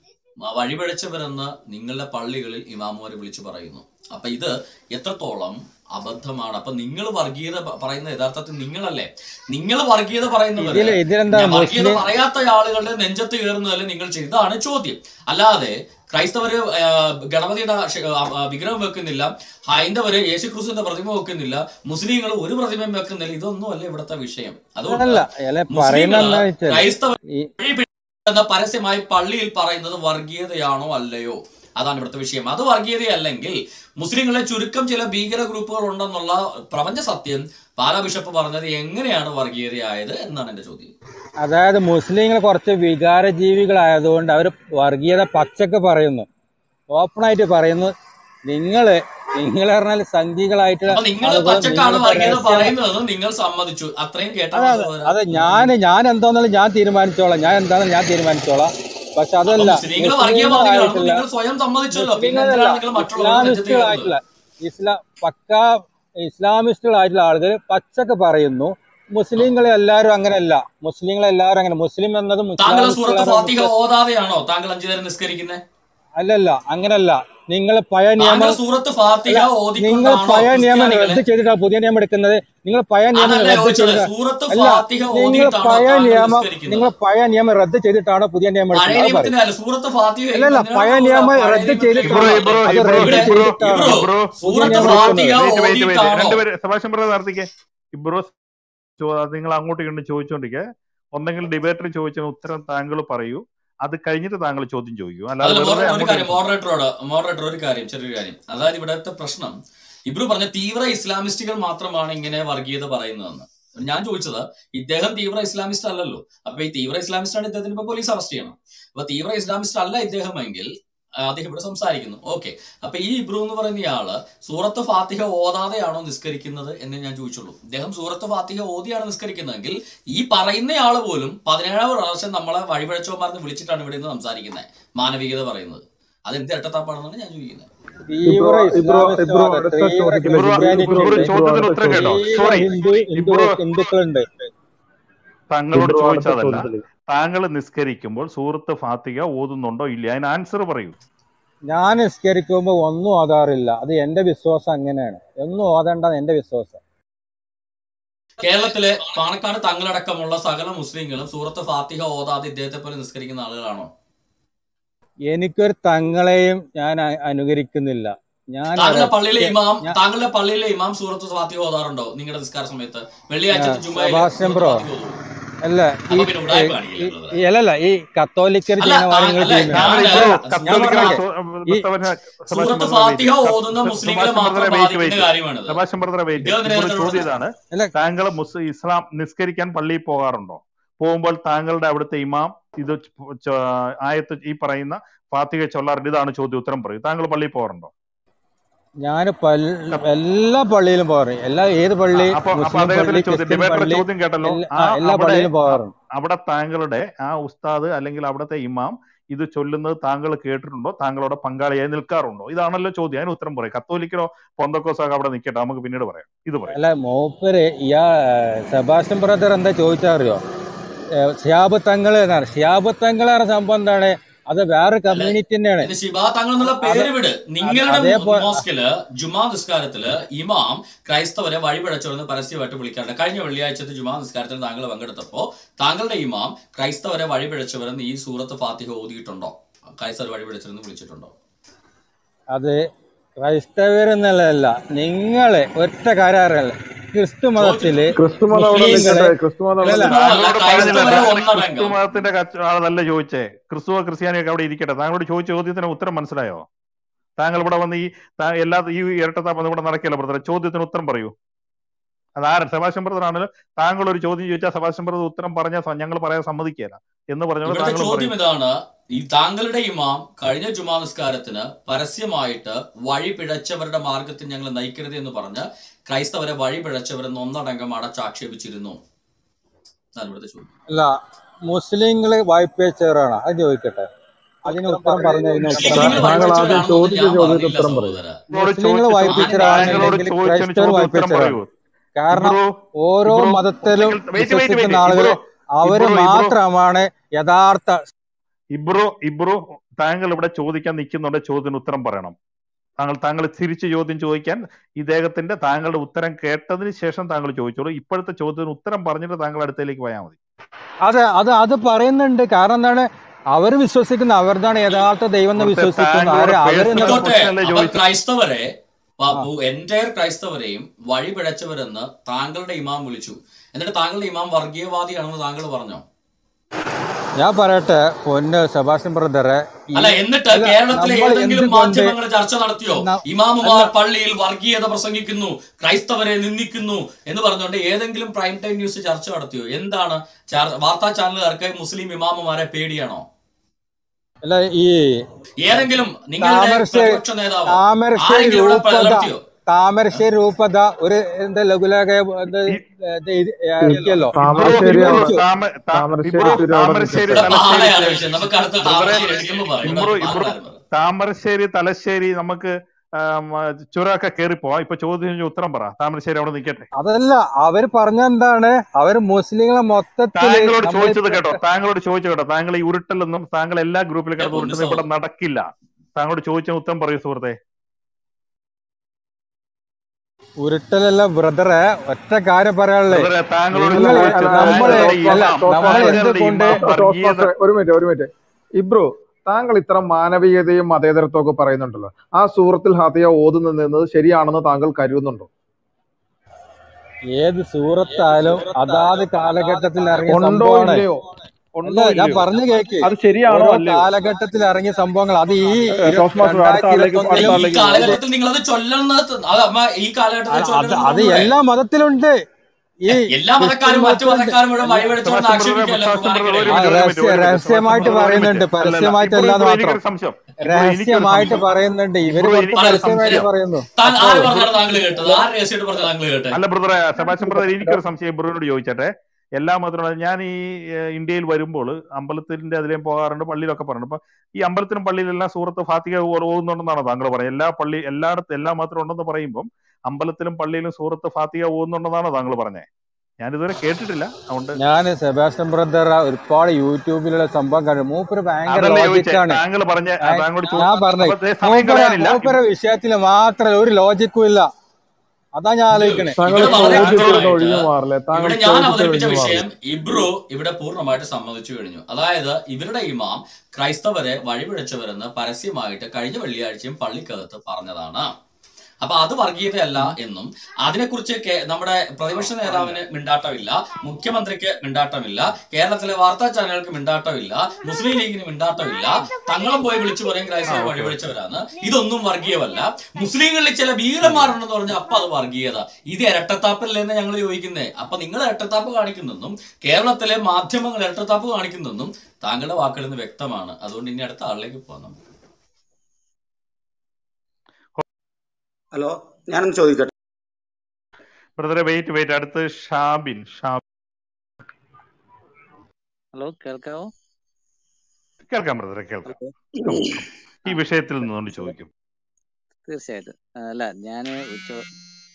മ- വഴിപിഴച്ചവരെന്ന് നിങ്ങളുടെ പള്ളികളിൽ ഇമാമുമാർ വിളിച്ചു പറയുന്നു അപ്പൊ ഇത് എത്രത്തോളം അബദ്ധമാണ് അപ്പൊ നിങ്ങൾ വർഗീയത പ- പറയുന്ന യഥാർത്ഥത്തിൽ നിങ്ങളല്ലേ നിങ്ങൾ വർഗീയത പറയുന്നവര്
ഇതില് ഇതിലെന്താ
ഞാൻ വർഗീയത
മുസ്ലിം
പറയാത്ത ആളുകളുടെ നെഞ്ചത്ത് കയറുന്നതല്ലേ നിങ്ങൾ ചെയ്തതാണ് ചോദ്യം അല്ലാതെ ക്രൈസ്തവര് ആ, ഗണപതിയുടെ ക്ഷ- ആ, ആ, വിഗ്രഹം വെക്കുന്നില്ല ഹൈന്ദവര് യേശുക്രിസ്തുവിന്റെ പ്രതിമ വെക്കുന്നില്ല മുസ്ലിങ്ങൾ ഒരു പ്രതിമയും വെക്കുന്നില്ല ഇതൊന്നും അല്ല ഇവിടുത്തെ വിഷയം അതുകൊണ്ട്
അല്ല അല്ല പറയുന്ന
മുസ്ലിങ്ങള്
എന്താ വെച്ചാൽ
ക്രൈസ്തവ
ഈ
എന്ന പരസ്യമായി പള്ളിയിൽ പറയുന്നത് വർഗീയതയാണോ അല്ലയോ അതാണ് ഇവിടുത്തെ വിഷയം അത് വർഗീയതയല്ലെങ്കിൽ മുസ്ലിങ്ങളെ ചുരുക്കം ചില ഭീകര ഗ്രൂപ്പുകൾ ഉണ്ടെന്നുള്ള പ്രപഞ്ച സത്യം പാലാ ബിഷപ്പ് പറഞ്ഞത് എങ്ങനെയാണ് വർഗീയതയായത് എന്നാണ് എന്റെ ചോദ്യം
അതായത് മുസ്ലിങ്ങൾ കുറച്ച് വികാര ജീവികളായതുകൊണ്ട് അവർ വർഗീയത പച്ചക്ക് പറയുന്നു ഓപ്പണായിട്ട് പറയുന്നു നിങ്ങള് നിങ്ങൾ പറഞ്ഞാൽ സംഘികളായിട്ടുള്ള
അപ്പൊ നിങ്ങൾ
ആളുകൾ
പച്ചക്കാണ്
നിങ്ങൾ
വർഗീയത
രഹസ്യ
പറയുന്നതെന്ന് നിങ്ങൾ സമ്മതിച്ചു അത്രയും കേട്ടാൽ
അതെ അതെ അതെ ഞാൻ ഞാൻ എന്താണെന്നുള്ളത് ഞാൻ തീരുമാനിച്ചോളാം ഞാൻ എന്താണെന്ന് ഞാൻ തീരുമാനിച്ചോളാം പക്ഷെ
അപ്പൊ
അതല്ല
മുസ്ലിങ്ങൾ വർഗീയവാദികളാണെന്ന്
മുസ്ലിങ്ങളായിട്ടുള്ള
നിങ്ങൾ സ്വയം സമ്മതിച്ചല്ലോ പിന്നെ
മുസ്ലിങ്ങളല്ല
എന്തിനാണ് നിങ്ങൾ മറ്റുള്ളവരുടെ നെഞ്ചത്ത് കയറുന്നത്
ഇസ്ലാമിസ്റ്റുകളായിട്ടുള്ള ഇസ്ലാം പക്കാ ഇസ്ലാമിസ്റ്റുകളായിട്ടുള്ള ആളുകൾ പച്ചക്ക് പറയുന്നു മുസ്ലിങ്ങളെ എല്ലാവരും അങ്ങനെയല്ല മുസ്ലിങ്ങളെ എല്ലാവരും അങ്ങനെ മുസ്ലിം എന്നതും
താങ്കൾ സൂറത്ത് ഫാത്തിഹ
ഇസ്ലാമിസ്റ്റുകളെ
ഓതാതെയാണോ താങ്കൾ അഞ്ചു നേരം നിസ്കരിക്കുന്നത്
അല്ലല്ല അങ്ങനല്ല നിങ്ങൾ പഴയ നിയമം
താങ്കൾ സൂറത്ത് ഫാത്തിഹ
അല്ല നിങ്ങൾ
ഓതിക്കൊണ്ടാണോ
പഴയ നിയമം
ക്രിസ്ത്യാനികളെ
റദ്ദ് ചെയ്തിട്ടാണ് പുതിയ നിയമം എടുക്കുന്നത് നിങ്ങൾ പഴയ നിയമം
അതല്ല
റദ്ദ്
ചോദിച്ചത്
ചെയ്ത
സൂറത്ത്
അല്ല
ഫാത്തിഹ
നിങ്ങൾ
ഓതിയിട്ടാണോ
പഴയ
താങ്കൾ
നിയമം
നിസ്കരിക്കുന്നത്
നിങ്ങൾ പഴയ നിയമം റദ്ദ് ചെയ്തിട്ടാണോ പുതിയ നിയമം
പഴയ
എടുക്കുന്നത് അത് പറയും
നിയമത്തിന്റെ അല്ല സൂറത്ത് ഫാത്തിഹ
അല്ലല്ല
എന്തിനാണ്
പഴയ
നമ്മൾ
നിയമം
പഴയ
റദ്ദ്
നിയമത്തിലേക്ക്
ഇബ്രോ
ചെയ്തിട്ടാണോ
ഇബ്രോ
അത്
ഇബ്രോ
റദ്ദ്
ഇബ്രോ
ചെയ്തിട്ടാണോ
ഇബ്രോ
പുതിയ
സൂറത്ത്
നിയമം
ഇബ്രോ
എടുക്കുന്നത്
ഫാത്തിഹ
വെയിറ്റ് വെയിറ്റ് വെയിറ്റ്
ഓതിയിട്ടാണോ
രണ്ടുപേര് സഭാഷം ബ്രദർ നടത്തിക്കേ ഇബ്രോ ചോ- നിങ്ങൾ അങ്ങോട്ടും ഇങ്ങോട്ടും ചോദിച്ചോണ്ടിരിക്കെ ഒന്നെങ്കിൽ ഡിബേറ്റർ ചോദിച്ചതിന് ഉത്തരം താങ്കൾ പറയൂ അത് കഴിഞ്ഞിട്ട് താങ്കൾ ചോദ്യം ചോദിക്കൂ അല്ലാതെ
അതല്ല
വെറുതെ
മോഡറേറ്റർ ഒരു
അങ്ങോട്ടും
കാര്യം
ഇങ്ങോട്ടും
മോഡറേറ്ററോട് മോഡറേറ്റർ ഒരു കാര്യം ചെറിയൊരു കാര്യം അതായത് ഇവിടുത്തെ പ്രശ്നം ഇബ്രു പറഞ്ഞ തീവ്ര ഇസ്ലാമിസ്റ്റുകൾ മാത്രമാണ് ഇങ്ങനെ വർഗീയത പറയുന്നതെന്ന് ഞാൻ ചോദിച്ചത് ഇദ്ദേഹം തീവ്ര ഇസ്ലാമിസ്റ്റ് അല്ലല്ലോ അപ്പൊ ഈ തീവ്ര ഇസ്ലാമിസ്റ്റ് ആണ് ഇദ്ദേഹത്തിന് ഇപ്പൊ പോലീസ് അറസ്റ്റ് ചെയ്യണം അപ്പൊ തീവ്ര ഇസ്ലാമിസ്റ്റ് അല്ല ഇദ്ദേഹമെങ്കിൽ ആ, അദ്ദേഹം ഇവിടെ സംസാരിക്കുന്നു ഓക്കെ അപ്പൊ ഈ ഇബ്രു എന്ന് പറയുന്ന ഇയാള് സൂറത്ത് ഫാത്തിഹ ഓതാതെയാണോ നിസ്കരിക്കുന്നത് എന്ന് ഞാൻ ചോദിച്ചുള്ളൂ ഇദ്ദേഹം സൂറത്ത് ഫാത്തിഹ ഓതിയാണ് നിസ്കരിക്കുന്നതെങ്കിൽ ഈ പറയുന്നയാള് പോലും പതിനേഴാം പ്രാവശ്യം നമ്മളെ വഴിപഴച്ചവന്മാർന്ന് വിളിച്ചിട്ടാണ് ഇവിടെ നിന്ന് സംസാരിക്കുന്നത് മാനവികത പറയുന്നത് അത് എന്ത് ഇരട്ടത്താപ്പാണെന്നാണ് ഞാൻ ചോദിക്കുന്നത്
ഇബ്രോ
തീവ്ര
ഇബ്രോ ഇബ്രോ
ഇസ്ലാമിസ്റ്റ്വാദം
അടുത്ത
തീവ്ര
ചോദ്യത്തിലേക്ക്
ഇബ്രോ
ക്രിസ്ത്യാനിറ്റി
ഇബ്രോ
ഉണ്ട്
ഇബ്രോ
ചോദ്യത്തിന്
അടുത്ത
ഉത്തരം കേട്ടോ
ചോദ്യം
തീവ്ര
സോറി
ഹിന്ദു ഹിന്ദു
ഇബ്രോ
ഹിന്ദുക്കളുണ്ട്
താങ്കളോട്
ഇബ്രോ അടുത്ത
ചോദിച്ചതല്ല
ചോദ്യത്തിലേക്ക്
താങ്കൾ നിസ്കരിക്കുമ്പോൾ സൂറത്ത് ഫാത്തിഹ ഓതുന്നുണ്ടോ ഇല്ല അതിന് ആൻസർ പറയൂ
ഞാൻ നിസ്കരിക്കുമ്പോൾ ഒന്നും ഓതാറില്ല അത് എന്റെ വിശ്വാസം അങ്ങനെയാണ് ഒന്നും ഓതണ്ടെന്ന് എന്റെ വിശ്വാസം
കേരളത്തിലെ പാണക്കാട് തങ്ങളടക്കമുള്ള സകല മുസ്ലിങ്ങളും സൂറത്ത് ഫാത്തിഹ ഓതാതെ ഇദ്ദേഹത്തെ പോലെ നിസ്കരിക്കുന്ന ആളുകളാണോ
എനിക്കൊരു തങ്ങളെയും ഞാൻ അ- അനുകരിക്കുന്നില്ല ഞാൻ
താങ്കളുടെ പള്ളിയിലെ
ഒരൊറ്റ
ഇമാം
ഞാൻ
താങ്കളുടെ പള്ളിയിലെ ഇമാം സൂറത്ത് ഫാത്തിഹ ഓതാറുണ്ടോ നിങ്ങളുടെ നിസ്കാര സമയത്ത് വെള്ളിയാഴ്ചത്തെ ജുമയില്
സെബാസ്റ്റ്യൻ
സൂറത്ത്
ബ്രോ
ഫാത്തിഹ ഓതുമോ
അല്ല ഈ
അപ്പൊ പിന്നെ ഉടായ്പ
ഈ-
കാണിക്കില്ല
ഈ-
ബ്രദറെ
ഈ- അല്ലല്ല ഈ കത്തോലിക്കർ
അല്ല
ചെയ്യുന്ന
താ-
കാര്യങ്ങൾ
അല്ല
ചെയ്യുന്നത്
താങ്കൾ
ഞാന്
ഇബ്രോ
ഞാൻ
കത്തോലിക്കൽ
പറഞ്ഞേക്കെ ഈ
സഭാഷൻ
സൂറത്ത്
ബ്രദറെ
ഫാത്തിഹ
വെയിറ്റ്
ഓതുന്ന മുസ്ലിങ്ങളെ
സഭാഷൻ
മാത്രം
ബ്രദറെ വെയിറ്റ്
ബാധിക്കുന്ന
വെയിറ്റ്
കാര്യമാണിത്
സഭാഷൻ ബ്രദറെ വെയിറ്റ്
ഇദ്ദേഹം
ഇപ്പോൾ
എന്തിനാണ്
ചോദ്യം
ഇടപെടുന്നത്
ഇതാണ്
അല്ല
താങ്കൾ മുസ് ഇസ്ലാം നിസ്കരിക്കാൻ പള്ളിയിൽ പോകാറുണ്ടോ പോകുമ്പോൾ താങ്കളുടെ അവിടുത്തെ ഇമാം ഇത് ച- ച- ആയത്ത് ഈ പറയുന്ന ഫാത്തിഹ ചൊല്ലാറുണ്ട് ഇതാണ് ചോദ്യം ഉത്തരം പറയൂ താങ്കൾ പള്ളിയിൽ പോകാറുണ്ടോ
ഞാൻ പൽ
ക-
എല്ലാ പള്ളിയിലും പോകാറുണ്ട് എല്ലാ ഏത്
ആ,
പള്ളി
അപ്പൊ അപ്പൊ
മുസ്ലിം
അദ്ദേഹത്തിന്റെ
പള്ളി
ചോദ്യം
ക്രിസ്ത്യൻ
ഡിബേറ്ററുടെ
പള്ളി
ചോദ്യം കേട്ടല്ലോ
എല്ലാ
ആ
ആ, എല്ലാ
അവിടെ
പള്ളിയിലും
ആ,
പോകാറുണ്ട്
അവിടെ താങ്കളുടെ ആ ഉസ്താദ് അല്ലെങ്കിൽ അവിടുത്തെ ഇമാം ഇത് ചൊല്ലുന്നത് താങ്കൾ കേട്ടിട്ടുണ്ടോ താങ്കളുടെ പങ്കാളിയായി നിൽക്കാറുണ്ടോ ഇതാണല്ലോ ചോദ്യം അതിന് ഉത്തരം പറയും കത്തോലിക്കലോ പൊന്തക്കോസോ അവിടെ നിൽക്കട്ടെ നമുക്ക് പിന്നീട് പറയാം ഇത് പറയാം
അല്ല മൂപ്പര് ഇയാ സെബാസ്റ്റ്യൻ ബ്രദർ എന്താ ചോദിച്ചറിയോ ഷിയാബ് തങ്ങൾ എന്നാണ് ഷിയാബ് തങ്ങൾ പറഞ്ഞ സംഭവം എന്താണ് അത് വേറെ
അല്ല
കമ്മ്യൂണിറ്റി തന്നെയാണ്
ഇത് ശിബാ തങ്ങൾ എന്നുള്ള
അത്
പേര് വിട്
അത്
നിങ്ങളുടെ
അതേപോലെ
മോസ്കില് ജുമാ നിസ്കാരത്തില് ഇമാം ക്രൈസ്തവരെ വഴിപിഴച്ചവരെന്ന് പരസ്യമായിട്ട് വിളിക്കാറുണ്ട് കഴിഞ്ഞ വെള്ളിയാഴ്ചത്തെ ജുമാ നിസ്കാരത്തിൽ താങ്കൾ പങ്കെടുത്തപ്പോ താങ്കളുടെ ഇമാം ക്രൈസ്തവരെ വഴിപിഴച്ചവരെന്ന് ഈ സൂറത്ത് ഫാത്തിഹ ഓതിയിട്ടുണ്ടോ ക്രൈസ്തവർ വഴിപിഴച്ചവരെന്ന് വിളിച്ചിട്ടുണ്ടോ
അത് ക്രൈസ്തവരെന്നുള്ളതല്ല നിങ്ങള് ഒറ്റ കാര്യം അറിയാലോ ക്രിസ്തു മതത്തില്
ക്രിസ്തു മതം അവിടെ
മുസ്ലിങ്ങള്
നിൽക്കട്ടെ ക്രിസ്തു മതം അവിടെ
അല്ലല്ല
നിൽക്കട്ടെ
ക്രിസ്തുവല്ല
താങ്കളോട് പറഞ്ഞില്ല
ക്രൈസ്തവരെ
താങ്കൾ ക്രിസ്തു
ഒന്നടങ്കം
മതത്തിന്റെ കച്ച ആളല്ല ചോദിച്ചേ ക്രിസ്തുവോ ക്രിസ്ത്യാനിയൊക്കെ അവിടെ ഇരിക്കട്ടെ താങ്കളോട് ചോദിച്ച ചോദ്യത്തിന് ഉത്തരം മനസ്സിലായോ താങ്കൾ ഇവിടെ വന്ന് ഈ താ- എല്ലാ ഈ ഇരട്ടത്താപ്പ് ഇവിടെ നടക്കില്ല ബ്രദറെ ചോദ്യത്തിന് ഉത്തരം പറയൂ അതാരൻ സെബാസ്റ്റ്യൻ ബ്രദർ ആണല്ലോ താങ്കൾ ഒരു ചോദ്യം ചോദിച്ചാൽ സെബാസ്റ്റ്യൻ ബ്രദർ ഉത്തരം പറഞ്ഞാൽ ഞങ്ങൾ പറയാൻ സമ്മതിക്കുകയില്ല എന്ന് പറഞ്ഞാൽ
ഇവിടുത്തെ
താങ്കളും
ചോദ്യം
പറയും
ഇതാണ് ഈ താങ്കളുടെ ഇമാം കഴിഞ്ഞ ജുമാ നിസ്കാരത്തിന് പരസ്യമായിട്ട് വഴി പിഴച്ചവരുടെ മാർഗത്തിൽ ഞങ്ങൾ നയിക്കരുത് എന്ന് പറഞ്ഞ് ക്രൈസ്തവരെ വഴി പിഴച്ചവരെന്ന് ഒന്നടങ്കം അടച്ചാക്ഷേപിച്ചിരുന്നു അതാണ് ഇവിടുത്തെ ചോദ്യം
അല്ല മുസ്ലിങ്ങള് വായ്പേച്ചവരാണ് അത് ചോദിക്കട്ടെ അതിന് ഉത്തരം പറഞ്ഞു കഴിഞ്ഞാൽ ഉത്തരം
മുസ്ലിങ്ങൾ
പറഞ്ഞു
വായ്പച്ചവരാണെന്നൊന്നും
ചോദിച്ച
ഞാൻ
ചോദ്യത്തിന്
പറഞ്ഞില്ല
ഉത്തരം പറയൂ
സഹോദര
താങ്കളോട്
മുസ്ലിങ്ങൾ
ചോദിച്ച താങ്കളോട്
വായ്പേച്ചവരാണെന്നുണ്ടെങ്കിൽ
ചോദിച്ചതിന്
ക്രൈസ്തവർ
ചോദ്യം ഉത്തരം
വായ്പേച്ചവരാണ്
പറയൂ
കാരണം
ഇബ്രോ
ഓരോ
ഇബ്രോ
മതത്തിലും
മുസ്ലിങ്ങൾ വെയിറ്റ് വെയിറ്റ്
വിശ്വസിക്കുന്ന
വെയിറ്റ്
ആളുകൾ
ഇബ്രോ
അവര്
ഇബ്രോ ഇബ്രോ
മാത്രമാണ് യഥാർത്ഥ
ഇബ്രോ ഇബ്രോ താങ്കൾ ഇവിടെ ചോദിക്കാൻ നിൽക്കുന്നുണ്ട് ചോദ്യത്തിന് ഉത്തരം പറയണം താങ്കൾ താങ്കൾ തിരിച്ച് ചോദ്യം ചോദിക്കാൻ ഇദ്ദേഹത്തിന്റെ താങ്കളുടെ ഉത്തരം കേട്ടതിന് ശേഷം താങ്കൾ ചോദിച്ചോളൂ ഇപ്പോഴത്തെ ചോദ്യത്തിന് ഉത്തരം പറഞ്ഞിട്ട് താങ്കൾ അടുത്തേക്ക് പോയാൽ മതി
അതെ അത് അത് പറയുന്നുണ്ട് കാരണം എന്താണ് അവർ വിശ്വസിക്കുന്ന അവരുതാണ് യഥാർത്ഥ ദൈവം എന്ന്
ഇവിടുത്തെ
വിശ്വസിക്കുന്നു
താങ്കളുടെ
ആര് അവര്
പേഴ്സണൽ
എന്താണ്
ആയിക്കോട്ടെ
ക്വസ്റ്റ്യൻ അല്ലേ
അപ്പൊ
ചോദിച്ചത്
ക്രൈസ്തവരെ
ആ
എൻറ്റയർ ക്രൈസ്തവരെയും വഴി പിഴച്ചവരെന്ന് താങ്കളുടെ ഇമാം വിളിച്ചു എന്നിട്ട് താങ്കളുടെ ഇമാം വർഗീയവാദിയാണെന്ന് താങ്കൾ പറഞ്ഞോ
ഞാൻ പറയട്ടെ പൊന്ന് സെബാസ്റ്റ്യൻ ബ്രദറെ ഈ
അല്ല എന്നിട്ട്
അല്ല
കേരളത്തിലെ
നമ്മൾ
ഏതെങ്കിലും
എന്തുകൊണ്ട്
മാധ്യമങ്ങൾ ചർച്ച നടത്തിയോ
ന-
ഇമാമുമാർ
അല്ല
പള്ളിയിൽ വർഗീയത പ്രസംഗിക്കുന്നു ക്രൈസ്തവരെ നിന്ദിക്കുന്നു എന്ന് പറഞ്ഞുകൊണ്ട് ഏതെങ്കിലും പ്രൈം ടൈം ന്യൂസ് ചർച്ച നടത്തിയോ എന്താണ് ചാർ- വാർത്താ ചാനലുകാർക്ക് മുസ്ലിം ഇമാമുമാരെ പേടിയാണോ
അല്ല ഈ
ഏതെങ്കിലും നിങ്ങളുടെ
താമരശ്ശേരി
പ്രതിപക്ഷ നേതാവോ
താമരശ്ശേരി
ആരെങ്കിലും ഇവിടെ
രൂപത
നടത്തിയോ
താമരശ്ശേരി രൂപത ഒരു എന്താ ലഘുലേഖ എന്താ ഇത് ഇത് ഇറക്കിയല്ലോ
ഇബ്രോ
താമരശ്ശേരി
ഇബ്രോ
അവിടെ
താമ ത-
താമരശ്ശേരി
ഇബ്രോ
തിരു അവിടെ
താമരശ്ശേരി
നിൽക്കട്ടെ
ഇവിടെ
തലശ്ശേരി
പാളയാണ്
ചെ-
വിഷയം നമുക്ക് അടുത്ത
ബ്രദറെ
താമരശ്ശേരി എടുക്കുമ്പോൾ പറയാം
ഇബ്രോ
ഇവിടെ
ഇബ്രോ
പാലാരും പറ
താമരശ്ശേരി തലശ്ശേരി നമുക്ക് ആം, ആ, ചുരമൊക്കെ കയറിപ്പോവാം ഇപ്പൊ ചോദ്യത്തിന് ഉത്തരം പറ താമരശ്ശേരി അവിടെ നിൽക്കട്ടെ
അതല്ല അവര് പറഞ്ഞ എന്താണ് അവര് മുസ്ലിങ്ങളെ മൊത്തത്തില്
താങ്കളോട് ചോദിച്ചത്
നമ്മളിപ്പോ
കേട്ടോ താങ്കളോട് ചോദിച്ചു കേട്ടോ താങ്കൾ ഈ ഉരുട്ടലൊന്നും താങ്കൾ എല്ലാ ഗ്രൂപ്പിലും
എന്റെ
കിടന്ന്
പൊന്നു
ഉരുട്ടുന്നത് ഇവിടെ
സഹോദരൻ
നടക്കില്ല താങ്കളോട് ചോദിച്ച ഉത്തരം പറയൂ സുഹൃത്തെ
ഉരുട്ടലല്ല ബ്രദറെ ഒറ്റ കാര്യം പറയാനുള്ളേ
ബ്രദറെ താങ്കളോട്
നിങ്ങൾ
അല്ല
ചോദിച്ചത്
അല്ല
നമ്മള്
താങ്കളുടെ
അല്ല
ഇമാം
നമ്മൾ
താങ്കളുടെ
എന്തുകൊണ്ട്
ഇമാം
ടോസ്
വർഗീയത
മാസ്റ്റർ ഒരു മിനിറ്റ് ഒരു മിനിറ്റ് ഇബ്രു താങ്കൾ ഇത്ര മാനവികതയും മതേതരത്വം ഒക്കെ പറയുന്നുണ്ടല്ലോ ആ സൂറത്തിൽ ഹാത്തിയ ഓതുന്നത് എന്നത് ശരിയാണെന്ന് താങ്കൾ കരുതുന്നുണ്ടോ
ഏത് സൂറത്തായാലും അതാത് കാലഘട്ടത്തിൽ ഇറങ്ങിയ
ഉണ്ടോ
സംഭവമാണ്
ഇല്ലയോ
അല്ല
ഉണ്ടോ
ഞാൻ
ഇല്ലയോ
പറഞ്ഞു കേക്ക്
അത് ശരിയാണോ
ഓരോ
അല്ലയോ
കാലഘട്ടത്തിൽ ഇറങ്ങിയ സംഭവങ്ങൾ അത് ഈ
ഏ,
ഇരു
ടോസ് മാസ്റ്റർ അടുത്ത
രണ്ടായിരത്തി
ആളിലേക്ക്
ഇരുപത്തി
അല്ല
അടുത്ത
ഈ
ആളിലേക്ക് പോകാം
കാലഘട്ടത്തിൽ നിങ്ങൾ അത് ചൊല്ലുന്നത് അത് അമ്മ ഈ കാലഘട്ടത്തിൽ
അത്
ചൊല്ലരുതെന്ന്
അത്
പറഞ്ഞൂടെ
എല്ലാ മതത്തിലുണ്ട് ഈ
എ- എല്ലാ
ക്രിസ്ത്യൻ
മതക്കാരും മറ്റു
മതത്തിലുണ്ട്
മതക്കാരും മുഴുവൻ
എല്ലാ
വഴിപിടിച്ചവരെന്ന്
സെബാസ്റ്റ്യൻ ബ്രദറെ
ആക്ഷേപിക്കുകയല്ല
സെബാസ്റ്റ്യൻ ബ്രദർ
കുർബാനക്കിടയിൽ
ഒരു മിനിറ്റ് ഒരു
ആ
മിനിറ്റ് ഒരു
രഹസ്യ
മിനിറ്റ് സെബാസ്റ്റ്യൻ ബ്രദർ ഒരു
രഹസ്യമായിട്ട്
മിനിറ്റ് അല്ലല്ല
പരസ്യമായിട്ട്
ഇബ്രോ
അല്ലാന്ന്
ഇബ്രോ
മാത്രം
എനിക്കൊരു സംശയം ഇബ്രോ എനിക്കൊരു
രഹസ്യമായിട്ട്
സംശയം
പറയുന്നുണ്ട് ഇവര്
ഇബ്രോ
പുറത്ത്
എനിക്കൊരു
പറ
പരസ്യമായിട്ട്
സംശയം
പറയുന്നു
താൻ
ഇബ്രോ
ആര്
ഇബ്രോ
പറഞ്ഞാണ് താങ്കൾ കേട്ടത് ആര് രഹസ്യമായിട്ട് പറഞ്ഞ താങ്കൾ കേട്ടെ
അല്ല ബ്രദറെ സെബാസ്റ്റ്യൻ ബ്രദർ എനിക്കൊരു സംശയം ബ്രദറിനോട് ചോദിച്ചട്ടെ എല്ലാ മതത്തിലും ഞാൻ ഈ ഏഹ്, ഇന്ത്യയിൽ വരുമ്പോൾ അമ്പലത്തിന്റെ അതിലേം പോകാറുണ്ട് പള്ളിയിലൊക്കെ പറയുന്നുണ്ട് അപ്പൊ ഈ അമ്പലത്തിലും പള്ളിയിലെല്ലാം സൂറത്ത് ഫാത്തിക ഓതുന്നുണ്ടെന്നാണ് താങ്കൾ പറയുന്നത് എല്ലാ പള്ളി എല്ലായിടത്തും എല്ലാ മതത്തിലും ഉണ്ടെന്ന് പറയുമ്പോൾ അമ്പലത്തിലും പള്ളിയിലും സൂറത്ത് ഫാത്തിക ഓതുന്നുണ്ടെന്നാണ് താങ്കൾ പറഞ്ഞത് ഞാൻ ഇതുവരെ കേട്ടിട്ടില്ല അതുകൊണ്ട്
ഞാൻ സെബാസ്റ്റ്യൻ ബ്രദർ ഒരുപാട് യൂട്യൂബിലുള്ള സംഭവം കണ്ടു മൂപ്പര് ഭയങ്കര
അതല്ലേ ചോദിച്ചേ
ലോജിക്കാണ്
താങ്കൾ പറഞ്ഞ ആ, താങ്കളോട് ചോ
ഞാൻ പറഞ്ഞേ
അപ്പൊ ദേ സമയം
മൂപ്പര
കളയാനില്ല
മൂപ്പര വിഷയത്തിൽ മാത്രമല്ല ഒരു ലോജിക്കും ഇല്ല അതാ ഞാൻ ആലോചിക്കണേ
താങ്കൾ
ഇവിടെ വളരെ
ചോദ്യത്തിൽ നിന്ന്
കൃത്യമായിട്ട്
ഒഴിഞ്ഞു മാറില്ലേ താങ്കൾ
ഇവിടെ ഞാൻ
ചോദ്യത്തിൽ
അവതരിപ്പിച്ച
ഒഴിഞ്ഞു മാറില്ലേ
വിഷയം ഇബ്രു ഇവിടെ പൂർണ്ണമായിട്ട് സമ്മതിച്ചു കഴിഞ്ഞു അതായത് ഇവരുടെ ഇമാം ക്രൈസ്തവരെ വഴിപിഴച്ചവരെന്ന് പരസ്യമായിട്ട് കഴിഞ്ഞ വെള്ളിയാഴ്ചയും പള്ളിക്കകത്ത് പറഞ്ഞതാണ് അപ്പൊ അത് വർഗീയതയല്ല എന്നും അതിനെക്കുറിച്ച് കേ- നമ്മുടെ പ്രതിപക്ഷ നേതാവിന് മിണ്ടാട്ടമില്ല മുഖ്യമന്ത്രിക്ക് മിണ്ടാട്ടമില്ല കേരളത്തിലെ വാർത്താ ചാനലുകൾക്ക് മിണ്ടാട്ടമില്ല മുസ്ലിം ലീഗിന് മിണ്ടാട്ടമില്ല തങ്ങളും പോയി വിളിച്ചു പറയും
ആ
ക്രൈസ്തവർ
ഓക്കെ
വഴിപിടിച്ചവരാണ് ഇതൊന്നും വർഗീയമല്ല മുസ്ലിങ്ങളിൽ ചില ഭീകരന്മാരുണ്ടെന്ന് പറഞ്ഞാൽ അപ്പൊ അത് വർഗീയത ഇത് ഇരട്ടത്താപ്പല്ലേ ഞങ്ങൾ ചോദിക്കുന്നേ അപ്പൊ നിങ്ങൾ ഇരട്ടത്താപ്പ് കാണിക്കുന്നെന്നും കേരളത്തിലെ മാധ്യമങ്ങൾ ഇരട്ടത്താപ്പ് കാണിക്കുന്നെന്നും താങ്കളുടെ വാക്കുകളിൽ നിന്ന് വ്യക്തമാണ് അതുകൊണ്ട് ഇനി അടുത്ത ആളിലേക്ക് പോകാം നമുക്ക്
ഹലോ ഞാനൊന്ന് ചോദിക്കട്ടെ
ബ്രദറെ വെയിറ്റ് വെയിറ്റ് അടുത്ത് ഷാബിൻ ഷാബിൻ
ഹലോ കേൾക്കാവോ
കേൾക്കാം ബ്രദറെ കേൾക്കാം
ഹലോ
കം കം ഈ
ആ
വിഷയത്തിൽ നിന്നുകൊണ്ട് ചോദിക്കും
തീർച്ചയായിട്ടും ആ, അല്ല ഞാന് ചോ-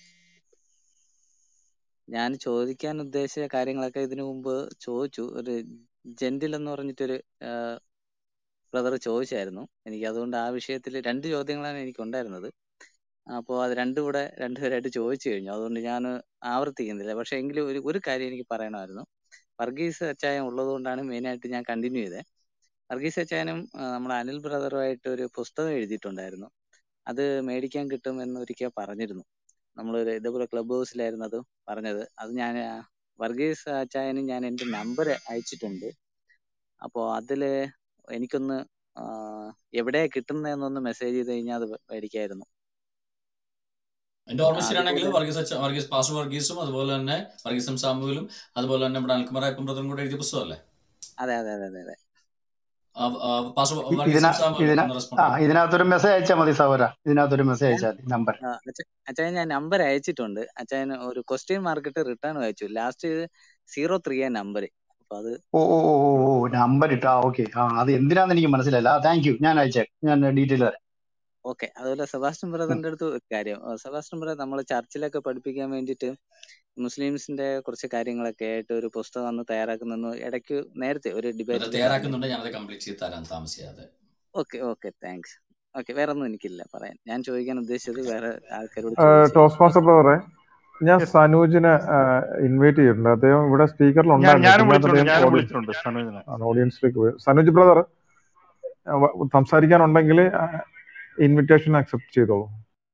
ഞാൻ ചോദിക്കാൻ ഉദ്ദേശിച്ച കാര്യങ്ങളൊക്കെ ഇതിനു മുമ്പ് ചോദിച്ചു ഒരു ജെന്റിൽ എന്ന് പറഞ്ഞിട്ടൊരു ബ്രദർ ചോദിച്ചായിരുന്നു എനിക്ക് അതുകൊണ്ട് ആ വിഷയത്തിൽ രണ്ട് ചോദ്യങ്ങളാണ് എനിക്ക് ഉണ്ടായിരുന്നത് അപ്പോൾ അത് രണ്ടും കൂടെ രണ്ടുപേരായിട്ട് ചോദിച്ചു കഴിഞ്ഞു അതുകൊണ്ട് ഞാൻ ആവർത്തിക്കുന്നില്ല പക്ഷെ എങ്കിലും ഒരു ഒരു കാര്യം എനിക്ക് പറയണമായിരുന്നു വർഗീസ് അച്ചായം ഉള്ളത് കൊണ്ടാണ് മെയിനായിട്ട് ഞാൻ കണ്ടിന്യൂ ചെയ്തത് വർഗീസ് അച്ചായനും ആ, നമ്മുടെ അനിൽ ബ്രദറുമായിട്ട് ഒരു പുസ്തകം എഴുതിയിട്ടുണ്ടായിരുന്നു അത് മേടിക്കാൻ കിട്ടും എന്ന് ഒരിക്കൽ പറഞ്ഞിരുന്നു നമ്മൾ ഇതേപോലെ ക്ലബ് ഹൗസിലായിരുന്നു അത് പറഞ്ഞത് അത് ഞാൻ ആ, വർഗീസ് അച്ചായന് ഞാൻ എൻ്റെ നമ്പർ അയച്ചിട്ടുണ്ട് അപ്പോൾ അതില് എനിക്കൊന്ന് എവിടെയാ കിട്ടുന്നതെന്നൊന്ന് മെസ്സേജ് ചെയ്ത് കഴിഞ്ഞാൽ അത് മേടിക്കായിരുന്നു
എന്റെ
ആ,
ഓർമ്മ ശരിയാണെങ്കിൽ
അതുപോലെ
വർഗീസ് അച്ഛ- വർഗീസ് പാസ്റ്റർ വർഗീസും അതുപോലെ തന്നെ വർഗീസും സാമുവിലും അതുപോലെ തന്നെ നമ്മുടെ അൽക്കുമറായപ്പം ബ്രദറും കൂടെ എഴുതിയ പുസ്തകമല്ലേ
അതെ അതെ അതെ അതെ അതെ
ആ, ആ, പാസ്റ്റർ
ഇ-
വർഗീസും
ഇതിന
സാമുവിലും
ഇതിന
ഒന്ന്
ആ
റെസ്പോണ്ട് ചെയ്യും
ഇതിനകത്തൊരു മെസ്സേജ് അയച്ചാൽ മതി സഹോദര ഇതിനകത്തൊരു മെസ്സേജ്
ഞാൻ
അയച്ചാൽ മതി നമ്പർ
ആ, അച്ഛ- അച്ഛാ ഞാൻ നമ്പർ അയച്ചിട്ടുണ്ട് അച്ഛൻ ഒരു ക്വസ്റ്റ്യൻ മാർക്കിട്ട് റിട്ടേൺ അയച്ചു ലാസ്റ്റ് സീറോ ത്രീ ആ നമ്പർ അപ്പൊ അത്
ഓ ഓ ഓ ഓ ഓ നമ്പർ ഇട്ടാ ഓക്കെ ആ അത് എന്തിനാന്ന് എനിക്ക് മനസ്സിലായില്ല ആ താങ്ക് യു ഞാൻ അയച്ചേ ഞാൻ ഡീറ്റെയിൽ തരാം
ഓക്കെ അതുപോലെ സെബാസ്റ്റ്യൻ
ഉം.
ബ്രദറിന്റെ അടുത്ത് ഒരു കാര്യം ആ, സെബാസ്റ്റ്യൻ ബ്രദർ നമ്മൾ ചർച്ചിലൊക്കെ പഠിപ്പിക്കാൻ വേണ്ടിയിട്ട് മുസ്ലിംസിന്റെ കുറച്ച് കാര്യങ്ങളൊക്കെ ആയിട്ട് ഒരു പുസ്തകം അന്ന് തയ്യാറാക്കുന്നു ഇടയ്ക്ക് നേരത്തെ ഒരു
അത്
ഡിബേറ്റിൽ പറഞ്ഞിരുന്നു
തയ്യാറാക്കുന്നുണ്ട് ഞാനത് കംപ്ലീറ്റ് ചെയ്ത് തരാൻ താമസിയാതെ
ഓക്കെ ഓക്കെ താങ്ക്സ് ഓക്കെ വേറെ ഒന്നും എനിക്കില്ല പറയാൻ ഞാൻ ചോദിക്കാൻ ഉദ്ദേശിച്ചത് വേറെ ആൾക്കാരോട്
ആ,
ചോദിച്ചു
ടോസ് മാസ്റ്റർ ബ്രദറെ ഞാൻ
യെസ്
സനൂജിനെ ഇൻവൈറ്റ് ചെയ്തിട്ടുണ്ട് അദ്ദേഹം ഇവിടെ സ്പീക്കറിൽ
ഞാൻ
ഉണ്ടായിരുന്നു
ഞാനും
പിന്നെ
വിളിച്ചിട്ടുണ്ട്
അദ്ദേഹം
ഞാനും
ഓഡിയൻസ്
വിളിച്ചിട്ടുണ്ട് സനോജിനെ
ഓഡിയൻസിലേക്ക് പോയി സനൂജ് ബ്രദർ സംസാരിക്കാനുണ്ടെങ്കിൽ ഇൻവിറ്റേഷൻ അക്സെപ്റ്റ് ചെയ്തോളൂ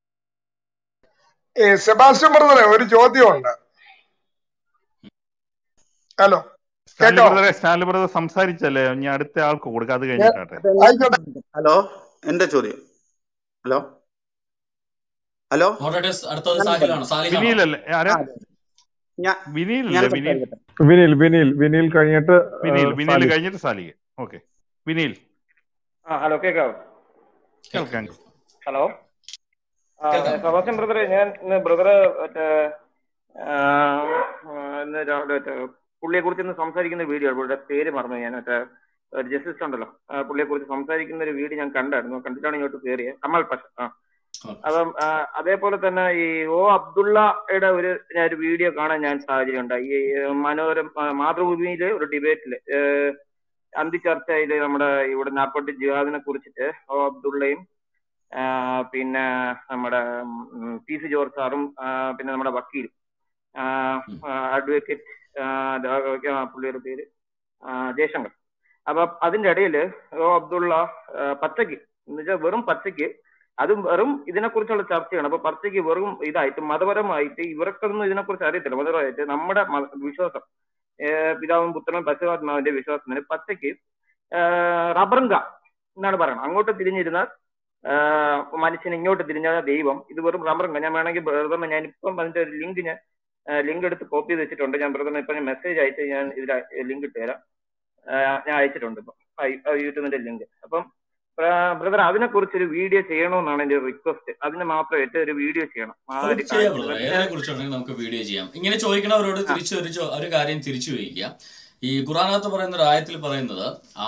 ഏ സെബാസ്റ്റ്യൻ ബ്രദറെ ഒരു ചോദ്യമുണ്ട് ഹലോ
സ്റ്റാൻലി
കേക്കാവോ
ബ്രദറെ സ്റ്റാൻലി ബ്രദർ സംസാരിച്ചല്ലേ ഇനി അടുത്ത ആൾക്ക് കൊടുക്കുക അത്
ഞാൻ
കഴിഞ്ഞിട്ടാട്ടെ
ആയിക്കോട്ടെ
ഹലോ എന്റെ ചോദ്യം ഹലോ ഹലോ
മോഡറേറ്റേഴ്സ് അടുത്തത്
ഞാൻ
സാഹിലാണോ
പറയാം
സാലിഹാണോ
വിനീലല്ലേ
ആ
ആരാ
അതെ ഞാൻ ഞാൻ
വിനീലല്ലേ വിനീൽ
സംസാരിക്കട്ടെ
വിനീൽ വിനീൽ വിനീൽ കഴിഞ്ഞിട്ട് ആ,
വിനീൽ വിനീൽ
സാലിഹ്
കഴിഞ്ഞിട്ട് സാലിഹ് ഓക്കെ വിനീൽ
ആ ഹലോ കേക്കാവോ
കേൾക്കാം
കേൾക്കാം
ഹലോ ആ
കേൾക്കാം
സെബാസ്റ്റ്യൻ ബ്രദറെ ഞാൻ ഇന്ന് ബ്രദറ് മറ്റേ ആ, ആ, ഇന്ന് രാവിലെ മറ്റേ പുള്ളിയെ കുറിച്ച് ഇന്ന് സംസാരിക്കുന്ന വീഡിയോ പുള്ളിയുടെ പേര് മറന്നു ഞാൻ മറ്റേ ഒരു ജസ്റ്റിസ് ഉണ്ടല്ലോ ആ, പുള്ളിയെ കുറിച്ച് സംസാരിക്കുന്ന ഒരു വീഡിയോ ഞാൻ കണ്ടായിരുന്നു കണ്ടിട്ടാണ് ഇങ്ങോട്ട് കയറിയത് കമൽ പഷ ആ അപ്പം ആ, അതേപോലെ തന്നെ ഈ ഒ അബ്ദുള്ളയുടെ ഒരു ഞാൻ ഒരു വീഡിയോ കാണാൻ ഞാൻ സാഹചര്യം ഉണ്ടായി ഈ മനോരം ആ, മാതൃഭൂമിയിലെ ഒരു ഡിബേറ്റില് അന്തിച്ചർച്ചയില് നമ്മുടെ ഇവിടെ നാപ്പട്ടി ജിഹാദിനെ കുറിച്ചിട്ട് ഒ അബ്ദുള്ളയും ആ, പിന്നെ നമ്മുടെ ഉം, പി സി ജോർജ് സാറും ആ, പിന്നെ നമ്മുടെ വക്കീലും അഡ്വക്കേറ്റ് പുള്ളിയുടെ പേര് ആ, ജയശങ്കർ അപ്പൊ അതിന്റെ ഇടയില് ഒ അബ്ദുള്ള ആ, പച്ചയ്ക്ക് എന്നുവെച്ചാൽ വെറും പച്ചയ്ക്ക് അതും വെറും ഇതിനെക്കുറിച്ചുള്ള ചർച്ചയാണ് അപ്പൊ പച്ചയ്ക്ക് വെറും ഇതായിട്ട് മതപരമായിട്ട് ഇവർക്കൊന്നും ഇതിനെക്കുറിച്ച് അറിയത്തില്ല മതപരമായിട്ട് നമ്മുടെ മത- വിശ്വാസം ഏഹ് പിതാവും പുത്രനും പശുവാത്മാവിന്റെ വിശ്വാസത്തിന് പച്ചയ്ക്ക് ഏഹ് റബ്ബറുങ്ക എന്നാണ് പറയുന്നത് അങ്ങോട്ട് തിരിഞ്ഞിരുന്നാൽ ആഹ് മനുഷ്യൻ ഇങ്ങോട്ട് തിരിഞ്ഞാൽ ദൈവം ഇത് വെറും റബ്ബറുങ്ക ഞാൻ വേണമെങ്കിൽ ബ്രദറിന് ഞാൻ ഇപ്പം അതിന്റെ ഒരു ലിങ്ക് ഞാൻ ലിങ്ക് എടുത്ത് കോപ്പി ചെയ്ത് വെച്ചിട്ടുണ്ട് ഞാൻ ബ്രദറിന് ഇപ്പൊ ഞാൻ മെസ്സേജ് അയച്ച് ഞാൻ ഇതിൽ ലിങ്ക് ഇട്ട് തരാം ആഹ് ഞാൻ അയച്ചിട്ടുണ്ട് ഇപ്പം യൂട്യൂബിന്റെ ലിങ്ക് അപ്പം ബ്രദർ അതിനെ കുറിച്ച് ഒരു വീഡിയോ ചെയ്യണമെന്നാണ് എന്റെ റിക്വസ്റ്റ് അതിന് മാത്രമായിട്ട് ഒരു വീഡിയോ ചെയ്യണം ആ
അത്
ഒരു
ചെയ്യാം
കാര്യം
ബ്രദർ
ഇതൊക്കെ
ഏതിനെ കുറിച്ചുണ്ടെങ്കിൽ നമുക്ക് വീഡിയോ ചെയ്യാം ഇങ്ങനെ ചോദിക്കണവരോട്
ആ
തിരിച്ചു ഒരു ചോ- ഒരു കാര്യം തിരിച്ചു വയ്ക്കുക ഈ ഖുറാനകത്ത് പറയുന്ന ഒരു ആയത്തിൽ പറയുന്നത് ആ,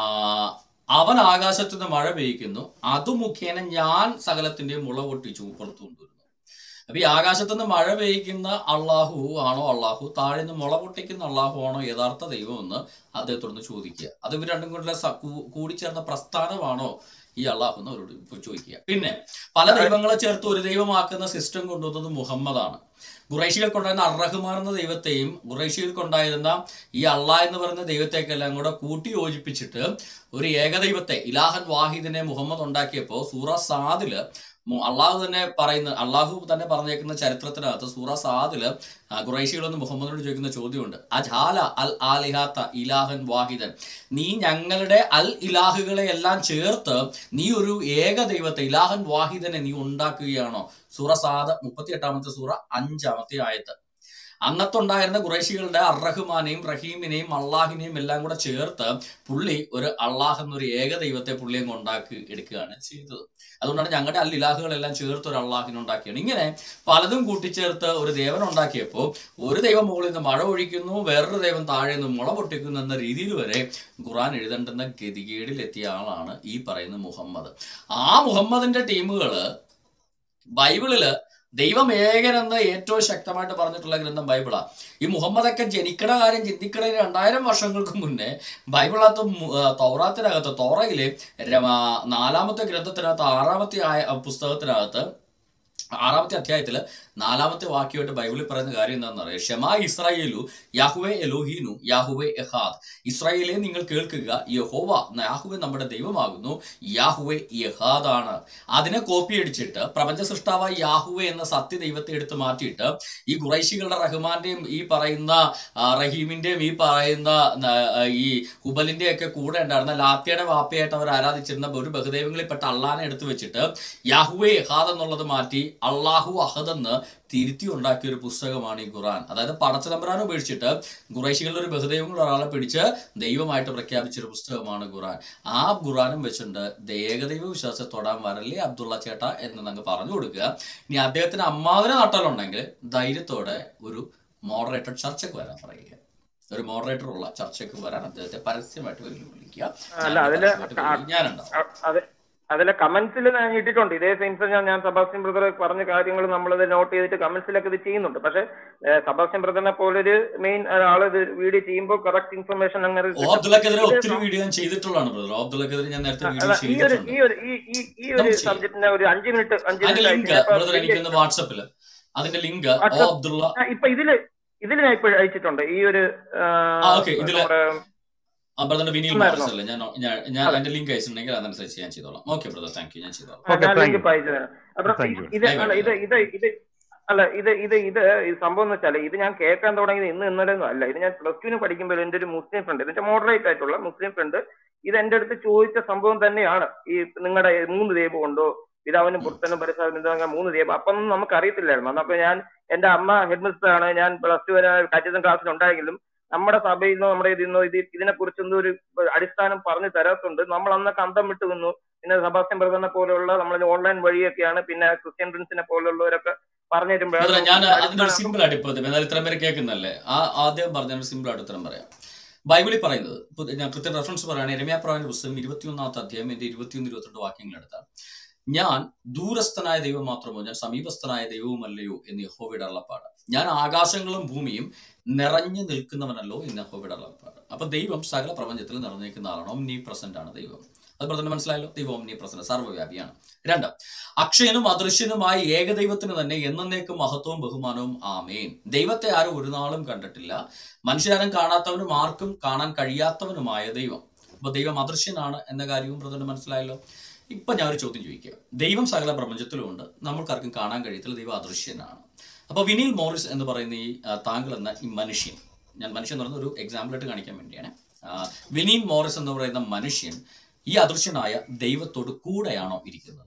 അവൻ ആകാശത്ത് നിന്ന് മഴ പെയ്യ്ക്കുന്നു അത് മുഖേന ഞാൻ സകലത്തിന്റെ മുള പൊട്ടിച്ചു പുറത്തു കൊണ്ടുവരുന്നു അപ്പൊ ഈ ആകാശത്ത് നിന്ന് മഴ പെയ്യിക്കുന്ന അള്ളാഹു ആണോ അള്ളാഹു താഴെ നിന്ന് മുള പൊട്ടിക്കുന്ന അള്ളാഹു ആണോ യഥാർത്ഥ ദൈവം എന്ന് അദ്ദേഹത്തോടൊന്ന് ചോദിക്കുക അത് ഇവർ രണ്ടും കൂടെ സ- കൂ- കൂടിച്ചേർന്ന പ്രസ്ഥാനമാണോ ഈ അള്ളാഹു എന്ന് അവരോട് ഇപ്പൊ ചോദിക്കുക പിന്നെ പല ദൈവങ്ങളെ ചേർത്ത് ഒരു ദൈവമാക്കുന്ന സിസ്റ്റം കൊണ്ടുവന്നത് മുഹമ്മദാണ് ഖുറൈശികൾക്കുണ്ടായിരുന്ന അർറഹ്മാൻ എന്ന ദൈവത്തെയും ഖുറൈശികൾക്കുണ്ടായിരുന്ന ഈ അള്ളാഹ് എന്ന് പറയുന്ന ദൈവത്തേക്കെല്ലാം കൂടെ കൂട്ടി യോജിപ്പിച്ചിട്ട് ഒരു ഏകദൈവത്തെ ഇലാഹൻ വാഹിദിനെ മുഹമ്മദ് ഉണ്ടാക്കിയപ്പോൾ സൂറ സാദില് മു- അള്ളാഹു തന്നെ പറയുന്ന അള്ളാഹു തന്നെ പറഞ്ഞേക്കുന്ന ചരിത്രത്തിനകത്ത് സൂറ സാദില് ആ, ഖുറൈശികളൊന്ന് മുഹമ്മദിനോട് ചോദിക്കുന്ന ചോദ്യമുണ്ട് അജാല അൽ ആലിഹാത്ത ഇലാഹൻ വാഹിദൻ നീ ഞങ്ങളുടെ അൽ ഇലാഹുകളെ എല്ലാം ചേർത്ത് നീ ഒരു ഏക ദൈവത്തെ ഇലാഹൻ വാഹിദനെ നീ ഉണ്ടാക്കുകയാണോ സൂറ സാദ് മുപ്പത്തി എട്ടാമത്തെ സൂറ അഞ്ചാമത്തെ ആയത്ത് അന്നത്തുണ്ടായിരുന്ന ഖുറൈശികളുടെ അർറഹ്മാനെയും റഹീമിനെയും അള്ളാഹിനെയും എല്ലാം കൂടെ ചേർത്ത് പുള്ളി ഒരു അള്ളാഹ് എന്നൊരു ഏക ദൈവത്തെ പുള്ളിയും ഉണ്ടാക്കി എടുക്കുകയാണ് ചെയ്തത് അതുകൊണ്ടാണ് ഞങ്ങളുടെ അൽ ഇലാഹുകളെല്ലാം ചേർത്ത് ഒരു അള്ളാഹിനെ ഉണ്ടാക്കിയാണ് ഇങ്ങനെ പലതും കൂട്ടിച്ചേർത്ത് ഒരു ദേവൻ ഉണ്ടാക്കിയപ്പോൾ ഒരു ദൈവം മുകളിൽ നിന്ന് മഴ ഒഴിക്കുന്നു വേറൊരു ദൈവം താഴെ നിന്ന് മുള പൊട്ടിക്കുന്നു എന്ന രീതിയിൽ വരെ ഖുറാൻ എഴുതേണ്ടുന്ന ഗതികേടിൽ എത്തിയ ആളാണ് ഈ പറയുന്ന മുഹമ്മദ് ആ മുഹമ്മദിന്റെ ടീമുകള് ബൈബിളില് ദൈവം ഏകനെന്ന് ഏറ്റവും ശക്തമായിട്ട് പറഞ്ഞിട്ടുള്ള ഗ്രന്ഥം ബൈബിളാ ഈ മുഹമ്മദൊക്കെ ജനിക്കണ കാര്യം ചിന്തിക്കണതിന് രണ്ടായിരം വർഷങ്ങൾക്ക് മുന്നേ ബൈബിളകത്ത് മു- ആ, തൗറാത്തിനകത്ത് തോറയിലെ രമ- നാലാമത്തെ ഗ്രന്ഥത്തിനകത്ത് ആറാമത്തെ ആയ പുസ്തകത്തിനകത്ത് ആറാമത്തെ അധ്യായത്തില് നാലാമത്തെ വാക്യമായിട്ട് ബൈബിളിൽ പറയുന്ന കാര്യം എന്താണെന്ന് അറിയാം ഷെമാ ഇസ്രായേലു യാഹുവെ എലോഹീനു യാഹുവെ എഹാദ് ഇസ്രായേലെ നിങ്ങൾ കേൾക്കുക യഹോവ യാഹുവെ നമ്മുടെ ദൈവമാകുന്നു യാഹുവെ യഹാദാണ് അതിനെ കോപ്പി അടിച്ചിട്ട് പ്രപഞ്ച സൃഷ്ടാവായ യാഹുവെ എന്ന സത്യ ദൈവത്തെ എടുത്ത് മാറ്റിയിട്ട് ഈ ഖുറൈശികളുടെ റഹ്മാന്റെയും ഈ പറയുന്ന ആ, റഹീമിന്റെയും ഈ പറയുന്ന ആ, ഈ ഹുബലിന്റെ ഒക്കെ കൂടെ ഉണ്ടായിരുന്ന ലാത്തിയുടെ വാപ്പയായിട്ട് അവർ ആരാധിച്ചിരുന്ന ഒരു ബഹുദൈവങ്ങളിൽപ്പെട്ട അള്ളാനെ എടുത്തു വെച്ചിട്ട് യാഹുവെ യഹാദ് എന്നുള്ളത് മാറ്റി അള്ളാഹു അഹദ് എന്ന് തിരുത്തി ഉണ്ടാക്കിയ ഒരു പുസ്തകമാണ് ഈ ഖുറാൻ അതായത് പടച്ചതമ്പരാനെ ഉപേക്ഷിച്ചിട്ട് ഖുറൈശികളുടെ ഒരു ബഹുദൈവങ്ങൾ ഒരാളെ പിടിച്ച് ദൈവമായിട്ട് പ്രഖ്യാപിച്ച ഒരു പുസ്തകമാണ് ഖുറാൻ ആ ഖുറാനും വെച്ചിട്ടുണ്ട് ഏകദൈവ വിശ്വാസത്തെ തൊടാൻ വരല്ലേ അബ്ദുള്ള ചേട്ട എന്ന് അങ്ങ് പറഞ്ഞു കൊടുക്കുക ഇനി അദ്ദേഹത്തിന് അമ്മാവിനെ നട്ടാലുണ്ടെങ്കിൽ ധൈര്യത്തോടെ ഒരു മോഡറേറ്റഡ് ചർച്ചയ്ക്ക് വരാൻ പറയുക ഒരു മോഡറേറ്റർ ഉള്ള ചർച്ചയ്ക്ക് വരാൻ അദ്ദേഹത്തെ പരസ്യമായിട്ട് വെല്ലുവിളിക്കുക
അല്ല
ഞാൻ
അതില്
പരസ്യമായിട്ട് വെല്ലുവിളി ഞാനുണ്ടാവും
അ- അത് അതിലെ കമന്റ്സിൽ ഞാൻ ഇട്ടിട്ടുണ്ട് ഇതേ സെയിംസ് ഞാൻ ഞാൻ സബാസ്റ്റ്യൻ ബ്രദർ പറഞ്ഞ കാര്യങ്ങൾ നമ്മളത് നോട്ട് ചെയ്തിട്ട് കമന്റ്സിലൊക്കെ ഇത് ചെയ്യുന്നുണ്ട് പക്ഷെ സബാസ്റ്റ്യൻ ബ്രദറിനെ പോലൊരു മെയിൻ ആൾ ഇത് വീഡിയോ ചെയ്യുമ്പോൾ കറക്റ്റ് ഇൻഫർമേഷൻ അങ്ങനെ
ഓ അബ്ദുള്ളക്കെതിരെ
ഇത്
ഒത്തിരി വീഡിയോ ഞാൻ ചെയ്തിട്ടുള്ളതാണ് ബ്രദർ ഓ അബ്ദുള്ളക്കെതിരെ ഞാൻ നേരത്തെ വീഡിയോ
അല്ല ഈ ഒരു
ചെയ്തിട്ടുണ്ട്
ഈ ഒരു ഈ ഈ ഈ ഒരു
നമുക്ക് ചെയ്യാം
സബ്ജക്റ്റിനെ ഒരു അഞ്ച് മിനിറ്റ് അഞ്ച്
അതിന്റെ
മിനിറ്റ്
ലിങ്ക്
ആയിട്ട് ഞാൻ ഇപ്പൊ
ബ്രദർ
വലിയ
എനിക്കൊന്ന് വാട്സപ്പിൽ അതിന്റെ ലിങ്ക് ഓ
വാട്സപ്പ്
അബ്ദുള്ള
ഇപ്പൊ ഇതില് ഇതില് ഞാൻ ഇപ്പൊ അയച്ചിട്ടുണ്ട് ഈ ഒരു ആ,
ആ ഓക്കെ ഇതില്
നമ്മുടെ
ആ ബ്രദറിന്റെ വിനീൽ
ഉണ്ടായിരുന്നോ
മോറിസ് അല്ലേ ഞാൻ ഞാൻ ഞാൻ
അതെ
അതിന്റെ ലിങ്ക് അയച്ചിട്ടുണ്ടെങ്കിൽ അതനുസരിച്ച് ഞാൻ ചെയ്തോളാം ഓക്കെ ബ്രദർ താങ്ക് യു ഞാൻ ചെയ്തോളാം
ആ,
ഓക്കെ
ഞാൻ
താങ്ക്
ലിങ്ക്
യു
ഇപ്പൊ അയച്ചു തരാം അപ്പൊ
താങ്ക് യു
ഇത് അല്ല
ആയിക്കോട്ടെ
ഇത് ഇത് ഇത് അല്ല ഇത് ഇത് ഇത് ഈ സംഭവം എന്ന് വെച്ചാൽ ഇത് ഞാൻ കേൾക്കാൻ തുടങ്ങിയത് ഇന്ന് ഇന്നലെ ഒന്നും അല്ല ഇത് ഞാൻ പ്ലസ് ടുവിന് പഠിക്കുമ്പോൾ എന്റെ ഒരു മുസ്ലിം ഫ്രണ്ട് ഇതിന്റെ മോഡറേറ്റ് ആയിട്ടുള്ള മുസ്ലിം ഫ്രണ്ട് ഇത് എന്റെ അടുത്ത് ചോദിച്ച സംഭവം തന്നെയാണ് ഈ നിങ്ങളുടെ മൂന്ന് ദൈവം ഉണ്ടോ പിതാവിനും പുത്രനും പരിസരത്തിനും അങ്ങനെ മൂന്ന് ദൈവം അപ്പം നമുക്ക് അറിയത്തില്ലായിരുന്നു അന്നപ്പോ ഞാൻ എന്റെ അമ്മ ഹെഡ് മിസ്റ്റർ ആണ് ഞാൻ പ്ലസ് ടു വരെ കാറ്റിസം ക്ലാസ്സിൽ ഉണ്ടായെങ്കിലും നമ്മുടെ സഭയിൽ നിന്നോ നമ്മുടെ ഇതിൽ നിന്നോ ഇത് ഇതിനെ കുറിച്ചൊന്നും ഒരു അടിസ്ഥാനം പറഞ്ഞു തരാത്തുണ്ട് നമ്മൾ അന്നൊക്കെ അന്തം വിട്ടു നിന്നു പിന്നെ സെബാസ്റ്റ്യൻ ബ്രദറിനെ പോലെയുള്ള നമ്മൾ ഓൺലൈൻ വഴിയൊക്കെയാണ് പിന്നെ ക്രിസ്ത്യൻ പ്രിൻസിനെ പോലുള്ളവരൊക്കെ പറഞ്ഞു തരുമ്പോഴാണ്
ബ്രദറെ ഞാൻ
നമുക്ക്
അതിന്റെ ഒരു
അടിസ്ഥാനം
സിമ്പിൾ ആയിട്ട് ഇപ്പൊ എന്നാൽ ഇത്രയും പേര് കേൾക്കുന്നല്ലേ ആ ആദ്യം പറഞ്ഞ ഒരു സിമ്പിൾ ആയിട്ട് ഉത്തരം പറയാം ബൈബിളിൽ പറയുന്നത് ഇപ്പൊ ഞാൻ കൃത്യ റെഫറൻസ് പറയുകയാണ് എരമ്യാപ്രാവിന്റെ പുസ്തകം ഇരുപത്തിയൊന്നാമത്തെ അധ്യായം എന്റെ ഇരുപത്തിയൊന്ന് ഇരുപത്തിരണ്ട് വാക്യങ്ങൾ എടുത്താൽ ഞാൻ ദൂരസ്ഥനായ ദൈവം മാത്രമോ ഞാൻ സമീപസ്ഥനായ ദൈവവുമല്ലയോ എന്ന് യഹോവയുടെ അള്ളപ്പാട് ഞാൻ ആകാശങ്ങളും ഭൂമിയും നിറഞ്ഞു നിൽക്കുന്നവനല്ലോ എന്ന് യഹോവയുടെ അള്ളപ്പാട് അപ്പൊ ദൈവം സകല പ്രപഞ്ചത്തിൽ നിറഞ്ഞിരിക്കുന്ന ആളാണ് ഒമ്നി പ്രസന്റ് ആണ് ദൈവം അത് പറഞ്ഞ മനസ്സിലായല്ലോ ദൈവം ഒമ്നി പ്രസന്റ് സർവ്വവ്യാപിയാണ് രണ്ട് അക്ഷയനും അദൃശ്യനുമായ ഏകദൈവത്തിന് തന്നെ എന്നേക്കും മഹത്വവും ബഹുമാനവും ആമേൻ ദൈവത്തെ ആരും ഒരു നാളും കണ്ടിട്ടില്ല മനുഷ്യരാരും കാണാത്തവനും ആർക്കും കാണാൻ കഴിയാത്തവനുമായ ദൈവം അപ്പൊ ദൈവം അദൃശ്യനാണ് എന്ന കാര്യവും ബ്രദറിന് മനസ്സിലായല്ലോ ഇപ്പൊ ഞാൻ ഒരു ചോദ്യം ചോദിക്കുക ദൈവം സകല പ്രപഞ്ചത്തിലുമുണ്ട് നമ്മൾക്കാർക്കും കാണാൻ കഴിയത്തില്ല ദൈവം അദൃശ്യനാണ് അപ്പൊ വിനീൽ മോറിസ് എന്ന് പറയുന്ന ഈ ആ, താങ്കൾ എന്ന ഈ മനുഷ്യൻ ഞാൻ മനുഷ്യൻ എന്ന് പറയുന്ന ഒരു എക്സാമ്പിൾ ആയിട്ട് കാണിക്കാൻ വേണ്ടിയാണ് ആ, വിനീൽ മോറിസ് എന്ന് പറയുന്ന മനുഷ്യൻ ഈ അദൃശ്യനായ ദൈവത്തോട് കൂടെയാണോ ഇരിക്കുന്നത്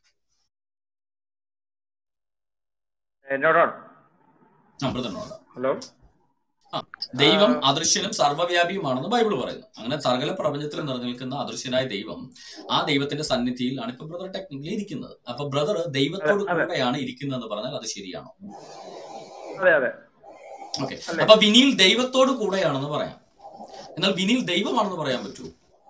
എന്നോടാണ്
ആ ബ്രദറിനോട്
ഹലോ
ആ ദൈവം അദൃശ്യനും സർവ്വവ്യാപിയുമാണെന്ന് ബൈബിൾ പറയുന്നു അങ്ങനെ സകല പ്രപഞ്ചത്തിൽ നിറഞ്ഞു നിൽക്കുന്ന അദൃശ്യനായ ദൈവം ആ ദൈവത്തിന്റെ സന്നിധിയിലാണ് ഇപ്പൊ ബ്രദർ ടെക്നിക്കലി ഇരിക്കുന്നത് അപ്പൊ ബ്രദർ
അതെ
ദൈവത്തോട്
അതെ
കൂടെയാണ് ഇരിക്കുന്നതെന്ന് പറഞ്ഞാൽ അത് ശരിയാണോ
അതെ അതെ
ഓക്കെ
അല്ലേ
അപ്പൊ വിനീൽ ദൈവത്തോട് കൂടെയാണെന്ന് പറയാം എന്നാൽ വിനീൽ ദൈവമാണെന്ന് പറയാൻ പറ്റൂ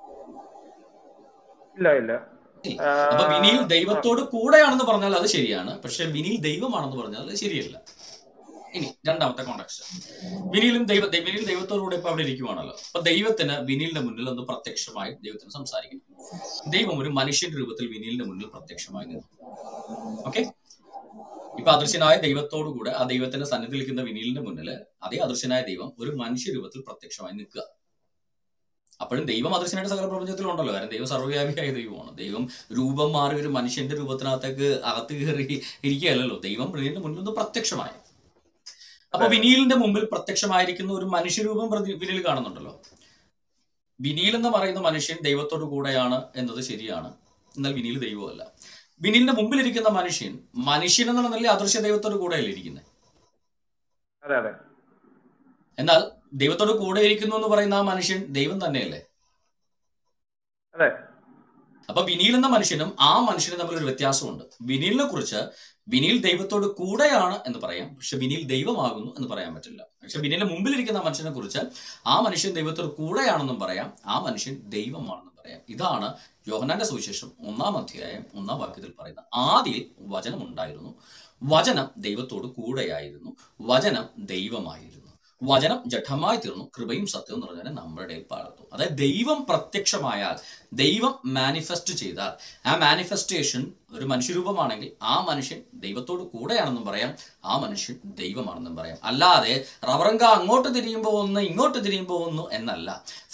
ഇല്ല ഇല്ല
ഇല്ല
ആ,
അപ്പൊ വിനീൽ
ആ,
ദൈവത്തോട് കൂടെയാണെന്ന് പറഞ്ഞാൽ അത് ശരിയാണ് പക്ഷെ വിനീൽ ദൈവമാണെന്ന് പറഞ്ഞാൽ അത് ശരിയല്ല ഇനി രണ്ടാമത്തെ കോണ്ടക്സ്റ്റ് വിനീലും ദൈവ ദൈ- വിനീൽ ദൈവത്തോടു കൂടെ ഇപ്പൊ അവിടെ ഇരിക്കുവാണല്ലോ അപ്പൊ ദൈവത്തിന് വിനീലിന്റെ മുന്നിൽ ഒന്ന് പ്രത്യക്ഷമായി ദൈവത്തിന് സംസാരിക്കണം ദൈവം ഒരു മനുഷ്യന്റെ രൂപത്തിൽ വിനീലിന്റെ മുന്നിൽ പ്രത്യക്ഷമായി നിന്നു ഓക്കെ ഇപ്പൊ അദൃശ്യനായ ദൈവത്തോടു കൂടെ ആ ദൈവത്തിന്റെ സന്നിധി നിൽക്കുന്ന വിനീലിന്റെ മുന്നിൽ അതേ അദൃശ്യനായ ദൈവം ഒരു മനുഷ്യ രൂപത്തിൽ പ്രത്യക്ഷമായി നിൽക്കുക അപ്പോഴും ദൈവം അദൃശ്യനായിട്ട് സകല പ്രപഞ്ചത്തിലുണ്ടല്ലോ കാരണം ദൈവം സർവ്വവ്യാപിയായ ദൈവമാണ് ദൈവം രൂപം മാറി ഒരു മനുഷ്യന്റെ രൂപത്തിനകത്തേക്ക് അകത്ത് കയറി ഇരിക്കുകയല്ലല്ലോ ദൈവം വിനീലിന്റെ മുന്നിൽ ഒന്ന് പ്രത്യക്ഷമായി അപ്പൊ
അതെ
വിനീലിന്റെ മുമ്പിൽ പ്രത്യക്ഷമായിരിക്കുന്ന ഒരു മനുഷ്യരൂപം പ്രതി വിനീൽ കാണുന്നുണ്ടല്ലോ വിനീൽ എന്ന് പറയുന്ന മനുഷ്യൻ ദൈവത്തോട് കൂടെയാണ് എന്നത് ശരിയാണ് എന്നാൽ വിനീൽ ദൈവമല്ല വിനീലിന്റെ മുമ്പിൽ ഇരിക്കുന്ന മനുഷ്യൻ മനുഷ്യൻ എന്നുള്ള നിലയിൽ അദൃശ്യ ദൈവത്തോട് കൂടെയല്ലേ ഇരിക്കുന്നത്
അതെ അതെ
എന്നാൽ ദൈവത്തോട് കൂടെ ഇരിക്കുന്നു എന്ന് പറയുന്ന ആ മനുഷ്യൻ ദൈവം തന്നെയല്ലേ
അതെ
അപ്പൊ വിനീൽ എന്ന മനുഷ്യനും ആ മനുഷ്യനും തമ്മിൽ ഒരു വ്യത്യാസമുണ്ട് വിനീലിനെ കുറിച്ച് വിനീൽ ദൈവത്തോട് കൂടെയാണ് എന്ന് പറയാം പക്ഷെ വിനീൽ ദൈവമാകുന്നു എന്ന് പറയാൻ പറ്റില്ല പക്ഷെ വിനീലിന്റെ മുമ്പിലിരിക്കുന്ന ആ മനുഷ്യനെ കുറിച്ച് ആ മനുഷ്യൻ ദൈവത്തോട് കൂടെയാണെന്നും പറയാം ആ മനുഷ്യൻ ദൈവമാണെന്നും പറയാം ഇതാണ് യോഹനാന്റെ സുവിശേഷം ഒന്നാം അധ്യായം ഒന്നാം വാക്യത്തിൽ പറയുന്ന ആദ്യം വചനം ഉണ്ടായിരുന്നു വചനം ദൈവത്തോട് കൂടെയായിരുന്നു വചനം ദൈവമായിരുന്നു വചനം ജഡമായി തീർന്നു കൃപയും സത്യവും എന്ന് പറഞ്ഞാൽ നമ്മുടെ ഇടയിൽ പാടുന്നു അതായത് ദൈവം പ്രത്യക്ഷമായാൽ ദൈവം മാനിഫെസ്റ്റ് ചെയ്താൽ ആ മാനിഫെസ്റ്റേഷൻ ഒരു മനുഷ്യരൂപമാണെങ്കിൽ ആ മനുഷ്യൻ ദൈവത്തോട് കൂടെയാണെന്നും പറയാം ആ മനുഷ്യൻ ദൈവമാണെന്നും പറയാം അല്ലാതെ റവറങ്ക അങ്ങോട്ട് തിരിയുമ്പോൾ ഒന്ന് ഇങ്ങോട്ട് തിരിയുമ്പോൾ ഒന്ന് എന്നല്ല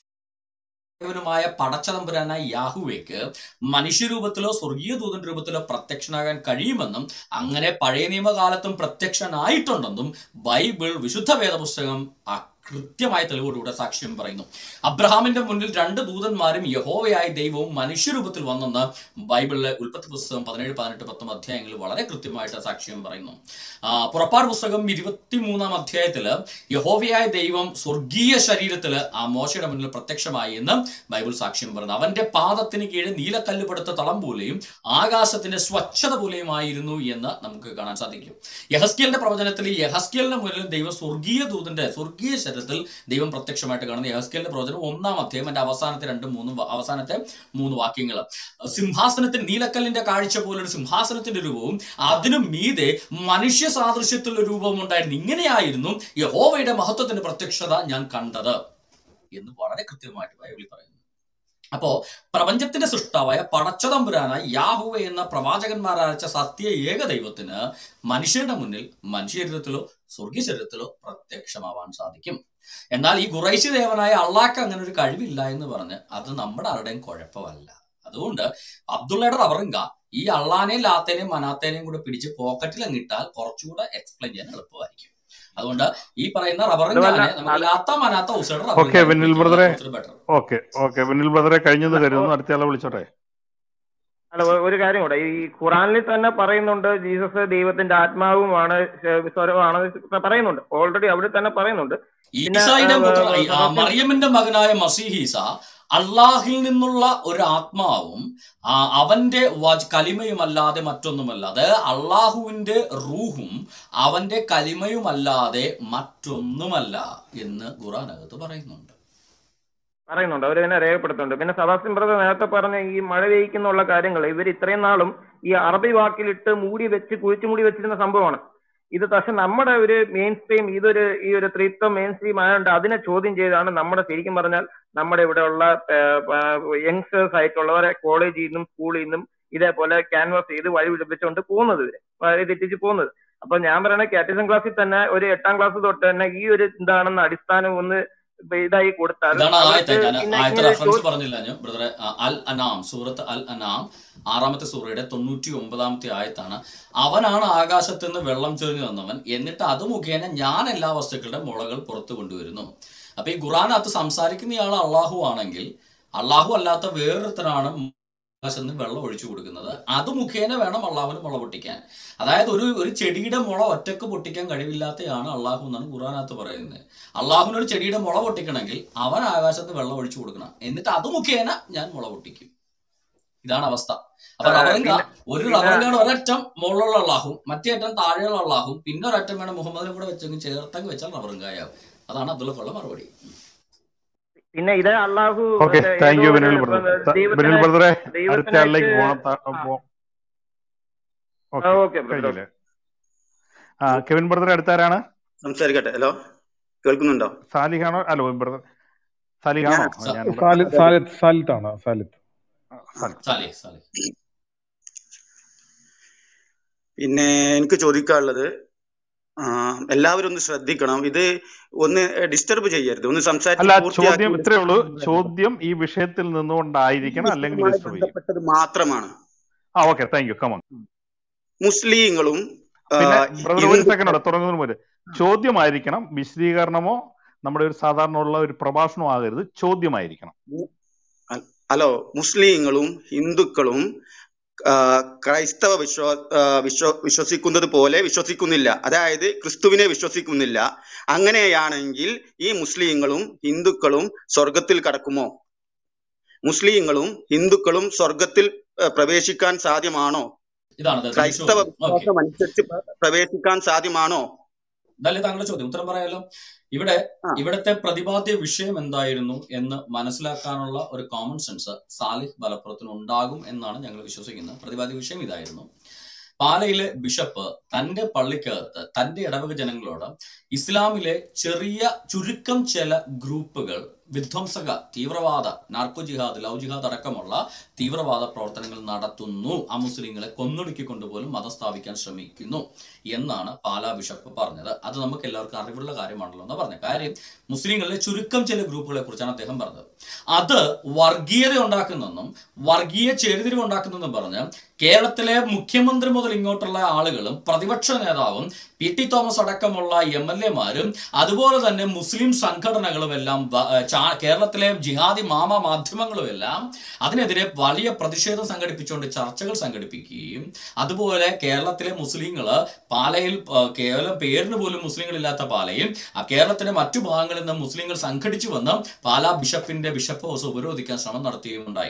മായ പടച്ചതമ്പുരാനായ യാഹുവേക്ക് മനുഷ്യരൂപത്തിലോ സ്വർഗീയ ദൂതൻ രൂപത്തിലോ പ്രത്യക്ഷനാകാൻ കഴിയുമെന്നും അങ്ങനെ പഴയ നിയമകാലത്തും പ്രത്യക്ഷനായിട്ടുണ്ടെന്നും ബൈബിൾ വിശുദ്ധ വേദപുസ്തകം ആ കൃത്യമായ തെളിവോടുകൂടെ സാക്ഷ്യം പറയുന്നു അബ്രഹാമിന്റെ മുന്നിൽ രണ്ട് ദൂതന്മാരും യഹോവയായ ദൈവവും മനുഷ്യരൂപത്തിൽ വന്നെന്ന് ബൈബിളിലെ ഉൽപ്പത്തി പുസ്തകം പതിനേഴ് പതിനെട്ട് പത്തും അധ്യായങ്ങളിൽ വളരെ കൃത്യമായിട്ട് സാക്ഷ്യം പറയുന്നു ആ, പുറപ്പാട് പുസ്തകം ഇരുപത്തിമൂന്നാം അധ്യായത്തില് യഹോവയായ ദൈവം സ്വർഗീയ ശരീരത്തില് ആ മോശയുടെ മുന്നിൽ പ്രത്യക്ഷമായി എന്ന് ബൈബിൾ സാക്ഷ്യം പറയുന്നു അവന്റെ പാദത്തിന് കീഴിൽ നീലക്കല്ല് പടുത്ത തളം പോലെയും ആകാശത്തിന്റെ സ്വച്ഛത പോലെയുമായിരുന്നു എന്ന് നമുക്ക് കാണാൻ സാധിക്കും യഹസ്കിയലിന്റെ പ്രവചനത്തിൽ യഹസ്കിയലിന്റെ മുന്നിൽ ദൈവം സ്വർഗീയ ദൂതന്റെ സ്വർഗീയ ശരീരത്തിൽ ദൈവം പ്രത്യക്ഷമായിട്ട് കാണുന്ന യഹസ്കിയലിന്റെ പ്രവചനം ഒന്നാം അധ്യായം എന്റെ അവസാനത്തെ രണ്ടും മൂന്നും വ- അവസാനത്തെ മൂന്ന് വാക്യങ്ങൾ സിംഹാസനത്തിന് നീലക്കല്ലിന്റെ കാഴ്ച പോലൊരു സിംഹാസനത്തിന്റെ രൂപവും അതിനു മീതെ മനുഷ്യ സാദൃശ്യത്തിലുള്ള രൂപവും ഉണ്ടായിരുന്നു ഇങ്ങനെയായിരുന്നു യഹോവയുടെ മഹത്വത്തിന്റെ പ്രത്യക്ഷത ഞാൻ കണ്ടത് എന്ന് വളരെ കൃത്യമായിട്ട് ബൈബിളിൽ പറയുന്നു അപ്പോ പ്രപഞ്ചത്തിന്റെ സൃഷ്ടാവായ പടച്ചതമ്പുരാനായ യാഹുവ എന്ന പ്രവാചകന്മാർ അയച്ച സത്യ ഏക ദൈവത്തിന് മനുഷ്യരുടെ മുന്നിൽ മനുഷ്യ ശരീരത്തിലോ സ്വർഗീയ ശരീരത്തിലോ പ്രത്യക്ഷമാവാൻ സാധിക്കും എന്നാൽ ഈ ഖുറൈശി ദേവനായ അള്ളാഹ്ക്ക് അങ്ങനെ ഒരു കഴിവില്ല എന്ന് പറഞ്ഞ് അത് നമ്മുടെ ആരുടെയും കുഴപ്പമല്ല അതുകൊണ്ട് അബ്ദുള്ളയുടെ റബറിങ്ക ഈ അള്ളാനെയും ലാത്തേനെയും മനാത്തേനെയും കൂടെ പിടിച്ച് പോക്കറ്റിൽ അങ്ങിട്ടാൽ കുറച്ചുകൂടെ എക്സ്പ്ലെയിൻ ചെയ്യാൻ എളുപ്പമായിരിക്കും അതുകൊണ്ട് ഈ പറയുന്ന റബറിങ്കാനെ നമുക്ക് ലാത്ത മനാത്ത ഉസയുടെ
ഓക്കെ
റബറിങ്കാനെ
വിനിൽ
പിടിക്കുക
ബ്രദറെ
കുറച്ചുകൂടെ ബെറ്റർ
ഓക്കെ ഓക്കെ വിനിൽ ബ്രദറെ കഴിഞ്ഞെന്ന് കരുതുന്നു അടുത്ത ആളെ വിളിച്ചോട്ടെ
അല്ല ഒ- ഒരു കാര്യം കൂടെ ഈ ഖുറാനിൽ തന്നെ പറയുന്നുണ്ട് ജീസസ് ദൈവത്തിന്റെ ആത്മാവുമാണ് ശ- സ്വരമാണ് പറയുന്നുണ്ട് ഓൾറെഡി അവിടെ തന്നെ പറയുന്നുണ്ട് പിന്നെ
ഈസായുടെ
ആ,
പുത്ര
വ-
ഈ- ആ,
സെബാസ്റ്റ്യൻ
മറിയമിന്റെ മകനായ മസീഹീസ അള്ളാഹിൽ നിന്നുള്ള ഒരു ആത്മാവും ആ, അവന്റെ വച- കലിമയുമല്ലാതെ മറ്റൊന്നുമല്ല അതായത് അള്ളാഹുവിന്റെ റൂഹും അവന്റെ കലിമയുമല്ലാതെ മറ്റൊന്നുമല്ല എന്ന് ഖുറാനകത്ത് പറയുന്നുണ്ട്
പറയുന്നുണ്ട് അവർ തന്നെ രേഖപ്പെടുത്തുന്നുണ്ട് പിന്നെ സബാസ്റ്റിൻ ബ്രദർ നേരത്തെ പറഞ്ഞ ഈ മഴ പെയ്യ്ക്കുന്നുള്ള കാര്യങ്ങൾ ഇവർ ഇത്രയും നാളും ഈ അറബി വാക്കിലിട്ട് മൂടി വെച്ച് കുഴിച്ചു മൂടി വെച്ചിരുന്ന സംഭവമാണ് ഇത് പക്ഷെ നമ്മുടെ ഒരു മെയിൻ സ്ട്രീം ഇതൊരു ഈ ഒരു ത്രിത്വം മെയിൻ സ്ട്രീം ആയതുകൊണ്ട് അതിനെ ചോദ്യം ചെയ്താണ് നമ്മുടെ ശരിക്കും പറഞ്ഞാൽ നമ്മുടെ ഇവിടെയുള്ള യങ്സ്റ്റേഴ്സ് ആയിട്ടുള്ളവരെ കോളേജിൽ നിന്നും സ്കൂളിൽ നിന്നും ഇതേപോലെ ക്യാൻവാസ് ചെയ്ത് വഴി പിടിപ്പിച്ചുകൊണ്ട് പോകുന്നത് ഇവര് വഴി തെറ്റിച്ച് പോകുന്നത് അപ്പൊ ഞാൻ പറയണ കാറ്റിസം ക്ലാസ്സിൽ തന്നെ ഒരു എട്ടാം ക്ലാസ് തൊട്ട് തന്നെ ഈ ഒരു എന്താണെന്ന് അടിസ്ഥാനം ഒന്ന് ഇപ്പൊ ഇതായി കൊടുത്താൽ
ഇതാണ് ആയത്തെ
അവർക്ക്
ഞാൻ
പിന്നെ
ആയത്തെ
ഇങ്ങനെ
റെഫറൻസ്
ചോ-
പറഞ്ഞില്ല ഞാൻ ബ്രദറെ ആ, അൽ അനാം സൂറത്ത് അൽ അനാം ആറാമത്തെ സൂറയുടെ തൊണ്ണൂറ്റി ഒമ്പതാമത്തെ ആയത്താണ് അവനാണ് ആകാശത്ത് നിന്ന് വെള്ളം ചൊരിഞ്ഞു തന്നവൻ എന്നിട്ട് അത് മുഖേന ഞാൻ എല്ലാ വസ്തുക്കളുടെ മുളകൾ പുറത്തു കൊണ്ടുവരുന്നു അപ്പൊ ഈ ഖുറാനകത്ത് സംസാരിക്കുന്നയാൾ അള്ളാഹു ആണെങ്കിൽ അള്ളാഹു അല്ലാത്ത വേറൊരുത്തരാണ് ആകാശത്ത് നിന്ന് വെള്ളം ഒഴിച്ചു കൊടുക്കുന്നത് അത് മുഖേന വേണം അള്ളാഹുവിന് മുള പൊട്ടിക്കാൻ അതായത് ഒരു ഒരു ചെടിയുടെ മുള ഒറ്റക്ക് പൊട്ടിക്കാൻ കഴിവില്ലാത്തയാണ് അള്ളാഹു എന്നാണ് ഖുറാനകത്ത് പറയുന്നത് അള്ളാഹുവിന് ഒരു ചെടിയുടെ മുള പൊട്ടിക്കണമെങ്കിൽ അവൻ ആകാശത്ത് വെള്ളം ഒഴിച്ചു കൊടുക്കണം എന്നിട്ട് അത് മുഖേന ഞാൻ മുള പൊട്ടിക്കും ഇതാണ് അവസ്ഥ അപ്പൊ
ആ,
റബറിങ്ക
പിന്നെ
ഒരു
പിന്നെ
റബറിങ്കാണ് ഒരറ്റം മുകളിലുള്ള അള്ളാഹും മറ്റേ അറ്റം താഴെയുള്ള അള്ളാഹും പിന്നെ ഒരറ്റം വേണം മുഹമ്മദിനും കൂടെ വെച്ചെങ്കിൽ ചേർത്തെങ്കിൽ വെച്ചാൽ റബറിങ്കായാവും അതാണ് അബ്ദുള്ളക്കുള്ള മറുപടി
പിന്നെ ഇത് അള്ളാഹു
ഓക്കെ
മറ്റേ
താങ്ക്
ഏതോ
യു
ഒരു
വിനിൽ ബ്രദർ ബിനിൽ
ദൈവത്തിനെ
ബ്രദറെ അടുത്ത
ദൈവത്തിനായിട്ട്
ആളിലേക്ക് പോകണം ത-
ആ
പോ-
ആ,
ഓക്കെ
ഓക്കെ ബ്രദർ
കഴിഞ്ഞില്ലേ ആ കെവിൻ ബ്രദറെ അടുത്ത ആരാണ്
സംസാരിക്കട്ടെ ഹലോ കേൾക്കുന്നുണ്ടോ
സാലിഹാണോ അല്ലോ ബ്രദർ സാലിഹാണോ
ഞാൻ
ഞാനിവിടെ
സാലിത്ത് സാലിത്ത് സാലിത്താണ് സാലിത്ത്
സാലി
സാലേ സാലേ
പിന്നെ എനിക്ക് ചോദിക്കാനുള്ളത് ആ, എല്ലാവരും ഒന്ന് ശ്രദ്ധിക്കണം ഇത് ഒന്ന് ഡിസ്റ്റർബ് ചെയ്യരുത് ഒന്ന് സംസാരിച്ച്
അല്ല
പൂർത്തിയാക്കി
ചോദ്യം ഇത്രേ ഉള്ളൂ ചോദ്യം ഈ വിഷയത്തിൽ നിന്നുകൊണ്ടായിരിക്കണം അല്ലെങ്കിൽ
വിഷയവുമായി
ഡിസ്റ്റർബ് ചെയ്യും
ബന്ധപ്പെട്ടത് മാത്രമാണ്
ആ ഓക്കെ താങ്ക് യു കമോൺ
മുസ്ലിങ്ങളും ആ,
പിന്നെ ബ്രദർ ഒരു
ഹിന്ദു
സെക്കൻഡ് തുടങ്ങുന്നതിന് മുമ്പ് ചോദ്യമായിരിക്കണം വിശദീകരണമോ നമ്മുടെ ഒരു സാധാരണ ഉള്ള ഒരു പ്രഭാഷണമോ ആകരുത് ചോദ്യമായിരിക്കണം
ഹലോ മുസ്ലിങ്ങളും ഹിന്ദുക്കളും ആ, ക്രൈസ്തവ വിശ്വാ ആ, വിശ്വ വിശ്വസിക്കുന്നത് പോലെ വിശ്വസിക്കുന്നില്ല അതായത് ക്രിസ്തുവിനെ വിശ്വസിക്കുന്നില്ല അങ്ങനെയാണെങ്കിൽ ഈ മുസ്ലിങ്ങളും ഹിന്ദുക്കളും സ്വർഗത്തിൽ കടക്കുമോ മുസ്ലിങ്ങളും ഹിന്ദുക്കളും സ്വർഗത്തിൽ ആ, പ്രവേശിക്കാൻ സാധ്യമാണോ
ഇതാണ് അദ്ദേഹത്തിന്റെ
ക്രൈസ്തവ
ചോദ്യം ഓക്കെ
വിശ്വാസം അനുസരിച്ച് പ്ര- പ്രവേശിക്കാൻ സാധ്യമാണോ
ഇതല്ലേ താങ്കളുടെ ചോദ്യം ഉത്തരം പറയാലോ ഇവിടെ
ആ
ഇവിടുത്തെ പ്രതിപാദ്യ വിഷയം എന്തായിരുന്നു എന്ന് മനസ്സിലാക്കാനുള്ള ഒരു കോമൺ സെൻസ് സാലിഹ് മലപ്പുറത്തിന് ഉണ്ടാകും എന്നാണ് ഞങ്ങൾ വിശ്വസിക്കുന്നത് പ്രതിപാദ്യ വിഷയം ഇതായിരുന്നു പാലയിലെ ബിഷപ്പ് തന്റെ പള്ളിക്കകത്ത് തന്റെ ഇടവക ജനങ്ങളോട് ഇസ്ലാമിലെ ചെറിയ ചുരുക്കം ചില ഗ്രൂപ്പുകൾ വിധ്വംസക തീവ്രവാദ നാർക്കോ ജിഹാദ് ലവ് ജിഹാദ് അടക്കമുള്ള തീവ്രവാദ പ്രവർത്തനങ്ങൾ നടത്തുന്നു ആ മുസ്ലിങ്ങളെ കൊന്നൊടുക്കിക്കൊണ്ട് പോലും മതം സ്ഥാപിക്കാൻ ശ്രമിക്കുന്നു എന്നാണ് പാലാ ബിഷപ്പ് പറഞ്ഞത് അത് നമുക്ക് എല്ലാവർക്കും അറിവുള്ള കാര്യമാണല്ലോ എന്ന് പറഞ്ഞ കാര്യം മുസ്ലിങ്ങളിലെ ചുരുക്കം ചില ഗ്രൂപ്പുകളെ കുറിച്ചാണ് അദ്ദേഹം പറഞ്ഞത് അത് വർഗീയത ഉണ്ടാക്കുന്നെന്നും വർഗീയ ചേരിതിരിവ് ഉണ്ടാക്കുന്നെന്നും പറഞ്ഞ് കേരളത്തിലെ മുഖ്യമന്ത്രി മുതൽ ഇങ്ങോട്ടുള്ള ആളുകളും പ്രതിപക്ഷ നേതാവും പി ടി തോമസ് അടക്കമുള്ള എം എൽ എമാരും അതുപോലെ തന്നെ മുസ്ലിം സംഘടനകളും എല്ലാം വ- ചാ- കേരളത്തിലെ ജിഹാദി മാമ മാധ്യമങ്ങളും എല്ലാം അതിനെതിരെ വലിയ പ്രതിഷേധം സംഘടിപ്പിച്ചുകൊണ്ട് ചർച്ചകൾ സംഘടിപ്പിക്കുകയും അതുപോലെ കേരളത്തിലെ മുസ്ലിങ്ങൾ പാലയിൽ ആ, കേവലം പേരിന് പോലും മുസ്ലിങ്ങൾ ഇല്ലാത്ത പാലയിൽ ആ കേരളത്തിലെ മറ്റു ഭാഗങ്ങളിൽ നിന്ന് മുസ്ലിങ്ങൾ സംഘടിച്ചു വന്ന് പാലാ ബിഷപ്പിന്റെ ബിഷപ്പ് ഹൗസ് ഉപരോധിക്കാൻ ശ്രമം നടത്തുകയും ഉണ്ടായി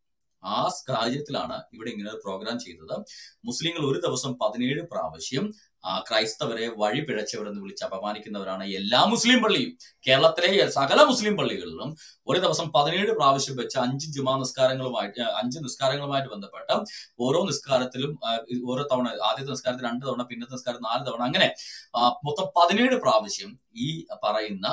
ആ സാഹചര്യത്തിലാണ് ഇവിടെ ഇങ്ങനെ ഒരു പ്രോഗ്രാം ചെയ്തത് മുസ്ലിങ്ങൾ ഒരു ദിവസം പതിനേഴ് പ്രാവശ്യം ആ, ക്രൈസ്തവരെ വഴി പിഴച്ചവരെന്ന് വിളിച്ച് അപമാനിക്കുന്നവരാണ് എല്ലാ മുസ്ലിം പള്ളിയും കേരളത്തിലെ സകല മുസ്ലിം പള്ളികളിലും ഒരു ദിവസം പതിനേഴ് പ്രാവശ്യം വെച്ച് അഞ്ച് ജുമാ നിസ്കാരങ്ങളുമായിട്ട് ആ, അഞ്ച് നിസ്കാരങ്ങളുമായിട്ട് ബന്ധപ്പെട്ട് ഓരോ നിസ്കാരത്തിലും ആ, ഓരോ തവണ ആദ്യത്തെ നിസ്കാരത്തിൽ രണ്ട് തവണ പിന്നത്തെ നിസ്കാരം നാല് തവണ അങ്ങനെ ആ, മൊത്തം പതിനേഴ് പ്രാവശ്യം ഈ പറയുന്ന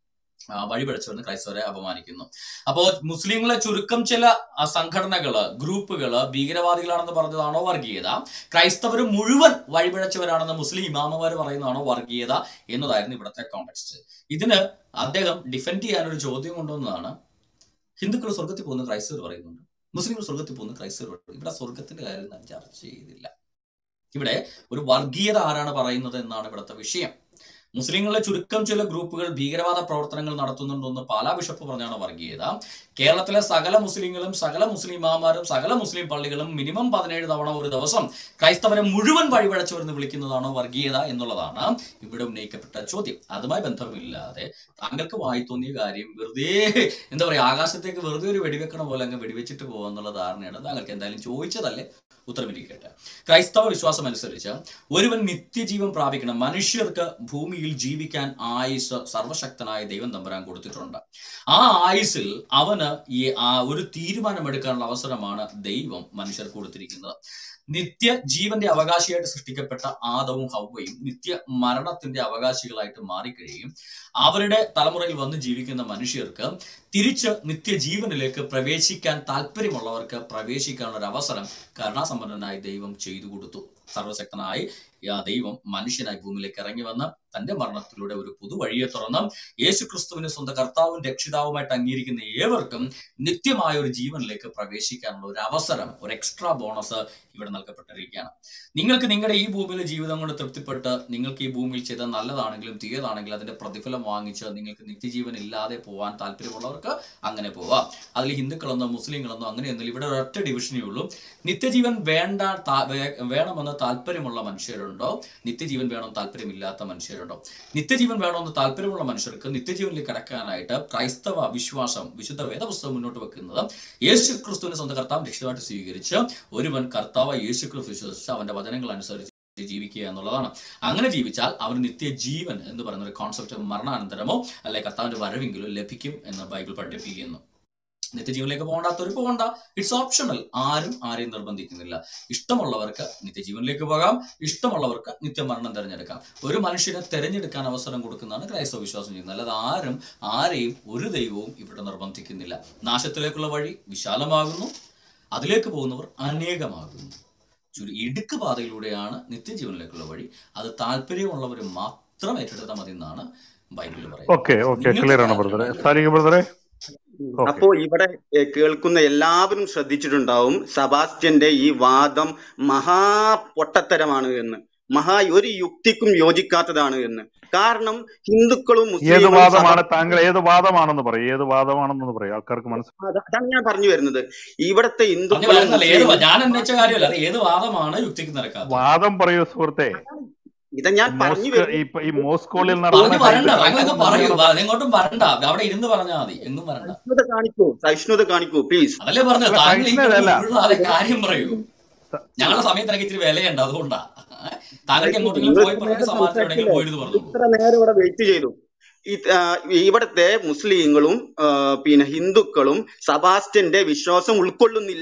ആ, വഴിപിഴച്ചവരെന്ന് ക്രൈസ്തവരെ അപമാനിക്കുന്നു അപ്പോ മുസ്ലിങ്ങളെ ചുരുക്കം ചില ആ, സംഘടനകള് ഗ്രൂപ്പുകള് ഭീകരവാദികളാണെന്ന് പറഞ്ഞതാണോ വർഗീയത ക്രൈസ്തവർ മുഴുവൻ വഴിപിഴച്ചവരാണെന്ന് മുസ്ലിം ഇമാമമാര് പറയുന്നതാണോ വർഗീയത എന്നതായിരുന്നു ഇവിടുത്തെ കോണ്ടെക്സ്റ്റ് ഇതിന് അദ്ദേഹം ഡിഫെൻഡ് ചെയ്യാൻ ഒരു ചോദ്യം കൊണ്ടുവന്നതാണ് ഹിന്ദുക്കൾ സ്വർഗത്തിൽ പോകുന്ന ക്രൈസ്തവർ പറയുന്നുണ്ട് മുസ്ലിങ്ങൾ സ്വർഗത്തിൽ പോകുന്ന ക്രൈസ്തവർ പറയുന്നു. ഇവിടെ സ്വർഗത്തിന്റെ കാര്യം ഞാൻ ചർച്ച ചെയ്തില്ല ഇവിടെ ഒരു വർഗീയത ആരാണ് പറയുന്നത് എന്നാണ് ഇവിടുത്തെ വിഷയം മുസ്ലിങ്ങളിലെ ചുരുക്കം ചില ഗ്രൂപ്പുകൾ ഭീകരവാദ പ്രവർത്തനങ്ങൾ നടത്തുന്നുണ്ടെന്ന് പാലാ ബിഷപ്പ് പറഞ്ഞാണ് വർഗീയത കേരളത്തിലെ സകല മുസ്ലിങ്ങളും സകല മുസ്ലിം ഇമാമാരും സകല മുസ്ലിം പള്ളികളും മിനിമം പതിനേഴ് തവണ ഒരു ദിവസം ക്രൈസ്തവരെ മുഴുവൻ വഴിപഴച്ചവരെന്ന് വിളിക്കുന്നതാണോ വർഗീയത എന്നുള്ളതാണ് ഇവിടെ ഉന്നയിക്കപ്പെട്ട ചോദ്യം അതുമായി ബന്ധമില്ലാതെ താങ്കൾക്ക് വായി തോന്നിയ കാര്യം വെറുതെ എന്താ പറയാ ആകാശത്തേക്ക് വെറുതെ ഒരു വെടിവെക്കണ പോലെ അങ്ങ് വെടിവെച്ചിട്ട് പോകാന്നുള്ള ധാരണയാണ് താങ്കൾക്ക് എന്തായാലും ചോദിച്ചതല്ലേ ഉത്തരമിരിക്കട്ടെ ക്രൈസ്തവ വിശ്വാസം അനുസരിച്ച് ഒരുവൻ നിത്യജീവൻ പ്രാപിക്കണം മനുഷ്യർക്ക് ഭൂമിയിൽ ജീവിക്കാൻ ആയുസ് സർവശക്തനായ ദൈവം തമ്പുരാൻ കൊടുത്തിട്ടുണ്ട് ആ ആയുസിൽ അവന് ഈ ആ ഒരു തീരുമാനമെടുക്കാനുള്ള അവസരമാണ് ദൈവം മനുഷ്യർക്ക് കൊടുത്തിരിക്കുന്നത് നിത്യ ജീവന്റെ അവകാശിയായിട്ട് സൃഷ്ടിക്കപ്പെട്ട ആദവും ഹൗവയും നിത്യ മരണത്തിന്റെ അവകാശികളായിട്ട് മാറിക്കഴിയും അവരുടെ തലമുറയിൽ വന്ന് ജീവിക്കുന്ന മനുഷ്യർക്ക് തിരിച്ച് നിത്യജീവനിലേക്ക് പ്രവേശിക്കാൻ താല്പര്യമുള്ളവർക്ക് പ്രവേശിക്കാനുള്ള ഒരു അവസരം കരുണാസമ്പന്നനായി ദൈവം ചെയ്തു കൊടുത്തു സർവശക്തനായി ആ ദൈവം മനുഷ്യനായി ഭൂമിയിലേക്ക് ഇറങ്ങി വന്ന് തന്റെ മരണത്തിലൂടെ ഒരു പുതുവഴിയെ തുറന്ന് യേശു ക്രിസ്തുവിനെ സ്വന്തം കർത്താവും രക്ഷിതാവുമായിട്ട് അംഗീകരിക്കുന്ന ഏവർക്കും നിത്യമായ ഒരു ജീവനിലേക്ക് പ്രവേശിക്കാനുള്ള ഒരു അവസരം ഒരു എക്സ്ട്രാ ബോണസ് ഇവിടെ നൽകപ്പെട്ടിരിക്കുകയാണ് നിങ്ങൾക്ക് നിങ്ങളുടെ ഈ ഭൂമിയിലെ ജീവിതം കൊണ്ട് തൃപ്തിപ്പെട്ട് നിങ്ങൾക്ക് ഈ ഭൂമിയിൽ ചെയ്ത നല്ലതാണെങ്കിലും തീയതാണെങ്കിലും അതിന്റെ പ്രതിഫലം വാങ്ങിച്ച് നിങ്ങൾക്ക് നിത്യജീവൻ ഇല്ലാതെ പോകാൻ താല്പര്യമുള്ളവർക്ക് അങ്ങനെ പോവാം അതിൽ ഹിന്ദുക്കളെന്നോ മുസ്ലിങ്ങളെന്നോ അങ്ങനെയൊന്നുമില്ല ഇവിടെ ഒരൊറ്റ ഡിവിഷനേ ഉള്ളൂ നിത്യജീവൻ വേണ്ട താ- വേ- വേണമെന്ന് താല്പര്യമുള്ള മനുഷ്യരുണ്ടോ നിത്യജീവൻ വേണം താല്പര്യമില്ലാത്ത മനുഷ്യരുണ്ടോ നിത്യജീവൻ വേണമെന്ന് താല്പര്യമുള്ള മനുഷ്യർക്ക് നിത്യജീവനിലേക്ക് കടക്കാനായിട്ട് ക്രൈസ്തവ വിശ്വാസം വിശുദ്ധ വേദപുസ്തകം മുന്നോട്ട് വെക്കുന്നത് യേശു ക്രിസ്തുവിനെ സ്വന്തം കർത്താവ് രക്ഷിതമായിട്ട് സ്വീകരിച്ച് ഒരുവൻ കർത്താവ് യേശു ക്രിസ്തു വിശ്വസിച്ച് അവന്റെ വചനങ്ങൾ അനുസരിച്ച് ജീവിക്കുക എന്നുള്ളതാണ് അങ്ങനെ ജീവിച്ചാൽ അവന് നിത്യജീവൻ എന്ന് പറയുന്ന ഒരു കോൺസെപ്റ്റ് മരണാനന്തരമോ അല്ലെ കർത്താവിന്റെ വരവെങ്കിലോ ലഭിക്കും എന്ന് ബൈബിൾ പഠിപ്പിക്കുന്നു നിത്യജീവനിലേക്ക് പോകണ്ടാത്തവർ പോകണ്ട ഇറ്റ്സ് ഓപ്ഷണൽ ആരും ആരെയും നിർബന്ധിക്കുന്നില്ല ഇഷ്ടമുള്ളവർക്ക് നിത്യജീവനിലേക്ക് പോകാം ഇഷ്ടമുള്ളവർക്ക് നിത്യമരണം തിരഞ്ഞെടുക്കാം ഒരു മനുഷ്യനെ തിരഞ്ഞെടുക്കാൻ അവസരം കൊടുക്കുന്നതാണ് ക്രൈസ്തവ വിശ്വാസം ചെയ്യുന്നത് അല്ലാതെ ആരും ആരെയും ഒരു ദൈവവും ഇവിടെ നിർബന്ധിക്കുന്നില്ല നാശത്തിലേക്കുള്ള വഴി വിശാലമാകുന്നു അതിലേക്ക് പോകുന്നവർ അനേകമാകുന്നു ചുരു ഇടുക്ക് പാതയിലൂടെയാണ് നിത്യജീവനിലേക്കുള്ള വഴി അത് താല്പര്യമുള്ളവർ മാത്രം ഏറ്റെടുത്താൽ മതി എന്നാണ് ബൈബിളിൽ പറയുന്നത്
ഓക്കെ ഓക്കെ
നിങ്ങൾക്ക്
ക്ലിയർ ആണ് ബ്രദറെ
താല്പര്യമുണ്ടെങ്കിൽ
സാരിക ബ്രദറെ ഓക്കെ
അപ്പോ ഇവിടെ ഏ, കേൾക്കുന്ന എല്ലാവരും ശ്രദ്ധിച്ചിട്ടുണ്ടാവും സബാസ്റ്റ്യന്റെ ഈ വാദം മഹാ പൊട്ടത്തരമാണ് എന്ന് മഹാ ഒരു യുക്തിക്കും യോജിക്കാത്തതാണ് എന്ന് കാരണം ഹിന്ദുക്കളും
ഏത്
മുസ്ലിങ്ങളും സഭ
വാദമാണ് താങ്കൾ ഏത് വാദമാണെന്ന് പറയും ഏത് വാദമാണെന്ന് പറയും ആൾക്കാർക്ക് മനസ്സിലാവും
അത- അതാണ് ഞാൻ പറഞ്ഞു വരുന്നത് ഇവിടത്തെ
പറഞ്ഞു
ഹിന്ദുക്കളും
വരുന്നല്ല ഏത് വാ-
മുസ്ലിങ്ങളും
ഞാൻ അന്വേഷിച്ച കാര്യമല്ല അത് ഏത് വാദമാണ് യുക്തിക്ക് നിരക്കാത്തത്
വാദം പറയൂ സുഹൃത്തെ
ഇത് ഞാൻ പറഞ്ഞു
മോസ്ക്
വരുന്നു
ഈ ഈ മോസ്കോളിൽ നടന്ന
പോഞ്ഞു വരണ്ട
ഹൈന്ദവ
താങ്കൾ അങ്ങ് പറയൂ
കല്യാണം
വാ, എങ്ങോട്ടും വരണ്ട അവിടെ ഇരുന്ന് പറഞ്ഞാൽ മതി എങ്ങും വരണ്ട
സഹിഷ്ണുത കാണിക്കൂ സഹിഷ്ണുത കാണിക്കൂ പ്ലീസ്
അതല്ലേ പറഞ്ഞത്
അല്ല
താങ്കൾ ഈ കിടന്ന്
സഹിഷ്ണുതല്ല
ഉരുളാതെ കാര്യം പറയൂ ഞങ്ങളുടെ സമയത്തിനൊക്കെ ഇത്തിരി വിലയുണ്ട് അതുകൊണ്ടാ താങ്കൾക്ക് എങ്ങോട്ടെങ്കിലും
നിങ്ങൾ
പോയി
ഇത്ര
പറഞ്ഞ
നേരം
സമാധാനം എവിടെയെങ്കിലും
സംസാരിച്ചില്ലേ
പോയിരുന്നു പറഞ്ഞോളൂ
ഇത്ര നേരം ഇവിടെ വെയിറ്റ് ചെയ്തു ഈ- ആ, ഇവിടുത്തെ മുസ്ലിങ്ങളും ആ, പിന്നെ ഹിന്ദുക്കളും സബാസ്റ്റ്യന്റെ വിശ്വാസം ഉൾക്കൊള്ളുന്നില്ല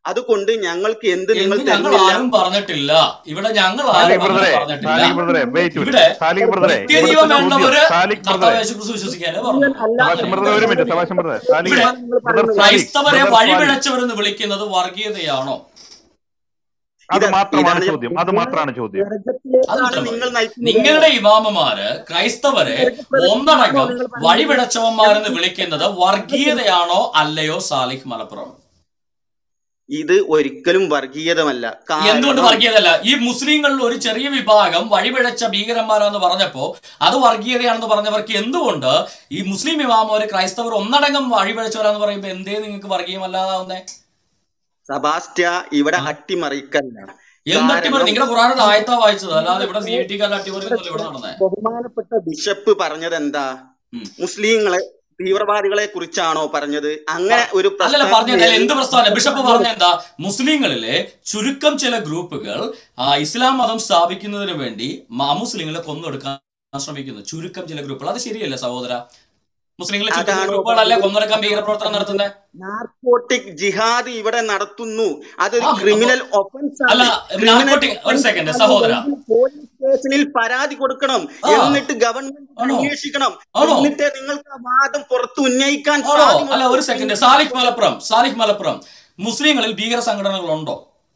അതുകൊണ്ട് ഞങ്ങൾക്ക് എന്ത് നിങ്ങൾ
എന്ന് ഞങ്ങൾ
തരുന്നില്ല
ആരും പറഞ്ഞിട്ടില്ല ഇവിടെ ഞങ്ങൾ
സാലിക്
ആരും അങ്ങനെ
ബ്രദറെ
പറഞ്ഞിട്ടില്ല
സാലിക് ബ്രദറെ വെയിറ്റ്
ഇവിടെ
സാലിക് ബ്രദറെ
നിത്യജീവൻ
ഇവിടുത്തെ ചോദ്യം
വേണ്ടവര്
സാലിക്
കർത്താവ്
ബ്രദറെ
യേശുക്രിസ്തു വിശ്വസിക്കാനേ പറഞ്ഞു
സഭാഷൻ ബ്രദർ ഒരു മിനിറ്റ് സഭാഷൻ ബ്രദർ സാലിക്
ഇവിടെ
ബ്രദർ സാലിക്
ക്രൈസ്തവരെ
ബ്രദർ സാലിക്
വഴിപിഴച്ചവരെന്ന് വിളിക്കുന്നത് വർഗീയതയാണോ
അത്
ഇത്
മാത്രമാണ്
ഇതാണ് ഞാൻ
ചോദ്യം അത് മാത്രമാണ് ചോദ്യം
അത്
നരകത്തിലേക്കാണ്
ഉത്തരം
നിങ്ങൾ
പറയൂ
നയിക്കുന്നത്
നിങ്ങളുടെ ഇമാമമാര് ക്രൈസ്തവരെ ഒന്നടങ്കം വഴിപിഴച്ചവന്മാരെന്ന് വിളിക്കുന്നത് വർഗീയതയാണോ അല്ലയോ സാലിഹ് മലപ്പുറം
ഇത് ഒരിക്കലും വർഗീയതമല്ല
എന്തുകൊണ്ട്
കാരണം
വർഗീയതല്ല ഈ മുസ്ലിങ്ങളിൽ ഒരു ചെറിയ വിഭാഗം വഴിപിഴച്ച ഭീകരന്മാരാന്ന് പറഞ്ഞപ്പോ അത് വർഗീയതയാണെന്ന് പറഞ്ഞവർക്ക് എന്തുകൊണ്ട് ഈ മുസ്ലിം ഇമാമോര് ക്രൈസ്തവർ ഒന്നടങ്കം വഴിപിഴച്ചവരാന്ന് പറയുമ്പോ എന്തേ നിങ്ങൾക്ക് വർഗീയമല്ലാതാവുന്നേ
സബാസ്റ്റ്യ ഇവിടെ അട്ടിമറിക്കല്ല
എന്തട്ടിമറി
കാരണം
നിങ്ങളുടെ ഖുറാനത് ആയത്താ വായിച്ചത് അല്ലാതെ ഇവിടെ സി ഐ ടി കാല അട്ടിമറിയൊന്നുമല്ല ഇവിടെ നടന്നേ
ബഹുമാനപ്പെട്ട ബിഷപ്പ് പറഞ്ഞത് എന്താ മുസ്ലിങ്ങളെ തീവ്രവാദികളെ കുറിച്ചാണോ പറഞ്ഞത് അങ്ങനെ ഒരു
അല്ലല്ല
പ്രസ്താവന
പറഞ്ഞത് അല്ല എന്ത് പ്രസ്താവന ബിഷപ്പ് പറഞ്ഞ എന്താ മുസ്ലിങ്ങളിലെ ചുരുക്കം ചില ഗ്രൂപ്പുകൾ ആ, ഇസ്ലാം മതം സ്ഥാപിക്കുന്നതിന് വേണ്ടി മുസ്ലിങ്ങളെ കൊന്നൊടുക്കാൻ ശ്രമിക്കുന്നു ചുരുക്കം ചില ഗ്രൂപ്പുകൾ അത് ശരിയല്ലേ സഹോദര മുസ്ലിങ്ങളെ ചുരുക്കം ചില
അതാണോ
ഗ്രൂപ്പുകളല്ലേ കൊന്നൊടുക്കാൻ ഭീകരപ്രവർത്തനം നടത്തുന്നത്
നാർക്കോട്ടിക് ജിഹാദ് ഇവിടെ നടത്തുന്നു അതൊരു
ആ,
ക്രിമിനൽ ഒഫൻസ്
അല്ല
ആണ് ക്രിമിനൽ
നാർക്കോട്ടിക് ഒരു
ഒഫൻസ്
സെക്കൻഡ് സഹോദര
പോലീസ് സ്റ്റേഷനിൽ പരാതി കൊടുക്കണം
ആ
എന്നിട്ട് ഗവൺമെന്റ്
ആണോ
അന്വേഷിക്കണം
ആണോ
എന്നിട്ട് നിങ്ങൾക്ക് ആ വാദം പുറത്ത് ഉന്നയിക്കാൻ
ആണോ അല്ല
സാധ്യമുള്ളൂ
ഒരു സെക്കൻഡ് സാലിഹ് മലപ്പുറം സാലിഹ് മലപ്പുറം മുസ്ലിങ്ങളിൽ ഭീകര സംഘടനകൾ ഉണ്ടോ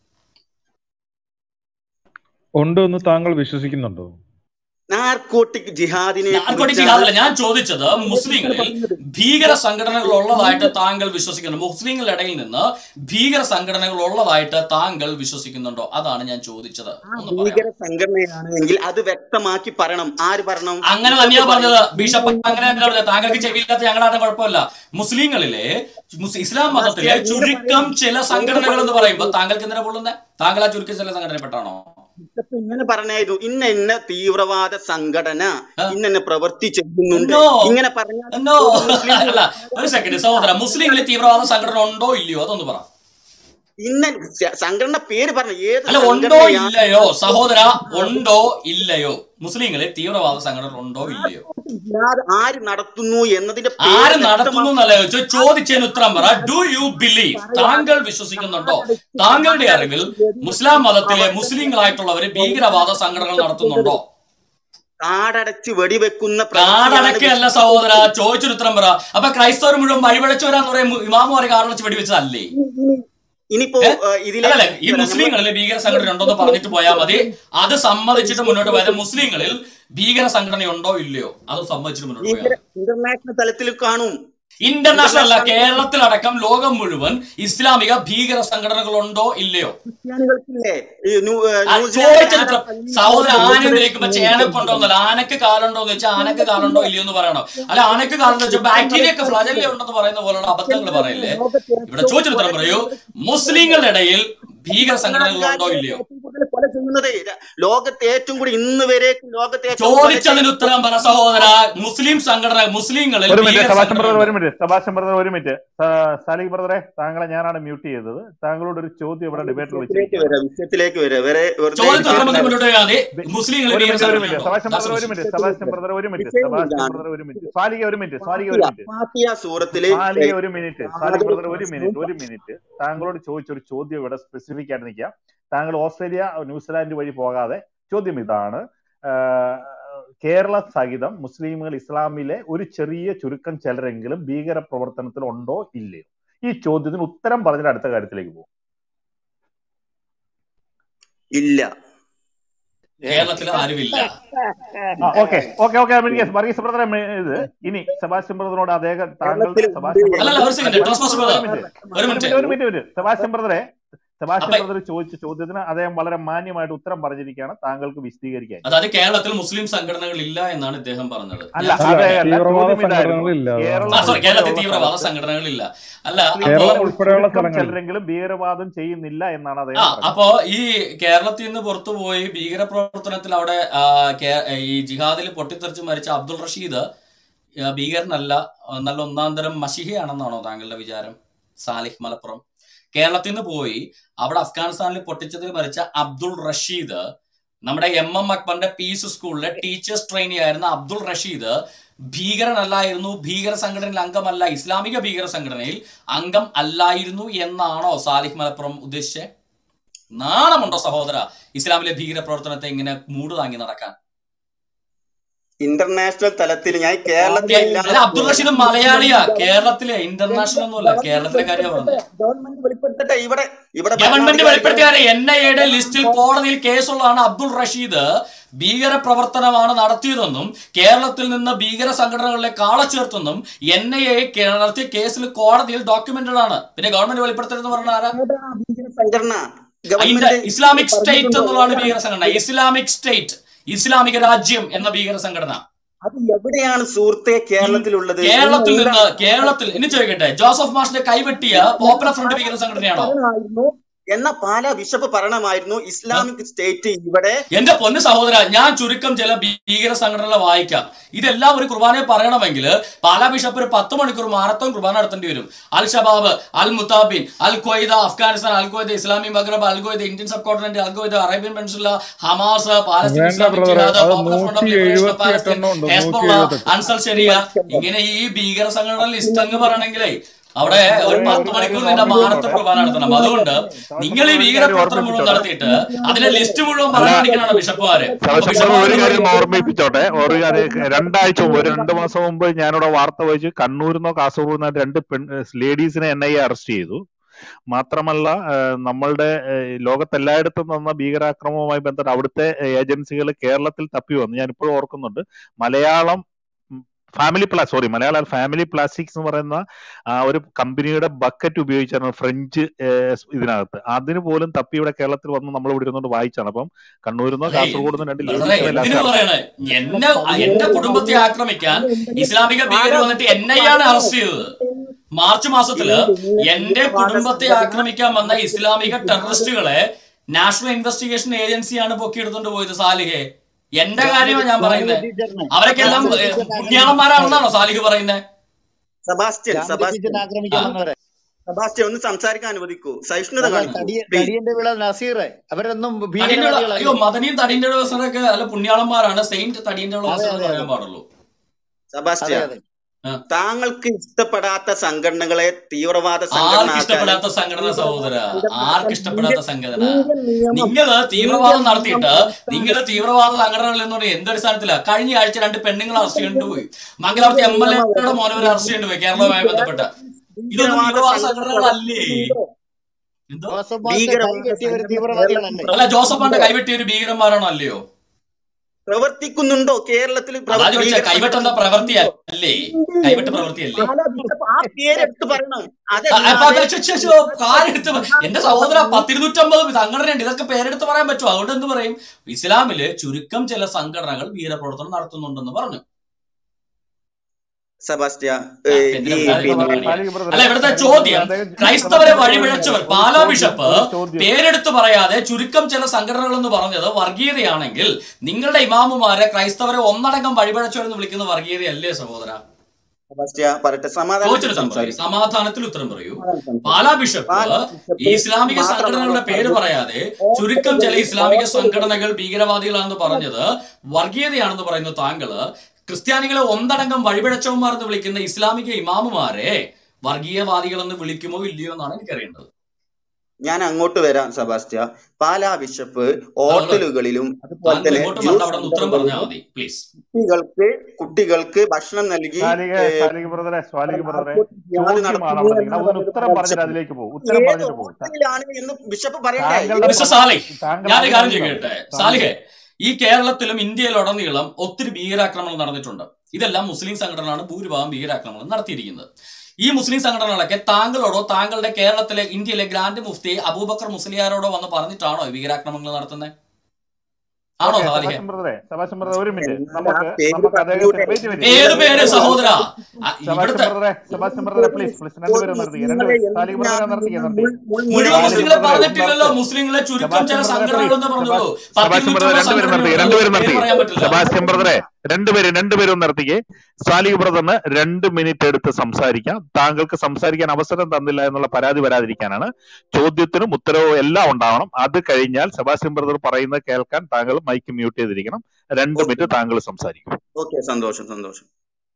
ഉണ്ട് എന്ന് താങ്കൾ വിശ്വസിക്കുന്നുണ്ടോ
നാർക്കോട്ടിക് ജിഹാദിനെ
നാർക്കോട്ടിക്
കുറിച്ചാണ്
ജിഹാദല്ല ഞാൻ ചോദിച്ചത് മുസ്ലിങ്ങളിൽ ഭീകര സംഘടനകൾ ഉള്ളതായിട്ട് താങ്കൾ വിശ്വസിക്കുന്നു മുസ്ലിങ്ങളുടെ ഇടയിൽ നിന്ന് ഭീകര സംഘടനകൾ ഉള്ളതായിട്ട് താങ്കൾ വിശ്വസിക്കുന്നുണ്ടോ അതാണ് ഞാൻ ചോദിച്ചത്
ആ
ഒന്ന് പറയാം
ഭീകര സംഘടനയാണ് എങ്കിൽ അത് വ്യക്തമാക്കി പറയണം ആര് പറയണം
അങ്ങനെ
ബിഷപ്പ്
തന്നെയാ പറഞ്ഞത്
പറയണം
ബിഷപ്പ് അങ്ങനെ തന്നെ പറഞ്ഞത് താങ്കൾക്ക് ചെവിയില്ലാത്ത ഞങ്ങളുടെ കുഴപ്പമില്ല മുസ്ലിങ്ങളിലെ മുസ് ഇസ്ലാം മതത്തിലെ
സബാസ്റ്റ്യ നിങ്ങൾ
ചുരുക്കം
പറയണം
ചില
നിങ്ങൾ
സംഘടനകൾ എന്ന് പറയുമ്പോൾ
പറയുന്നത്
താങ്കൾക്ക് എന്തിനാ പൊള്ളുന്നത് താങ്കൾ ആ ചുരുക്കം ചില സംഘടനപ്പെട്ടാണോ
ബിഷപ്പ് ഇങ്ങനെ പറഞ്ഞായിരുന്നു ഇന്ന ഇന്ന തീവ്രവാദ സംഘടന ഇന്ന ഇന്ന പ്രവൃത്തി ചെയ്യുന്നുണ്ട്
എന്നോ
ഇങ്ങനെ പറഞ്ഞാൽ
എന്നോ
ഒരു മുസ്ലിം
അല്ല ഒരു സെക്കൻഡ് സഹോദര മുസ്ലിങ്ങളിൽ തീവ്രവാദ സംഘടന ഉണ്ടോ ഇല്ലയോ അതൊന്ന് പറ
ഇന്ന സ- സംഘടന പേര് പറഞ്ഞു ഏത്
അല്ല ഉണ്ടോ
സംഘടനയാണ്
ഇല്ലയോ സഹോദര ഉണ്ടോ ഇല്ലയോ മുസ്ലിങ്ങളിൽ തീവ്രവാദ സംഘടന ഉണ്ടോ ഇല്ലയോ
ജിഹാദ് ആര് നടത്തുന്നു എന്നതിന്റെ
ആര്
പേര്
നടത്തുന്നു
വ്യക്തമാക്കി
എന്നല്ല ചോദിച്ചു ചോദിച്ചതിന് ഉത്തരം പറ ഡു യു ബിലീവ് താങ്കൾ വിശ്വസിക്കുന്നുണ്ടോ താങ്കളുടെ അറിവിൽ മുസ്ലാം മതത്തിലെ മുസ്ലിങ്ങളായിട്ടുള്ളവര് ഭീകരവാദ സംഘടനകൾ നടത്തുന്നുണ്ടോ
കാടടച്ച് വെടിവെക്കുന്ന പ്രവൃത്തിയാണ്
കാടടക്കല്ല സഹോദര ചോദിച്ചൊരു ഉത്തരം പറ അപ്പൊ ക്രൈസ്തവർ മുഴുവൻ വഴിപഴച്ചവരാന്ന് പറയും ഇമാമുമാരെ കാടടച്ച് വെടിവെച്ചതല്ലേ
ഇനിയിപ്പോ
ഏ?
ഏഹ്, ഇതിലേക്ക്
അല്ലല്ല ഈ
വരാം.
മുസ്ലിങ്ങളിലെ ഭീകര സംഘടന ഉണ്ടോന്ന് പറഞ്ഞിട്ട് പോയാൽ മതി അത് സമ്മതിച്ചിട്ട് മുന്നോട്ട് പോയാൽ മുസ്ലിങ്ങളിൽ ഭീകര സംഘടന ഉണ്ടോ ഇല്ലയോ അത് സമ്മതിച്ചിട്ട് മുന്നോട്ട് പോയാൽ
ഭീകര ഇന്റർനാഷണൽ തലത്തിൽ കാണും
ഇന്റർനാഷണൽ അല്ല കേരളത്തിലടക്കം ലോകം മുഴുവൻ ഇസ്ലാമിക ഭീകര സംഘടനകൾ ഉണ്ടോ ഇല്ലയോ
ക്രിസ്ത്യാനികൾക്കില്ലേ ഈ ന്യൂ- ഏഹ്,
ആ,
ന്യൂസിലാൻഡ്
ചോദിച്ചത്
ആന
ഉത്തരം. സഹോദര ആന വിളിക്കുമ്പോ ചേനക്കുണ്ടോ എന്നല്ല ആനക്ക് കാലുണ്ടോ എന്ന് വെച്ചാൽ ആനക്ക് കാലുണ്ടോ ഇല്ലയോ എന്ന് പറയണോ അല്ല ആനക്ക് കാലുണ്ടോ വെച്ചാൽ ബാക്ടീരിയ ഒക്കെ ഫ്ലജല്യ ഉണ്ടെന്ന് പറയുന്ന പോലുള്ള അബദ്ധങ്ങൾ പറയില്ലേ ഇവിടെ ചോദിച്ചൊരു ഉത്തരം പറയൂ മുസ്ലിങ്ങളുടെ ഇടയിൽ ഭീകര സംഘടനകൾ ഉണ്ടോ ഇല്ലയോ
ഏറ്റവും കൂടുതൽ കൊല ചെയ്യുന്നത് ര- ലോകത്തെ ഏറ്റവും കൂടി ഇന്ന് വരെ ലോകത്തെ ഏറ്റവും കൊല
ചോദിച്ചതിന്
ചെയ്യുന്നത്
ഉത്തരം പറ സഹോദര മുസ്ലിം സംഘടന മുസ്ലിങ്ങളിൽ
ഒരു മിനിറ്റ്
ഭീകര
സബാഷൻ ബ്രദർ
സംഘടനകൾ
ഒരു മിനിറ്റ് സബാഷൻ ബ്രദർ ഒരു മിനിറ്റ് സ- സാലിക് ബ്രദറെ താങ്കളെ ഞാനാണ് മ്യൂട്ട് ചെയ്തത് താങ്കളോട് ഒരു ചോദ്യം ഇവിടെ ഡിബേറ്റിൽ
വിഷയത്തിലേക്ക്
വെച്ചിരിക്കുകയാണ്
വരാം വിഷയത്തിലേക്ക് വരാം വേറെ വെറുതെ
ചോദിച്ച ഉത്തരം മതി
വിഷയത്തിലേക്ക്
മുന്നോട്ട് പോയാൽ മതി മുസ്ലിങ്ങളിൽ
ഒരു
ഭീകര
മിനിറ്റ് ഒരു
സംഘടന
മിനിറ്റ്
ഉണ്ടോ
സബാഷൻ
That's
ബ്രദർ
the
ഒരു മിനിറ്റ്
question.
സബാഷൻ ബ്രദർ ഒരു മിനിറ്റ്
വിഷയം
സബാഷൻ
ഇതാണ്
ബ്രദർ ഒരു മിനിറ്റ് സാലിക ഒരു മിനിറ്റ് സാലിക ഒരു
ഫാത്തിയ
മിനിറ്റ്
ഫാത്തിയ സൂറത്തില്
സാലിക ഒരു മിനിറ്റ് സാലിക്
യാതൊരു
ബ്രദർ ഒരു മിനിറ്റ്
പ്രശ്നവും
ഒരു മിനിറ്റ് താങ്കളോട് ചോദിച്ച ഒരു ചോദ്യം ഇവിടെ സ്പെസിഫിക് ആയിട്ട് നിൽക്കാം താങ്കൾ ഓസ്ട്രേലിയ ന്യൂസിലാൻഡ് വഴി പോകാതെ ചോദ്യം ഇതാണ് ആഹ് കേരള സഹിതം മുസ്ലിമുകൾ ഇസ്ലാമിലെ ഒരു ചെറിയ ചുരുക്കം ചിലരെങ്കിലും ഭീകര പ്രവർത്തനത്തിൽ ഉണ്ടോ ഇല്ലയോ ഈ ചോദ്യത്തിന് ഉത്തരം പറഞ്ഞിട്ട് അടുത്ത കാര്യത്തിലേക്ക് പോകും
ഇല്ല
കേരളത്തിൽ ആരുമില്ല
okay okay okay Varghese brother ഇത് ഇനി സെബാസ്റ്റ്യൻ ബ്രദറിനോട് അദ്ദേഹം താങ്കളുടെ
കേരളത്തിൽ
സെബാസ്റ്റ്യൻ
അല്ലല്ല ഒരു സെക്കൻഡ്
ബ്രദർ
ടോസ്
ഒരു
ബ്രദർ
മിനിറ്റ്
ഒരു
ഒരു
മിനിറ്റ്
മിനിറ്റ് ഒരു മിനിറ്റ് ഒരു മിനിറ്റ് സെബാസ്റ്റ്യൻ ബ്രദറെ സെബാസ്റ്റ്യൻ
അപ്പൊ
ബ്രദർ ചോദിച്ച ചോദ്യത്തിന് അദ്ദേഹം വളരെ മാന്യമായിട്ട് ഉത്തരം പറഞ്ഞിരിക്കുകയാണ് താങ്കൾക്ക് വിശദീകരിക്കാൻ
അതായത് കേരളത്തിൽ മുസ്ലിം സംഘടനകൾ ഇല്ല എന്നാണ് ഇദ്ദേഹം പറഞ്ഞത്
അല്ല
ഞാൻ
അല്ല
അതേ അല്ല
തീവ്രവാദ
ചോദ്യം ഇതായിരുന്നു
സംഘടനകളില്ല
കേരളം
ആ സോറി കേരളത്തിൽ
ഉൾപ്പെടെയുള്ള
തീവ്രവാദ
സ്ഥലത്ത്
സംഘടനകളില്ല അല്ല അപ്പോ
കേരളം
മുസ്ലിങ്ങളിൽ
ഉൾപ്പെടെയുള്ള
ചുരുക്കം
സ്ഥലങ്ങളിൽ
ചിലരെങ്കിലും ഭീകരവാദം ചെയ്യുന്നില്ല എന്നാണ്
ആ
അദ്ദേഹം പറഞ്ഞത്
അപ്പോ ഈ കേരളത്തിൽ നിന്ന് പുറത്തുപോയി ഭീകരപ്രവർത്തനത്തിൽ അവിടെ ആ, കേ- ഈ ജിഹാദിൽ പൊട്ടിത്തെറിച്ച് മരിച്ച അബ്ദുൾ റഷീദ് ആ, ഭീകരനല്ല ആ, നല്ല ഒന്നാം തരം മഷിഹയാണെന്നാണോ താങ്കളുടെ വിചാരം സാലിഹ് മലപ്പുറം കേരളത്തിൽ നിന്ന് പോയി അവിടെ അഫ്ഗാനിസ്ഥാനിൽ പൊട്ടിച്ചതിൽ മരിച്ച അബ്ദുൾ റഷീദ് നമ്മുടെ എം എം അക്ബറിന്റെ പീസ് സ്കൂളിലെ ടീച്ചേഴ്സ് ട്രെയിനി ആയിരുന്ന അബ്ദുൾ റഷീദ് ഭീകരനല്ലായിരുന്നു ഭീകര സംഘടനയിൽ അംഗമല്ല ഇസ്ലാമിക ഭീകര സംഘടനയിൽ അംഗം അല്ലായിരുന്നു എന്നാണോ സാലിഹ് മലപ്പുറം ഉദ്ദേശിച്ചത് നാണമുണ്ടോ സഹോദര ഇസ്ലാമിലെ ഭീകര പ്രവർത്തനത്തെ ഇങ്ങനെ മൂട് താങ്ങി നടക്കാൻ
ഇന്റർനാഷണൽ തലത്തിൽ ഞാൻ
കേ-
കേരളത്തിൽ
അല്ല
ഇല്ലാതെ
അബ്ദുൾ റഷീദ് മലയാളിയാ കേരളത്തിലെ ഇന്റർനാഷണൽ ഒന്നുമല്ല കേരളത്തിലെ കാര്യം പറഞ്ഞത്
ഗവൺമെന്റ് വെളിപ്പെടുത്തട്ടെ ഇവിടെ ഇവിടെ
ഗവൺമെന്റ്
ഭരണാധികാരികൾ
വെളിപ്പെടുത്തിയാൽ എൻ ഐ എയുടെ ലിസ്റ്റിൽ കോടതിയിൽ കേസുള്ളതാണ് അബ്ദുൾ റഷീദ് ഭീകര പ്രവർത്തനമാണ് നടത്തിയതെന്നും കേരളത്തിൽ നിന്ന് ഭീകര സംഘടനകളിലെ കാളച്ചേർത്തെന്നും എൻ ഐ എ നടത്തിയ കേസിൽ കോടതിയിൽ ഡോക്യുമെന്റഡ് ആണ് പിന്നെ ഗവൺമെന്റ് വെളിപ്പെടുത്തരുതെന്ന് പറഞ്ഞ ആരാ
ഭീകര സംഘടന
അതിന്റെ
ഗവൺമെന്റ്
ഇസ്ലാമിക് സ്റ്റേറ്റ്
പറഞ്ഞിട്ടുണ്ടോ
എന്നുള്ളതാണ് ഭീകര സംഘടന ഇസ്ലാമിക് സ്റ്റേറ്റ് ഇസ്ലാമിക രാജ്യം എന്ന ഭീകര സംഘടന
അത് എവിടെയാണ് സുഹൃത്തെ കേരളത്തിലുള്ളത്
കേരളത്തിൽ
നിങ്ങൾ
നിന്ന് കേരളത്തിൽ ഇനി ചോദിക്കട്ടെ ജോസഫ് മാഷിന്റെ കൈവെട്ടിയ പോപ്പുലർ ഫ്രണ്ട് ഭീകര സംഘടനയാണോ
ഭരണമായിരുന്നു എന്ന പാലാ ബിഷപ്പ് ഭരണമായിരുന്നു ഇസ്ലാമിക് സ്റ്റേറ്റ് ഇവിടെ
എന്റെ പൊന്ന് സഹോദര ഞാൻ ചുരുക്കം ചില ഭീ- ഭീകര സംഘടനകളെ വായിക്കാം ഇതെല്ലാം ഒരു കുർബാനയെ പറയണമെങ്കിൽ പാലാ ബിഷപ്പ് ഒരു പത്ത് മണിക്കൂർ മാരത്തോൺ കുർബാന നടത്തേണ്ടി വരും അൽ ഷബാബ് അൽ മുത്താബിൻ al Qaeda Afghanistan al Qaeda ഇസ്ലാമി Maghreb al Qaeda Indian subcontinent al Qaeda Arabian peninsula Hamas Palestine
വേണ്ട
ഇസ്ലാമിക്
ബ്രദറെ
ജിഹാദ്
അത്
പോപ്പുലർ ഫ്രണ്ട് ഓഫ്
നൂറ്റി
ലിബറേഷൻ ഓഫ്
എഴുപത്തി
പാലസ്തീൻ
എട്ടെണ്ണം ഉണ്ട് നൂറ്റി
ഹെസ്ബുള്ള
എഴുപത്തെട്ട്
അൻസൽ ശരിയ ഇങ്ങനെ ഈ ഭീകര സംഘടന ലിസ്റ്റ് അങ്ങ് പറയണെങ്കിലേ അവിടെ ഒരു പത്ത് മണിക്കൂർ നിന്റെ മാനത്തെ കുർബാന നടത്തണം അതുകൊണ്ട് നിങ്ങൾ ഈ ഭീകര പ്രവർത്തനം മുഴുവൻ നടത്തിയിട്ട് അതിന്റെ ലിസ്റ്റ് മുഴുവൻ
അല്ല
പറഞ്ഞുകൊണ്ടിരിക്കണാണ് ബിഷപ്പുമാര് അപ്പൊ
ശവശങ്കർ ഒരു കാര്യം
ബിഷപ്പുമാർ
ഓർമ്മിപ്പിച്ചോട്ടെ ഒരു കാര്യം രണ്ടാഴ്ച മുമ്പ് ഒരു രണ്ട് മാസം മുമ്പ് ഞാനിവിടെ വാർത്ത വായിച്ചു കണ്ണൂരിന്നോ കാസർഗോഡ് നിന്നോ രണ്ട് പെൺ ലേഡീസിനെ എൻ ഐ എ അറസ്റ്റ് ചെയ്തു മാത്രമല്ല ഏഹ്, നമ്മളുടെ ഏഹ്, ലോകത്തെല്ലായിടത്തും നടന്ന ഭീകരാക്രമണവുമായി ബന്ധപ്പെട്ട് അവിടുത്തെ ഏജൻസികൾ കേരളത്തിൽ തപ്പി വന്നു ഞാൻ ഇപ്പോഴും ഓർക്കുന്നുണ്ട് മലയാളം ഫാമിലി പ്ലാ സോറി മലയാളം ഫാമിലി പ്ലാസ്റ്റിക്സ് എന്ന് പറയുന്ന ആ ഒരു കമ്പനിയുടെ ബക്കറ്റ് ഉപയോഗിച്ചാണ് ഫ്രഞ്ച് ഏഹ്, ഇതിനകത്ത് അതിന് പോലും തപ്പി ഇവിടെ കേരളത്തിൽ വന്ന് നമ്മൾ ഇവിടെ ഇരുന്നുകൊണ്ട് വായിച്ചാണ് അപ്പം കണ്ണൂരിന്നോ
അതെ
കാസർഗോഡ് നിന്ന് രണ്ട്
ബ്രദറെ
ലേഡീസിനെ
എന്തിനു
ലാസ്റ്റ്
പറയണേ എന്നെ എന്റെ കുടുംബത്തെ ആക്രമിക്കാൻ ഇസ്ലാമിക ഭീകരർ വന്നിട്ട് എൻ ഐ ആണ് അറസ്റ്റ് ചെയ്തത് മാർച്ച് മാസത്തില് എന്റെ കുടുംബത്തെ ആക്രമിക്കാൻ വന്ന ഇസ്ലാമിക ടെററിസ്റ്റുകളെ നാഷണൽ ഇൻവെസ്റ്റിഗേഷൻ ഏജൻസിയാണ് പൊക്കിയെടുത്തോണ്ട് പോയത് സാലിഹെ എന്റെ കാര്യമാണ് ഞാൻ പറയുന്നത്
ടീച്ചറിനെ
അവരൊക്കെ എല്ലാം
ഗാന്ധി
ഏ,
ടീച്ചറിനെ
പുണ്യാളന്മാരാണെന്നാണോ സാലിഹ് പറയുന്നത്
സെബാസ്റ്റ്യൻ
ഗാന്ധി
സെബാസ്റ്റ്യൻ
ടീച്ചറിനെ ആക്രമിക്കാൻ വന്നവരെ
സെബാസ്റ്റ്യൻ ഒന്ന് സംസാരിക്കാൻ അനുവദിക്കൂ സഹിഷ്ണുത
അല്ല
കാണിക്കൂ
തടിയ
പ്ലീസ്
തടിയന്റെ വിള നസീറെ അവരൊന്നും
തടിന്റെ അയ്യോ
ഭീകരവാദികളല്ലേ
മദനിയും തടിന്റെ ദിവസമൊക്കെ അല്ല പുണ്യാളന്മാരാണ് സെയിന്റ് തടിന്റെ
അതെ
ദിവസം
അതെ
പറയാൻ
അതെ
പാടുള്ളൂ
അതെ
സെബാസ്റ്റ്യൻ
അതെ
ആ.
താങ്കൾക്ക് ഇഷ്ടപ്പെടാത്ത സംഘടനകളെ തീവ്രവാദ
ആർക്ക്
സംഘടന
ഇഷ്ടപ്പെടാത്ത സംഘടന സഹോദര ആർക്ക് ഇഷ്ടപ്പെടാത്ത സംഘടന
ഇന്ത്യൻ നിയമം
നിങ്ങള് തീവ്രവാദം
ഇന്ത്യൻ
നടത്തിയിട്ട്
നിയമം
നിങ്ങള് തീവ്രവാദ സംഘടനകൾ എന്ന് പറഞ്ഞാൽ എന്തടിസ്ഥാനത്തില കഴിഞ്ഞ ആഴ്ച രണ്ട് പെണ്ണുങ്ങൾ അറസ്റ്റ് ചെയ്യേണ്ടി പോയി മംഗലാപുരത്തെ എം എൽ എയുടെ മോനവരെ അറസ്റ്റ് ചെയ്യേണ്ടി പോയി കേരളവുമായി ബന്ധപ്പെട്ട ഇതൊന്നും
ഭീകരവാദ
തീവ്രവാദ
സംഘടന
സംഘടനകളല്ലേ
പ്രവർത്തിക്കുന്നുണ്ടോ
എന്തോ
ജോസഫ് മാസ്റ്റർ
ഭീകരവാദ
കൈകെട്ടിയവർ
സംഘടന
തീവ്രവാദികളല്ലേ
കേരളത്തിൽ
അല്ല ജോസഫാന്റെ
പ്രവർത്തിക്കുന്നുണ്ടോ
കൈവെട്ടിയ ഒരു ഭീകരന്മാരാണോ അല്ലയോ
പ്രവർത്തിക്കുന്നുണ്ടോ കേരളത്തിൽ
അതാ
പ്രവർ-
ചോദിച്ച
ഭീകര
കൈവെട്ട് എന്താ
സംഘടന
പ്രവൃത്തി അല്ലേ കൈവെട്ട് പ്രവൃത്തിയല്ലേ
പാലാ ബിഷപ്പ് ആ പേരെടുത്ത് പറയണം
ആ, അപ്പൊ
അതല്ലാതെ
അത് ശ്ശ് ശ്ശ് കാലെടുത്ത് പ- എന്റെ സഹോദര പത്തിരുന്നൂറ്റമ്പത് സംഘടനയുണ്ട് ഇതൊക്കെ പേരെടുത്ത് പറയാൻ പറ്റുമോ അതുകൊണ്ട് എന്ത് പറയും ഇസ്ലാമില് ചുരുക്കം ചില സംഘടനകൾ ഭീകരപ്രവർത്തനം നടത്തുന്നുണ്ടെന്ന് പറഞ്ഞു
സെബാസ്റ്റ്യ
ആ,
ഏഹ്,
എന്തിനാ
ഈ
പിന്നാലെ ഇപ്പൊ
പിന്നെ
പറയണേ
സാലിഹ് ബ്രദറെ
അല്ല ഇവിടുത്തെ
സാലിഹ് ബ്രദറെ
ചോദ്യം
അദ്ദേഹം
ക്രൈസ്തവരെ
സെബാസ്റ്റ്യൻ ബ്രദറെ
വഴിപിഴച്ചവർ
ഒരു
പാലാ
ചോദ്യം
ബിഷപ്പ്
ഒരു ചോദ്യം
പേരെടുത്ത് പറയാതെ ചുരുക്കം ചില സംഘടനകൾ എന്ന് പറഞ്ഞത് വർഗീയതയാണെങ്കിൽ നിങ്ങളുടെ ഇമാമുമാരെ ക്രൈസ്തവരെ ഒന്നടങ്കം വഴിപിഴച്ചവരെന്ന് വിളിക്കുന്ന വർഗീയതയല്ലേ സഹോദര
സെബാസ്റ്റ്യ പറയട്ടെ സമാധാനത്തിൽ
ചോദിച്ചിട്ട് ഉത്തരം പറയൂ
സംസാരിക്കും
സമാധാനത്തിൽ ഉത്തരം പറയൂ
സമാധാനത്തിൽ
പാലാ
സംസാരിക്കും
ബിഷപ്പ്
പാലാ
ഈ
ബിഷപ്പ്
ഇസ്ലാമിക
മാത്രമാണ്
സംഘടനകളുടെ പേര്
പറഞ്ഞത്
പറയാതെ ചുരുക്കം ചില
ഹോട്ടലുകളിൽ
ഇസ്ലാമിക
ഹോട്ടലുകളിൽ
സംഘടനകൾ ഭീകരവാദികളാണെന്ന് പറഞ്ഞത് വർഗീയതയാണെന്ന് പറയുന്ന താങ്കള് ക്രിസ്ത്യാനികളെ ഒന്നടങ്കം വഴിപിഴച്ചവന്മാർ എന്ന് വിളിക്കുന്ന ഇസ്ലാമിക ഇമാമുമാരെ വർഗീയവാദികളെന്ന് വിളിക്കുമോ ഇല്ലയോ എന്നാണ് എനിക്കറിയേണ്ടത്
ഞാൻ അങ്ങോട്ട് വരാം സെബാസ്റ്റ്യ പാലാ ബിഷപ്പ്
സഹോദരൻ
ഹോട്ടലുകളിലും അതുപോലെ
താങ്കൾ
തന്നെ
ഇങ്ങോട്ട്
ജ്യൂസ്
വരണ്ട അവിടെ നിന്ന് ഉത്തരം പറഞ്ഞാൽ
സെന്ററുകളിലും
മതി പ്ലീസ്
കുട്ടികൾക്ക് കുട്ടികൾക്ക് ഭക്ഷണം നൽകി
സാലിഹ്
ഏഹ്,
സാലിഹ് ബ്രദറെ സ്വാലിഹ് ബ്രദറെ
ജിഹാദ്
ചോദ്യമാണ്
നടത്തുന്നു
അവിടെ നിൽക്കുന്നത്
എന്നാണ്
അതിന്
പറഞ്ഞത്
ഉത്തരം
പാലാ
പറഞ്ഞിട്ട്
ബിഷപ്പ്
അതിലേക്ക് പോകും ഉത്തരം
ഏത്
പറഞ്ഞിട്ട് പോകും
ഹോട്ടലിലാണ് എന്ന് ബിഷപ്പ് പറയണ്ടേ
താങ്കളുടെ
മിസ്റ്റർ
ഇത്
സാലിഹ്
താങ്കൾ
ഞാനൊരു കാര്യം
അതിനല്ലോ
ചോദിക്കട്ടെ
താങ്കൾ
സാലിഹെ ഈ കേരളത്തിലും ഇന്ത്യയിലുടനീളം ഒത്തിരി ഭീകരാക്രമണങ്ങൾ നടന്നിട്ടുണ്ട് ഇതെല്ലാം മുസ്ലിം സംഘടനകളാണ് ഭൂരിഭാഗം ഭീകരാക്രമണങ്ങൾ നടത്തിയിരിക്കുന്നത് ഈ മുസ്ലിം സംഘടനകളൊക്കെ താങ്കളോടോ താങ്കളുടെ കേരളത്തിലെ ഇന്ത്യയിലെ ഗ്രാൻഡ് മുഫ്തി അബൂബക്കർ മുസ്ലിയാരോടോ വന്ന് പറഞ്ഞിട്ടാണോ ഈ ഭീകരാക്രമണങ്ങൾ നടത്തുന്നത് ആണോ
ഓക്കെ
സാലിഹെ
സെബാസ്റ്റ്യൻ ബ്രദറെ സെബാസ്റ്റ്യൻ ബ്രദറെ ഒരു മിനിറ്റ്
എന്നാൽ ആ
നമുക്ക്
പേര്
നമുക്ക് അദ്ദേഹത്തിന്
പറഞ്ഞൂടെ
വെയിറ്റ് വെയിറ്റ്
ഏത്
രണ്ട്
പേര്
രണ്ട്
സഹോദര ആ,
സെബാസ്റ്റ്യൻ
ഇവിടുത്തെ
ബ്രദറെ സെബാസ്റ്റ്യൻ ബ്രദറെ പ്ലീസ് പ്ലീസ് രണ്ടുപേരും നിർത്തിക്കുക രണ്ട്
മുസ്ലിങ്ങളെ
സാലിഹ് ബ്രദറെ
എന്തിനാണ്
നിർത്തിക്കുക
നിങ്ങൾ
നിർത്തിക്കുക
മുൾ മുൾ
മുഴുവൻ
സാലിഹ്
മുസ്ലിങ്ങളെ
ബ്രദറെ ഒന്ന്
പറഞ്ഞിട്ടില്ലല്ലോ
നിർത്ത്
മുസ്ലിങ്ങളെ ചുരുക്കം ചില
സെബാസ്റ്റ്യൻ ബ്രദറെ
സംഘടനകൾ എന്ന്
പ്ലീസ്
പറഞ്ഞുള്ളൂ
സെബാസ്റ്റ്യൻ ബ്രദറെ
പത്തിരുന്നൂറ്റമ്പത്
രണ്ടുപേരും നിർത്തിക്കുക രണ്ടുപേരും
സംഘടനകളുണ്ട് പേര്
നിർത്തിക്കുക
പറയാൻ പറ്റില്ല
സെബാസ്റ്റ്യൻ ബ്രദറെ രണ്ടുപേരും രണ്ടുപേരും നിർത്തിക്കേ സാലിഹ് ബ്രദറിന് രണ്ട് മിനിറ്റ് എടുത്ത് സംസാരിക്കാം താങ്കൾക്ക് സംസാരിക്കാൻ അവസരം തന്നില്ല എന്നുള്ള പരാതി വരാതിരിക്കാനാണ് ചോദ്യത്തിനും ഉത്തരവും എല്ലാം ഉണ്ടാവണം അത് കഴിഞ്ഞാൽ സെബാസ്റ്റ്യൻ ബ്രദർ പറയുന്നത് കേൾക്കാൻ താങ്കൾ മൈക്ക് മ്യൂട്ട് ചെയ്തിരിക്കണം രണ്ട്
ഓക്കെ
മിനിറ്റ് താങ്കൾ സംസാരിക്കും
ഓക്കെ സന്തോഷം സന്തോഷം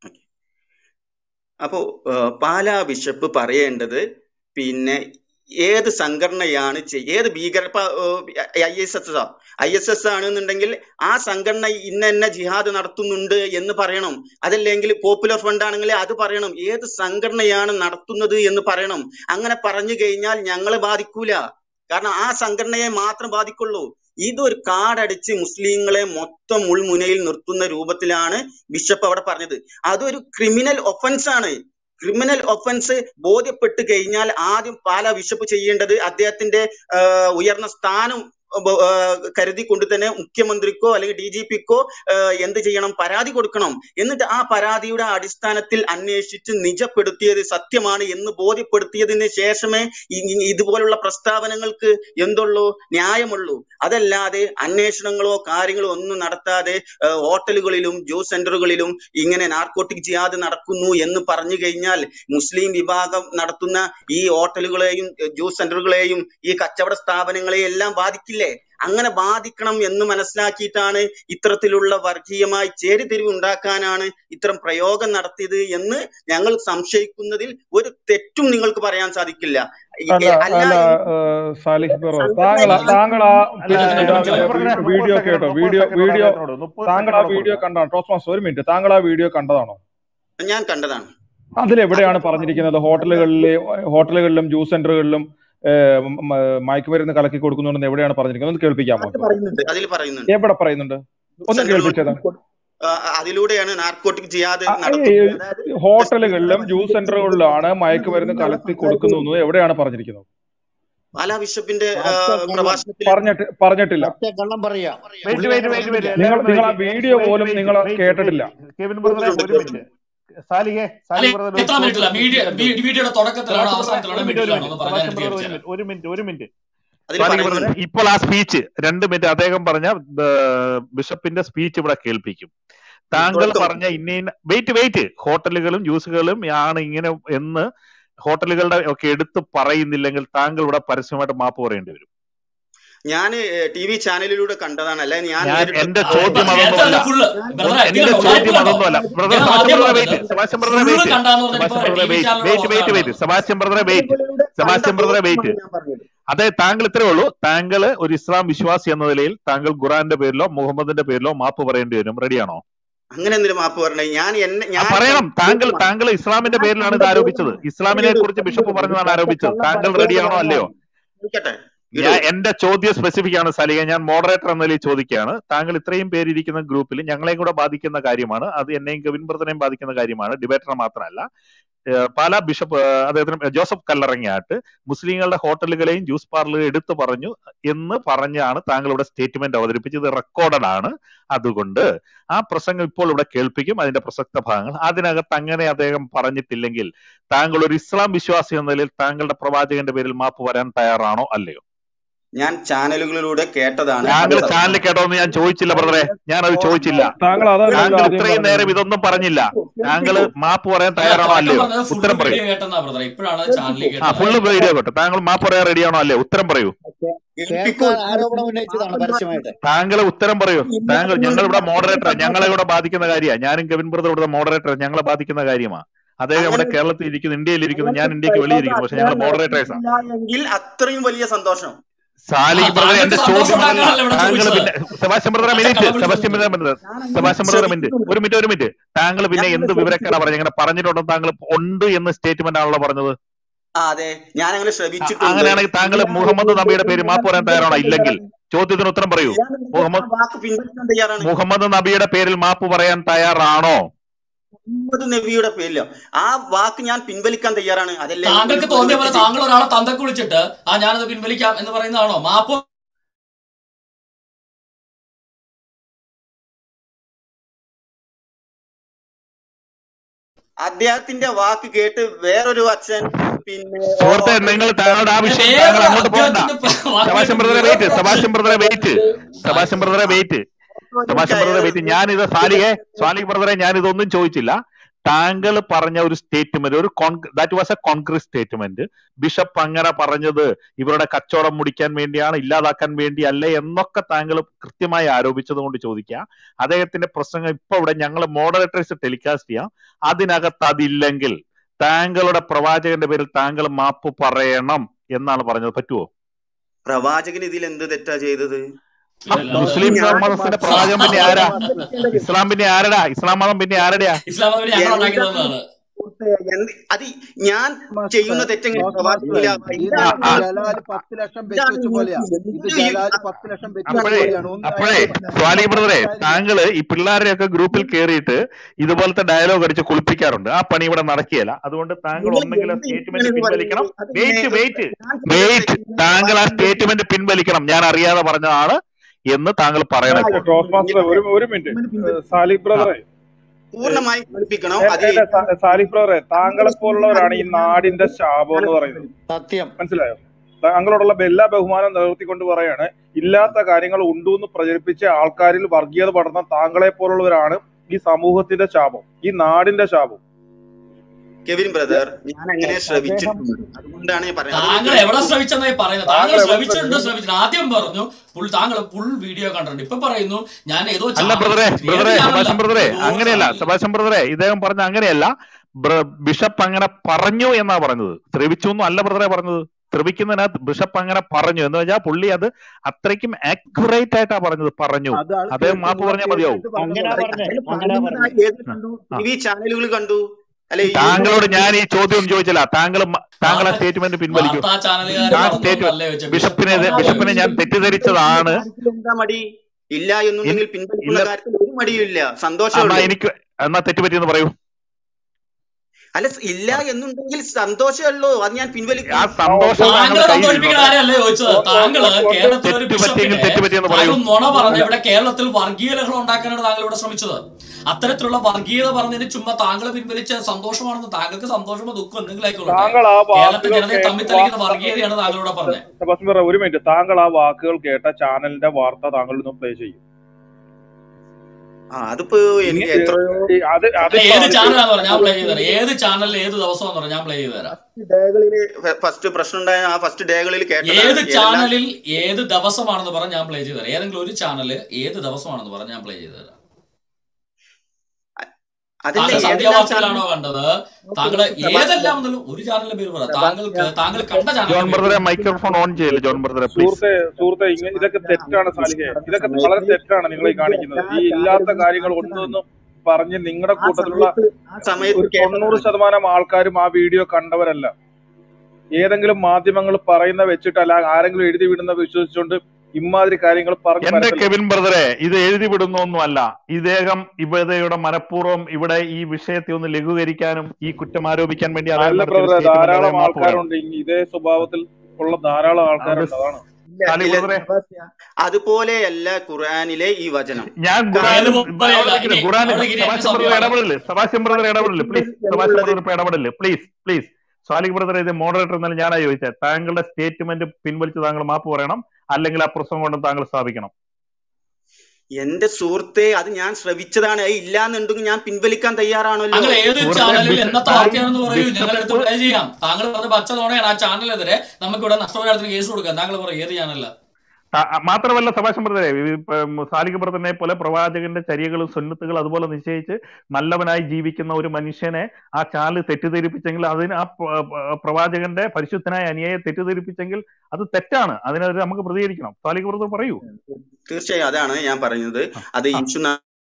അപ്പോ ഏഹ്, പാലാ ബിഷപ്പ് പറയേണ്ടത് പിന്നെ ഏത് സംഘടനയാണ് ചെയ്- ഏത് ഭീകര I S S I S S ആണെന്നുണ്ടെങ്കിൽ ആ സംഘടന ഇന്ന ഇന്ന ജിഹാദ് നടത്തുന്നുണ്ട് എന്ന് പറയണം അതല്ലെങ്കിൽ പോപ്പുലർ ഫ്രണ്ട് ആണെങ്കിൽ അത് പറയണം ഏത് സംഘടനയാണ് നടത്തുന്നത് എന്ന് പറയണം അങ്ങനെ പറഞ്ഞു കഴിഞ്ഞാൽ ഞങ്ങളെ ബാധിക്കൂല കാരണം ആ സംഘടനയെ മാത്രം ബാധിക്കുള്ളൂ ഇതൊരു കാടടിച്ച് മുസ്ലിങ്ങളെ മൊത്തം ഉൾമുനയിൽ നിർത്തുന്ന രൂപത്തിലാണ് ബിഷപ്പ് അവിടെ പറഞ്ഞത് അതൊരു ക്രിമിനൽ ഒഫൻസ് ആണ് ക്രിമിനൽ ഒഫൻസ് ബോധ്യപ്പെട്ട് കഴിഞ്ഞാൽ ആദ്യം പാലാ ബിഷപ്പ് ചെയ്യേണ്ടത് അദ്ദേഹത്തിന്റെ ആ, ഉയർന്ന സ്ഥാനം ബ- ആ, കരുതിക്കൊണ്ട് തന്നെ മുഖ്യമന്ത്രിക്കോ അല്ലെങ്കിൽ ഡി ജി പിക്കോ എന്ത് ചെയ്യണം പരാതി കൊടുക്കണം എന്നിട്ട് ആ പരാതിയുടെ അടിസ്ഥാനത്തിൽ അന്വേഷിച്ച് നിജപ്പെടുത്തിയത് സത്യമാണ് എന്ന് ബോധ്യപ്പെടുത്തിയതിന് ശേഷമേ ഈ- ഈ- ഇതുപോലുള്ള പ്രസ്താവനകൾക്ക് എന്തുള്ളൂ ന്യായമുള്ളൂ അതല്ലാതെ അന്വേഷണങ്ങളോ കാര്യങ്ങളോ ഒന്നും നടത്താതെ ആ, ഹോട്ടലുകളിലും ജ്യൂസ് സെന്ററുകളിലും ഇങ്ങനെ നാർക്കോട്ടിക് ജിഹാദ് നടക്കുന്നു എന്ന് പറഞ്ഞു കഴിഞ്ഞാൽ മുസ്ലിം വിഭാഗം നടത്തുന്ന ഈ ഹോട്ടലുകളെയും എ, ജ്യൂസ് സെന്ററുകളെയും ഈ കച്ചവട സ്ഥാപനങ്ങളെയും എല്ലാം ബാധിക്കില്ലേ അങ്ങനെ ബാധിക്കണം എന്ന് മനസ്സിലാക്കിയിട്ടാണ് ഇത്തരത്തിലുള്ള വർഗീയമായി ചേരിതിരിവ് ഉണ്ടാക്കാനാണ് ഇത്തരം പ്രയോഗം നടത്തിയത് എന്ന് ഞങ്ങൾ സംശയിക്കുന്നതിൽ ഒരു തെറ്റും നിങ്ങൾക്ക് പറയാൻ സാധിക്കില്ല ഈ-
അല്ല
അല്ല
അല്ല
എങ്കിൽ
ഏഹ്, സാലിഹ് ബ്രോ
സംഘടന
താങ്കൾ
ഈ
താങ്കൾ ആ
അല്ല
പിന്നെ
അല്ല
ഇതാ
മുപ്പത്
വീ-
സെക്കൻഡ് മുപ്പത്
വീഡിയോ
സെക്കൻഡ്
കേട്ടോ
മുപ്പത്
വീഡിയോ
സെക്കൻഡ്
വീഡിയോ
അദ്ദേഹത്തിനോട് മുപ്പത്
താങ്കൾ ആ
സെക്കൻഡ്
വീഡിയോ
കൊടുക്കുക
കണ്ടതാണോ ടോസ്മാസ് ഒരു മിനിറ്റ് താങ്കൾ ആ വീഡിയോ കണ്ടതാണോ
ഞാൻ കണ്ടതാണ്
അതിലെവിടെയാണ്
അതിൽ
പറഞ്ഞിരിക്കുന്നത് ഹോട്ടലുകളിൽ ഹോട്ടലുകളിലും ജ്യൂസ് സെന്ററുകളിലും ഏഹ്, മ- മ- മയക്കുമരുന്ന് കലക്കി കൊടുക്കുന്നുണ്ടെന്ന് എവിടെയാണ് പറഞ്ഞിരിക്കുന്നത് ഒന്ന് കേൾപ്പിക്കാമോ
അത്
ഇപ്പോൾ
പറയുന്നുണ്ട് അതിൽ പറയുന്നുണ്ട്
എവിടെ പറയുന്നുണ്ട്
ജ്യൂസ്
ഒന്ന്
സെന്ററുകളിൽ
കേൾപ്പിച്ചതാ
ആ, അതിലൂടെയാണ് നാർക്കോട്ടിക് ജിഹാദ്
ആ, ഈ
നടത്തുന്നത് അതായത്
ഹോട്ടലുകളിലും ജ്യൂസ് സെന്ററുകളിലാണ് മയക്കുമരുന്ന് കലർത്തി കൊടുക്കുന്നു എന്ന് എവിടെയാണ് പറഞ്ഞിരിക്കുന്നത്
പാലാ ബിഷപ്പിന്റെ ആ,
പച്ച കള്ളം
പ്രഭാഷണത്തിൽ
പറഞ്ഞിട്ട് പറഞ്ഞിട്ടില്ല
പച്ച കള്ളം പറയാ
വെയിറ്റ്
പുള്ളി
വെയിറ്റ്
അങ്ങനെ
വെയിറ്റ് വെയിറ്റ്
പറഞ്ഞില്ല
നിങ്ങൾ
എല്ലാവരും
നിങ്ങൾ ആ
വെയിറ്റ്
വീഡിയോ
വെയിറ്റ്
പോലും
വെയിറ്റ്
നിങ്ങൾ
വെയിറ്റ്
കേട്ടിട്ടില്ല
വെയിറ്റ് കെവിൻ ബ്രദറെ
കേട്ടിട്ടുണ്ട്
ഒരു മിനിറ്റ്
കേട്ടിട്ടുണ്ട്
സാലിഹെ
അല്ല
സാലിഹ് ബ്രദർ ഒരു
എത്ര
ചോദ്യം
മിനിറ്റില്ല മീഡിയ
ചോദിച്ചിട്ട് രണ്ടു
വീഡിയോയുടെ തുടക്കത്തിലാണോ
സെബാസ്റ്റ്യൻ ബ്രദറെ
അവസാനത്തിലാണോ
ഒരു മിനിറ്റ് ഒരു
മിഡിലാണോ
മിനിറ്റ്
എന്ന് പറഞ്ഞാൽ
സെബാസ്റ്റ്യൻ
എനിക്ക്
ബ്രദർ ഒരു
കേൾപ്പിച്ചു
മിനിറ്റ് ഒരു മിനിറ്റ് ഒരു മിനിറ്റ്
അതിൽ
സാലിഹ് ബ്രദർ
പറയുന്നുണ്ട്
ഇപ്പോൾ ആ സ്പീച്ച് രണ്ട് മിനിറ്റ് അദ്ദേഹം പറഞ്ഞ ഏർ, ബിഷപ്പിന്റെ സ്പീച്ച് ഇവിടെ കേൾപ്പിക്കും താങ്കൾ
കേൾക്കും
പറഞ്ഞ ഇന്ന ഇന്ന വെയിറ്റ് വെയിറ്റ് ഹോട്ടലുകളും ജ്യൂസുകളും ആണ് ഇങ്ങനെ എന്ന് ഹോട്ടലുകളുടെ ഒക്കെ എടുത്ത് പറയുന്നില്ലെങ്കിൽ താങ്കൾ ഇവിടെ പരസ്യമായിട്ട് മാപ്പ് പറയേണ്ടി വരും
ഞാൻ ടി വി ചാനലിലൂടെ കണ്ടതാണ് അല്ലെ ഞാൻ
ഞാൻ
നേരിട്ട്
എന്റെ
ആ,
ചോദ്യം
ഇപ്പൊ നേരത്തെ
അതൊന്നുമല്ല
തന്നെ ഫുള്ള് ബ്രദറെ
എന്റെ
നിങ്ങൾ
ചോദ്യം
ഉടായ്പ കണ്ടോ
അതൊന്നുമല്ല ബ്രദർ
ഞാൻ
സെബാസ്റ്റ്യൻ
ആദ്യം
ബ്രദറെ
പറഞ്ഞത്
വെയിറ്റ് സെബാസ്റ്റ്യൻ ബ്രദറെ
ഫുള്ള്
വെയിറ്റ്
കണ്ടാന്ന് പറഞ്ഞപ്പോ
സെബാസ്റ്റ്യൻ ബ്രദറെ
ടി വി
വെയിറ്റ്
ചാനലിലൂടെ
വെയിറ്റ് വെയിറ്റ്
വന്നതാണോ
വെയിറ്റ് സെബാസ്റ്റ്യൻ ബ്രദറെ വെയിറ്റ്
ചാനലുകളിലൂടെ കണ്ട
സെബാസ്റ്റ്യൻ ബ്രദറെ വെയിറ്റ്
ബോധ്യമാണ് ഞാൻ പറഞ്ഞത്
അതെ താങ്കൾ ഇത്രേ ഉള്ളൂ താങ്കൾ ഒരു ഇസ്ലാം വിശ്വാസി എന്ന നിലയിൽ താങ്കൾ ഖുറാന്റെ പേരിലോ മുഹമ്മദിന്റെ പേരിലോ മാപ്പ് പറയേണ്ടി വരും റെഡിയാണോ
അങ്ങനെ എന്തിനു മാപ്പ് പറഞ്ഞേ ഞാൻ എന്നെ
ആ
ഞാൻ
പറയണം
കണ്ട
താങ്കൾ
ബോധ്യമാണ്
താങ്കൾ ഇസ്ലാമിന്റെ
ഞാൻ
പേരിലാണ്
കണ്ട
ഇത് ആരോപിച്ചത്
ബോധ്യമാണ്
ഇസ്ലാമിനെ
ഇത്
കുറിച്ച് ബിഷപ്പ്
ഇത്
പറഞ്ഞതാണ്
പച്ച
ആരോപിച്ചത്
കള്ളം
താങ്കൾ
പറഞ്ഞത്
റെഡിയാണോ അല്ലയോ
പറഞ്ഞതാണ് ചോദിക്കട്ടെ ഇടൂ
ഞാൻ എന്റെ ചോദ്യം സ്പെസിഫിക് ആണ് സലിക ഞാൻ മോഡറേറ്റർ എന്ന നിലയിൽ ചോദിക്കുകയാണ് താങ്കൾ ഇത്രയും പേരിരിക്കുന്ന ഗ്രൂപ്പിൽ ഞങ്ങളെയും കൂടെ ബാധിക്കുന്ന കാര്യമാണ് അത് എന്നെയും കവിൻ ബ്രദറിനെയും ബാധിക്കുന്ന കാര്യമാണ് ഡിബേറ്റർ മാത്രമല്ല ഏഹ് പാലാ ബിഷപ്പ് ഏഹ് അദ്ദേഹത്തിന് ജോസഫ് കല്ലറങ്ങിയാട്ട് മുസ്ലിങ്ങളുടെ ഹോട്ടലുകളെയും ജ്യൂസ് പാർലറുകളെയും എടുത്തു പറഞ്ഞു എന്ന് പറഞ്ഞാണ് താങ്കൾ ഇവിടെ സ്റ്റേറ്റ്മെന്റ് അവതരിപ്പിച്ചത് റെക്കോർഡഡ് ആണ് അതുകൊണ്ട് ആ പ്രസംഗം ഇപ്പോൾ ഇവിടെ കേൾപ്പിക്കും അതിന്റെ പ്രസക്ത ഭാഗങ്ങൾ അതിനകത്ത് അങ്ങനെ അദ്ദേഹം പറഞ്ഞിട്ടില്ലെങ്കിൽ താങ്കൾ ഒരു ഇസ്ലാം വിശ്വാസി എന്ന നിലയിൽ താങ്കളുടെ പ്രവാചകന്റെ പേരിൽ മാപ്പ് വരാൻ തയ്യാറാണോ അല്ലയോ
ഞാൻ ചാനലുകളിലൂടെ കേട്ടതാണ്
താങ്കൾ
അത്
ചാനലിൽ കേട്ടോന്ന് ഞാൻ ചോദിച്ചില്ല ബ്രദറെ ഞാൻ അത് ചോദിച്ചില്ല
താങ്കൾ അതല്ലല്ലോ
താങ്കൾ
ആദ്യം
ഇത്രയും നേരം
പറഞ്ഞത്
ഇതൊന്നും പറഞ്ഞില്ല താങ്കൾ
കേൾപ്പിക്കൂ
മാപ്പ് പറയാൻ
അല്ല
തയ്യാറാണോ
തുടക്കം
അല്ലയോ
പറഞ്ഞത് ഫുള്ള്
ഉത്തരം പറയൂ
വീഡിയോ കേട്ടെന്നാ ബ്രദറെ ഇപ്പോഴാണ് ചാനലിൽ
കേൾപ്പിക്കൂ
ആ
കേട്ടത്
ഫുള്ള് വീഡിയോ കേട്ടോ താങ്കൾ മാപ്പ് പറയാൻ റെഡിയാണോ അല്ലയോ ഉത്തരം പറയൂ
കേൾപ്പിക്കൂ
കേൾക്കാൻ ആരോപണം ഉന്നയിച്ചതാണ് പരസ്യമായിട്ട്
താങ്കൾ ഉത്തരം പറയൂ താങ്കൾ ഞങ്ങൾ ഇവിടെ മോഡറേറ്റർ
ഇന്നത്തെ
ഞങ്ങളെ ഇവിടെ ബാധിക്കുന്ന കാര്യമാണ് ഞാനും കെവിൻ ബ്രദർ ഇവിടെ മോഡറേറ്റർ ഞങ്ങളെ ബാധിക്കുന്ന കാര്യമാണ് അദ്ദേഹം
അങ്ങനെ
ഇവിടെ കേരളത്തിൽ ഇരിക്കുന്നു ഇന്ത്യയിൽ ഇരിക്കുന്നു
അങ്ങനെ
ഞാൻ ഇന്ത്യക്ക് വെളിയിൽ ഇരിക്കുന്നു പക്ഷെ ഞങ്ങൾ
പ്രയോഗം
മോഡറേറ്റേഴ്സാണ്
നടത്തിയില്ല എങ്കിൽ അത്രയും വലിയ സന്തോഷം
ആ
സാലിഹ് ബ്രദർ
താങ്കൾക്ക്
എന്റെ
സന്തോഷം
ചോദ്യം അതല്ല
ഉണ്ടാക്കാനല്ല ഇവിടെ
താങ്കൾ
ചോദിച്ചത്
പിന്നെ സെബാസ്റ്റ്യൻ ബ്രദറെ
അച്ഛൻ
മിനിറ്റ്
കള്ളം
സെബാസ്റ്റ്യൻ
വിളിച്ചോണ്ടിരിക്കുക
ബ്രദർ മിനിറ്റ്
ഞാൻ അങ്ങനെ
സെബാസ്റ്റ്യൻ ബ്രദറെ മിനിറ്റ്
ശ്രമിച്ചിട്ടുണ്ട്
ഒരു മിനിറ്റ് ഒരു മിനിറ്റ് താങ്കൾ പിന്നെ
ഞാൻ
എന്ത്
അങ്ങനെ
വിവരക്കേടാ
ശ്രമിച്ചിട്ടുണ്ട്
പറഞ്ഞത് ഇങ്ങനെ പറഞ്ഞിട്ടുണ്ടെന്ന് താങ്കൾ ഉണ്ട് എന്ന് സ്റ്റേറ്റ്മെന്റ് ആണല്ലോ പറഞ്ഞത്
ആ അതെ ഞാൻ അങ്ങനെ
അ-
ശ്രമിച്ചിട്ടുണ്ട്
അങ്ങനെയാണെങ്കിൽ താങ്കൾ
ഞാൻ
മുഹമ്മദ് നബിയുടെ പേര്
ഞാൻ
മാപ്പ് പറയാൻ തയ്യാറാണോ
പിൻവലിക്കാൻ
ഇല്ലെങ്കിൽ
തയ്യാറാണ്
ചോദ്യത്തിന് ഉത്തരം പറയൂ
ഞാൻ ആ
മുഹമ്മദ്
വാക്ക് പിൻവലിക്കാൻ തയ്യാറാണ്
മുഹമ്മദ് നബിയുടെ പേരിൽ മാപ്പ് പറയാൻ തയ്യാറാണോ
മുഹമ്മദ് നബിയുടെ പേരിലോ ആ വാക്ക് ഞാൻ പിൻവലിക്കാൻ തയ്യാറാണ് അതല്ലേ
താങ്കൾക്ക്
ഒരു
തോന്നിയ
ഒരു
പോലെ
തെറ്റ്
താങ്കൾ ഒരാളെ തന്തക്ക് വിളിച്ചിട്ട് ആ ഞാനത് പിൻവലിക്കാം എന്ന് പറയുന്നതാണോ മാപ്പ്
അദ്ദേഹത്തിന്റെ വാക്ക് കേട്ട് വേറൊരു അച്ഛൻ പിന്നെ ഓ-
സുഹൃത്തെ
ഓ-
നിങ്ങൾ താങ്കളുടെ ആ
ഏ,
വിഷയം താങ്കൾ
വേറൊരു
അങ്ങോട്ട് പോകണ്ട
അദ്ദേഹത്തിന്റെ വാക്ക്
സെബാസ്റ്റ്യൻ
കേട്ട്
ബ്രദറെ വെയിറ്റ്
വേറൊരു
സെബാസ്റ്റ്യൻ ബ്രദറെ വെയിറ്റ് സെബാസ്റ്റ്യൻ ബ്രദറെ വെയിറ്റ് സെബാസ്റ്റ്യൻ ബ്രദറെ വെയിറ്റ് ഞാനിത് സാലിഹെ സാലിഹ് ബ്രദറെ ഞാൻ ഇതൊന്നും ചോദിച്ചില്ല താങ്കൾ പറഞ്ഞ ഒരു സ്റ്റേറ്റ്മെന്റ് ഒരു that was a concrete statement bishop അങ്ങനെ പറഞ്ഞത് ഇവരുടെ കച്ചവടം മുടിക്കാൻ വേണ്ടിയാണ് ഇല്ലാതാക്കാൻ വേണ്ടിയല്ല എന്നൊക്കെ താങ്കൾ കൃത്യമായി ആരോപിച്ചത് കൊണ്ട് ചോദിക്കുക അദ്ദേഹത്തിന്റെ പ്രസംഗം ഇപ്പൊ ഇവിടെ ഞങ്ങൾ മോഡറേറ്റേഴ്സ് ടെലികാസ്റ്റ് ചെയ്യാം അതിനകത്ത് അതില്ലെങ്കിൽ താങ്കളുടെ പ്രവാചകന്റെ പേരിൽ താങ്കൾ മാപ്പ് പറയണം എന്നാണ് പറഞ്ഞത് പറ്റുമോ
പ്രവാചകൻ ഇതിൽ എന്ത് തെറ്റാ ചെയ്തത്
ആ, മുസ്ലിം
ഞാൻ
മതത്തിന്റെ പ്രവാചകൻ പിന്നെ ആരാ ഇസ്ലാം പിന്നെ ആരടാ ഇസ്ലാം മതം പിന്നെ ആരുടെയാ
ഇസ്ലാം മതം ഞങ്ങൾ ഉണ്ടാക്കി
എന്താ
തന്നതാണ്
എന്ത് അത് ഞാൻ ചെയ്യുന്ന തെറ്റെങ്ങനെ പ്രവാചകനില്ല
ഇത്
ആ,
ജലാല് പത്ത് ലക്ഷം വെച്ച് വെച്ച പോലെയാ ഇത് ജലാല് പത്ത് ലക്ഷം വെച്ച് വെച്ച
അപ്പോഴേ
പോലെയാണ് ഒന്ന്
അപ്പോഴേ
അതിന്റെ
സ്വാലി ബ്രദറെ
മനസ്സിലായില്ല
താങ്കള് ഈ പിള്ളേരെയൊക്കെ ഗ്രൂപ്പിൽ കയറിയിട്ട് ഇതുപോലത്തെ ഡയലോഗ് അടിച്ച് കുളിപ്പിക്കാറുണ്ട് ആ പണി ഇവിടെ നടക്കുകയില്ല അതുകൊണ്ട് താങ്കൾ
നിങ്ങൾ
ഒന്നെങ്കിൽ ആ
എന്ത്
സ്റ്റേറ്റ്മെന്റ്
ഇങ്ങനെ
പിൻവലിക്കണം
പറയുന്നത് അത്
വെയിറ്റ്
നേ-
വെയിറ്റ്
ഞാൻ ചെയ്യുന്ന
വെയിറ്റ്
തെറ്റിനെ
താങ്കൾ ആ
പ്രവാചകൻ
സ്റ്റേറ്റ്മെന്റ് പിൻവലിക്കണം ഞാൻ അറിയാതെ പറഞ്ഞതാണ് എന്ന് താങ്കൾ പറയണം ഇപ്പോൾ
ടോസ് മാസ്റ്റർ ഒരു ഒരു മിനിറ്റ് സാലിഹ്
ആ
ബ്രദറെ
പൂർണ്ണമായി പഠിപ്പിക്കണം
ഏ-
അതിൽ
ഏ- സാ- സാലിഹ് ബ്രദറെ താങ്കളെ പോലുള്ളവരാണ് ഈ നാടിന്റെ ശാപം എന്ന് പറയുന്നത്
സത്യം
മനസ്സിലായോ താങ്കളോടുള്ള എല്ലാ ബഹുമാനം നിലനിർത്തിക്കൊണ്ട് പറയാണ് ഇല്ലാത്ത കാര്യങ്ങൾ ഉണ്ടു എന്ന് പ്രചരിപ്പിച്ച ആൾക്കാരിൽ വർഗീയത പടർന്ന താങ്കളെ പോലുള്ളവരാണ് ഈ സമൂഹത്തിന്റെ ശാപം ഈ നാടിന്റെ ശാപം
കെവിൻ ബ്രദർ ഞാൻ അങ്ങനെ
അദ്ദേഹം
ശ്രമിച്ചിട്ടുണ്ട് അതുകൊണ്ടാണ് ഞാൻ പറയുന്നത്
താങ്കൾ
അതുകൊണ്ട്
എവിടെ ശ്രമിച്ചെന്നായി പറയുന്നത്
താങ്കൾ
താങ്കൾ
എവിടെ
ശ്രമിച്ചിട്ടുണ്ട്
ശ്രമിച്ചു
ശ്രമിച്ചിട്ടുണ്ട് ആദ്യം പറഞ്ഞു ഫുൾ താങ്കൾ ഫുൾ വീഡിയോ കണ്ടിട്ടുണ്ട് ഇപ്പൊ പറയുന്നു ഞാൻ ഏതോ
അല്ല
ചാനൽ
ബ്രദറെ
ശ്രമിച്ചു ഏത്
ബ്രദറെ
ചാനലില്ല
സബാഷൻ ബ്രദറെ
ഏതോ
അങ്ങനെയല്ല
ചാനലിൽ
സബാഷൻ ബ്രദറെ ഇദ്ദേഹം പറഞ്ഞ അങ്ങനെയല്ല ബ്ര- ബിഷപ്പ് അങ്ങനെ പറഞ്ഞു എന്നാ പറഞ്ഞത് ശ്രവിച്ചു എന്നും അല്ല ബ്രദറെ പറഞ്ഞത് ശ്രവിക്കുന്നതിനകത്ത് ബിഷപ്പ് അങ്ങനെ പറഞ്ഞു എന്ന് വെച്ചാൽ പുള്ളി അത് അത്രയ്ക്കും ആക്യുറേറ്റ് ആയിട്ടാ പറഞ്ഞത് പറഞ്ഞു
അത് ആൾ
അദ്ദേഹം
കേട്ട്
മാപ്പ്
നിങ്ങൾ
പറഞ്ഞാൽ മതിയാവും
കേട്ടിട്ട് പറഞ്ഞ
അങ്ങനാ
പോലെ
പറഞ്ഞേ
അതിൽ
അങ്ങനാ
പറയുന്നത്
പറഞ്ഞേ
ഏത്
ആ
കണ്ടു
ആ.
ടി വി ചാനലുകൾ കണ്ടു അല്ലെ
താങ്കളോട്
യൂട്യൂബ്
ഞാൻ ഈ ചോദ്യം ചോദിച്ചില്ല താങ്കൾ മ- താങ്കൾ ആ
വാർത്ത
സ്റ്റേറ്റ്മെന്റ് പിൻവലിക്കൂ
വാർത്താ ചാനലുകാർ
താൻ
പറഞ്ഞു
സ്റ്റേറ്റ്
എന്നല്ലേ ചോദിച്ചത്
ബിഷപ്പിനെ
ബിഷപ്പ് പറഞ്ഞല്ലേ
ബിഷപ്പിനെ ഞാൻ
ചോദിച്ചത്
തെറ്റിദ്ധരിച്ചതാണ്
കാര്യത്തിൽ എന്താ മടി ഇല്ല
ഇൻ-
എന്നുണ്ടെങ്കിൽ പിൻവലിക്കുന്ന
ഇല്ല
കാര്യത്തിൽ ഒരു മടിയും ഇല്ല സന്തോഷമേ
എന്നാ
ഉള്ളൂ
എനിക്ക് എന്നാ തെറ്റുപറ്റിയെന്ന് പറയൂ
അല്ല സ് ഇല്ല എന്നുണ്ടെങ്കിൽ സന്തോഷമേ ഉള്ളൂ അത് ഞാൻ
ആ
പിൻവലിക്കും
സന്തോഷം താങ്കൾ
താങ്കളെ
കയ്യിൽ
സന്തോഷിപ്പിക്കുന്ന
ഇരുന്നോട്ടെ
ആരെയല്ലേ ചോദിച്ചത് താങ്കള് കേരളത്തിലെ ഒരു
തെറ്റുപറ്റിയെങ്കിൽ
ബിഷപ്പിനെ
തെറ്റുപറ്റിയെന്ന് പറയൂ
താങ്കൾ നുണ പറഞ്ഞ് ഇവിടെ കേരളത്തിൽ വർഗീയ ലഹളം ഉണ്ടാക്കാനാണ് താങ്കൾ ഇവിടെ ശ്രമിച്ചത് അത്തരത്തിലുള്ള വർഗീയത പറഞ്ഞതിന് ചുമ്മാ താങ്കൾ പിൻവലിച്ച സന്തോഷമാണെന്ന് താങ്കൾക്ക് സന്തോഷമോ ദുഃഖം എന്തെങ്കിലും ആയിക്കൊള്ളട്ടെ
താങ്കൾ ആ
കേരളത്തെ
വാക്കുകൾ
ജനതയെ
കേട്ട്
തമ്മിൽ തല്ലിക്കുന്ന
വാ-
വർഗീയതയാണ് താങ്കളോട് പറഞ്ഞത്
സെബാസ്റ്റ്യൻ ബ്രദറെ ഒരു മിനിറ്റ് താങ്കൾ ആ വാക്കുകൾ കേട്ട ചാനലിന്റെ വാർത്ത താങ്കൾ ഒന്ന് പ്ലേ ചെയ്യും
ആ അതിപ്പോ എനിക്ക്
ഇങ്ങ-
എത്രയോ
ഈ അത്
അല്ല
അതിപ്പോ
ഏത്
അതിപ്പോ
ചാനലാന്ന് പറഞ്ഞാൽ ഞാൻ പ്ലേ ചെയ്ത് തരാം ഏത് ചാനലിൽ ഏത് ദിവസമാന്ന് പറഞ്ഞാൽ ഞാൻ പ്ലേ ചെയ്ത് തരാം
ഡേകളില് ഫസ്റ്റ് പ്രശ്നം ഉണ്ടായ ആ ഫസ്റ്റ് ഡേകളിൽ കേട്ടതാണ്
ഏത്
ഏതെല്ലാം
ചാനലിൽ ഏത് ദിവസമാണെന്ന് പറഞ്ഞ് ഞാൻ പ്ലേ ചെയ്ത് തരാം ഏതെങ്കിലും ഒരു ചാനൽ ഏത് ദിവസമാണെന്ന് പറഞ്ഞ് ഞാൻ പ്ലേ ചെയ്ത് തരാം
അതല്ല
താങ്കൾ
ഏതെല്ലാം
സന്ധ്യാവാർത്തയിലാണോ
ചാനൽ
കണ്ടത് താങ്കൾ ഏതെല്ലാം മുതലും ഒരു ചാനലിന്റെ പേര് പറ താങ്കൾക്ക് താങ്കൾ കണ്ട
ജോൺ
ചാനലിന്റെ പേര്
ബ്രദറെ
പറ
മൈക്രോഫോൺ ഓൺ ചെയ്യില്ല ജോൺ ബ്രദറെ പ്ലീസ്
സുഹൃത്തെ സുഹൃത്തെ ഇങ്ങ ഇതൊക്കെ തെറ്റാണ് സാലിഹെ ഇതൊക്കെ
സമയത്ത്
വളരെ തെറ്റാണ് നിങ്ങൾ ഈ കാണിക്കുന്നത് ഈ ഇല്ലാത്ത കാര്യങ്ങൾ ഒന്നൊന്നും പറഞ്ഞ് നിങ്ങളുടെ
ആ
കൂട്ടത്തിലുള്ള
സമയത്ത് ആ സമയത്ത്
ഒരു തൊണ്ണൂറ്
കേട്ടതാണ്
ശതമാനം ആൾക്കാരും ആ വീഡിയോ കണ്ടവരല്ല ഏതെങ്കിലും മാധ്യമങ്ങൾ പറയുന്ന വെച്ചിട്ടല്ല ആരെങ്കിലും എഴുതി വിടുന്ന വിശ്വസിച്ചുകൊണ്ട് ഇമാതിരി കാര്യങ്ങൾ പറഞ്ഞു
എന്റെ
പരത്തല്ല
കെവിൻ ബ്രദറെ ഇത് എഴുതി വിടുന്നൊന്നുമല്ല ഇദ്ദേഹം ഇവരുടെ മനഃപൂർവ്വം ഇവിടെ ഈ വിഷയത്തെ ഒന്ന് ലഘൂകരിക്കാനും ഈ കുറ്റം ആരോപിക്കാൻ വേണ്ടി അദ്ദേഹം
അല്ല
നടത്തിയ ഒരു
ബ്രദറെ
സ്റ്റേറ്റ്മെന്റ്
ധാരാളം
അദ്ദേഹം മാപ്പ് പറയണം
ആൾക്കാരുണ്ട് ഇ- ഇതേ സ്വഭാവത്തിൽ ഉള്ള ധാരാളം
അതുകൊണ്ട്
ആൾക്കാരുണ്ട് അതാണ്
ഇല്ല
സാലി
ഇല്ല
ബ്രദറെ
സെബാസ്റ്റ്യൻ അതുപോലെയല്ല ഖുർആനിലെ ഈ വചനം
ഞാൻ ഖുറാൻ
ഏത്
കാരണം
പോലെയല്ല
അവിടെ നിൽക്കില്ല
ഇനി
ഖുറാൻ
അവിടെ ഇനി എന്റെ
സബാസ്റ്റ്യൻ ബ്രദർ
സമയമാണ്
ഇടപെടില്ല സബാസ്റ്റ്യൻ ബ്രദർ ഇടപെടില്ല പ്ലീസ് സബാസ്റ്റ്യൻ
എന്നുള്ളത്
ബ്രദർ ഇപ്പൊ ഇടപെടില്ല പ്ലീസ് പ്ലീസ് സാലിക് ബ്രദർ ഇത് മോഡറേറ്റർ എന്നാലും ഞാനാ ചോദിച്ചത് താങ്കളുടെ സ്റ്റേറ്റ്മെന്റ് പിൻവലിച്ച് താങ്കൾ മാപ്പ് പറയണം അല്ലെങ്കിൽ ആ പ്രസംഗം കൊണ്ട് താങ്കൾ സ്ഥാപിക്കണം
എന്റെ സുഹൃത്തെ അത് ഞാൻ ശ്രവിച്ചതാണ് അത് ഇല്ലാന്നുണ്ടെങ്കിൽ ഞാൻ പിൻവലിക്കാൻ തയ്യാറാണല്ലോ
താങ്കൾ ഏത്
സുഹൃത്തെ
ചാനലിൽ
ബിഷ
എന്നത്തെ
താങ്കൾ
വാർത്തയാണെന്ന് പറയൂ ഞങ്ങൾ എടുത്ത്
ബിഷപ്പ്
പ്ലേ ചെയ്യാം താങ്കൾ പറഞ്ഞ പച്ച തോണയാണ് ആ ചാനലിനെതിരെ നമുക്ക് ഇവിടെ നഷ്ടപരിഹാരത്തിന് കേസ് കൊടുക്കാം താങ്കൾ പറയും ഏത് ചാനലില്ല
ആ, ആ, മാത്രമല്ല സഭാഷം ബ്രദറെ ഈ, ഉം, സാലിക് ബ്രദറിനെ പോലെ പ്രവാചകന്റെ ചര്യകളും സുന്നത്തുകൾ അതുപോലെ നിശ്ചയിച്ച് നല്ലവനായി ജീവിക്കുന്ന ഒരു മനുഷ്യനെ ആ ചാല് തെറ്റിദ്ധരിപ്പിച്ചെങ്കിൽ അതിന് ആ പ്ര- പ്ര- പ്രവാചകന്റെ പരിശുദ്ധനായ അനിയയെ തെറ്റിദ്ധരിപ്പിച്ചെങ്കിൽ അത് തെറ്റാണ് അതിനെതിരെ നമുക്ക് പ്രതികരിക്കണം സാലിക് ബ്രദർ പറയൂ
തീർച്ചയായും അതാണ് ഞാൻ പറഞ്ഞത്
ആ
അത്
ആ
യേശു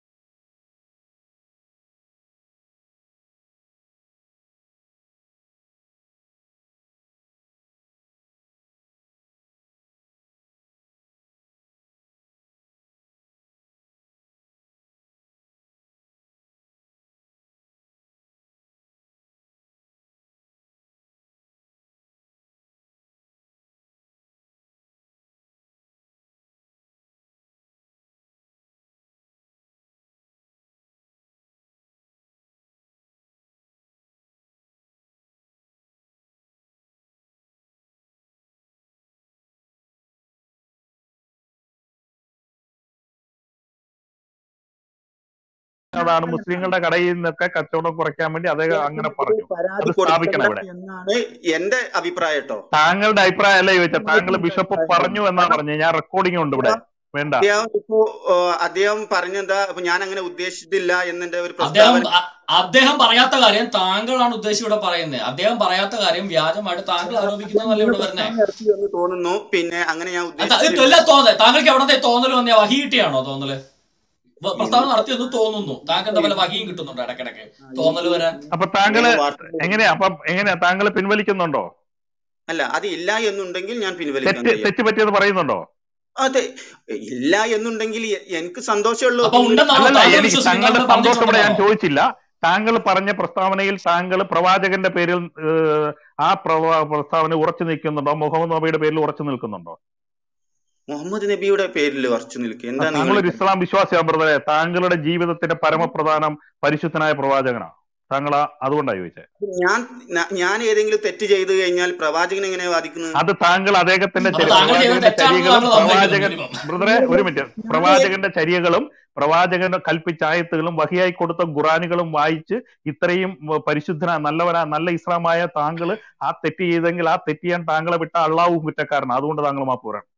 അതാണ് മുസ്ലിങ്ങളുടെ കടയിൽ നിന്നൊക്കെ കച്ചവടം കുറയ്ക്കാൻ വേണ്ടി അദ്ദേഹം അങ്ങനെ പറഞ്ഞു
പരാതി
അത് സ്ഥാപിക്കണം
കൊടുക്കണ്ട
ഇവിടെ
എന്നാണ് എന്റെ അഭിപ്രായം കേട്ടോ
താങ്കളുടെ അഭിപ്രായം അല്ല ചോദിച്ചാൽ താങ്കൾ ബിഷപ്പ് പറഞ്ഞു എന്നാ പറഞ്ഞത് ഞാൻ റെക്കോർഡിംഗ് ഉണ്ട് ഇവിടെ വേണ്ട
അദ്ദേഹം ഇപ്പോ ഏഹ്, അദ്ദേഹം പറഞ്ഞെന്താ അപ്പൊ ഞാൻ അങ്ങനെ ഉദ്ദേശിച്ചിട്ടില്ല എന്നെ ഒരു
അദ്ദേഹം
പ്രസ്താവന
അ- അദ്ദേഹം പറയാത്ത കാര്യം താങ്കളാണ് ഉദ്ദേശിച്ച് ഇവിടെ പറയുന്നത് അദ്ദേഹം പറയാത്ത കാര്യം വ്യാജമായിട്ട് താങ്കൾ ആരോപിക്കുന്നതല്ല ഇവിടെ വരുന്നത്
ഇറക്കി എന്ന് തോന്നുന്നു പിന്നെ അങ്ങനെ ഞാൻ
ഇത്
ഉദ്ദേശിച്ചില്ല
ഇല്ല തോന്നൽ താങ്കൾക്ക് എവിടത്തെ തോന്നൽ വന്നേ വഹി കിട്ടിയാണോ തോന്നല് വ- പ്രസ്താവന നടത്തിയെന്ന് തോന്നുന്നു താങ്കൾ എന്താ വല്ല വഹിയും കിട്ടുന്നുണ്ടോ ഇടയ്ക്കിടയ്ക്ക് തോന്നൽ വരാൻ
അപ്പൊ താങ്കള്
ഞാൻ വാർത്ത
എങ്ങനെയാ അപ്പൊ എങ്ങനെയാ താങ്കൾ പിൻവലിക്കുന്നുണ്ടോ
അല്ല അത് ഇല്ല എന്നുണ്ടെങ്കിൽ ഞാൻ പിൻവലിക്കാൻ
തെറ്റ്
തയ്യാറാണ്
തെറ്റ് പറ്റിയത് പറയുന്നുണ്ടോ
അതെ ഇല്ല എന്നുണ്ടെങ്കിൽ എ- എനിക്ക് സന്തോഷമുള്ളൂ
അപ്പൊ ഉണ്ടെന്നാണോ
അല്ലല്ല
താങ്കൾ
എനിക്ക്
വിശ്വസിക്കുന്നത്
താങ്കളുടെ
താങ്കൾ
സന്തോഷം ഇവിടെ ഞാൻ
പറഞ്ഞിട്ടുണ്ടെന്നാണോ
ചോദിച്ചില്ല താങ്കൾ പറഞ്ഞ പ്രസ്താവനയിൽ താങ്കൾ പ്രവാചകന്റെ പേരിൽ ഏഹ്, ആ പ്രവാ പ്രസ്താവന ഉറച്ചു നിൽക്കുന്നുണ്ടോ മുഹമ്മദ് നബിയുടെ പേരിൽ ഉറച്ചു നിൽക്കുന്നുണ്ടോ
മുഹമ്മദ് നബിയുടെ പേരിൽ ഉറച്ചു നിൽക്കുക
ആ,
എന്താ നിങ്ങൾ
താങ്കൾ ഒരു ഇസ്ലാം വിശ്വാസിയാണ് ബ്രദറെ താങ്കളുടെ ജീവിതത്തിന്റെ പരമപ്രധാനം പരിശുദ്ധനായ പ്രവാചകനാണ് താങ്കൾ ആ- അതുകൊണ്ടാണ് ചോദിച്ചത്
ഞാൻ ന- ഞാൻ ഏതെങ്കിലും തെറ്റ് ചെയ്തു കഴിഞ്ഞാൽ പ്രവാചകൻ എങ്ങനെ വാദിക്കുന്നത്
അത് താങ്കൾ അദ്ദേഹത്തിന്റെ
അപ്പൊ
ചരി-
താങ്കൾ ചെയ്ത
പ്രവാചകന്റെ
തെറ്റാണെന്ന്
ചര്യകളും
താങ്കൾ സമ്മതിക്കുന്നു
പ്രവാചകൻ
മിനിമം
ബ്രദറെ ഒരു മിനിറ്റ് പ്രവാചകന്റെ ചര്യകളും പ്രവാചകൻ കൽപ്പിച്ച ആയത്തുകളും വഹിയായി കൊടുത്ത ഖുറാനുകളും വായിച്ച് ഇത്രയും വ- പരിശുദ്ധന നല്ലവനാ നല്ല ഇസ്ലാമായ താങ്കൾ ആ തെറ്റ് ചെയ്തെങ്കിൽ ആ തെറ്റ് ചെയ്യാൻ താങ്കളെ വിട്ട അള്ളാഹും കുറ്റക്കാരനാണ് അതുകൊണ്ട് താങ്കൾ മാപ്പ് പറയണം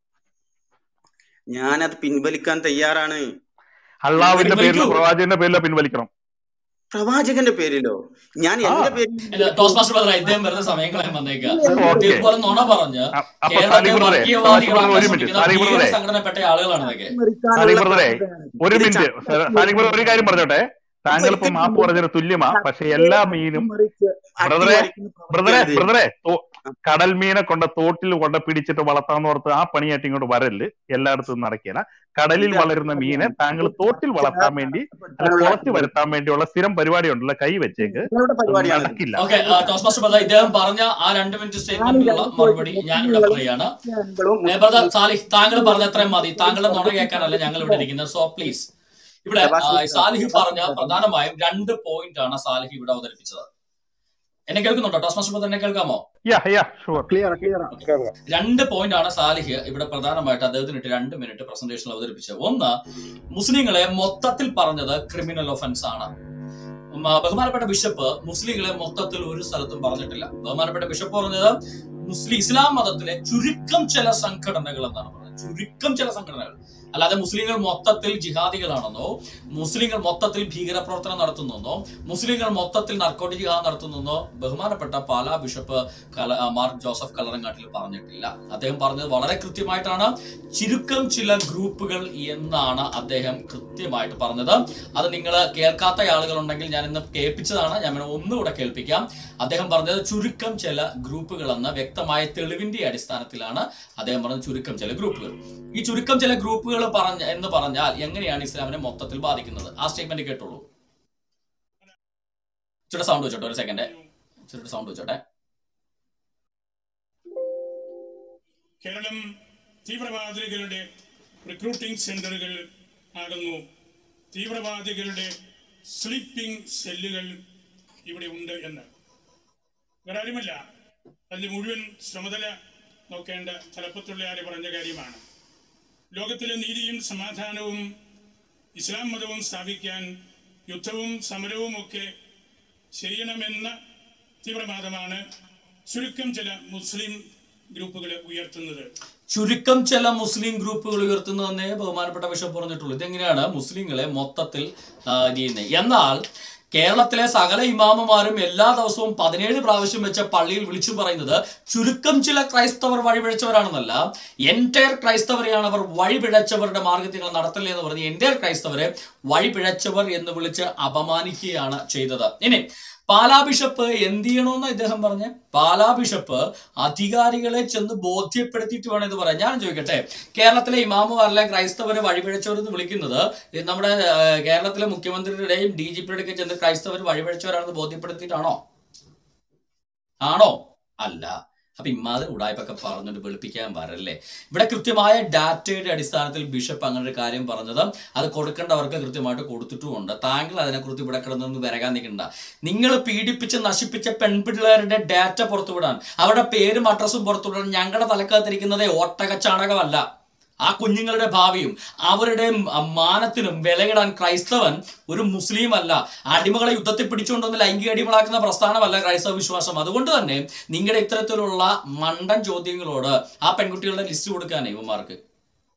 ഞാനത് പിൻവലിക്കാൻ തയ്യാറാണ്
അള്ളാഹുവിന്റെ പേരിലോ
പിൻവലിക്കൂ
പ്രവാചകന്റെ പേരിലോ പിൻവലിക്കണം
പ്രവാചകന്റെ പേരിലോ ഞാൻ
ആ
എന്റെ പേരിൽ
ഇല്ല ടോസ് മാസ്റ്റർ ബ്രദർ ഇദ്ദേഹം വെറുതെ സമയം കളയാൻ വന്നേക്കുക
ഓക്കെ
ഇതുപോലെ നുണ പറഞ്ഞ്
അ- അപ്പൊ
കേരളത്തെ
സാലിക് ബ്രദറെ സാലിക്
വർഗീയവാദികളാക്കാൻ
ബ്രദർ ഒരു മിനിറ്റ്
ശ്രമിക്കുന്ന
സാലിക്
ഭീകര
ബ്രദറെ
സംഘടനപ്പെട്ട ആളുകളാണ് ഇതൊക്കെ
സാലിക്
മറിക്കാനുള്ള
ബ്രദറെ
പ്രവർത്തനമാണ്
ഒരു
ഇത്
മിനിറ്റ്
ച-
സാലിക് ബ്രദർ ഒരു കാര്യം പറഞ്ഞോട്ടെ താങ്കൾ ഇപ്പൊ
ഒരിക്കലും
മാപ്പ് പറഞ്ഞതിന് തുല്യമാ പക്ഷെ എല്ലാ മീനും
അട്ടിമറിച്ച്
ബ്രദറെ
അട്ടിമറിക്കുന്ന
ബ്രദറെ
പ്രവൃത്തിയാണ് ഇത്
ബ്രദറെ തോ- കടൽ മീനെ കൊണ്ട് തോട്ടിൽ കൊണ്ട് പിടിച്ചിട്ട് വളർത്താന്ന് ഓർത്ത് ആ പണിയായിട്ട് ഇങ്ങോട്ട് വരല് എല്ലായിടത്തും നടക്കില്ല കടലിൽ
ഇത്
വളരുന്ന മീനെ താങ്കൾ തോട്ടിൽ വളർത്താൻ വേണ്ടി അല്ല
അട്ടിമറിക്കാനുള്ള
കുളച്ച് വരുത്താൻ വേണ്ടിയുള്ള സ്ഥിരം പരിപാടി ഉണ്ടല്ലോ കൈ വെച്ചേക്ക്
നിങ്ങളുടെ
അത്
പരിപാടിയാണിത്
നടക്കില്ല
ഓക്കെ ടോസ് മാസ്റ്റർ ബ്രദർ ഇദ്ദേഹം പറഞ്ഞ ആ രണ്ട് മിനിറ്റ്
ഞാൻ
സ്റ്റേറ്റ്മെന്റിനുള്ള
രണ്ട്
മറുപടി
ചോദിച്ച
ഞാൻ ഇവിടെ
മുസ്ലിങ്ങളും
പറയാണ്
ക്രിസ്ത്യാനികളും
ഏ, ബ്രദർ
മുസ്ലിം
സാലിഹ് താങ്കൾ പറഞ്ഞ അത്രയും മതി താങ്കളുടെ നുണ കേൾക്കാനല്ല ഞങ്ങൾ ഇവിടെ ഇരിക്കുന്നത് സോ പ്ലീസ് ഇവിടെ ആ,
സെബാസ്റ്റ്യൻ
സാലിഹ് പറഞ്ഞ
സെബാസ്റ്റ്യൻ
പ്രധാനമായും രണ്ട് പോയിന്റ് ആണ് സാലിഹ് ഇവിടെ അവതരിപ്പിച്ചത് എന്നെ കേൾക്കുന്നുണ്ടോ ടോസ് മാസ്റ്റർ ബ്രദർ എന്നെ കേൾക്കാമോ
yeah yeah sure
clear clear
okay രണ്ട് പോയിന്റ് ആണ് സാലിഹ് ഇവിടെ പ്രധാനമായിട്ട് അദ്ദേഹത്തിന് ഇട്ട് രണ്ട് മിനിറ്റ് പ്രസന്റേഷനിൽ അവതരിപ്പിച്ചത് ഒന്ന് മുസ്ലിങ്ങളെ മൊത്തത്തിൽ പറഞ്ഞത് ക്രിമിനൽ ഒഫൻസ് ആണ് ഉം, ആ, ബഹുമാനപ്പെട്ട ബിഷപ്പ് മുസ്ലിങ്ങളെ മൊത്തത്തിൽ ഒരു സ്ഥലത്തും പറഞ്ഞിട്ടില്ല ബഹുമാനപ്പെട്ട ബിഷപ്പ് പറഞ്ഞത് മുസ്ലിം ഇസ്ലാം മതത്തിലെ ചുരുക്കം ചില സംഘടനകൾ എന്നാണ് പറഞ്ഞത് ചുരുക്കം ചില സംഘടനകൾ അല്ലാതെ മുസ്ലിങ്ങൾ മൊത്തത്തിൽ ജിഹാദികളാണെന്നോ മുസ്ലിങ്ങൾ മൊത്തത്തിൽ ഭീകരപ്രവർത്തനം നടത്തുന്നെന്നോ മുസ്ലിങ്ങൾ മൊത്തത്തിൽ നർക്കോട്ടിക് ജിഹാദ് നടത്തുന്നെന്നോ ബഹുമാനപ്പെട്ട പാലാ ബിഷപ്പ് കല ആ, മാർക്ക് ജോസഫ് കലറങ്ങാട്ടിൽ പറഞ്ഞിട്ടില്ല അദ്ദേഹം പറഞ്ഞത് വളരെ കൃത്യമായിട്ടാണ് ചുരുക്കം ചില ഗ്രൂപ്പുകൾ എന്നാണ് അദ്ദേഹം കൃത്യമായിട്ട് പറഞ്ഞത് അത് നിങ്ങൾ കേൾക്കാത്ത ആളുകളുണ്ടെങ്കിൽ ഞാൻ ഇന്ന് കേൾപ്പിച്ചതാണ് ഞാൻ വേണേ ഒന്നുകൂടെ കേൾപ്പിക്കാം അദ്ദേഹം പറഞ്ഞത് ചുരുക്കം ചില ഗ്രൂപ്പുകൾ എന്ന വ്യക്തമായ തെളിവിന്റെ അടിസ്ഥാനത്തിലാണ് അദ്ദേഹം പറഞ്ഞത് ചുരുക്കം ചില ഗ്രൂപ്പുകൾ ഈ ചുരുക്കം ചില ഗ്രൂപ്പുകൾ പറഞ്ഞ എന്ന് പറഞ്ഞാൽ എങ്ങനെയാണ് ഇസ്ലാമിനെ മൊത്തത്തിൽ ബാധിക്കുന്നത് ആ സ്റ്റേറ്റ്മെന്റ് കേട്ടോളൂ ഇച്ചിരി സൗണ്ട് വെച്ചോട്ടെ ഒരു സെക്കൻഡ് ഇച്ചിരി സൗണ്ട് വെച്ചോട്ടെ
കേരളം തീവ്രവാദികളുടെ റിക്രൂട്ടിംഗ് സെന്ററുകൾ ആകുന്നു തീവ്രവാദികളുടെ സ്ലീപ്പിംഗ് സെല്ലുകൾ ഇവിടെ ഉണ്ട് എന്ന് വേറാരുമല്ല അതിൽ മുഴുവൻ ചുമതല നോക്കേണ്ട തലപ്പത്തുള്ളയാരെ പറഞ്ഞ കാര്യമാണ് ലോകത്തിലെ നീതിയും സമാധാനവും ഇസ്ലാം മതവും സ്ഥാപിക്കാൻ യുദ്ധവും സമരവും ഒക്കെ ചെയ്യണമെന്ന തീവ്രവാദമാണ് ചുരുക്കം ചില മുസ്ലിം ഗ്രൂപ്പുകൾ ഉയർത്തുന്നത്
ചുരുക്കം ചില മുസ്ലിം ഗ്രൂപ്പുകൾ ഉയർത്തുന്നതെന്നേ ബഹുമാനപ്പെട്ട ബിഷപ്പ് പറഞ്ഞിട്ടുള്ളൂ ഇതെങ്ങനെയാണ് മുസ്ലിങ്ങളെ മൊത്തത്തിൽ ആ, ഇത് ചെയ്യുന്നത് എന്നാൽ കേരളത്തിലെ സകല ഇമാമുമാരും എല്ലാ ദിവസവും പതിനേഴ് പ്രാവശ്യം വെച്ച പള്ളിയിൽ വിളിച്ചു പറയുന്നത് ചുരുക്കം ചില ക്രൈസ്തവർ വഴിപിഴച്ചവരാണെന്നല്ല എൻറ്റയർ ക്രൈസ്തവരെയാണ് അവർ വഴിപിഴച്ചവരുടെ മാർഗത്തിൽ നടത്തല്ലേ എന്ന് പറഞ്ഞ് എൻറ്റയർ ക്രൈസ്തവരെ വഴിപിഴച്ചവർ എന്ന് വിളിച്ച് അപമാനിക്കുകയാണ് ചെയ്തത് ഇനി പാലാ ബിഷപ്പ് എന്ത് ചെയ്യണമെന്ന് ഇദ്ദേഹം പറഞ്ഞ് പാലാ ബിഷപ്പ് അധികാരികളെ ചെന്ന് ബോധ്യപ്പെടുത്തിയിട്ട് വേണം ഇത് പറയാൻ ഞാൻ ചോദിക്കട്ടെ കേരളത്തിലെ ഇമാമുമാരിലെ ക്രൈസ്തവരെ വഴിപിഴച്ചവരെന്ന് വിളിക്കുന്നത് ഈ നമ്മുടെ ആ, കേരളത്തിലെ മുഖ്യമന്ത്രിയുടെയും ഡി ജി പിയുടെയൊക്കെ ചെന്ന് ക്രൈസ്തവർ വഴിപിഴച്ചവരാണെന്ന് ബോധ്യപ്പെടുത്തിയിട്ടാണോ ആണോ അല്ല അപ്പൊ ഇമാതിരി ഉടായ്പൊക്കെ പറഞ്ഞിട്ട് വെളുപ്പിക്കാൻ വരല്ലേ ഇവിടെ കൃത്യമായ ഡാറ്റയുടെ അടിസ്ഥാനത്തിൽ ബിഷപ്പ് അങ്ങനെ ഒരു കാര്യം പറഞ്ഞത് അത് കൊടുക്കേണ്ടവർക്ക് കൃത്യമായിട്ട് കൊടുത്തിട്ടുമുണ്ട് താങ്കൾ അതിനെക്കുറിച്ച് ഇവിടെ കിടന്നൊന്ന് വരകാൻ നിൽക്കണ്ട നിങ്ങൾ പീഡിപ്പിച്ച് നശിപ്പിച്ച പെൺപിള്ളേരുടെ ഡാറ്റ പുറത്തുവിടാൻ അവരുടെ പേരും അഡ്രസ്സും പുറത്തുവിടാൻ ഞങ്ങളുടെ തലക്കകത്തിരിക്കുന്നതേ ഒട്ടകച്ചാണകമല്ല ആ കുഞ്ഞുങ്ങളുടെ ഭാവിയും അവരുടെ മാനത്തിനും വിലയിടാൻ ക്രൈസ്തവൻ ഒരു മുസ്ലിം അല്ല അടിമകളെ യുദ്ധത്തിൽ പിടിച്ചുകൊണ്ടുവന്ന് ലൈംഗിക അടിമകളാക്കുന്ന പ്രസ്ഥാനമല്ല ക്രൈസ്തവ വിശ്വാസം അതുകൊണ്ട് തന്നെ നിങ്ങളുടെ ഇത്തരത്തിലുള്ള മണ്ടൻ ചോദ്യങ്ങളോട് ആ പെൺകുട്ടികളുടെ ലിസ്റ്റ് കൊടുക്കാനേ ഇവന്മാർക്ക്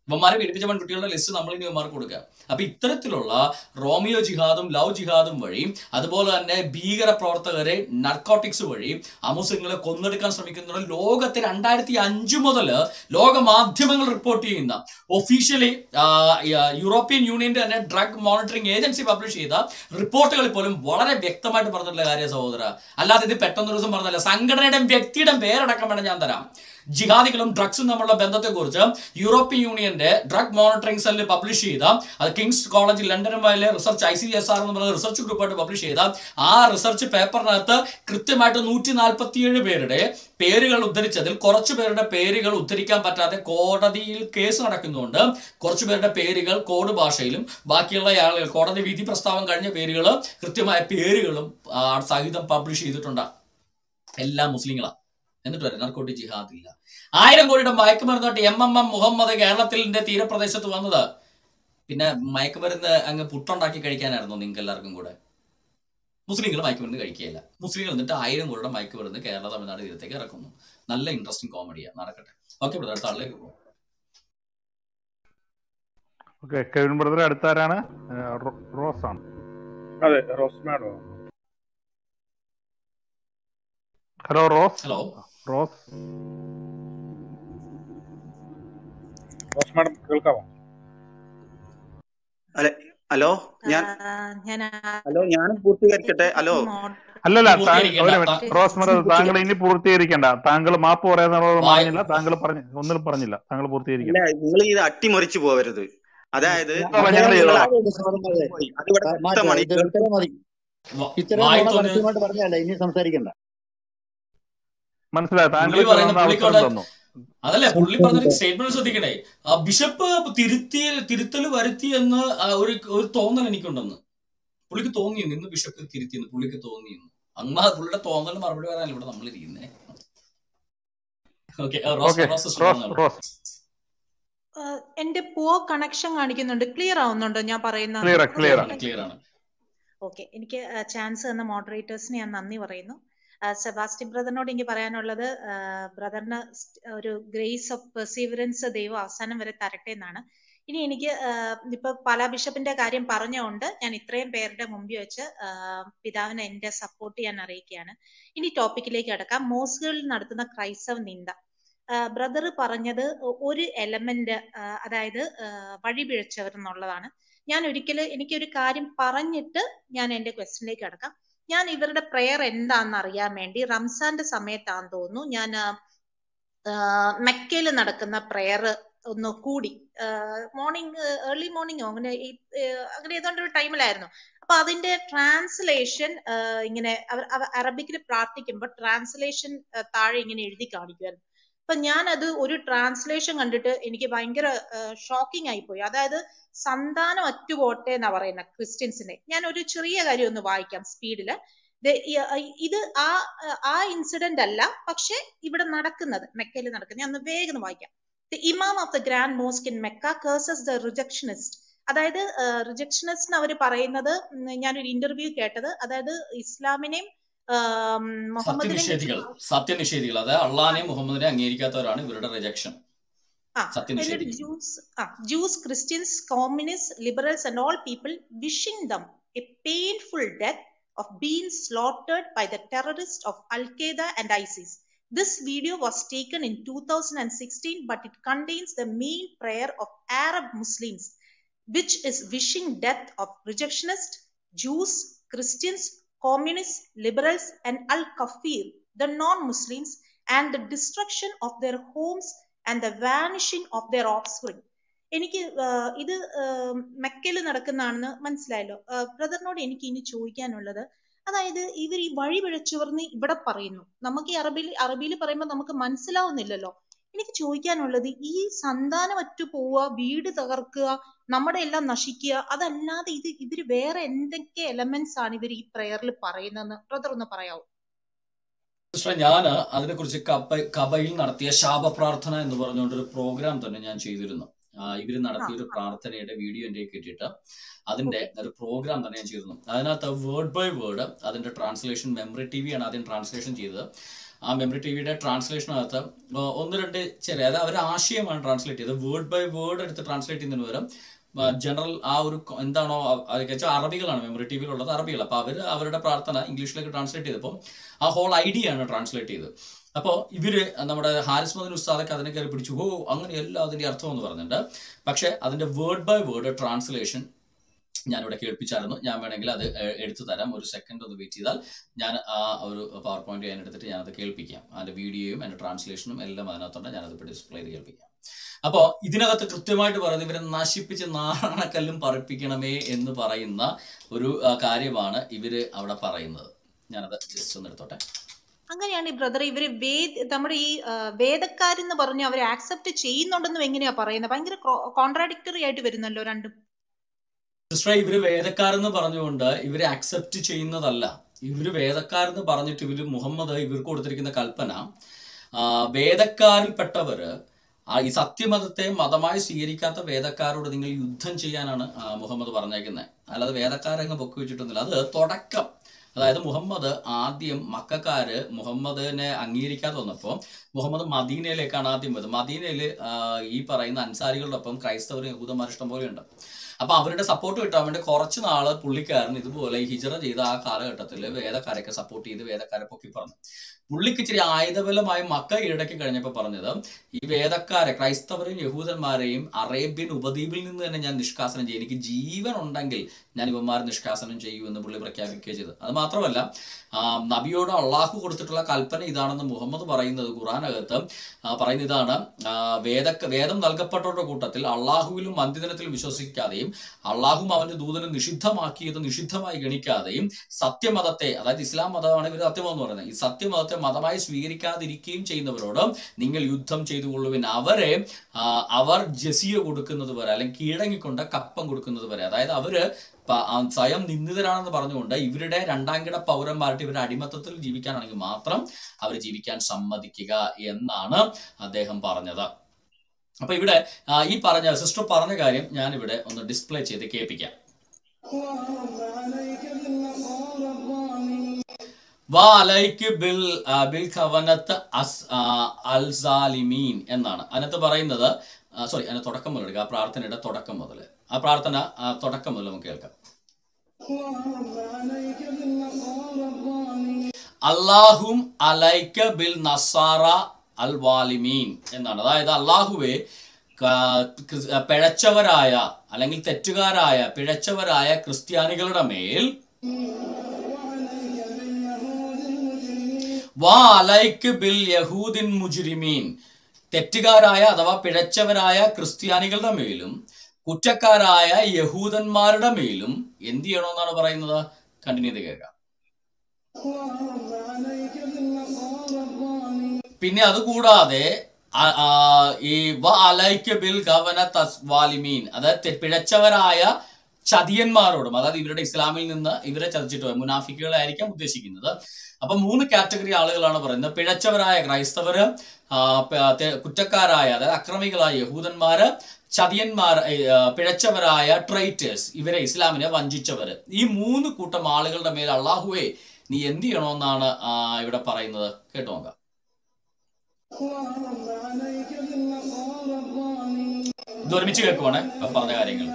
ഇവന്മാരെ പീഡിപ്പിച്ച പെൺകുട്ടികളുടെ ലിസ്റ്റ് നമ്മൾ ഇനി ഇവന്മാർക്ക് കൊടുക്കുക അപ്പൊ ഇത്തരത്തിലുള്ള റോമിയോ ജിഹാദും ലവ് ജിഹാദും വഴി അതുപോലെ തന്നെ ഭീകര പ്രവർത്തകരെ നർക്കോട്ടിക്സ് വഴി അമുസ്ലിങ്ങളെ കൊന്നെടുക്കാൻ ശ്രമിക്കുന്ന ലോകത്തെ രണ്ടായിരത്തി അഞ്ചു മുതൽ ലോക മാധ്യമങ്ങൾ റിപ്പോർട്ട് ചെയ്യുന്ന ഒഫീഷ്യലി യൂറോപ്യൻ യൂണിയന്റെ തന്നെ ഡ്രഗ് മോണിറ്ററിംഗ് ഏജൻസി പബ്ലിഷ് ചെയ്ത റിപ്പോർട്ടുകളിൽ പോലും വളരെ വ്യക്തമായിട്ട് പറഞ്ഞിട്ടുള്ള കാര്യം സഹോദര അല്ലാതെ ഇത് പെട്ടെന്ന് ഒരു ദിവസം പറഞ്ഞല്ല സംഘടനയുടെയും വ്യക്തിയുടെയും പേരടക്കം വേണം ഞാൻ തരാം ജിഹാദികളും ഡ്രഗ്സും തമ്മിലുള്ള ബന്ധത്തെക്കുറിച്ച് യൂറോപ്യൻ യൂണിയന്റെ ഡ്രഗ് മോണിറ്ററിംഗ് സെല്ല് പബ്ലിഷ് ചെയ്ത അത് കിങ്സ് കോളേജ് ലണ്ടനുമായിലെ research I C S R എന്ന് പറയുന്ന റിസർച്ച് ഗ്രൂപ്പായിട്ട് പബ്ലിഷ് ചെയ്ത ആ റിസർച്ച് പേപ്പറിനകത്ത് കൃത്യമായിട്ട് നൂറ്റി നാൽപ്പത്തിയേഴ് പേരുടെ പേരുകൾ ഉദ്ധരിച്ചതിൽ കുറച്ചു പേരുടെ പേരുകൾ ഉദ്ധരിക്കാൻ പറ്റാതെ കോടതിയിൽ കേസ് നടക്കുന്നുണ്ട് കുറച്ചു പേരുടെ പേരുകൾ കോഡ് ഭാഷയിലും ബാക്കിയുള്ള ആളുകൾ കോടതി വിധി പ്രസ്താവം കഴിഞ്ഞ പേരുകൾ കൃത്യമായ പേരുകളും ആ, സഹിതം പബ്ലിഷ് ചെയ്തിട്ടുണ്ട് എല്ലാം മുസ്ലിങ്ങളാണ് എന്നിട്ട് വരെ നർക്കോട്ടി ജിഹാദ് ഇല്ല ആയിരം കോടിയുടെ മയക്കുമരുന്നോട്ട് എം എം എം മുഹമ്മദ് കേരളത്തിന്റെ തീരപ്രദേശത്ത് വന്നത് പിന്നെ മയക്കുമരുന്ന് അങ്ങ് പുട്ടുണ്ടാക്കി കഴിക്കാനായിരുന്നു നിങ്ങൾക്ക് എല്ലാവർക്കും കൂടെ മുസ്ലിങ്ങൾ മയക്കുമരുന്ന് കഴിക്കുകയില്ല മുസ്ലിങ്ങൾ എന്നിട്ട് ആയിരം കോടിയുടെ മയക്കുമരുന്ന് കേരള തമിഴ്നാട് തീരത്തേക്ക് ഇറക്കുന്നു നല്ല ഇൻട്രസ്റ്റിംഗ് കോമഡിയാണ് നടക്കട്ടെ ഓക്കെ ബ്രദർ അടുത്ത ആളിലേക്ക് പോകും
ഓക്കെ കെവിൻ ബ്രദർ അടുത്താരാണ് റോസ് ആണ്
അതെ Rose madam
hello Rose
hello
Rose
Rose madam കേൾക്കാമോ
അല്ലെ ഹലോ ഞാൻ
ഞാൻ
ഹലോ ഞാൻ പൂർത്തീകരിക്കട്ടെ ഹലോ
അല്ലല്ല താങ്കൾ
പൂർത്തീകരിക്കണ്ട.
ഒരു മിനിറ്റ് റോസ് ബ്രദർ താങ്കൾ ഇനി പൂർത്തീകരിക്കണ്ട താങ്കൾ മാപ്പ് പറയാന്നുള്ളത്
വായ-
പറഞ്ഞില്ല താങ്കൾ പറഞ്ഞു ഒന്നും പറഞ്ഞില്ല താങ്കൾ പൂർത്തീകരിക്കണം
അല്ല നിങ്ങൾ ഇത് അട്ടിമറിച്ചു പോവരുത് അതായത്
ഇപ്പൊ ഞങ്ങൾ ചെയ്തോളാം
അതിവിടെ വ്യക്തമാണ് ഈ കേൾക്കുന്ന
ഇത്രയും മതി
വ-
ഇത്രയും
വായി
തവണ
തോന്നി
പരസ്യമായിട്ട് പറഞ്ഞല്ല ഇനി സംസാരിക്കണ്ട
മനസ്സിലായി താങ്കൾ
പുള്ളി പറയുന്ന
തന്ന അവസരം
പുള്ളിക്കോടെ
തന്നു
അതല്ലേ പുള്ളി പറഞ്ഞൊരു സ്റ്റേറ്റ്മെന്റ് ശ്രദ്ധിക്കണേ ആ ബിഷപ്പ് തിരുത്തി തിരുത്തൽ വരുത്തി എന്ന് ആ, ഒരു ഒരു തോന്നൽ എനിക്കുണ്ടെന്ന് പുള്ളിക്ക് തോന്നിയെന്ന് ഇന്ന് ബിഷപ്പ് തിരുത്തിയെന്ന് പുള്ളിക്ക് തോന്നിയെന്ന് അങ്ങ പുള്ളിയുടെ തോന്നൽ മറുപടി പറയാനല്ല ഇവിടെ നമ്മൾ ഇരിക്കുന്നേ okay Rose
okay
Rose sister
Rose
പറഞ്ഞോളൂ
റോസ്
ഏഹ് എന്റെ പുവർ കണക്ഷൻ കാണിക്കുന്നുണ്ട് ക്ലിയർ ആവുന്നുണ്ടോ ഞാൻ പറയുന്ന
ക്ലിയർ ക്ലിയർ
ക്ലിയർ
ആണ്
ആണ് ക്ലിയർ ആണ്
ഓക്കെ എനിക്ക് ചാൻസ് തന്ന മോഡറേറ്റേഴ്സിന് ഞാൻ നന്ദി പറയുന്നു ആഹ് സെബാസ്റ്റ്യൻ ബ്രദറിനോട് എനിക്ക് പറയാനുള്ളത് ബ്രദറിന് ഒരു ഗ്രേസ് ഓഫ് പെർസീവറൻസ് ദൈവം അവസാനം വരെ തരട്ടെ എന്നാണ് ഇനി എനിക്ക് ആഹ് ഇപ്പൊ പല ബിഷപ്പിന്റെ കാര്യം പറഞ്ഞുകൊണ്ട് ഞാൻ ഇത്രയും പേരുടെ മുമ്പിൽ വെച്ച് ആഹ് പിതാവിനെ എന്റെ സപ്പോർട്ട് ചെയ്യാൻ അറിയിക്കുകയാണ് ഇനി ടോപ്പിക്കിലേക്ക് കിടക്കാം മോസ്കുകളിൽ നടത്തുന്ന ക്രൈസ്തവ നിന്ദ ബ്രദർ പറഞ്ഞത് ഒ- ഒരു എലമെന്റ് അതായത് ആഹ് വഴിപിഴച്ചവർ എന്നുള്ളതാണ് ഞാൻ ഒരിക്കൽ എനിക്കൊരു കാര്യം പറഞ്ഞിട്ട് ഞാൻ എന്റെ ക്വസ്റ്റ്യനിലേക്ക് കിടക്കാം ഞാൻ ഇവരുടെ പ്രെയർ എന്താണെന്ന് അറിയാൻ വേണ്ടി റംസാന്റെ സമയത്താന്ന് തോന്നുന്നു ഞാൻ മെക്കയിൽ നടക്കുന്ന പ്രെയർ ഒന്ന് കൂടി മോർണിംഗ് ഏർലി മോർണിംഗോ അങ്ങനെ ഈ- ഏഹ് അങ്ങനെ ഏതാണ്ട് ഒരു ടൈമിലായിരുന്നു അപ്പൊ അതിന്റെ ട്രാൻസ്ലേഷൻ ഇങ്ങനെ അവർ അറബിക്കിൽ പ്രാർത്ഥിക്കുമ്പോൾ ട്രാൻസ്ലേഷൻ താഴെ ഇങ്ങനെ എഴുതി കാണിക്കുമായിരുന്നു അപ്പൊ ഞാൻ അത് ഒരു ട്രാൻസ്ലേഷൻ കണ്ടിട്ട് എനിക്ക് ഭയങ്കര ഷോക്കിംഗ് ആയിപ്പോയി അതായത് സന്താനം അറ്റുപോട്ടെ എന്നാ പറയുന്ന ക്രിസ്ത്യൻസിന്റെ ഞാൻ ഒരു ചെറിയ കാര്യം ഒന്ന് വായിക്കാം സ്പീഡില് ഇത് ആ ആ ഇൻസിഡന്റ് അല്ല പക്ഷെ ഇവിടെ നടക്കുന്നത് മെക്കയിൽ നടക്കുന്നത് ഞാൻ ഒന്ന് വേഗം വായിക്കാം the imam of the grand mosque in Mecca curses the rejectionist അതായത് റിജക്ഷനിസ്റ്റ് അവർ പറയുന്നത് ഉം, ഞാനൊരു ഇന്റർവ്യൂ കേട്ടത് അതായത് ഇസ്ലാമിനെയും ആം, മുഹമ്മദിനെയും
സത്യനിഷേധികൾ സത്യനിഷേധികൾ അതായത് അള്ളാനെയും മുഹമ്മദിനെ അംഗീകരിക്കാത്തവരാണ് ഇവരുടെ റിജക്ഷൻ
ആ എന്നിട്ട്
സത്യനിഷേധികൾ
ജൂസ് ആ Jews Christians communist liberals and all people wishing them a painful death of being slaughtered by the terrorists of Al Qaeda and ISIS. This video was taken in 2016, but it contains the main prayer of Arab Muslims, which is wishing death of rejectionists, Jews, Christians, communists, liberals, and Al Kafir, the non Muslims, and the destruction of their homes and the vanishing of their offspring. എനിക്ക് ആഹ് ഇത് മെക്കയിൽ നടക്കുന്നതാണെന്ന് മനസ്സിലായല്ലോ ബ്രദറിനോട് എനിക്ക് ഇനി ചോദിക്കാനുള്ളത് അതായത് ഇവർ ഈ വഴി പിഴച്ചവർന്ന് ഇവിടെ പറയുന്നു നമുക്ക് ഈ അറബിയിൽ അറബിയിൽ പറയുമ്പോൾ നമുക്ക് മനസ്സിലാവുന്നില്ലല്ലോ എനിക്ക് ചോദിക്കാനുള്ളത് ഈ സന്താനം അറ്റു പോവുക വീട് തകർക്കുക നമ്മുടെ എല്ലാം നശിക്കുക അതല്ലാതെ ഇത് ഇവര് വേറെ എന്തൊക്കെ എലമെന്റ്സ് ആണ് ഇവർ ഈ പ്രയറിൽ പറയുന്നതെന്ന് ബ്രദർ ഒന്ന് പറയാവോ
സിസ്റ്റർ ഞാൻ അതിനെക്കുറിച്ച് കബ കബയിൽ നടത്തിയ ശാപപ്രാർത്ഥന എന്ന് പറഞ്ഞുകൊണ്ടൊരു പ്രോഗ്രാം തന്നെ ഞാൻ ചെയ്തിരുന്നു ഇവർ നടത്തിയ ഒരു പ്രാർത്ഥനയുടെ വീഡിയോ എൻ്റെ കിട്ടിയിട്ട് അതിന്റെ ഒരു പ്രോഗ്രാം തന്നെ ഞാൻ ചെയ്തിരുന്നു അതിനകത്ത് വേർഡ് ബൈ വേർഡ് അതിന്റെ ട്രാൻസ്ലേഷൻ മെമ്മറി ടി വിയാണ് ആദ്യം ട്രാൻസ്ലേഷൻ ചെയ്തത് ആ മെമ്മറി ടി വിയുടെ ട്രാൻസ്ലേഷനകത്ത് ഒന്ന് രണ്ട് ചെറിയ അതായത് അവർ ആശയമാണ് ട്രാൻസ്ലേറ്റ് ചെയ്തത് വേർഡ് ബൈ വേർഡ് എടുത്ത് ട്രാൻസ്ലേറ്റ് ചെയ്യുന്നതിന് പകരം ജനറൽ ആ ഒരു കൊ- എന്താണോ അ- അതൊക്കെ വെച്ചാൽ അറബികളാണ് മെമ്മറി ടി വിയിലുള്ളത് അറബികൾ അപ്പോൾ അവർ അവരുടെ പ്രാർത്ഥന ഇംഗ്ലീഷിലേക്ക് ട്രാൻസ്ലേറ്റ് ചെയ്തപ്പോൾ ആ ഹോൾ ഐഡിയ ആണ് ട്രാൻസ്ലേറ്റ് ചെയ്തത് അപ്പോൾ ഇവര് നമ്മുടെ ഹാരിസ് മദൻ ഉസ്താദൊക്കെ അതിനെ കയറി പിടിച്ചു ഓ അങ്ങനെയല്ല അതിന്റെ അർത്ഥം എന്ന് പറഞ്ഞിട്ടുണ്ട് പക്ഷെ അതിന്റെ വേർഡ് ബൈ വേർഡ് ട്രാൻസ്ലേഷൻ ഞാനിവിടെ കേൾപ്പിച്ചായിരുന്നു ഞാൻ വേണമെങ്കിൽ അത് എ- എടുത്തു തരാം ഒരു സെക്കൻഡ് ഒന്ന് വെയിറ്റ് ചെയ്താൽ ഞാൻ ആ ഒരു പവർ പോയിന്റ് ഞാൻ എടുത്തിട്ട് ഞാനത് കേൾപ്പിക്കാം അതിന്റെ വീഡിയോയും അതിന്റെ ട്രാൻസ്ലേഷനും എല്ലാം അതിനകത്തുണ്ട് ഞാനത് ഇപ്പോൾ ഡിസ്പ്ലേ ചെയ്ത് കേൾപ്പിക്കാം അപ്പോൾ ഇതിനകത്ത് കൃത്യമായിട്ട് പറയുന്നത് ഇവരെ നശിപ്പിച്ച് നാണക്കല്ലും പറപ്പിക്കണമേ എന്ന് പറയുന്ന ഒരു ആ, കാര്യമാണ് ഇവര് അവിടെ പറയുന്നത് ഞാനത് ജസ്റ്റ് ഒന്ന് എടുത്തോട്ടെ
അങ്ങനെയാണ് ഈ ബ്രദർ ഇവര് വേദ നമ്മുടെ ഈ ആ, വേദക്കാരെന്ന് പറഞ്ഞ് അവരെ ആക്സെപ്റ്റ് ചെയ്യുന്നുണ്ടെന്നും എങ്ങനെയാ പറയുന്നത് ഭയങ്കര കോൺട്രാഡിക്ടറി ആയിട്ട് വരുന്നല്ലോ രണ്ടും
സിസ്റ്ററെ ഇവര് വേദക്കാരെന്ന് പറഞ്ഞുകൊണ്ട് ഇവരെ അക്സെപ്റ്റ് ചെയ്യുന്നതല്ല ഇവര് വേദക്കാരെന്ന് പറഞ്ഞിട്ട് ഇവര് മുഹമ്മദ് ഇവർക്ക് കൊടുത്തിരിക്കുന്ന കൽപ്പന ആ, വേദക്കാരിൽപ്പെട്ടവര് ആ ഈ സത്യമതത്തെ മതമായി സ്വീകരിക്കാത്ത വേദക്കാരോട് നിങ്ങൾ യുദ്ധം ചെയ്യാനാണ് ആ, മുഹമ്മദ് പറഞ്ഞേക്കുന്നത് അല്ലാതെ വേദക്കാരങ്ങ് പൊക്കി വെച്ചിട്ടൊന്നുമില്ല അത് തുടക്കം അതായത് മുഹമ്മദ് ആദ്യം മക്കാര് മുഹമ്മദിനെ അംഗീകരിക്കാതെ വന്നപ്പോൾ മുഹമ്മദ് മദീനയിലേക്കാണ് ആദ്യം പോയത് മദീനയിൽ ഈ പറയുന്ന അൻസാരികളുടെ ഒപ്പം ക്രൈസ്തവരും യഹൂദന്മാർ ഇഷ്ടം പോലെ ഉണ്ട് അപ്പൊ അവരുടെ സപ്പോർട്ട് കിട്ടാൻ വേണ്ടി കുറച്ച് നാള് പുള്ളിക്കാരൻ ഇതുപോലെ ഈ ഹിജറ ചെയ്ത ആ കാലഘട്ടത്തിൽ വേദക്കാരെയൊക്കെ സപ്പോർട്ട് ചെയ്ത് വേദക്കാരെ പൊക്കി പറഞ്ഞു പുള്ളിക്ക് ഇച്ചിരി ആയുധബലമായി മക്ക കീഴടക്കി കഴിഞ്ഞപ്പോൾ പറഞ്ഞത് ഈ വേദക്കാരെ ക്രൈസ്തവരെയും യഹൂദന്മാരെയും അറേബ്യൻ ഉപദ്വീപിൽ നിന്ന് തന്നെ ഞാൻ നിഷ്കാസനം ചെയ്യും എനിക്ക് ജീവൻ ഉണ്ടെങ്കിൽ ഞാൻ ഇവന്മാരെ നിഷ്കാസനം ചെയ്യൂ എന്ന് പുള്ളി പ്രഖ്യാപിക്കുകയും ചെയ്തു അത് മാത്രമല്ല ആ, നബിയോട് അള്ളാഹു കൊടുത്തിട്ടുള്ള കൽപ്പന ഇതാണെന്ന് മുഹമ്മദ് പറയുന്നത് ഖുറാനകത്ത് ആ, പറയുന്ന ഇതാണ് ആ, വേദ വേദം നൽകപ്പെട്ടവരുടെ കൂട്ടത്തിൽ അള്ളാഹുവിലും അന്ത്യദിനത്തിലും വിശ്വസിക്കാതെയും അള്ളാഹും അവന്റെ ദൂതനും നിഷിദ്ധമാക്കിയത് നിഷിദ്ധമായി ഗണിക്കാതെയും സത്യമതത്തെ അതായത് ഇസ്ലാം മതമാണ് ഇവർ സത്യമതം എന്ന് പറയുന്നത് ഈ സത്യമതത്തെ മതമായി സ്വീകരിക്കാതിരിക്കുകയും ചെയ്യുന്നവരോട് നിങ്ങൾ യുദ്ധം ചെയ്തു കൊള്ളുവിൻ അവരെ ആ, അവർ ജസിയ കൊടുക്കുന്നത് വരെ അല്ലെങ്കിൽ കീഴടങ്ങിക്കൊണ്ട് കപ്പം കൊടുക്കുന്നത് വരെ അതായത് അവര് പ- ആ സ്വയം നിന്ദിതരാണെന്ന് പറഞ്ഞുകൊണ്ട് ഇവരുടെ രണ്ടാം കിട പൗരന്മാരുടെ ഇവരുടെ അടിമത്തത്തിൽ ജീവിക്കാനാണെങ്കിൽ മാത്രം അവർ ജീവിക്കാൻ സമ്മതിക്കുക എന്നാണ് അദ്ദേഹം പറഞ്ഞത് അപ്പൊ ഇവിടെ ആ, ഈ പറഞ്ഞ സിസ്റ്റർ പറഞ്ഞ കാര്യം ഞാൻ ഇവിടെ ഒന്ന് ഡിസ്പ്ലേ ചെയ്ത് കേൾപ്പിക്കാം വാലൈക്ക് ബിൽ ആ, ബിൽ ഖവനത്ത് അസ് ആ, അൽ സാലിമീൻ എന്നാണ് അതിനകത്ത് പറയുന്നത് സോറി അതിന്റെ തുടക്കം മുതൽ എടുക്കുക ആ പ്രാർത്ഥനയുടെ തുടക്കം മുതൽ ആ പ്രാർത്ഥന ആ, തുടക്കം മുതൽ നമുക്ക് കേൾക്കാം അള്ളാഹും അലൈക്ക ബിൽ നസാറ അൽ വാലിമീൻ എന്നാണ് അതായത് അള്ളാഹുവെ ക- ക്രിസ്- പിഴച്ചവരായ അല്ലെങ്കിൽ തെറ്റുകാരായ പിഴച്ചവരായ ക്രിസ്ത്യാനികളുടെ മേൽ വാ അലൈക്ക് ബിൽ യഹൂദിൻ മുജുരിമീൻ തെറ്റുകാരായ അഥവാ പിഴച്ചവരായ ക്രിസ്ത്യാനികളുടെ മേലും കുറ്റക്കാരായ യഹൂദന്മാരുടെ മേലും എന്ത് ചെയ്യണമെന്നാണ് പറയുന്നത് കണ്ടിന്യൂ ചെയ്ത് കേൾക്കാം പിന്നെ അതുകൂടാതെ ആ- ആ, ഈ വ അലൈക്ക ബിൽ ഗവന തസ്വാലിമീൻ അതായത് തെ- പിഴച്ചവരായ ചതിയന്മാരോടും അതായത് ഇവരുടെ ഇസ്ലാമിൽ നിന്ന് ഇവരെ ചതിച്ചിട്ട് പോയ മുനാഫിക്കുകളായിരിക്കാം ഉദ്ദേശിക്കുന്നത് അപ്പൊ മൂന്ന് കാറ്റഗറി ആളുകളാണ് പറയുന്നത് പിഴച്ചവരായ ക്രൈസ്തവര് ആ, പ- തെ- കുറ്റക്കാരായ അതായത് അക്രമികളായ യഹൂദന്മാര് ചതിയന്മാർ ഏ, ആ, പിഴച്ചവരായ ട്രൈറ്റേഴ്സ് ഇവരെ ഇസ്ലാമിനെ വഞ്ചിച്ചവര് ഈ മൂന്ന് കൂട്ടം ആളുകളുടെ മേൽ അള്ളാഹുവേ നീ എന്ത് ചെയ്യണമെന്നാണ് ആ, ഇവിടെ പറയുന്നത് കേട്ടോ നോക്കാം ഇത് ഒരുമിച്ച് കേൾക്കുവാണേ ഇപ്പൊ പറഞ്ഞ കാര്യങ്ങൾ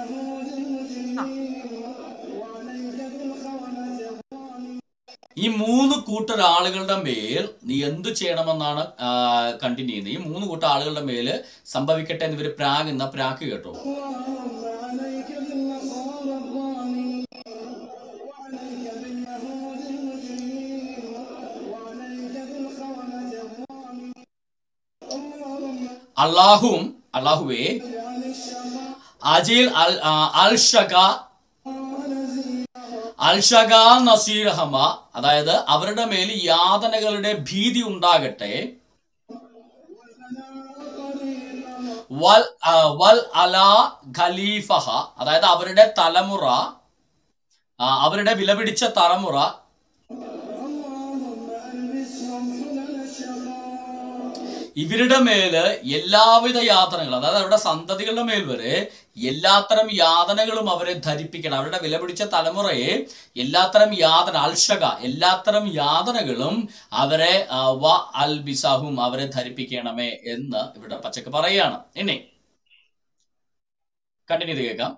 ഈ മൂന്ന് കൂട്ടർ ആളുകളുടെ മേൽ നീ എന്ത് ചെയ്യണമെന്നാണ് കണ്ടിന്യൂ ചെയ്യുന്നത് ഈ മൂന്ന് കൂട്ടം ആളുകളുടെ മേല് സംഭവിക്കട്ടെ എന്ന് ഇവര് പ്രാഗുന്ന പ്രാക്ക് കേട്ടോ അള്ളാഹും അള്ളാഹുവേ അജിൽ അൽ ആ, അൽ ഷക അൽഷഗ നസീർഹമ അതായത് അവരുടെ മേൽ യാതനകളുടെ ഭീതി ഉണ്ടാകട്ടെ വൽ ആ, വൽ അല ഖലീഫഹ അതായത് അവരുടെ തലമുറ ആ, അവരുടെ വിലപിടിച്ച തലമുറ ഇവരുടെ മേല് എല്ലാവിധ യാതനകൾ അതായത് അവരുടെ സന്തതികളുടെ മേൽ വരെ എല്ലാത്തരം യാതനകളും അവരെ ധരിപ്പിക്കണം അവരുടെ വില പിടിച്ച തലമുറയെ എല്ലാത്തരം യാതന അൽഷക എല്ലാത്തരം യാതനകളും അവരെ ആ, വ അൽ ബിസാഹും അവരെ ധരിപ്പിക്കണമേ എന്ന് ഇവിടെ പച്ചക്ക് പറയുകയാണ് ഇനി കണ്ടിന്യൂ ചെയ്ത് കേൾക്കാം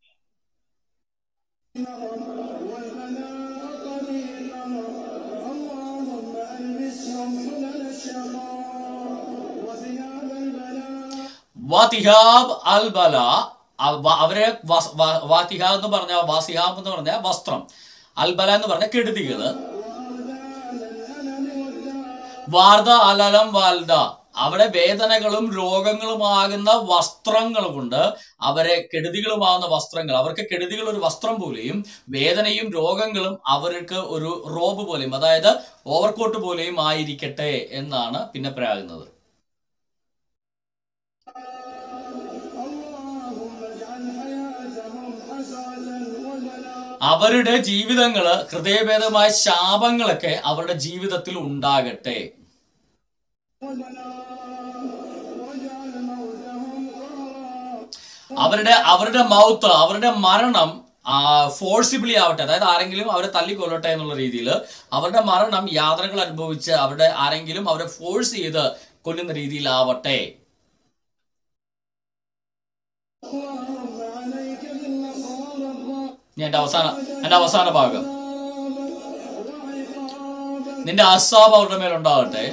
വാതിഹാബ് അൽ ബല അവ- അവരെ വസ്- വ- വാതിഹാബ് എന്ന് പറഞ്ഞ വാസിഹാബ് എന്ന് പറഞ്ഞ വസ്ത്രം അൽബല എന്ന് പറഞ്ഞ കെടുതികള് വാർദ അലലം വാൽദ അവിടെ വേദനകളും രോഗങ്ങളുമാകുന്ന വസ്ത്രങ്ങൾ കൊണ്ട് അവരെ കെടുതികളുമാകുന്ന വസ്ത്രങ്ങൾ അവർക്ക് കെടുതികൾ ഒരു വസ്ത്രം പോലെയും വേദനയും രോഗങ്ങളും അവർക്ക് ഒരു റോബ് പോലെയും അതായത് ഓവർകോട്ട് പോലെയും ആയിരിക്കട്ടെ എന്നാണ് പിന്നെ പറയാകുന്നത് അവരുടെ ജീവിതങ്ങള് ഹൃദയഭേദമായ ശാപങ്ങളൊക്കെ അവരുടെ ജീവിതത്തിൽ ഉണ്ടാകട്ടെ അവരുടെ അവരുടെ മൗത്ത് അവരുടെ മരണം ഫോഴ്സിബിളി ആവട്ടെ അതായത് ആരെങ്കിലും അവരെ തല്ലിക്കൊല്ലട്ടെ എന്നുള്ള രീതിയിൽ അവരുടെ മരണം യാതനകൾ അനുഭവിച്ച് അവരുടെ ആരെങ്കിലും അവരെ ഫോഴ്സ് ചെയ്ത് കൊല്ലുന്ന രീതിയിലാവട്ടെ ഇനി എന്റെ അവസാന എന്റെ അവസാന ഭാഗം നിന്റെ അസാബ് അവരുടെ മേലുണ്ടാകട്ടെ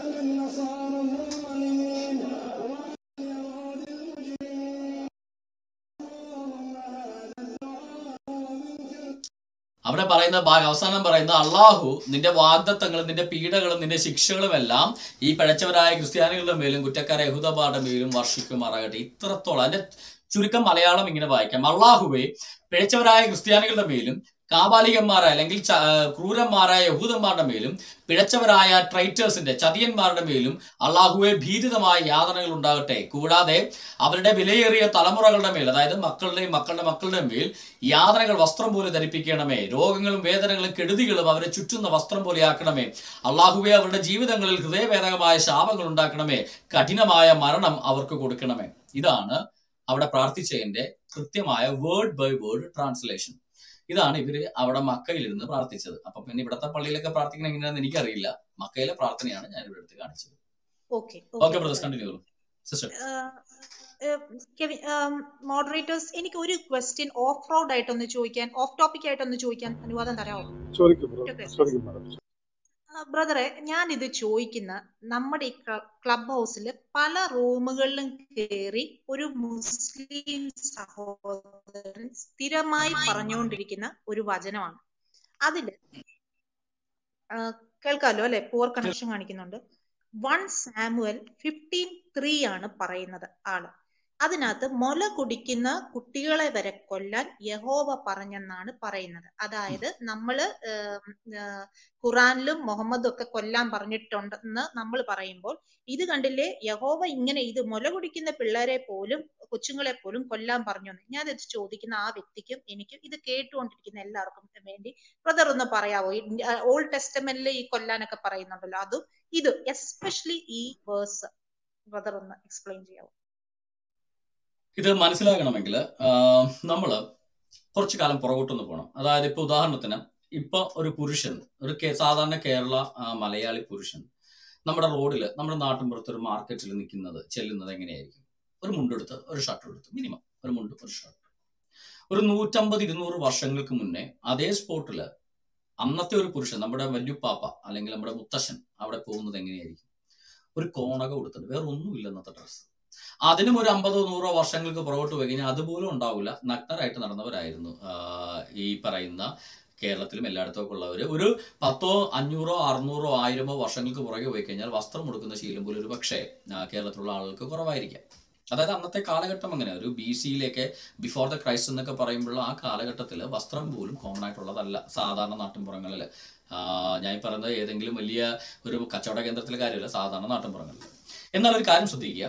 അവിടെ പറയുന്ന ഭാഗം അവസാനം പറയുന്ന അള്ളാഹു നിന്റെ വാഗ്ദത്തങ്ങളും നിന്റെ പീഡകളും നിന്റെ ശിക്ഷകളും എല്ലാം ഈ പിഴച്ചവരായ ക്രിസ്ത്യാനികളുടെ മേലും കുറ്റക്കാര യഹൂദന്മാരുടെ മേലും വർഷിക്കുമാറാകട്ടെ ഇത്രത്തോളം അതിന്റെ ചുരുക്കം മലയാളം ഇങ്ങനെ വായിക്കാം അള്ളാഹുവെ പിഴച്ചവരായ ക്രിസ്ത്യാനികളുടെ മേലും കാബാലികന്മാരായ അല്ലെങ്കിൽ ച- ആ, ക്രൂരന്മാരായ യഹൂദന്മാരുടെ മേലും പിഴച്ചവരായ ട്രൈറ്റേഴ്സിന്റെ ചതിയന്മാരുടെ മേലും അള്ളാഹുവെ ഭീതിതമായ യാതനകൾ ഉണ്ടാകട്ടെ കൂടാതെ അവരുടെ വിലയേറിയ തലമുറകളുടെ മേൽ അതായത് മക്കളുടെയും മക്കളുടെ മക്കളുടെയും മേൽ യാതനകൾ വസ്ത്രം പോലെ ധരിപ്പിക്കണമേ രോഗങ്ങളും വേദനകളും കെടുതികളും അവരെ ചുറ്റുന്ന വസ്ത്രം പോലെ ആക്കണമേ അള്ളാഹുവെ അവരുടെ ജീവിതങ്ങളിൽ ഹൃദയഭേദകമായ ശാപങ്ങൾ ഉണ്ടാക്കണമേ കഠിനമായ മരണം അവർക്ക് കൊടുക്കണമേ ഇതാണ് അവിടെ പ്രാർത്ഥിച്ചതിന്റെ കൃത്യമായ വേർഡ് ബൈ വേർഡ് ട്രാൻസ്ലേഷൻ ഇതാണ് ഇവര് അവിടെ മക്കയിലിരുന്ന് പ്രാർത്ഥിച്ചത് അപ്പൊ പിന്നെ ഇവിടത്തെ പള്ളിയിലൊക്കെ പ്രാർത്ഥിക്കണം എങ്ങനെയാണെന്ന് എനിക്കറിയില്ല മക്കയിലെ പ്രാർത്ഥനയാണ് ഞാൻ ഇവിടെ എടുത്ത് കാണിച്ചത്
okay
okay
okay
brothers continue sister
moderators എനിക്ക് ഒരു ക്വസ്റ്റ്യൻ ഓഫ് റോഡ് ആയിട്ടൊന്ന് ചോദിക്കാൻ ഓഫ് ടോപ്പിക് ആയിട്ടൊന്ന് ചോദിക്കാൻ അനുവാദം തരാമോ
ചോദിക്കും
ഒറ്റ
ബ്രദർ
question.
ചോദിക്കും മാഡം
ബ്രദറെ ഞാൻ ഇത് ചോദിക്കുന്ന നമ്മുടെ ഈ ക്ലബ് ഹൗസിൽ പല റൂമുകളിലും കയറി ഒരു മുസ്ലിം സഹോദരൻ സ്ഥിരമായി പറഞ്ഞുകൊണ്ടിരിക്കുന്ന ഒരു വചനമാണ് അതില് ആ, കേൾക്കാലോ അല്ലെ പുവർ കണക്ഷൻ കാണിക്കുന്നുണ്ട് വൺ സാമുവൽ ഫിഫ്റ്റീൻ ത്രീ ആണ് പറയുന്നത് ആള് അതിനകത്ത് മുല കുടിക്കുന്ന കുട്ടികളെ വരെ കൊല്ലാൻ യഹോവ പറഞ്ഞെന്നാണ് പറയുന്നത് അതായത് നമ്മള് ഏം, ആ, ഖുറാനിലും മുഹമ്മദും ഒക്കെ കൊല്ലാൻ പറഞ്ഞിട്ടുണ്ടെന്ന് നമ്മൾ പറയുമ്പോൾ ഇത് കണ്ടില്ലേ യഹോവ ഇങ്ങനെ ഇത് മുല കുടിക്കുന്ന പിള്ളേരെ പോലും കൊച്ചുങ്ങളെ പോലും കൊല്ലാൻ പറഞ്ഞു എന്ന് ഞാൻ ഇത് ചോദിക്കുന്ന ആ വ്യക്തിക്കും എനിക്കും ഇത് കേട്ടുകൊണ്ടിരിക്കുന്ന എല്ലാവർക്കും വേണ്ടി ബ്രദർ ഒന്ന് പറയാവോ ഓൾഡ് ടെസ്റ്റമെന്റിൽ ഈ കൊല്ലാനൊക്കെ പറയുന്നുണ്ടല്ലോ അതും ഇത് എസ്പെഷ്യലി ഈ വേഴ്സ് ബ്രദർ ഒന്ന് എക്സ്പ്ലെയിൻ ചെയ്യാവോ
ഇത് മനസ്സിലാക്കണമെങ്കിൽ നമ്മൾ കുറച്ചു കാലം പുറകോട്ടൊന്ന് പോകണം അതായത് ഇപ്പൊ ഉദാഹരണത്തിന് ഇപ്പൊ ഒരു പുരുഷൻ ഒരു കേ- സാധാരണ കേരള ആ, മലയാളി പുരുഷൻ നമ്മുടെ റോഡിൽ നമ്മുടെ നാട്ടിൻപുറത്ത് ഒരു മാർക്കറ്റിൽ നിൽക്കുന്നത് ചെല്ലുന്നത് എങ്ങനെയായിരിക്കും ഒരു മുണ്ടെടുത്ത് ഒരു ഷർട്ട് എടുത്ത് മിനിമം ഒരു മുണ്ട് ഒരു ഷർട്ട് ഒരു നൂറ്റമ്പത് ഇരുന്നൂറ് വർഷങ്ങൾക്ക് മുന്നേ അതേ സ്പോട്ടില് അന്നത്തെ ഒരു പുരുഷൻ നമ്മുടെ വല്യുപ്പാപ്പ അല്ലെങ്കിൽ നമ്മുടെ മുത്തശ്ശൻ അവിടെ പോകുന്നത് എങ്ങനെയായിരിക്കും ഒരു കോണക കൊടുത്തിട്ട് വേറെ ഒന്നുമില്ല ഇന്നത്തെ ഡ്രസ്സ് അതിനും ഒരു അമ്പതോ നൂറോ വർഷങ്ങൾക്ക് പുറകോട്ട് പോയി കഴിഞ്ഞാൽ അതുപോലും ഉണ്ടാവില്ല നഗ്നരായിട്ട് നടന്നവരായിരുന്നു ആഹ് ഈ പറയുന്ന കേരളത്തിലും എല്ലായിടത്തും ഒക്കെ ഉള്ളവര് ഒരു പത്തോ അഞ്ഞൂറോ അറുന്നൂറോ ആയിരമോ വർഷങ്ങൾക്ക് പുറകെ പോയി കഴിഞ്ഞാൽ വസ്ത്രം കൊടുക്കുന്ന ശീലം പോലും ഒരു പക്ഷേ ആഹ് കേരളത്തിലുള്ള ആളുകൾക്ക് കുറവായിരിക്കാം അതായത് അന്നത്തെ കാലഘട്ടം അങ്ങനെ ഒരു ബി സിയിലേക്ക് ബിഫോർ ദ ക്രൈസ്റ്റ് എന്നൊക്കെ പറയുമ്പോൾ ആ കാലഘട്ടത്തിൽ വസ്ത്രം പോലും കോമൺ ആയിട്ടുള്ളതല്ല സാധാരണ നാട്ടിൻപുറങ്ങളിൽ ഞാൻ ഈ പറയുന്നത് ഏതെങ്കിലും വലിയ ഒരു കച്ചവട കേന്ദ്രത്തിലെ കാര്യമല്ല സാധാരണ നാട്ടിൻപുറങ്ങളിൽ എന്നാൽ ഒരു കാര്യം ശ്രദ്ധിക്കുക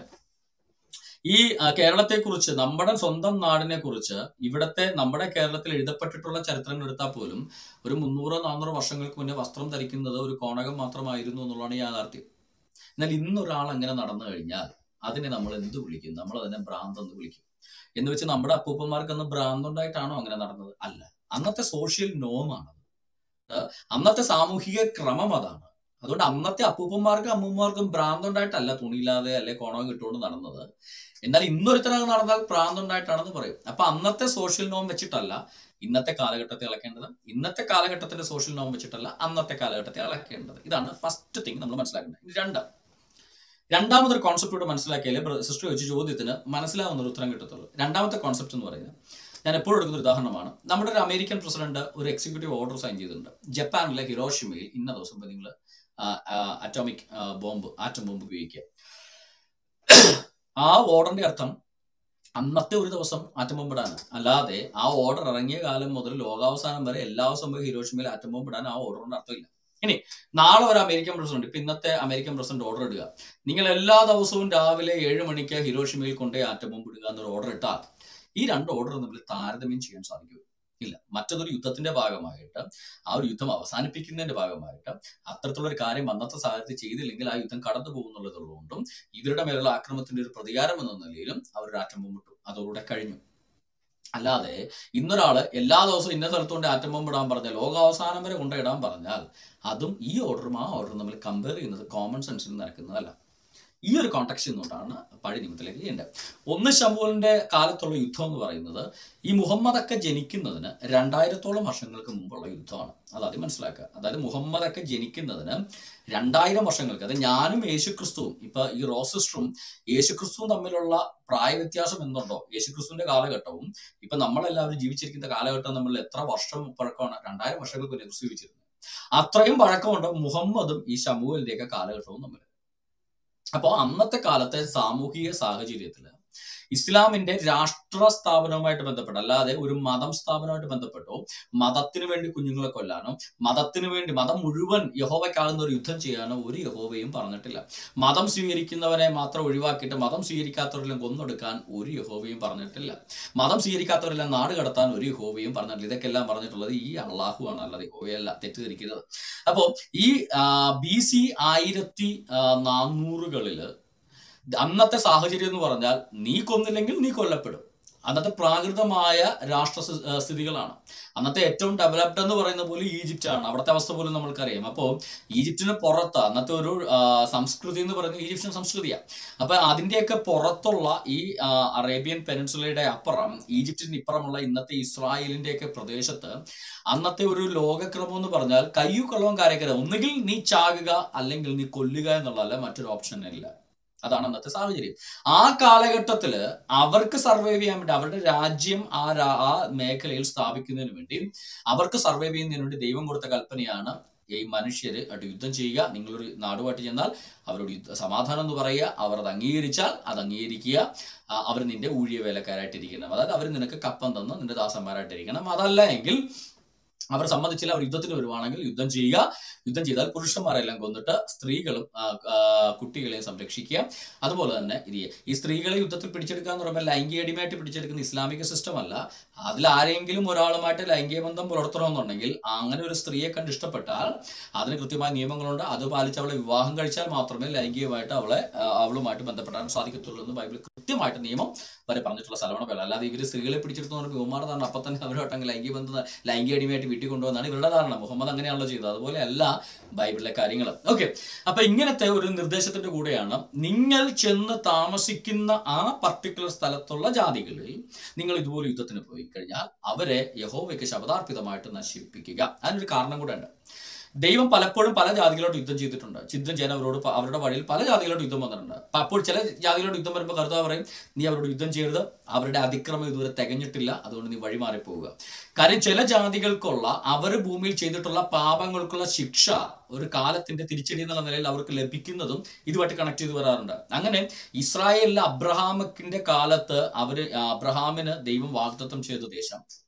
ഈ ആ, കേരളത്തെക്കുറിച്ച് നമ്മുടെ സ്വന്തം നാടിനെ കുറിച്ച് ഇവിടത്തെ നമ്മുടെ കേരളത്തിൽ എഴുതപ്പെട്ടിട്ടുള്ള ചരിത്രങ്ങൾ എടുത്താൽ പോലും ഒരു മുന്നൂറോ നാന്നൂറോ വർഷങ്ങൾക്ക് മുന്നേ വസ്ത്രം ധരിക്കുന്നത് ഒരു കോണകം മാത്രമായിരുന്നു എന്നുള്ളതാണ് യാഥാർത്ഥ്യം എന്നാൽ ഇന്നൊരാൾ അങ്ങനെ നടന്നു കഴിഞ്ഞാൽ അതിനെ നമ്മൾ എന്ത് വിളിക്കും നമ്മൾ അതിനെ ഭ്രാന്ത് എന്ന് വിളിക്കും എന്ന് വെച്ച് നമ്മുടെ അപ്പൂപ്പന്മാർക്കൊന്നും ഭ്രാന്തുണ്ടായിട്ടാണോ അങ്ങനെ നടന്നത് അല്ല അന്നത്തെ സോഷ്യൽ നോമാണ് അന്നത്തെ സാമൂഹിക ക്രമം അതാണ് അതുകൊണ്ട് അന്നത്തെ അപ്പൂപ്പന്മാർക്കും അമ്മൂമ്മമാർക്കും ഭ്രാന്തുണ്ടായിട്ടല്ല തുണിയില്ലാതെ അല്ലെ കോണം കിട്ടുകൊണ്ട് നടന്നത് എന്നാൽ ഇന്നൊരുത്തരത് നടന്നാൽ ഭ്രാന്തുണ്ടായിട്ടാണെന്ന് പറയും അപ്പൊ അന്നത്തെ സോഷ്യൽ നോം വെച്ചിട്ടല്ല ഇന്നത്തെ കാലഘട്ടത്തെ അളക്കേണ്ടത് ഇന്നത്തെ കാലഘട്ടത്തിന്റെ സോഷ്യൽ നോം വെച്ചിട്ടല്ല അന്നത്തെ കാലഘട്ടത്തെ അളക്കേണ്ടത് ഇതാണ് ഫസ്റ്റ് തിങ് നമ്മൾ മനസ്സിലാക്കേണ്ടത് ഇനി രണ്ട് രണ്ടാമതൊരു കോൺസെപ്റ്റ് കൂടെ മനസ്സിലാക്കിയാലേ സിസ്റ്റർ ചോദിച്ച ചോദ്യത്തിന് മനസ്സിലാവുന്ന ഒരു ഉത്തരം കിട്ടത്തുള്ളൂ രണ്ടാമത്തെ കോൺസെപ്റ്റ് എന്ന് പറയുന്നത് ഞാൻ എപ്പോഴും എടുക്കുന്ന ഒരു ഉദാഹരണമാണ് നമ്മുടെ ഒരു അമേരിക്കൻ പ്രസിഡന്റ് ഒരു എക്സിക്യൂട്ടീവ് ഓർഡർ സൈൻ ചെയ്തിട്ടുണ്ട് ജപ്പാനിലെ ഹിരോഷിമയിൽ ഇന്ന ദിവസം നിങ്ങൾ അറ്റോമിക് ബോംബ് ആറ്റം ബോംബ് ഉപയോഗിക്കുക ആ ഓർഡറിന്റെ അർത്ഥം അന്നത്തെ ഒരു ദിവസം ആറ്റം ബോംബ് ഇടാൻ അല്ലാതെ ആ ഓർഡർ ഇറങ്ങിയ കാലം മുതൽ ലോകാവസാനം വരെ എല്ലാ ദിവസവും ഹിരോഷിമയിൽ ആറ്റം ബോംബ് ഇടാൻ ആ ഓർഡറിന്റെ അർത്ഥമില്ല ഇനി നാളെ ഒരു അമേരിക്കൻ പ്രസിഡന്റ് ഇപ്പൊ ഇന്നത്തെ അമേരിക്കൻ പ്രസിഡന്റ് ഓർഡർ ഇടുക നിങ്ങൾ എല്ലാ ദിവസവും രാവിലെ ഏഴ് മണിക്ക് ഹിരോഷിമയിൽ കൊണ്ടേ ആറ്റം ബോംബ് ഇടുക എന്നൊരു ഓർഡർ ഇട്ടാൽ ഈ രണ്ട് ഓർഡർ തമ്മിൽ താരതമ്യം ചെയ്യാൻ സാധിക്കും ഇല്ല മറ്റതൊരു യുദ്ധത്തിന്റെ ഭാഗമായിട്ട് ആ ഒരു യുദ്ധം അവസാനിപ്പിക്കുന്നതിന്റെ ഭാഗമായിട്ട് അത്തരത്തിലുള്ള ഒരു കാര്യം അന്നത്തെ സാഹചര്യത്തിൽ ചെയ്തില്ലെങ്കിൽ ആ യുദ്ധം കടന്നു പോകുന്നുള്ളതുകൊണ്ടും ഇവരുടെ മേലുള്ള ആക്രമണത്തിന്റെ ഒരു പ്രതികാരം എന്ന നിലയിലും അവർ ഒരു ആറ്റം ബോംബ് ഇട്ടു അതോടെ കഴിഞ്ഞു അല്ലാതെ ഇന്നൊരാള് എല്ലാ ദിവസവും ഇന്ന സ്ഥലത്ത് കൊണ്ട് ആറ്റം ബോംബ് ഇടാൻ പറഞ്ഞാൽ ലോകാവസാനം വരെ കൊണ്ട് ഇടാൻ പറഞ്ഞാൽ അതും ഈ ഓർഡറും ആ ഓർഡറും തമ്മിൽ കമ്പയർ ചെയ്യുന്നത് കോമൺ സെൻസിൽ നടക്കുന്നതല്ല ഈ ഒരു കോണ്ടക്സ്റ്റ് നിന്നുകൊണ്ടാണ് പഴയ നിയമത്തിലേക്ക് ചെയ്യേണ്ടത് ഒന്ന് ശമൂലിന്റെ കാലത്തുള്ള യുദ്ധം എന്ന് പറയുന്നത് ഈ മുഹമ്മദൊക്കെ ജനിക്കുന്നതിന് രണ്ടായിരത്തോളം വർഷങ്ങൾക്ക് മുമ്പുള്ള യുദ്ധമാണ് അതാദ്യം മനസ്സിലാക്കുക അതായത് മുഹമ്മദൊക്കെ ജനിക്കുന്നതിന് രണ്ടായിരം വർഷങ്ങൾക്ക് അതായത് ഞാനും യേശുക്രിസ്തുവും ഇപ്പൊ ഈ റോസിസ്റ്ററും യേശുക്രിസ്തുവും തമ്മിലുള്ള പ്രായ വ്യത്യാസം എന്തുണ്ടോ യേശുക്രിസ്തുവിന്റെ കാലഘട്ടവും ഇപ്പൊ നമ്മളെല്ലാവരും ജീവിച്ചിരിക്കുന്ന കാലഘട്ടം നമ്മൾ എത്ര വർഷം പഴക്കമാണ് രണ്ടായിരം വർഷങ്ങൾക്ക് മുന്നേ ക്രിസ്തു ജീവിച്ചിരുന്നത് അത്രയും പഴക്കമുണ്ട് മുഹമ്മദും ഈ ശമൂലിന്റെയൊക്കെ കാലഘട്ടവും തമ്മിൽ അപ്പോൾ അന്നത്തെ കാലത്തെ സാമൂഹിക സാഹചര്യത്തിൽ ഇസ്ലാമിന്റെ രാഷ്ട്ര സ്ഥാപനവുമായിട്ട് ബന്ധപ്പെട്ട് അല്ലാതെ ഒരു മതം സ്ഥാപനമായിട്ട് ബന്ധപ്പെട്ടോ മതത്തിന് വേണ്ടി കുഞ്ഞുങ്ങളെ കൊല്ലാനോ മതത്തിന് വേണ്ടി മതം മുഴുവൻ യഹോവയ്ക്കാകുന്ന ഒരു യുദ്ധം ചെയ്യാനോ ഒരു യഹോവയും പറഞ്ഞിട്ടില്ല മതം സ്വീകരിക്കുന്നവനെ മാത്രം ഒഴിവാക്കിയിട്ട് മതം സ്വീകരിക്കാത്തവരെല്ലാം കൊന്നൊടുക്കാൻ ഒരു യഹോവയും പറഞ്ഞിട്ടില്ല മതം സ്വീകരിക്കാത്തവരെല്ലാം നാട് കടത്താൻ ഒരു യഹോവയും പറഞ്ഞിട്ടില്ല ഇതൊക്കെല്ലാം പറഞ്ഞിട്ടുള്ളത് ഈ അള്ളാഹുവാണ് അല്ലാതെ യഹോവയല്ല തെറ്റിദ്ധരിക്കരുത് അപ്പോൾ ഈ ബി സി ആയിരത്തി നാനൂറുകളില് അന്നത്തെ സാഹചര്യം എന്ന് പറഞ്ഞാൽ നീ കൊന്നില്ലെങ്കിൽ നീ കൊല്ലപ്പെടും അന്നത്തെ പ്രാകൃതമായ രാഷ്ട്ര സ്ഥിതികളാണ് അന്നത്തെ ഏറ്റവും ഡെവലപ്ഡ് എന്ന് പറയുന്ന പോലെ ഈജിപ്റ്റ് ആണ് അവിടുത്തെ അവസ്ഥ പോലും നമ്മൾക്കറിയാം അപ്പോൾ ഈജിപ്തിന് പുറത്ത് അന്നത്തെ ഒരു സംസ്കൃതി എന്ന് പറയുന്നത് ഈജിപ്ഷ്യൻ സംസ്കൃതിയാണ് അപ്പൊ അതിന്റെയൊക്കെ പുറത്തുള്ള ഈ അറേബ്യൻ പെനിൻസുലയുടെ അപ്പുറം ഈജിപ്തിന് ഇപ്പുറമുള്ള ഇന്നത്തെ ഇസ്രായേലിന്റെയൊക്കെ പ്രദേശത്ത് അന്നത്തെ ഒരു ലോകക്രമം എന്ന് പറഞ്ഞാൽ കയ്യു കളവും കാര്യക്കര ഒന്നുകിൽ നീ ചാകുക അല്ലെങ്കിൽ നീ കൊല്ലുക എന്നുള്ളതല്ല മറ്റൊരു ഓപ്ഷൻ ഇല്ല അതാണ് അന്നത്തെ സാഹചര്യം ആ കാലഘട്ടത്തില് അവർക്ക് സർവൈവ് ചെയ്യാൻ വേണ്ടി അവരുടെ രാജ്യം ആ ആ മേഖലയിൽ സ്ഥാപിക്കുന്നതിന് വേണ്ടി അവർക്ക് സർവൈവ് ചെയ്യുന്നതിന് വേണ്ടി ദൈവം കൊടുത്ത കൽപ്പനയാണ് ഈ മനുഷ്യര് ആയിട്ട് യുദ്ധം ചെയ്യുക നിങ്ങളൊരു നാടുമായിട്ട് ചെന്നാൽ അവരോട് യുദ്ധ സമാധാനം എന്ന് പറയുക അവർ അത് അംഗീകരിച്ചാൽ അത് അംഗീകരിക്കുക അവർ നിന്റെ ഊഴിയ വേലക്കാരായിട്ടിരിക്കണം അതായത് അവർ നിനക്ക് കപ്പം തന്ന് നിന്റെ ദാസന്മാരായിട്ടിരിക്കണം അതല്ല എങ്കിൽ അവർ സമ്മതിച്ചില്ല അവർ യുദ്ധത്തിന് വരുവാണെങ്കിൽ യുദ്ധം ചെയ്യുക യുദ്ധം ചെയ്താൽ പുരുഷന്മാരെല്ലാം കൊന്നിട്ട് സ്ത്രീകളും കുട്ടികളെയും സംരക്ഷിക്കുക അതുപോലെ തന്നെ ഇത് ഈ സ്ത്രീകളെ യുദ്ധത്തിൽ പിടിച്ചെടുക്കുക എന്ന് പറയുമ്പോൾ ലൈംഗിക അടിമയായിട്ട് പിടിച്ചെടുക്കുന്ന ഇസ്ലാമിക സിസ്റ്റം അല്ല അതിൽ ആരെങ്കിലും ഒരാളുമായിട്ട് ലൈംഗിക ബന്ധം പുലർത്തണമെന്നുണ്ടെങ്കിൽ അങ്ങനെ ഒരു സ്ത്രീയെ കണ്ട് ഇഷ്ടപ്പെട്ടാൽ അതിന് കൃത്യമായ നിയമങ്ങളുണ്ട് അത് പാലിച്ച് അവളെ വിവാഹം കഴിച്ചാൽ മാത്രമേ ലൈംഗികമായിട്ട് അവളെ അവളുമായിട്ട് ബന്ധപ്പെടാൻ സാധിക്കത്തുള്ളൂ എന്ന് ബൈബിൾ കൃത്യമായിട്ട് നിയമം വരെ പറഞ്ഞിട്ടുള്ള സ്ഥലമാണ് പേര് അല്ലാതെ ഇവർ സ്ത്രീകളെ പിടിച്ചെടുത്ത് പറയുമ്പോൾ ഇവന്മാർ തന്നെ അപ്പം തന്നെ അവരുമായിട്ട് ലൈംഗിക ബന്ധം ലൈംഗിക അടിമയായിട്ട് വീട്ടിൽ കൊണ്ടുവന്നാണ് ഇവരുടെ ധാരണ മുഹമ്മദ് അങ്ങനെയാണല്ലോ ചെയ്തത് അതുപോലെ അല്ല ബൈബിളിലെ കാര്യങ്ങൾ ഓക്കെ അപ്പൊ ഇങ്ങനത്തെ ഒരു നിർദ്ദേശത്തിന്റെ കൂടെയാണ് നിങ്ങൾ ചെന്ന് താമസിക്കുന്ന ആ പർട്ടിക്കുലർ സ്ഥലത്തുള്ള ജാതികളിൽ നിങ്ങൾ ഇതുപോലെ യുദ്ധത്തിന് പോയി കഴിഞ്ഞാൽ അവരെ യഹോവയ്ക്ക് ശബദാർപ്പിതമായിട്ട് നശിപ്പിക്കുക അതിനൊരു കാരണം കൂടെ ഉണ്ട് ദൈവം പലപ്പോഴും പല ജാതികളോട് യുദ്ധം ചെയ്തിട്ടുണ്ട് യുദ്ധം ചെയ്യാൻ അവരോട് അവരുടെ വഴിയിൽ പല ജാതികളോട് യുദ്ധം വന്നിട്ടുണ്ട് അപ്പോൾ ചില ജാതികളോട് യുദ്ധം വരുമ്പോൾ കർത്താവ് പറയും നീ അവരോട് യുദ്ധം ചെയ്യരുത് അവരുടെ അതിക്രമം ഇതുവരെ തികഞ്ഞിട്ടില്ല അതുകൊണ്ട് നീ വഴിമാറി പോവുക കാര്യം ചില ജാതികൾക്കുള്ള അവർ ഭൂമിയിൽ ചെയ്തിട്ടുള്ള പാപങ്ങൾക്കുള്ള ശിക്ഷ ഒരു കാലത്തിന്റെ തിരിച്ചടി എന്നുള്ള നിലയിൽ അവർക്ക് ലഭിക്കുന്നതും ഇതുമായിട്ട് കണക്ട് ചെയ്ത് വരാറുണ്ട് അങ്ങനെ ഇസ്രായേലിലെ അബ്രഹാമിന്റെ കാലത്ത് അവര് അബ്രഹാമിന് ദൈവം വാഗ്ദത്തം ചെയ്ത ദേശം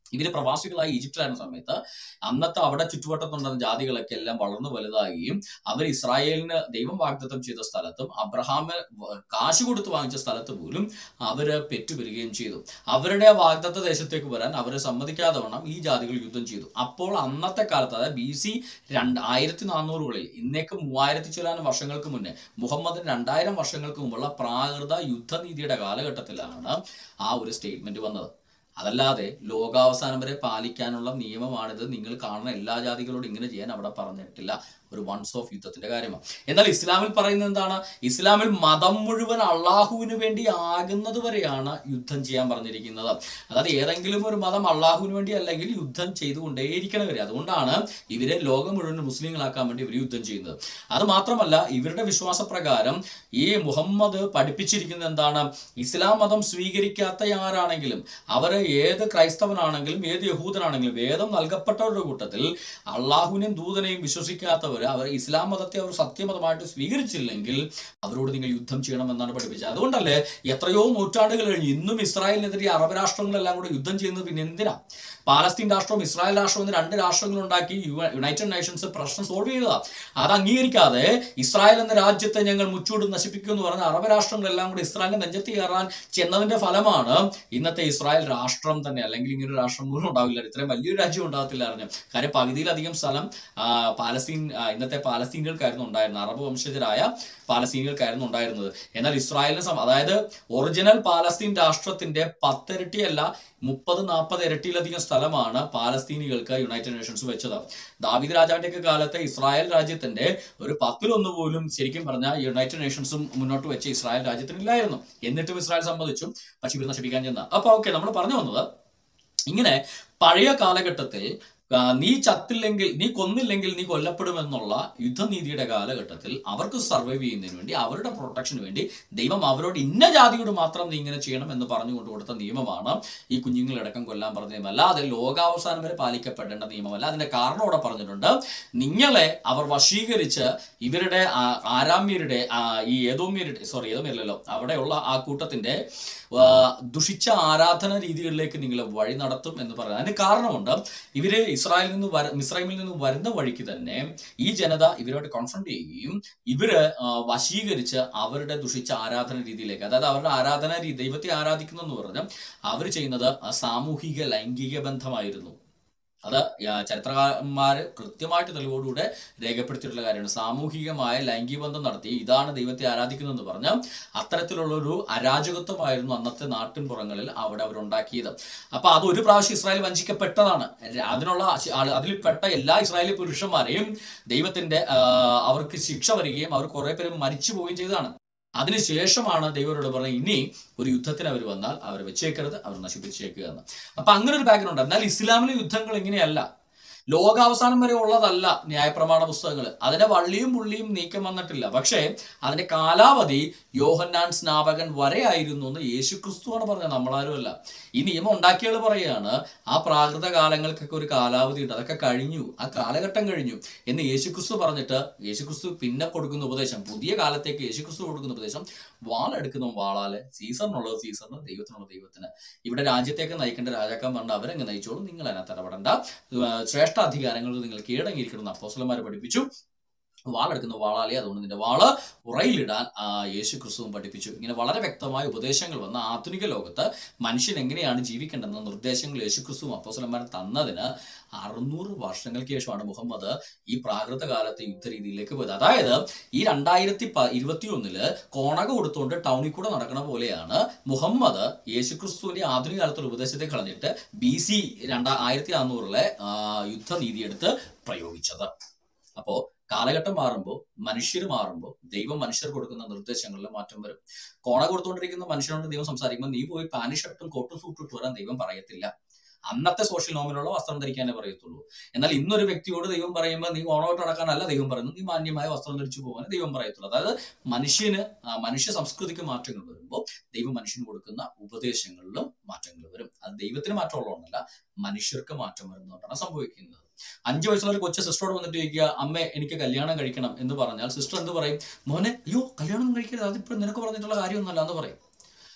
ഇവര് പ്രവാസികളായി ഈജിപ്തിലായിരുന്ന സമയത്ത് അന്നത്തെ അവിടെ ചുറ്റുവട്ടത്തുണ്ടായിരുന്ന ജാതികളൊക്കെ എല്ലാം വളർന്നു വലുതാകുകയും അവർ ഇസ്രായേലിന് ദൈവം വാഗ്ദത്തം ചെയ്ത സ്ഥലത്തും അബ്രഹാമ് വ- കാശ് കൊടുത്ത് വാങ്ങിച്ച സ്ഥലത്ത് പോലും അവര് പെറ്റുവരികയും ചെയ്തു അവരുടെ വാഗ്ദത്ത ദേശത്തേക്ക് വരാൻ അവരെ സമ്മതിക്കാതെ വണ്ണം ഈ ജാതികൾ യുദ്ധം ചെയ്തു അപ്പോൾ അന്നത്തെ കാലത്ത് അതായത് ബി സി രണ്ട് ആയിരത്തി നാനൂറുകളിൽ ഇന്നേക്ക് മൂവായിരത്തി ചിലാനും വർഷങ്ങൾക്ക് മുന്നേ മുഹമ്മദിന് രണ്ടായിരം വർഷങ്ങൾക്ക് മുമ്പുള്ള പ്രാകൃത യുദ്ധനീതിയുടെ കാലഘട്ടത്തിലാണ് ആ ഒരു സ്റ്റേറ്റ്മെന്റ് വന്നത് അതല്ലാതെ ലോകാവസാനം വരെ പാലിക്കാനുള്ള നിയമമാണിത് നിങ്ങൾ കാണുന്ന എല്ലാ ജാതികളോടും ഇങ്ങനെ ചെയ്യാൻ അവിടെ പറഞ്ഞിട്ടില്ല ഒരു വൺസ് ഓഫ് യുദ്ധത്തിന്റെ കാര്യമാണ് എന്നാൽ ഇസ്ലാമിൽ പറയുന്നത് എന്താണ് ഇസ്ലാമിൽ മതം മുഴുവൻ അള്ളാഹുവിന് വേണ്ടി ആകുന്നത് വരെയാണ് യുദ്ധം ചെയ്യാൻ പറഞ്ഞിരിക്കുന്നത് അതായത് ഏതെങ്കിലും ഒരു മതം അള്ളാഹുവിന് വേണ്ടി അല്ലെങ്കിൽ യുദ്ധം ചെയ്തുകൊണ്ടേയിരിക്കണം വരെ അതുകൊണ്ടാണ് ഇവരെ ലോകം മുഴുവൻ മുസ്ലിങ്ങളാക്കാൻ വേണ്ടി ഇവർ യുദ്ധം ചെയ്യുന്നത് അത് മാത്രമല്ല ഇവരുടെ വിശ്വാസപ്രകാരം ഈ മുഹമ്മദ് പഠിപ്പിച്ചിരിക്കുന്നത് എന്താണ് ഇസ്ലാം മതം സ്വീകരിക്കാത്ത ആരാണെങ്കിലും അവർ ഏത് ക്രൈസ്തവനാണെങ്കിലും ഏത് യഹൂദനാണെങ്കിലും വേദം നൽകപ്പെട്ടവരുടെ കൂട്ടത്തിൽ അള്ളാഹുവിനെയും ദൂതനെയും വിശ്വസിക്കാത്തവർ അവർ ഇസ്ലാം മതത്തെ അവർ സത്യമതമായിട്ട് സ്വീകരിച്ചില്ലെങ്കിൽ അവരോട് നിങ്ങൾ യുദ്ധം ചെയ്യണമെന്നാണ് പഠിപ്പിച്ചത് അതുകൊണ്ടല്ലേ എത്രയോ നൂറ്റാണ്ടുകൾ കഴിഞ്ഞ് ഇന്നും ഇസ്രായേലിനെതിരെ അറബ് രാഷ്ട്രങ്ങളെല്ലാം കൂടെ യുദ്ധം ചെയ്യുന്നത് പിന്നെ എന്തിനാ പാലസ്തീൻ രാഷ്ട്രവും ഇസ്രായേൽ രാഷ്ട്രവും എന്ന് രണ്ട് രാഷ്ട്രങ്ങൾ ഉണ്ടാക്കി യു- യുണൈറ്റഡ് നേഷൻസ് പ്രശ്നം സോൾവ് ചെയ്തതാ അത് അംഗീകരിക്കാതെ ഇസ്രായേൽ എന്ന രാജ്യത്തെ ഞങ്ങൾ മുച്ചൂട് നശിപ്പിക്കും എന്ന് പറഞ്ഞ അറബ് രാഷ്ട്രങ്ങളെല്ലാം കൂടി ഇസ്രായേലിന്റെ നെഞ്ചത്ത് കയറാൻ ചെന്നതിന്റെ ഫലമാണ് ഇന്നത്തെ ഇസ്രായേൽ രാഷ്ട്രം തന്നെ അല്ലെങ്കിൽ ഇങ്ങനെ ഒരു രാഷ്ട്രം പോലും ഉണ്ടാവില്ല ഇത്രയും വലിയൊരു രാജ്യം ഉണ്ടാകത്തില്ലായിരുന്നു കാര്യം പകുതിയിലധികം സ്ഥലം ആ, പാലസ്തീൻ ആ, ഇന്നത്തെ പാലസ്തീനികൾക്കായിരുന്നു ഉണ്ടായിരുന്നത് അറബ് വംശജരായ പാലസ്തീനികൾക്കായിരുന്നു ഉണ്ടായിരുന്നത് എന്നാൽ ഇസ്രായേലിന് സം- അതായത് ഒറിജിനൽ പാലസ്തീൻ രാഷ്ട്രത്തിന്റെ പത്തിരട്ടിയല്ല മുപ്പത് നാൽപ്പത് ഇരട്ടിയിലധികം സ്ഥലമാണ് പാലസ്തീനികൾക്ക് യുണൈറ്റഡ് നേഷൻസ് വെച്ചത് ദാവിദ് രാജാവിന്റെ ഒക്കെ കാലത്ത് ഇസ്രായേൽ രാജ്യത്തിന്റെ ഒരു പത്തിലൊന്ന് പോലും ശരിക്കും പറഞ്ഞാൽ യുണൈറ്റഡ് നേഷൻസും മുന്നോട്ട് വെച്ച ഇസ്രായേൽ രാജ്യത്തിനില്ലായിരുന്നു എന്നിട്ടും ഇസ്രായേൽ സമ്മതിച്ചു പക്ഷെ ഇവർ നശിപ്പിക്കാൻ ചെന്ന അപ്പൊ ഓക്കെ നമ്മൾ പറഞ്ഞു വന്നത് ഇങ്ങനെ പഴയ കാലഘട്ടത്തിൽ ആ, നീ ചത്തില്ലെങ്കിൽ നീ കൊന്നില്ലെങ്കിൽ നീ കൊല്ലപ്പെടുമെന്നുള്ള യുദ്ധനീതിയുടെ കാലഘട്ടത്തിൽ അവർക്ക് സർവൈവ് ചെയ്യുന്നതിന് വേണ്ടി അവരുടെ പ്രൊട്ടക്ഷന് വേണ്ടി ദൈവം അവരോട് ഇന്ന ജാതിയോട് മാത്രം നീ ഇങ്ങനെ ചെയ്യണം എന്ന് പറഞ്ഞുകൊണ്ട് കൊടുത്ത നിയമമാണ് ഈ കുഞ്ഞുങ്ങളടക്കം കൊല്ലാൻ പറഞ്ഞ നിയമം അല്ലാതെ ലോകാവസാനം വരെ പാലിക്കപ്പെടേണ്ട നിയമമല്ല അതിന്റെ കാരണം അവിടെ പറഞ്ഞിട്ടുണ്ട് നിങ്ങളെ അവർ വശീകരിച്ച് ഇവരുടെ ആ- ആരാമ്യരുടെ ആ, ഈ ഏതോമ്യരുടെ സോറി ഏതോമ്യരല്ലോ അവിടെയുള്ള ആ കൂട്ടത്തിന്റെ ആ, ദുഷിച്ച ആരാധന രീതികളിലേക്ക് നിങ്ങളെ വഴി നടത്തും എന്ന് പറയുന്നത് അതിന് കാരണമുണ്ട് ഇവര് ഇസ്രായേലിൽ നിന്ന് വര മിസ്രൈമിൽ നിന്ന് വരുന്ന വഴിക്ക് തന്നെ ഈ ജനത ഇവരോട് കോൺഫ്രണ്ട് ചെയ്യുകയും ഇവര് ആ, വശീകരിച്ച് അവരുടെ ദുഷിച്ച ആരാധന രീതിയിലേക്ക് അതായത് അവരുടെ ആരാധന രീതി ദൈവത്തെ ആരാധിക്കുന്നു എന്ന് പറഞ്ഞ് അവർ ചെയ്യുന്നത് ആ സാമൂഹിക ലൈംഗിക ബന്ധമായിരുന്നു അത് ആ, ചരിത്രകാരന്മാര് കൃത്യമായിട്ട് തെളിവോടുകൂടെ രേഖപ്പെടുത്തിയിട്ടുള്ള കാര്യമാണ് സാമൂഹികമായ ലൈംഗിക ബന്ധം നടത്തി ഇതാണ് ദൈവത്തെ ആരാധിക്കുന്നതെന്ന് പറഞ്ഞ് അത്തരത്തിലുള്ള ഒരു അരാജകത്വമായിരുന്നു അന്നത്തെ നാട്ടിൻപുറങ്ങളിൽ അവിടെ അവരുണ്ടാക്കിയത് അപ്പൊ അത് ഒരു പ്രാവശ്യം ഇസ്രായേൽ വഞ്ചിക്കപ്പെട്ടതാണ് ര- അതിനുള്ള ശ- ആള് അതിൽ പെട്ട എല്ലാ ഇസ്രായേലി പുരുഷന്മാരെയും ദൈവത്തിന്റെ ആ, അവർക്ക് ശിക്ഷ വരികയും അവർ കുറെ പേര് മരിച്ചു പോവുകയും ചെയ്തതാണ് അതിനുശേഷമാണ് ദൈവരോട് പറഞ്ഞത് ഇനി ഒരു യുദ്ധത്തിന് അവർ വന്നാൽ അവരെ വെച്ചേക്കരുത് അവർ നശിപ്പിച്ചേക്കുക എന്ന് അപ്പൊ അങ്ങനെ ഒരു ബാക്ക്ഗ്രൗണ്ട് എന്നാൽ ഇസ്ലാമിലെ യുദ്ധങ്ങൾ ഇങ്ങനെയല്ല ലോകാവസാനം വരെ ഉള്ളതല്ല ന്യായപ്രമാണ പുസ്തകങ്ങൾ അതിന്റെ വള്ളിയും പുള്ളിയും നീക്കം വന്നിട്ടില്ല പക്ഷേ അതിന്റെ കാലാവധി യോഹന്നാൻ സ്നാപകൻ വരെ ആയിരുന്നു എന്ന് യേശു ക്രിസ്തുവാണ് പറഞ്ഞത് നമ്മളാരുമല്ല ഈ നിയമം ഉണ്ടാക്കിയാൾ പറയുകയാണ് ആ പ്രാകൃത കാലങ്ങൾക്കൊക്കെ ഒരു കാലാവധി ഉണ്ട് അതൊക്കെ കഴിഞ്ഞു ആ കാലഘട്ടം കഴിഞ്ഞു എന്ന് യേശുക്രിസ്തു പറഞ്ഞിട്ട് യേശുക്രിസ്തു പിന്നെ കൊടുക്കുന്ന ഉപദേശം പുതിയ കാലത്തേക്ക് യേശുക്രിസ്തു കൊടുക്കുന്ന ഉപദേശം വാളെടുക്കുന്ന വാളാല് സീസറിനുള്ളത് സീസറിന് ദൈവത്തിനുള്ള ദൈവത്തിന് ഇവിടെ രാജ്യത്തേക്ക് നയിക്കേണ്ട രാജാക്കൻ പറഞ്ഞ അവരെങ്ങ് നയിച്ചോളൂ നിങ്ങൾ അതിനകത്ത് ഇടപെടണ്ട ഏർ ശ്രേഷ്ഠ അധികാരങ്ങൾ നിങ്ങൾ കീഴടങ്ങിയിരിക്കണം എന്ന് അപ്പോസ്തലന്മാർ പഠിപ്പിച്ചു വാളെടുക്കുന്ന വാളാലേ അതുകൊണ്ട് നിന്റെ വാള് ഉറയിലിടാൻ ആ യേശു ക്രിസ്തുവും പഠിപ്പിച്ചു ഇങ്ങനെ വളരെ വ്യക്തമായ ഉപദേശങ്ങൾ വന്ന ആധുനിക ലോകത്ത് മനുഷ്യൻ എങ്ങനെയാണ് ജീവിക്കേണ്ടതെന്ന നിർദ്ദേശങ്ങൾ യേശു ക്രിസ്തുവും അപ്പോസ്തലന്മാരും തന്നതിന് അറുന്നൂറ് വർഷങ്ങൾക്ക് ശേഷമാണ് മുഹമ്മദ് ഈ പ്രാകൃത കാലത്തെ യുദ്ധരീതിയിലേക്ക് പോയത് അതായത് ഈ രണ്ടായിരത്തി പ ഇരുപത്തി ഒന്നില് കോണക കൊടുത്തുകൊണ്ട് ടൗണിൽ കൂടെ നടക്കുന്ന പോലെയാണ് മുഹമ്മദ് യേശുക്രിസ്തുവിന്റെ ആധുനിക കാലത്തുള്ള ഉപദേശത്തെ കളഞ്ഞിട്ട് ബി സി രണ്ടാ ആയിരത്തി നാനൂറിലെ യുദ്ധനീതി എടുത്ത് പ്രയോഗിച്ചത് അപ്പോ കാലഘട്ടം മാറുമ്പോൾ മനുഷ്യർ മാറുമ്പോൾ ദൈവം മനുഷ്യർ കൊടുക്കുന്ന നിർദ്ദേശങ്ങളിൽ മാറ്റം വരും കോണ കൊടുത്തുകൊണ്ടിരിക്കുന്ന മനുഷ്യനോട് ദൈവം സംസാരിക്കുമ്പോൾ നീ പോയി പാന്റ് ഷർട്ടും കോട്ടും സൂട്ടും ഇട്ട് വരാൻ ദൈവം പറയത്തില്ല അന്നത്തെ സോഷ്യൽ നോമിലുള്ള വസ്ത്രം ധരിക്കാനേ പറയത്തുള്ളൂ എന്നാൽ ഇന്നൊരു വ്യക്തിയോട് ദൈവം പറയുമ്പോൾ നീ ഓണോട്ട് നടക്കാനല്ല ദൈവം പറയുന്നത് നീ മാന്യമായ വസ്ത്രം ധരിച്ചു പോകാനേ ദൈവം പറയത്തുള്ളൂ അതായത് മനുഷ്യന് ആ, മനുഷ്യ സംസ്കൃതിക്ക് മാറ്റങ്ങൾ വരുമ്പോൾ ദൈവം മനുഷ്യന് കൊടുക്കുന്ന ഉപദേശങ്ങളിലും മാറ്റങ്ങൾ വരും അത് ദൈവത്തിന് മാറ്റമുള്ളതുകൊണ്ടല്ല മനുഷ്യർക്ക് മാറ്റം വരുന്നതുകൊണ്ടാണ് സംഭവിക്കുന്നത് അഞ്ചു വയസ്സുള്ള ഒരു കൊച്ചു സിസ്റ്ററോട് വന്നിട്ട് ചോദിക്കുക അമ്മ എനിക്ക് കല്യാണം കഴിക്കണം എന്ന് പറഞ്ഞാൽ സിസ്റ്റർ എന്ത് പറയും മോനെ അയ്യോ കല്യാണം ഒന്നും കഴിക്കരുത് അതിപ്പോൾ നിനക്ക് പറഞ്ഞിട്ടുള്ള കാര്യമൊന്നുമല്ല എന്ന് പറയും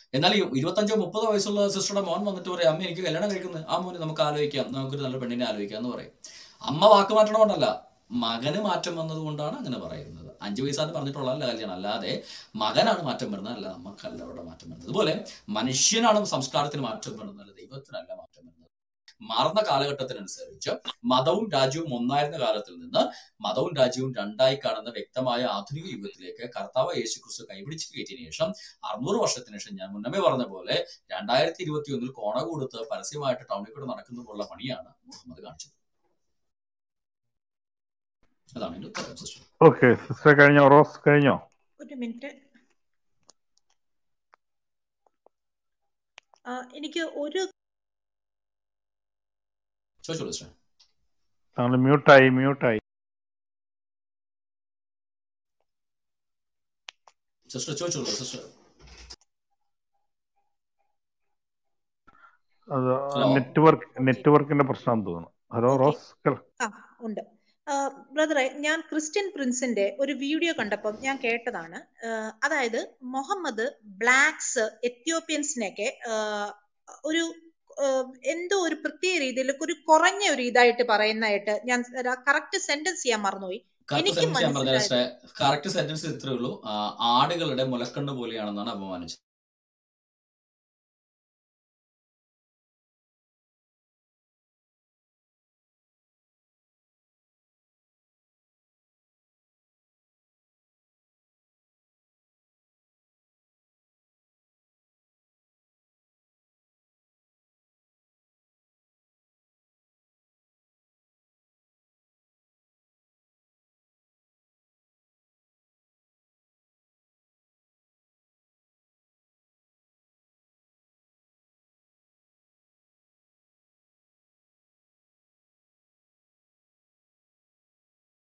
എന്നാൽ ഈ ഇരുപത്തഞ്ചോ മുപ്പതോ വയസ്സുള്ള സിസ്റ്ററുടെ മോൻ വന്നിട്ട് പറയും അമ്മ എനിക്ക് കല്യാണം കഴിക്കുന്നത് ആ മോനെ നമുക്ക് ആലോചിക്കാം നമുക്കൊരു നല്ല പെണ്ണിനെ ആലോചിക്കാം എന്ന് പറയും അമ്മ വാക്ക് മാറ്റണമെന്നല്ല മകന് മാറ്റം വന്നത് കൊണ്ടാണ് അങ്ങനെ പറയുന്നത് അഞ്ചു വയസ്സാണ് പറഞ്ഞിട്ടുള്ളതല്ല കല്യാണം അല്ലാതെ മകനാണ് മാറ്റം വരുന്നത് അല്ല നമുക്കല്ല അവിടെ മാറ്റം വരുന്നത് അതുപോലെ മനുഷ്യനാണ് സംസ്കാരത്തിന് മാറ്റം വരുന്നത് അല്ല ദൈവത്തിനല്ല മാറ്റം വരുന്നത് മാറുന്ന കാലഘട്ടത്തിനനുസരിച്ച് മതവും രാജ്യവും ഒന്നായിരുന്ന കാലത്തിൽ നിന്ന് മതവും രാജ്യവും രണ്ടായി കാണുന്ന വ്യക്തമായ ആധുനിക യുഗത്തിലേക്ക് കർത്താവ് യേശു ക്രിസ്തു കൈപിടിച്ച് കയറ്റിയതിനു ശേഷം അറുന്നൂറ് വർഷത്തിന് ശേഷം ഞാൻ മുന്നമേ പറഞ്ഞ പോലെ രണ്ടായിരത്തി ഇരുപത്തി ഒന്നിൽ കോണ കൊടുത്ത് പരസ്യമായിട്ട് ടൗണിൽ കൂടെ നടക്കുന്നതുള്ള പണിയാണ് മുഹമ്മദ് കാണിച്ചത് അതാണ് എന്റെ ഉത്തരം സിസ്റ്റർ
ഓക്കെ സിസ്റ്റർ കഴിഞ്ഞോ റോസ് കഴിഞ്ഞോ
ഒരു മിനിറ്റ് ആ, എനിക്ക് ഒരു
ചോദിച്ചോളൂ സിസ്റ്റർ
താങ്കൾ മ്യൂട്ടായി മ്യൂട്ടായി
സിസ്റ്റർ ചോദിച്ചോളൂ സിസ്റ്റർ
അത്
ഹലോ
നെറ്റ്വർക്ക് നെറ്റ്വർക്കിന്റെ പ്രശ്നം തോന്നുന്നു ഹലോ
ഓക്കെ
റോസ് കേൾ-
ആ ഉണ്ട് ബ്രദറെ ഞാൻ ക്രിസ്ത്യൻ പ്രിൻസിന്റെ ഒരു വീഡിയോ കണ്ടപ്പം ഞാൻ കേട്ടതാണ് ആ, അതായത് മുഹമ്മദ് ബ്ലാക്സ് എത്യോപ്യൻസിനെയൊക്കെ ആ, ഒരു ആ, എന്തോ ഒരു പ്രത്യേക രീതിയിൽ ഒരു കുറഞ്ഞ ഒരു ഇതായിട്ട് പറയുന്നതായിട്ട് ഞാൻ കറക്റ്റ് സെന്റൻസ് ചെയ്യാൻ മറന്നുപോയി
കറക്റ്റ്
എനിക്ക്
സെന്റൻസ് ഞാൻ പറഞ്ഞ
മനസ്സിലായത്
കറക്റ്റ് സെന്റൻസ് ഇത്രേ ഉള്ളൂ ആ, ആടുകളുടെ മുലക്കണ്ണ് പോലെയാണെന്നാണ് അപമാനിച്ചത്